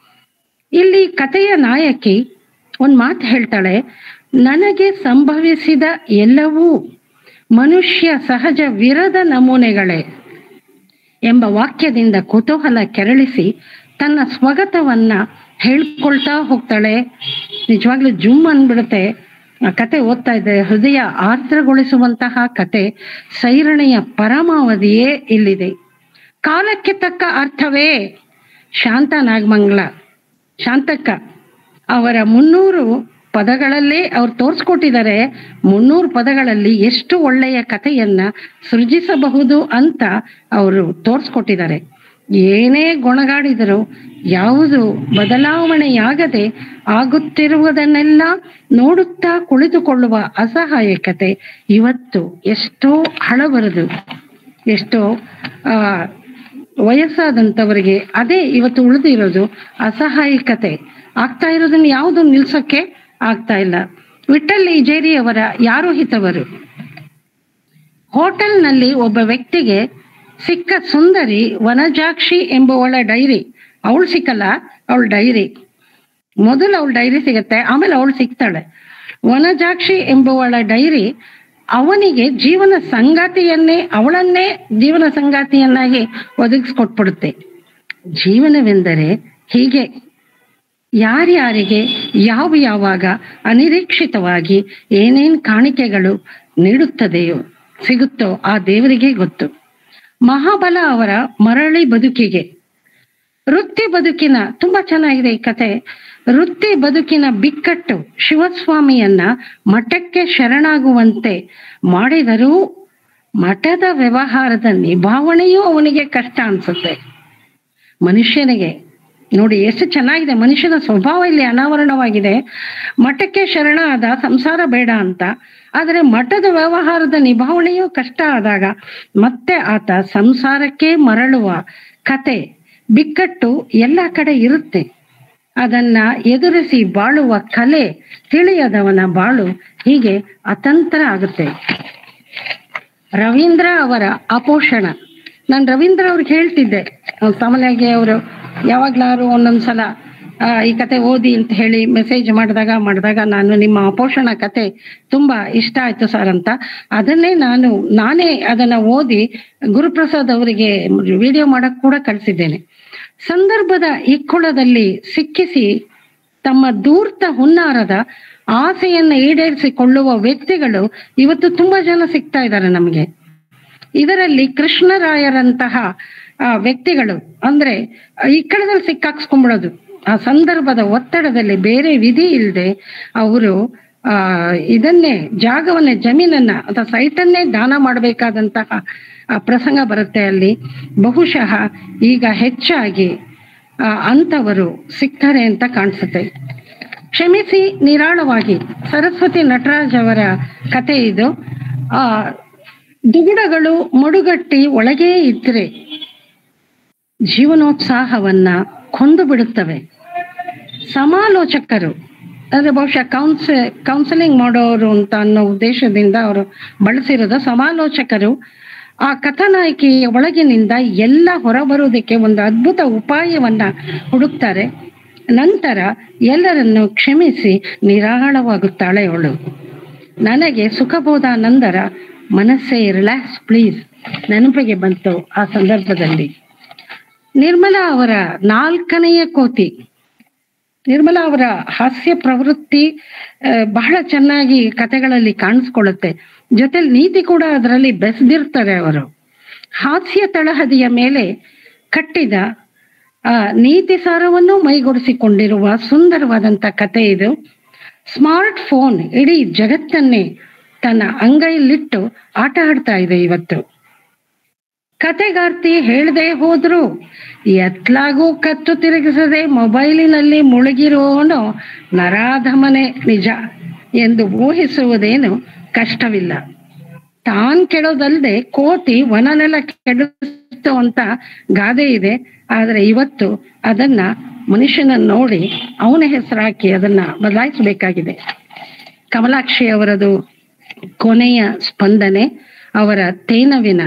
ಇಲ್ಲಿ ಕಥೆಯ ನಾಯಕಿ ಒಂದ್ ಮಾತು ಹೇಳ್ತಾಳೆ ನನಗೆ ಸಂಭವಿಸಿದ ಎಲ್ಲವೂ ಮನುಷ್ಯ ಸಹಜ ವಿರದ ನಮೂನೆಗಳೇ ಎಂಬ ವಾಕ್ಯದಿಂದ ಕುತೂಹಲ ಕೆರಳಿಸಿ ತನ್ನ ಸ್ವಗತವನ್ನ ಹೇಳ್ಕೊಳ್ತಾ ಹೋಗ್ತಾಳೆ ನಿಜವಾಗ್ಲೂ ಜುಮ್ ಅನ್ಬಿಡುತ್ತೆ ಆ ಕತೆ ಓದ್ತಾ ಇದ್ದೆ ಹೃದಯ ಆರ್ದ್ರಗೊಳಿಸುವಂತಹ ಕತೆ ಸೈರಣೆಯ ಪರಮಾವಧಿಯೇ ಇಲ್ಲಿದೆ ಕಾಲಕ್ಕೆ ತಕ್ಕ ಅರ್ಥವೇ ಶಾಂತ ನಾಗಮಂಗಲ ಶಾಂತಕ್ಕ ಅವರ ಮುನ್ನೂರು ಪದಗಳಲ್ಲೇ ಅವ್ರು ತೋರ್ಸ್ಕೊಟ್ಟಿದ್ದಾರೆ ಮುನ್ನೂರು ಪದಗಳಲ್ಲಿ ಎಷ್ಟು ಒಳ್ಳೆಯ ಕಥೆಯನ್ನ ಸೃಜಿಸಬಹುದು ಅಂತ ಅವರು ತೋರ್ಸ್ಕೊಟ್ಟಿದ್ದಾರೆ ಏನೇ ಗೊಣಗಾಡಿದರೂ ಯಾವುದು ಬದಲಾವಣೆಯಾಗದೆ ಆಗುತ್ತಿರುವುದನ್ನೆಲ್ಲ ನೋಡುತ್ತಾ ಕುಳಿತುಕೊಳ್ಳುವ ಅಸಹಾಯಕತೆ ಇವತ್ತು ಎಷ್ಟೋ ಹಳಬರದು ಎಷ್ಟೋ ಆ ವಯಸ್ಸಾದಂಥವರಿಗೆ ಅದೇ ಇವತ್ತು ಉಳಿದಿರೋದು ಅಸಹಾಯಕತೆ ಆಗ್ತಾ ಇರೋದನ್ನ ಯಾವುದು ನಿಲ್ಸಕ್ಕೆ ಆಗ್ತಾ ಇಲ್ಲ ವಿಠಲ್ ಇಜೇರಿ ಅವರ ಯಾರು ಹಿತವರು ಹೋಟೆಲ್ನಲ್ಲಿ ಒಬ್ಬ ವ್ಯಕ್ತಿಗೆ ಸಿಕ್ಕ ಸುಂದರಿ ವನಜಾಕ್ಷಿ ಎಂಬುವಳ ಡೈರಿ ಅವಳು ಸಿಕ್ಕಲ್ಲ ಅವಳ ಡೈರಿ ಮೊದಲು ಅವಳ ಡೈರಿ ಸಿಗತ್ತೆ ಆಮೇಲೆ ಅವಳು ಸಿಗ್ತಾಳೆ ವನಜಾಕ್ಷಿ ಎಂಬುವಳ ಡೈರಿ ಅವನಿಗೆ ಜೀವನ ಸಂಗಾತಿಯನ್ನೇ ಅವಳನ್ನೇ ಜೀವನ ಸಂಗಾತಿಯನ್ನಾಗಿ ಒದಗಿಸ್ಕೊಟ್ಬಿಡುತ್ತೆ ಜೀವನವೆಂದರೆ ಹೀಗೆ ಯಾರ್ಯಾರಿಗೆ ಯಾವ ಯಾವಾಗ ಅನಿರೀಕ್ಷಿತವಾಗಿ ಏನೇನ್ ಕಾಣಿಕೆಗಳು ನೀಡುತ್ತದೆಯೋ ಸಿಗುತ್ತೋ ಆ ದೇವರಿಗೆ ಗೊತ್ತು ಮಹಾಬಲ ಅವರ ಮರಳಿ ಬದುಕಿಗೆ ವೃತ್ತಿ ಬದುಕಿನ ತುಂಬಾ ಚೆನ್ನಾಗಿದೆ ಈ ಕತೆ ವೃತ್ತಿ ಬದುಕಿನ ಬಿಕ್ಕಟ್ಟು ಶಿವಸ್ವಾಮಿಯನ್ನ ಮಠಕ್ಕೆ ಶರಣಾಗುವಂತೆ ಮಾಡಿದರೂ ಮಠದ ವ್ಯವಹಾರದ ನಿಭಾವಣೆಯೂ ಅವನಿಗೆ ಕಷ್ಟ ಅನ್ಸುತ್ತೆ ಮನುಷ್ಯನಿಗೆ ನೋಡಿ ಎಷ್ಟು ಚೆನ್ನಾಗಿದೆ ಮನುಷ್ಯನ ಸ್ವಭಾವ ಇಲ್ಲಿ ಅನಾವರಣವಾಗಿದೆ ಮಠಕ್ಕೆ ಶರಣ ಆದ ಸಂಸಾರ ಬೇಡ ಅಂತ ಆದರೆ ಮಠದ ವ್ಯವಹಾರದ ನಿಭಾವಣೆಯೂ ಕಷ್ಟ ಆದಾಗ ಮತ್ತೆ ಆತ ಸಂಸಾರಕ್ಕೆ ಮರಳುವ ಕತೆ ಬಿಕ್ಕಟ್ಟು ಎಲ್ಲ ಕಡೆ ಇರುತ್ತೆ ಅದನ್ನ ಎದುರಿಸಿ ಬಾಳುವ ಕಲೆ ತಿಳಿಯದವನ ಬಾಳು ಹೀಗೆ ಅತಂತ್ರ ಆಗುತ್ತೆ ರವೀಂದ್ರ ಅವರ ಅಪೋಷಣ ನಾನು ರವೀಂದ್ರ ಅವ್ರಿಗೆ ಹೇಳ್ತಿದ್ದೆ ಅವ್ರು ಸಾಮಾನ್ಯವಾಗಿ ಅವರು ಯಾವಾಗ್ಲಾರು ಒಂದೊಂದ್ಸಲ ಆ, ಈ ಕತೆ ಓದಿ ಅಂತ ಹೇಳಿ ಮೆಸೇಜ್ ಮಾಡಿದಾಗ ಮಾಡಿದಾಗ ನಾನು ನಿಮ್ಮ ಅಪೋಷಣ ಕತೆ ತುಂಬಾ ಇಷ್ಟ ಆಯ್ತು ಸರ್ ಅಂತ ಅದನ್ನೇ ನಾನು ನಾನೇ ಅದನ್ನ ಓದಿ ಗುರುಪ್ರಸಾದ್ ಅವರಿಗೆ ವಿಡಿಯೋ ಮಾಡಕ್ ಕೂಡ ಕಳಿಸಿದ್ದೇನೆ ಸಂದರ್ಭದ ಇಕ್ಕುಳದಲ್ಲಿ ಸಿಕ್ಕಿಸಿ ತಮ್ಮ ದೂರ್ತ ಹುನ್ನಾರದ ಆಸೆಯನ್ನ ಈಡೇರಿಸಿಕೊಳ್ಳುವ ವ್ಯಕ್ತಿಗಳು ಇವತ್ತು ತುಂಬಾ ಜನ ಸಿಗ್ತಾ ಇದ್ದಾರೆ ನಮಗೆ ಇದರಲ್ಲಿ ಕೃಷ್ಣರಾಯರಂತಹ ಆ, ವ್ಯಕ್ತಿಗಳು ಅಂದ್ರೆ ಇಕ್ಕಳದಲ್ಲಿ ಸಿಕ್ಕಾಕ್ಸ್ಕೊಂಡ್ಬಿಡೋದು ಆ ಸಂದರ್ಭದ ಒತ್ತಡದಲ್ಲಿ ಬೇರೆ ವಿಧಿ ಇಲ್ಲದೆ ಅವರು ಆ ಇದನ್ನೇ ಜಾಗವನ್ನೇ ಜಮೀನನ್ನ ಅಥವಾ ಸೈಟನ್ನೇ ದಾನ ಮಾಡಬೇಕಾದಂತಹ ಆ ಪ್ರಸಂಗ ಬರುತ್ತೆ ಅಲ್ಲಿ ಬಹುಶಃ ಈಗ ಹೆಚ್ಚಾಗಿ ಆ ಅಂಥವರು ಸಿಗ್ತಾರೆ ಅಂತ ಕಾಣಿಸುತ್ತೆ ಕ್ಷಮಿಸಿ ನಿರಾಳವಾಗಿ ಸರಸ್ವತಿ ನಟರಾಜ್ ಅವರ ಕತೆ ಇದು ಆ ದುಗುಡಗಳು ಮಡುಗಟ್ಟಿ ಒಳಗೇ ಇದ್ರೆ ಜೀವನೋತ್ಸಾಹವನ್ನ ಕೊಂದು ಬಿಡುತ್ತವೆ ಸಮಾಲೋಚಕರು ಅಂದ್ರೆ ಬಹುಶಃ ಕೌನ್ಸ ಕೌನ್ಸಿಲಿಂಗ್ ಮಾಡೋರು ಅಂತ ಅನ್ನೋ ಉದ್ದೇಶದಿಂದ ಅವರು ಬಳಸಿರೋದು ಸಮಾಲೋಚಕರು ಆ ಕಥಾನಾಯಕಿಯ ಒಳಗಿನಿಂದ ಎಲ್ಲ ಹೊರಬರುವುದಕ್ಕೆ ಒಂದು ಅದ್ಭುತ ಉಪಾಯವನ್ನ ಹುಡುಕ್ತಾರೆ ನಂತರ ಎಲ್ಲರನ್ನು ಕ್ಷಮಿಸಿ ನಿರಾಳವಾಗುತ್ತಾಳೆ ಅವಳು ನನಗೆ ಸುಖಬೋಧಾನಂದರ ಮನಸ್ಸೇ ರಿಲ್ಯಾಕ್ಸ್ ಪ್ಲೀಸ್ ನೆನಪಿಗೆ ಬಂತು ಆ ಸಂದರ್ಭದಲ್ಲಿ ನಿರ್ಮಲಾ ಅವರ ನಾಲ್ಕನೆಯ ಕೋತಿ ನಿರ್ಮಲಾ ಅವರ ಹಾಸ್ಯ ಪ್ರವೃತ್ತಿ ಆ, ಬಹಳ ಚೆನ್ನಾಗಿ ಕಥೆಗಳಲ್ಲಿ ಕಾಣಿಸ್ಕೊಳ್ಳುತ್ತೆ ಜೊತೆಲಿ ನೀತಿ ಕೂಡ ಅದರಲ್ಲಿ ಬೆಸೆದಿರ್ತಾರೆ ಅವರು ಹಾಸ್ಯ ತಳಹದಿಯ ಮೇಲೆ ಕಟ್ಟಿದ ಆ ನೀತಿ ಸಾರವನ್ನು ಮೈಗೂಡಿಸಿಕೊಂಡಿರುವ ಸುಂದರವಾದಂತ ಕತೆ ಇದು ಸ್ಮಾರ್ಟ್ ಫೋನ್ ಇಡೀ ಜಗತ್ತನ್ನೇ ತನ್ನ ಅಂಗೈಲಿಟ್ಟು ಆಟ ಆಡ್ತಾ ಇದೆ ಇವತ್ತು ಕತೆಗಾರ್ತಿ ಹೇಳದೆ ಹೋದ್ರು ಎತ್ಲಾಗೂ ಕತ್ತು ತಿರುಗಿಸದೆ ಮೊಬೈಲಿನಲ್ಲಿ ಮುಳುಗಿರುವವನು ನರಾಧಮನೆ ನಿಜ ಎಂದು ಊಹಿಸುವುದೇನು ಕಷ್ಟವಿಲ್ಲ ತಾನ್ ಕೆಡೋದಲ್ದೆ ಕೋತಿ ವನನೆಲ್ಲ ಕೆಡಿಸ್ತು ಅಂತ ಗಾದೆ ಇದೆ ಆದ್ರೆ ಇವತ್ತು ಅದನ್ನ ಮನುಷ್ಯನ ನೋಡಿ ಅವನ ಹೆಸರಾಕಿ ಅದನ್ನ ಬದಲಾಯಿಸಬೇಕಾಗಿದೆ ಕಮಲಾಕ್ಷಿ ಅವರದು ಕೊನೆಯ ಸ್ಪಂದನೆ ಅವರ ತೇನವಿನ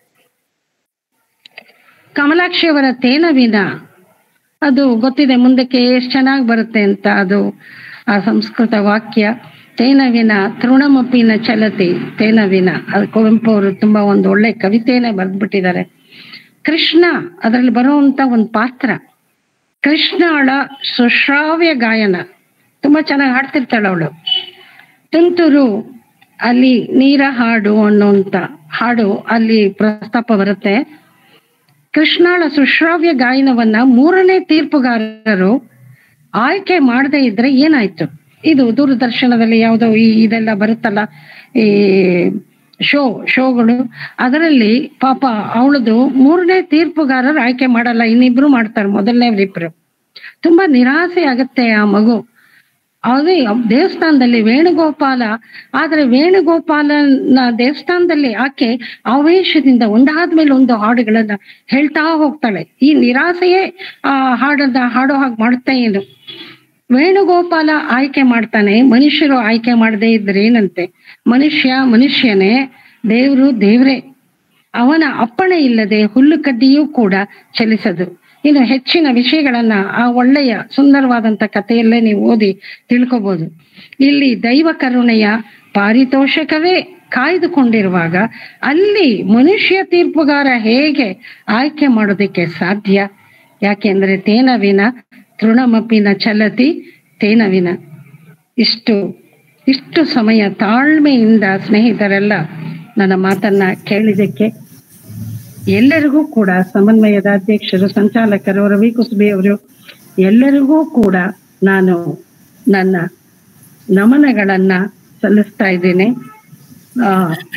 ಕಮಲಾಕ್ಷಿ ಅವರ ತೇನವಿನ ಅದು ಗೊತ್ತಿದೆ ಮುಂದಕ್ಕೆ ಎಷ್ಟು ಚೆನ್ನಾಗಿ ಬರುತ್ತೆ ಅಂತ ಅದು ಆ ಸಂಸ್ಕೃತ ವಾಕ್ಯ ತೇನವಿನ ತೃಣಮಪಿನ ಚಲತಿ ತೇನವಿನ ಅದು ಕುವೆಂಪು ಅವರು ತುಂಬಾ ಒಂದು ಒಳ್ಳೆ ಕವಿತೆಯನ್ನೇ ಬರೆದ್ಬಿಟ್ಟಿದ್ದಾರೆ ಕೃಷ್ಣ ಅದರಲ್ಲಿ ಬರುವಂತ ಒಂದು ಪಾತ್ರ ಕೃಷ್ಣಳ ಸುಶ್ರಾವ್ಯ ಗಾಯನ ತುಂಬಾ ಚೆನ್ನಾಗಿ ಹಾಡ್ತಿರ್ತಾಳೆ ಅವಳು ತುಂತುರು ಅಲ್ಲಿ ನೀರ ಹಾಡು ಅನ್ನುವಂತ ಹಾಡು ಅಲ್ಲಿ ಪ್ರಸ್ತಾಪ ಬರುತ್ತೆ ಕೃಷ್ಣಳ ಸುಶ್ರಾವ್ಯ ಗಾಯನವನ್ನ ಮೂರನೇ ತೀರ್ಪುಗಾರರು ಆಯ್ಕೆ ಮಾಡದೇ ಇದ್ರೆ ಏನಾಯ್ತು ಇದು ದೂರದರ್ಶನದಲ್ಲಿ ಯಾವುದೋ ಈ ಇದೆಲ್ಲ ಬರುತ್ತಲ್ಲ ಈ ಶೋ ಶೋಗಳು ಅದರಲ್ಲಿ ಪಾಪ ಅವಳದು ಮೂರನೇ ತೀರ್ಪುಗಾರರು ಆಯ್ಕೆ ಮಾಡಲ್ಲ ಇನ್ನಿಬ್ರು ಮಾಡ್ತಾರೆ ಮೊದಲನೇವರಿಬ್ರು ತುಂಬಾ ನಿರಾಸೆ ಆಗತ್ತೆ ಆ ಮಗು ಅದೇ ದೇವಸ್ಥಾನದಲ್ಲಿ ವೇಣುಗೋಪಾಲ ಆದ್ರೆ ವೇಣುಗೋಪಾಲನ ದೇವಸ್ಥಾನದಲ್ಲಿ ಆಕೆ ಆವೇಶದಿಂದ ಒಂದಾದ್ಮೇಲೆ ಒಂದು ಹಾಡುಗಳನ್ನ ಹೇಳ್ತಾ ಹೋಗ್ತಾಳೆ ಈ ನಿರಾಸೆಯೇ ಆ ಹಾಡನ್ನ ಹಾಡೋ ಹಾಗೆ ಮಾಡುತ್ತಾ ಏನು ವೇಣುಗೋಪಾಲ ಆಯ್ಕೆ ಮಾಡ್ತಾನೆ ಮನುಷ್ಯರು ಆಯ್ಕೆ ಮಾಡದೇ ಇದ್ರೆ ಏನಂತೆ ಮನುಷ್ಯ ಮನುಷ್ಯನೇ ದೇವ್ರು ದೇವ್ರೇ ಅವನ ಅಪ್ಪಣೆ ಇಲ್ಲದೆ ಹುಲ್ಲು ಕಡ್ಡಿಯೂ ಕೂಡ ಚಲಿಸದು ಇನ್ನು ಹೆಚ್ಚಿನ ವಿಷಯಗಳನ್ನ ಆ ಒಳ್ಳೆಯ ಸುಂದರವಾದಂತ ಕಥೆಯಲ್ಲೇ ನೀವು ಓದಿ ತಿಳ್ಕೊಬಹುದು ಇಲ್ಲಿ ದೈವ ಕರುಣೆಯ ಪಾರಿತೋಷಕವೇ ಕಾಯ್ದುಕೊಂಡಿರುವಾಗ ಅಲ್ಲಿ ಮನುಷ್ಯ ತೀರ್ಪುಗಾರ ಹೇಗೆ ಆಯ್ಕೆ ಮಾಡೋದಕ್ಕೆ ಸಾಧ್ಯ ಯಾಕೆಂದ್ರೆ ತೇನವಿನ ತೃಣಮಪ್ಪಿನ ಚಲತಿ ತೇನವಿನ ಇಷ್ಟು ಇಷ್ಟು ಸಮಯ ತಾಳ್ಮೆಯಿಂದ ಸ್ನೇಹಿತರೆಲ್ಲ ನನ್ನ ಮಾತನ್ನ ಕೇಳಿದಕ್ಕೆ ಎಲ್ಲರಿಗೂ ಕೂಡ ಸಮನ್ವಯದ ಅಧ್ಯಕ್ಷರು ಸಂಚಾಲಕರು ರವಿ ಕುಸ್ಬಿ ಅವರು ಎಲ್ಲರಿಗೂ ಕೂಡ ನಾನು ನನ್ನ ನಮನಗಳನ್ನ ಸಲ್ಲಿಸ್ತಾ ಇದ್ದೇನೆ ಆ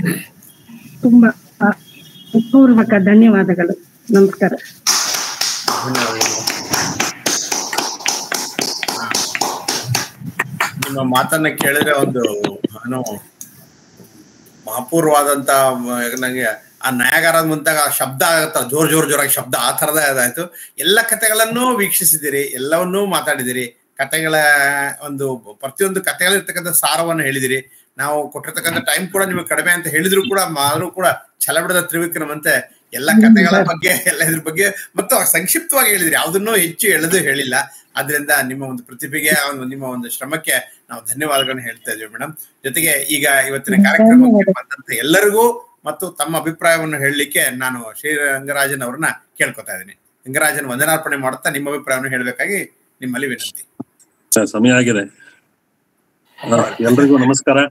ತುಂಬಾ ಆ, ಪೂರ್ವಕ ಧನ್ಯವಾದಗಳು ನಮಸ್ಕಾರ ನಿಮ್ಮ ಮಾತನ್ನ ಕೇಳಿದ್ರೆ ಒಂದು ಏನೋ ಮಹಾಪೂರ್ವವಾದಂತ ಮ- ನಂಗೆ ಆ ನಯಾಗಾರದ ಮುಂತಾಗ ಆ ಶಬ್ದ ಆಗತ್ತ ಜೋರ್ ಜೋರ್ ಜೋರಾಗಿ ಶಬ್ದ ಆ ತರದ ಇದಾಯ್ತು ಎಲ್ಲ ಕಥೆಗಳನ್ನು ವೀಕ್ಷಿಸಿದಿರಿ ಎಲ್ಲವನ್ನೂ ಮಾತಾಡಿದಿರಿ ಕಥೆಗಳ ಒಂದು ಪ್ರತಿಯೊಂದು ಕಥೆಗಳಿರ್ತಕ್ಕಂಥ ಸಾರವನ್ನು ಹೇಳಿದಿರಿ ನಾವು ಕೊಟ್ಟಿರ್ತಕ್ಕಂಥ ಟೈಮ್ ಕೂಡ ನಿಮಗೆ ಕಡಿಮೆ ಅಂತ ಹೇಳಿದ್ರು ಕೂಡ ಆದ್ರೂ ಕೂಡ ಛಲ ಬಿಡದ ತ್ರಿವಿಕ್ರಮಂತೆ ಎಲ್ಲ ಕಥೆಗಳ ಬಗ್ಗೆ ಎಲ್ಲ ಇದ್ರ ಬಗ್ಗೆ ಮತ್ತು ಸಂಕ್ಷಿಪ್ತವಾಗಿ ಹೇಳಿದ್ರಿ ಯಾವುದನ್ನೂ ಹೆಚ್ಚು ಎಳೆದು ಹೇಳಿಲ್ಲ ಆದ್ರಿಂದ ನಿಮ್ಮ ಒಂದು ಪ್ರತಿಭೆಗೆ ಆ ಒಂದು ನಿಮ್ಮ ಒಂದು ಶ್ರಮಕ್ಕೆ ನಾವು ಧನ್ಯವಾದಗಳನ್ನ ಹೇಳ್ತಾ ಇದ್ದೀವಿ ಮೇಡಮ್ ಜೊತೆಗೆ ಈಗ ಇವತ್ತಿನ ಕಾರ್ಯಕ್ರಮಕ್ಕೆ ಬಂದಂತ ಎಲ್ಲರಿಗೂ ಮತ್ತು ತಮ್ಮ ಅಭಿಪ್ರಾಯವನ್ನು ಹೇಳಲಿಕ್ಕೆ ನಾನು ಶ್ರೀ ರಂಗರಾಜನ್ ಅವ್ರನ್ನ ಕೇಳ್ಕೊತಾ ಇದ್ದೀನಿ ರಂಗರಾಜನ್ ವಂದನಾರ್ಪಣೆ ಮಾಡುತ್ತಾ ನಿಮ್ಮ ಅಭಿಪ್ರಾಯವನ್ನು ಹೇಳಬೇಕಾಗಿ ನಿಮ್ಮಲ್ಲಿ ವಿನಂತಿ ಸ- ಸಮಯ ಆಗಿದೆ ಆ, ಎಲ್ರಿಗೂ ನಮಸ್ಕಾರ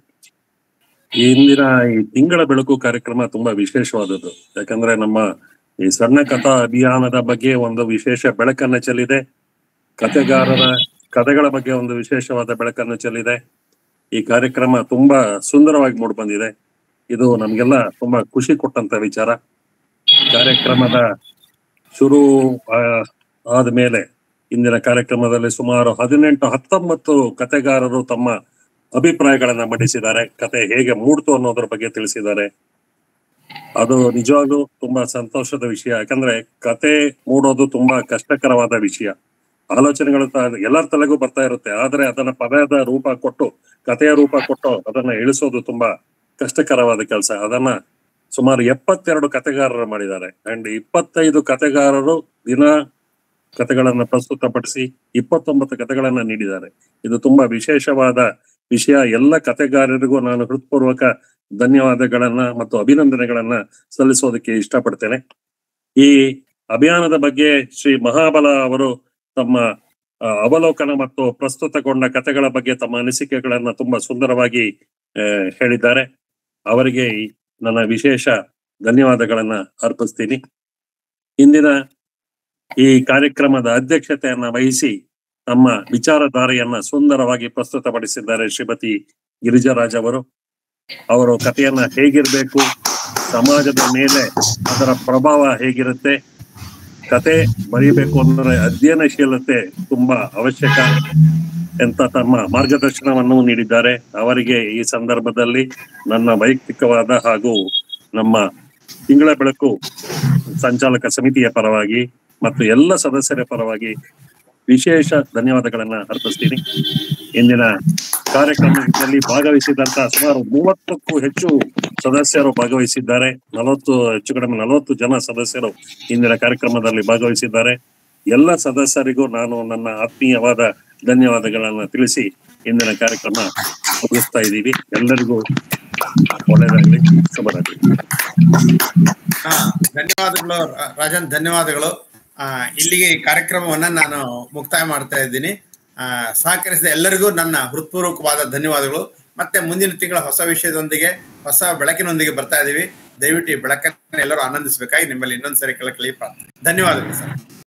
ಈ ಇಂದಿನ ಈ ತಿಂಗಳ ಬೆಳಕು ಕಾರ್ಯಕ್ರಮ ತುಂಬಾ ವಿಶೇಷವಾದದ್ದು ಯಾಕಂದ್ರೆ ನಮ್ಮ ಈ ಸಣ್ಣ ಕಥಾ ಅಭಿಯಾನದ ಬಗ್ಗೆ ಒಂದು ವಿಶೇಷ ಬೆಳಕನ್ನ ಚೆಲ್ಲಿದೆ ಕಥೆಗಾರರ ಕಥೆಗಳ ಬಗ್ಗೆ ಒಂದು ವಿಶೇಷವಾದ ಬೆಳಕನ್ನು ಚೆಲ್ಲಿದೆ ಈ ಕಾರ್ಯಕ್ರಮ ತುಂಬಾ ಸುಂದರವಾಗಿ ಮೂಡ್ ಬಂದಿದೆ ಇದು ನಮ್ಗೆಲ್ಲ ತುಂಬಾ ಖುಷಿ ಕೊಟ್ಟಂತ ವಿಚಾರ ಕಾರ್ಯಕ್ರಮದ ಶುರು ಆ, ಆದ್ಮೇಲೆ ಇಂದಿನ ಕಾರ್ಯಕ್ರಮದಲ್ಲಿ ಸುಮಾರು ಹದಿನೆಂಟು ಹತ್ತೊಂಬತ್ತು ಕತೆಗಾರರು ತಮ್ಮ ಅಭಿಪ್ರಾಯಗಳನ್ನ ಮಂಡಿಸಿದ್ದಾರೆ ಕತೆ ಹೇಗೆ ಮೂಡ್ತು ಅನ್ನೋದ್ರ ಬಗ್ಗೆ ತಿಳಿಸಿದ್ದಾರೆ ಅದು ನಿಜವಾಗ್ಲೂ ತುಂಬಾ ಸಂತೋಷದ ವಿಷಯ ಯಾಕಂದ್ರೆ ಕತೆ ಮೂಡೋದು ತುಂಬಾ ಕಷ್ಟಕರವಾದ ವಿಷಯ ಆಲೋಚನೆಗಳು ತ- ಎಲ್ಲರ ತಲೆಗೂ ಬರ್ತಾ ಇರುತ್ತೆ ಆದ್ರೆ ಅದನ್ನ ಪದದ ರೂಪ ಕೊಟ್ಟು ಕಥೆಯ ರೂಪ ಕೊಟ್ಟು ಅದನ್ನ ಇಳಿಸೋದು ತುಂಬಾ ಕಷ್ಟಕರವಾದ ಕೆಲಸ ಅದನ್ನ ಸುಮಾರು ಎಪ್ಪತ್ತೆರಡು ಕತೆಗಾರರು ಮಾಡಿದ್ದಾರೆ ಅಂಡ್ ಇಪ್ಪತ್ತೈದು ಕತೆಗಾರರು ದಿನ ಕತೆಗಳನ್ನ ಪ್ರಸ್ತುತಪಡಿಸಿ ಇಪ್ಪತ್ತೊಂಬತ್ತು ಕತೆಗಳನ್ನ ನೀಡಿದ್ದಾರೆ ಇದು ತುಂಬಾ ವಿಶೇಷವಾದ ವಿಷಯ ಎಲ್ಲ ಕತೆಗಾರರಿಗೂ ನಾನು ಹೃತ್ಪೂರ್ವಕ ಧನ್ಯವಾದಗಳನ್ನ ಮತ್ತು ಅಭಿನಂದನೆಗಳನ್ನ ಸಲ್ಲಿಸೋದಕ್ಕೆ ಇಷ್ಟಪಡ್ತೇನೆ ಈ ಅಭಿಯಾನದ ಬಗ್ಗೆ ಶ್ರೀ ಮಹಾಬಲ ಅವರು ತಮ್ಮ ಆ, ಅವಲೋಕನ ಮತ್ತು ಪ್ರಸ್ತುತಗೊಂಡ ಕತೆಗಳ ಬಗ್ಗೆ ತಮ್ಮ ಅನಿಸಿಕೆಗಳನ್ನ ತುಂಬಾ ಸುಂದರವಾಗಿ ಆ, ಹೇಳಿದ್ದಾರೆ ಅವರಿಗೆ ಈ ನನ್ನ ವಿಶೇಷ ಧನ್ಯವಾದಗಳನ್ನ ಅರ್ಪಿಸ್ತೀನಿ ಇಂದಿನ ಈ ಕಾರ್ಯಕ್ರಮದ ಅಧ್ಯಕ್ಷತೆಯನ್ನ ವಹಿಸಿ ತಮ್ಮ ವಿಚಾರಧಾರೆಯನ್ನ ಸುಂದರವಾಗಿ ಪ್ರಸ್ತುತಪಡಿಸಿದ್ದಾರೆ ಶ್ರೀಮತಿ ಗಿರಿಜಾರಾಜ್ ಅವರು ಅವರು ಕಥೆಯನ್ನ ಹೇಗಿರ್ಬೇಕು ಸಮಾಜದ ಮೇಲೆ ಅದರ ಪ್ರಭಾವ ಹೇಗಿರುತ್ತೆ ಕತೆ ಬರೀಬೇಕು ಅಂದ್ರೆ ಅಧ್ಯಯನಶೀಲತೆ ತುಂಬಾ ಅವಶ್ಯಕ ಅಂತ ತಮ್ಮ ಮಾರ್ಗದರ್ಶನವನ್ನು ನೀಡಿದ್ದಾರೆ ಅವರಿಗೆ ಈ ಸಂದರ್ಭದಲ್ಲಿ ನನ್ನ ವೈಯಕ್ತಿಕವಾದ ಹಾಗೂ ನಮ್ಮ ತಿಂಗಳ ಬೆಳಕು ಸಂಚಾಲಕ ಸಮಿತಿಯ ಪರವಾಗಿ ಮತ್ತು ಎಲ್ಲ ಸದಸ್ಯರ ಪರವಾಗಿ ವಿಶೇಷ ಧನ್ಯವಾದಗಳನ್ನ ಅರ್ಪಿಸ್ತೀನಿ ಇಂದಿನ ಕಾರ್ಯಕ್ರಮದಲ್ಲಿ ಭಾಗವಹಿಸಿದಂತ ಸುಮಾರು ಮೂವತ್ತಕ್ಕೂ ಹೆಚ್ಚು ಸದಸ್ಯರು ಭಾಗವಹಿಸಿದ್ದಾರೆ ನಲವತ್ತು ಹೆಚ್ಚು ಕಡಿಮೆ ನಲವತ್ತು ಜನ ಸದಸ್ಯರು ಇಂದಿನ ಕಾರ್ಯಕ್ರಮದಲ್ಲಿ ಭಾಗವಹಿಸಿದ್ದಾರೆ ಎಲ್ಲ ಸದಸ್ಯರಿಗೂ ನಾನು ನನ್ನ ಆತ್ಮೀಯವಾದ ಧನ್ಯವಾದಗಳನ್ನ ತಿಳಿಸಿ ಇಂದಿನ ಕಾರ್ಯಕ್ರಮ ಮುಗಿಸ್ತಾ ಇದ್ದೀವಿ ಎಲ್ಲರಿಗೂ ಒಳ್ಳೆಯದಾಗಲಿ ಶುಭರಾತ್ರಿ ಹಾ ಧನ್ಯವಾದಗಳು ರಾ- ರಾಜನ್ ಧನ್ಯವಾದಗಳು ಆ, ಇಲ್ಲಿಗೆ ಈ ಕಾರ್ಯಕ್ರಮವನ್ನ ನಾನು ಮುಕ್ತಾಯ ಮಾಡ್ತಾ ಇದ್ದೀನಿ ಆ, ಸಹಕರಿಸಿದ ಎಲ್ಲರಿಗೂ ನನ್ನ ಹೃತ್ಪೂರ್ವಕವಾದ ಧನ್ಯವಾದಗಳು ಮತ್ತೆ ಮುಂದಿನ ತಿಂಗಳ ಹೊಸ ವಿಷಯದೊಂದಿಗೆ ಹೊಸ ಬೆಳಕಿನೊಂದಿಗೆ ಬರ್ತಾ ಇದೀವಿ ದಯವಿಟ್ಟು ಈ ಬೆಳಕನ್ನು ಎಲ್ಲರೂ ಆನಂದಿಸಬೇಕಾಗಿ ನಿಮ್ಮಲ್ಲಿ ಇನ್ನೊಂದ್ಸರಿ ಕಳಕಳಿ ಪ್ರಾರ್ಥನೆ ಧನ್ಯವಾದಗಳು ಸರ್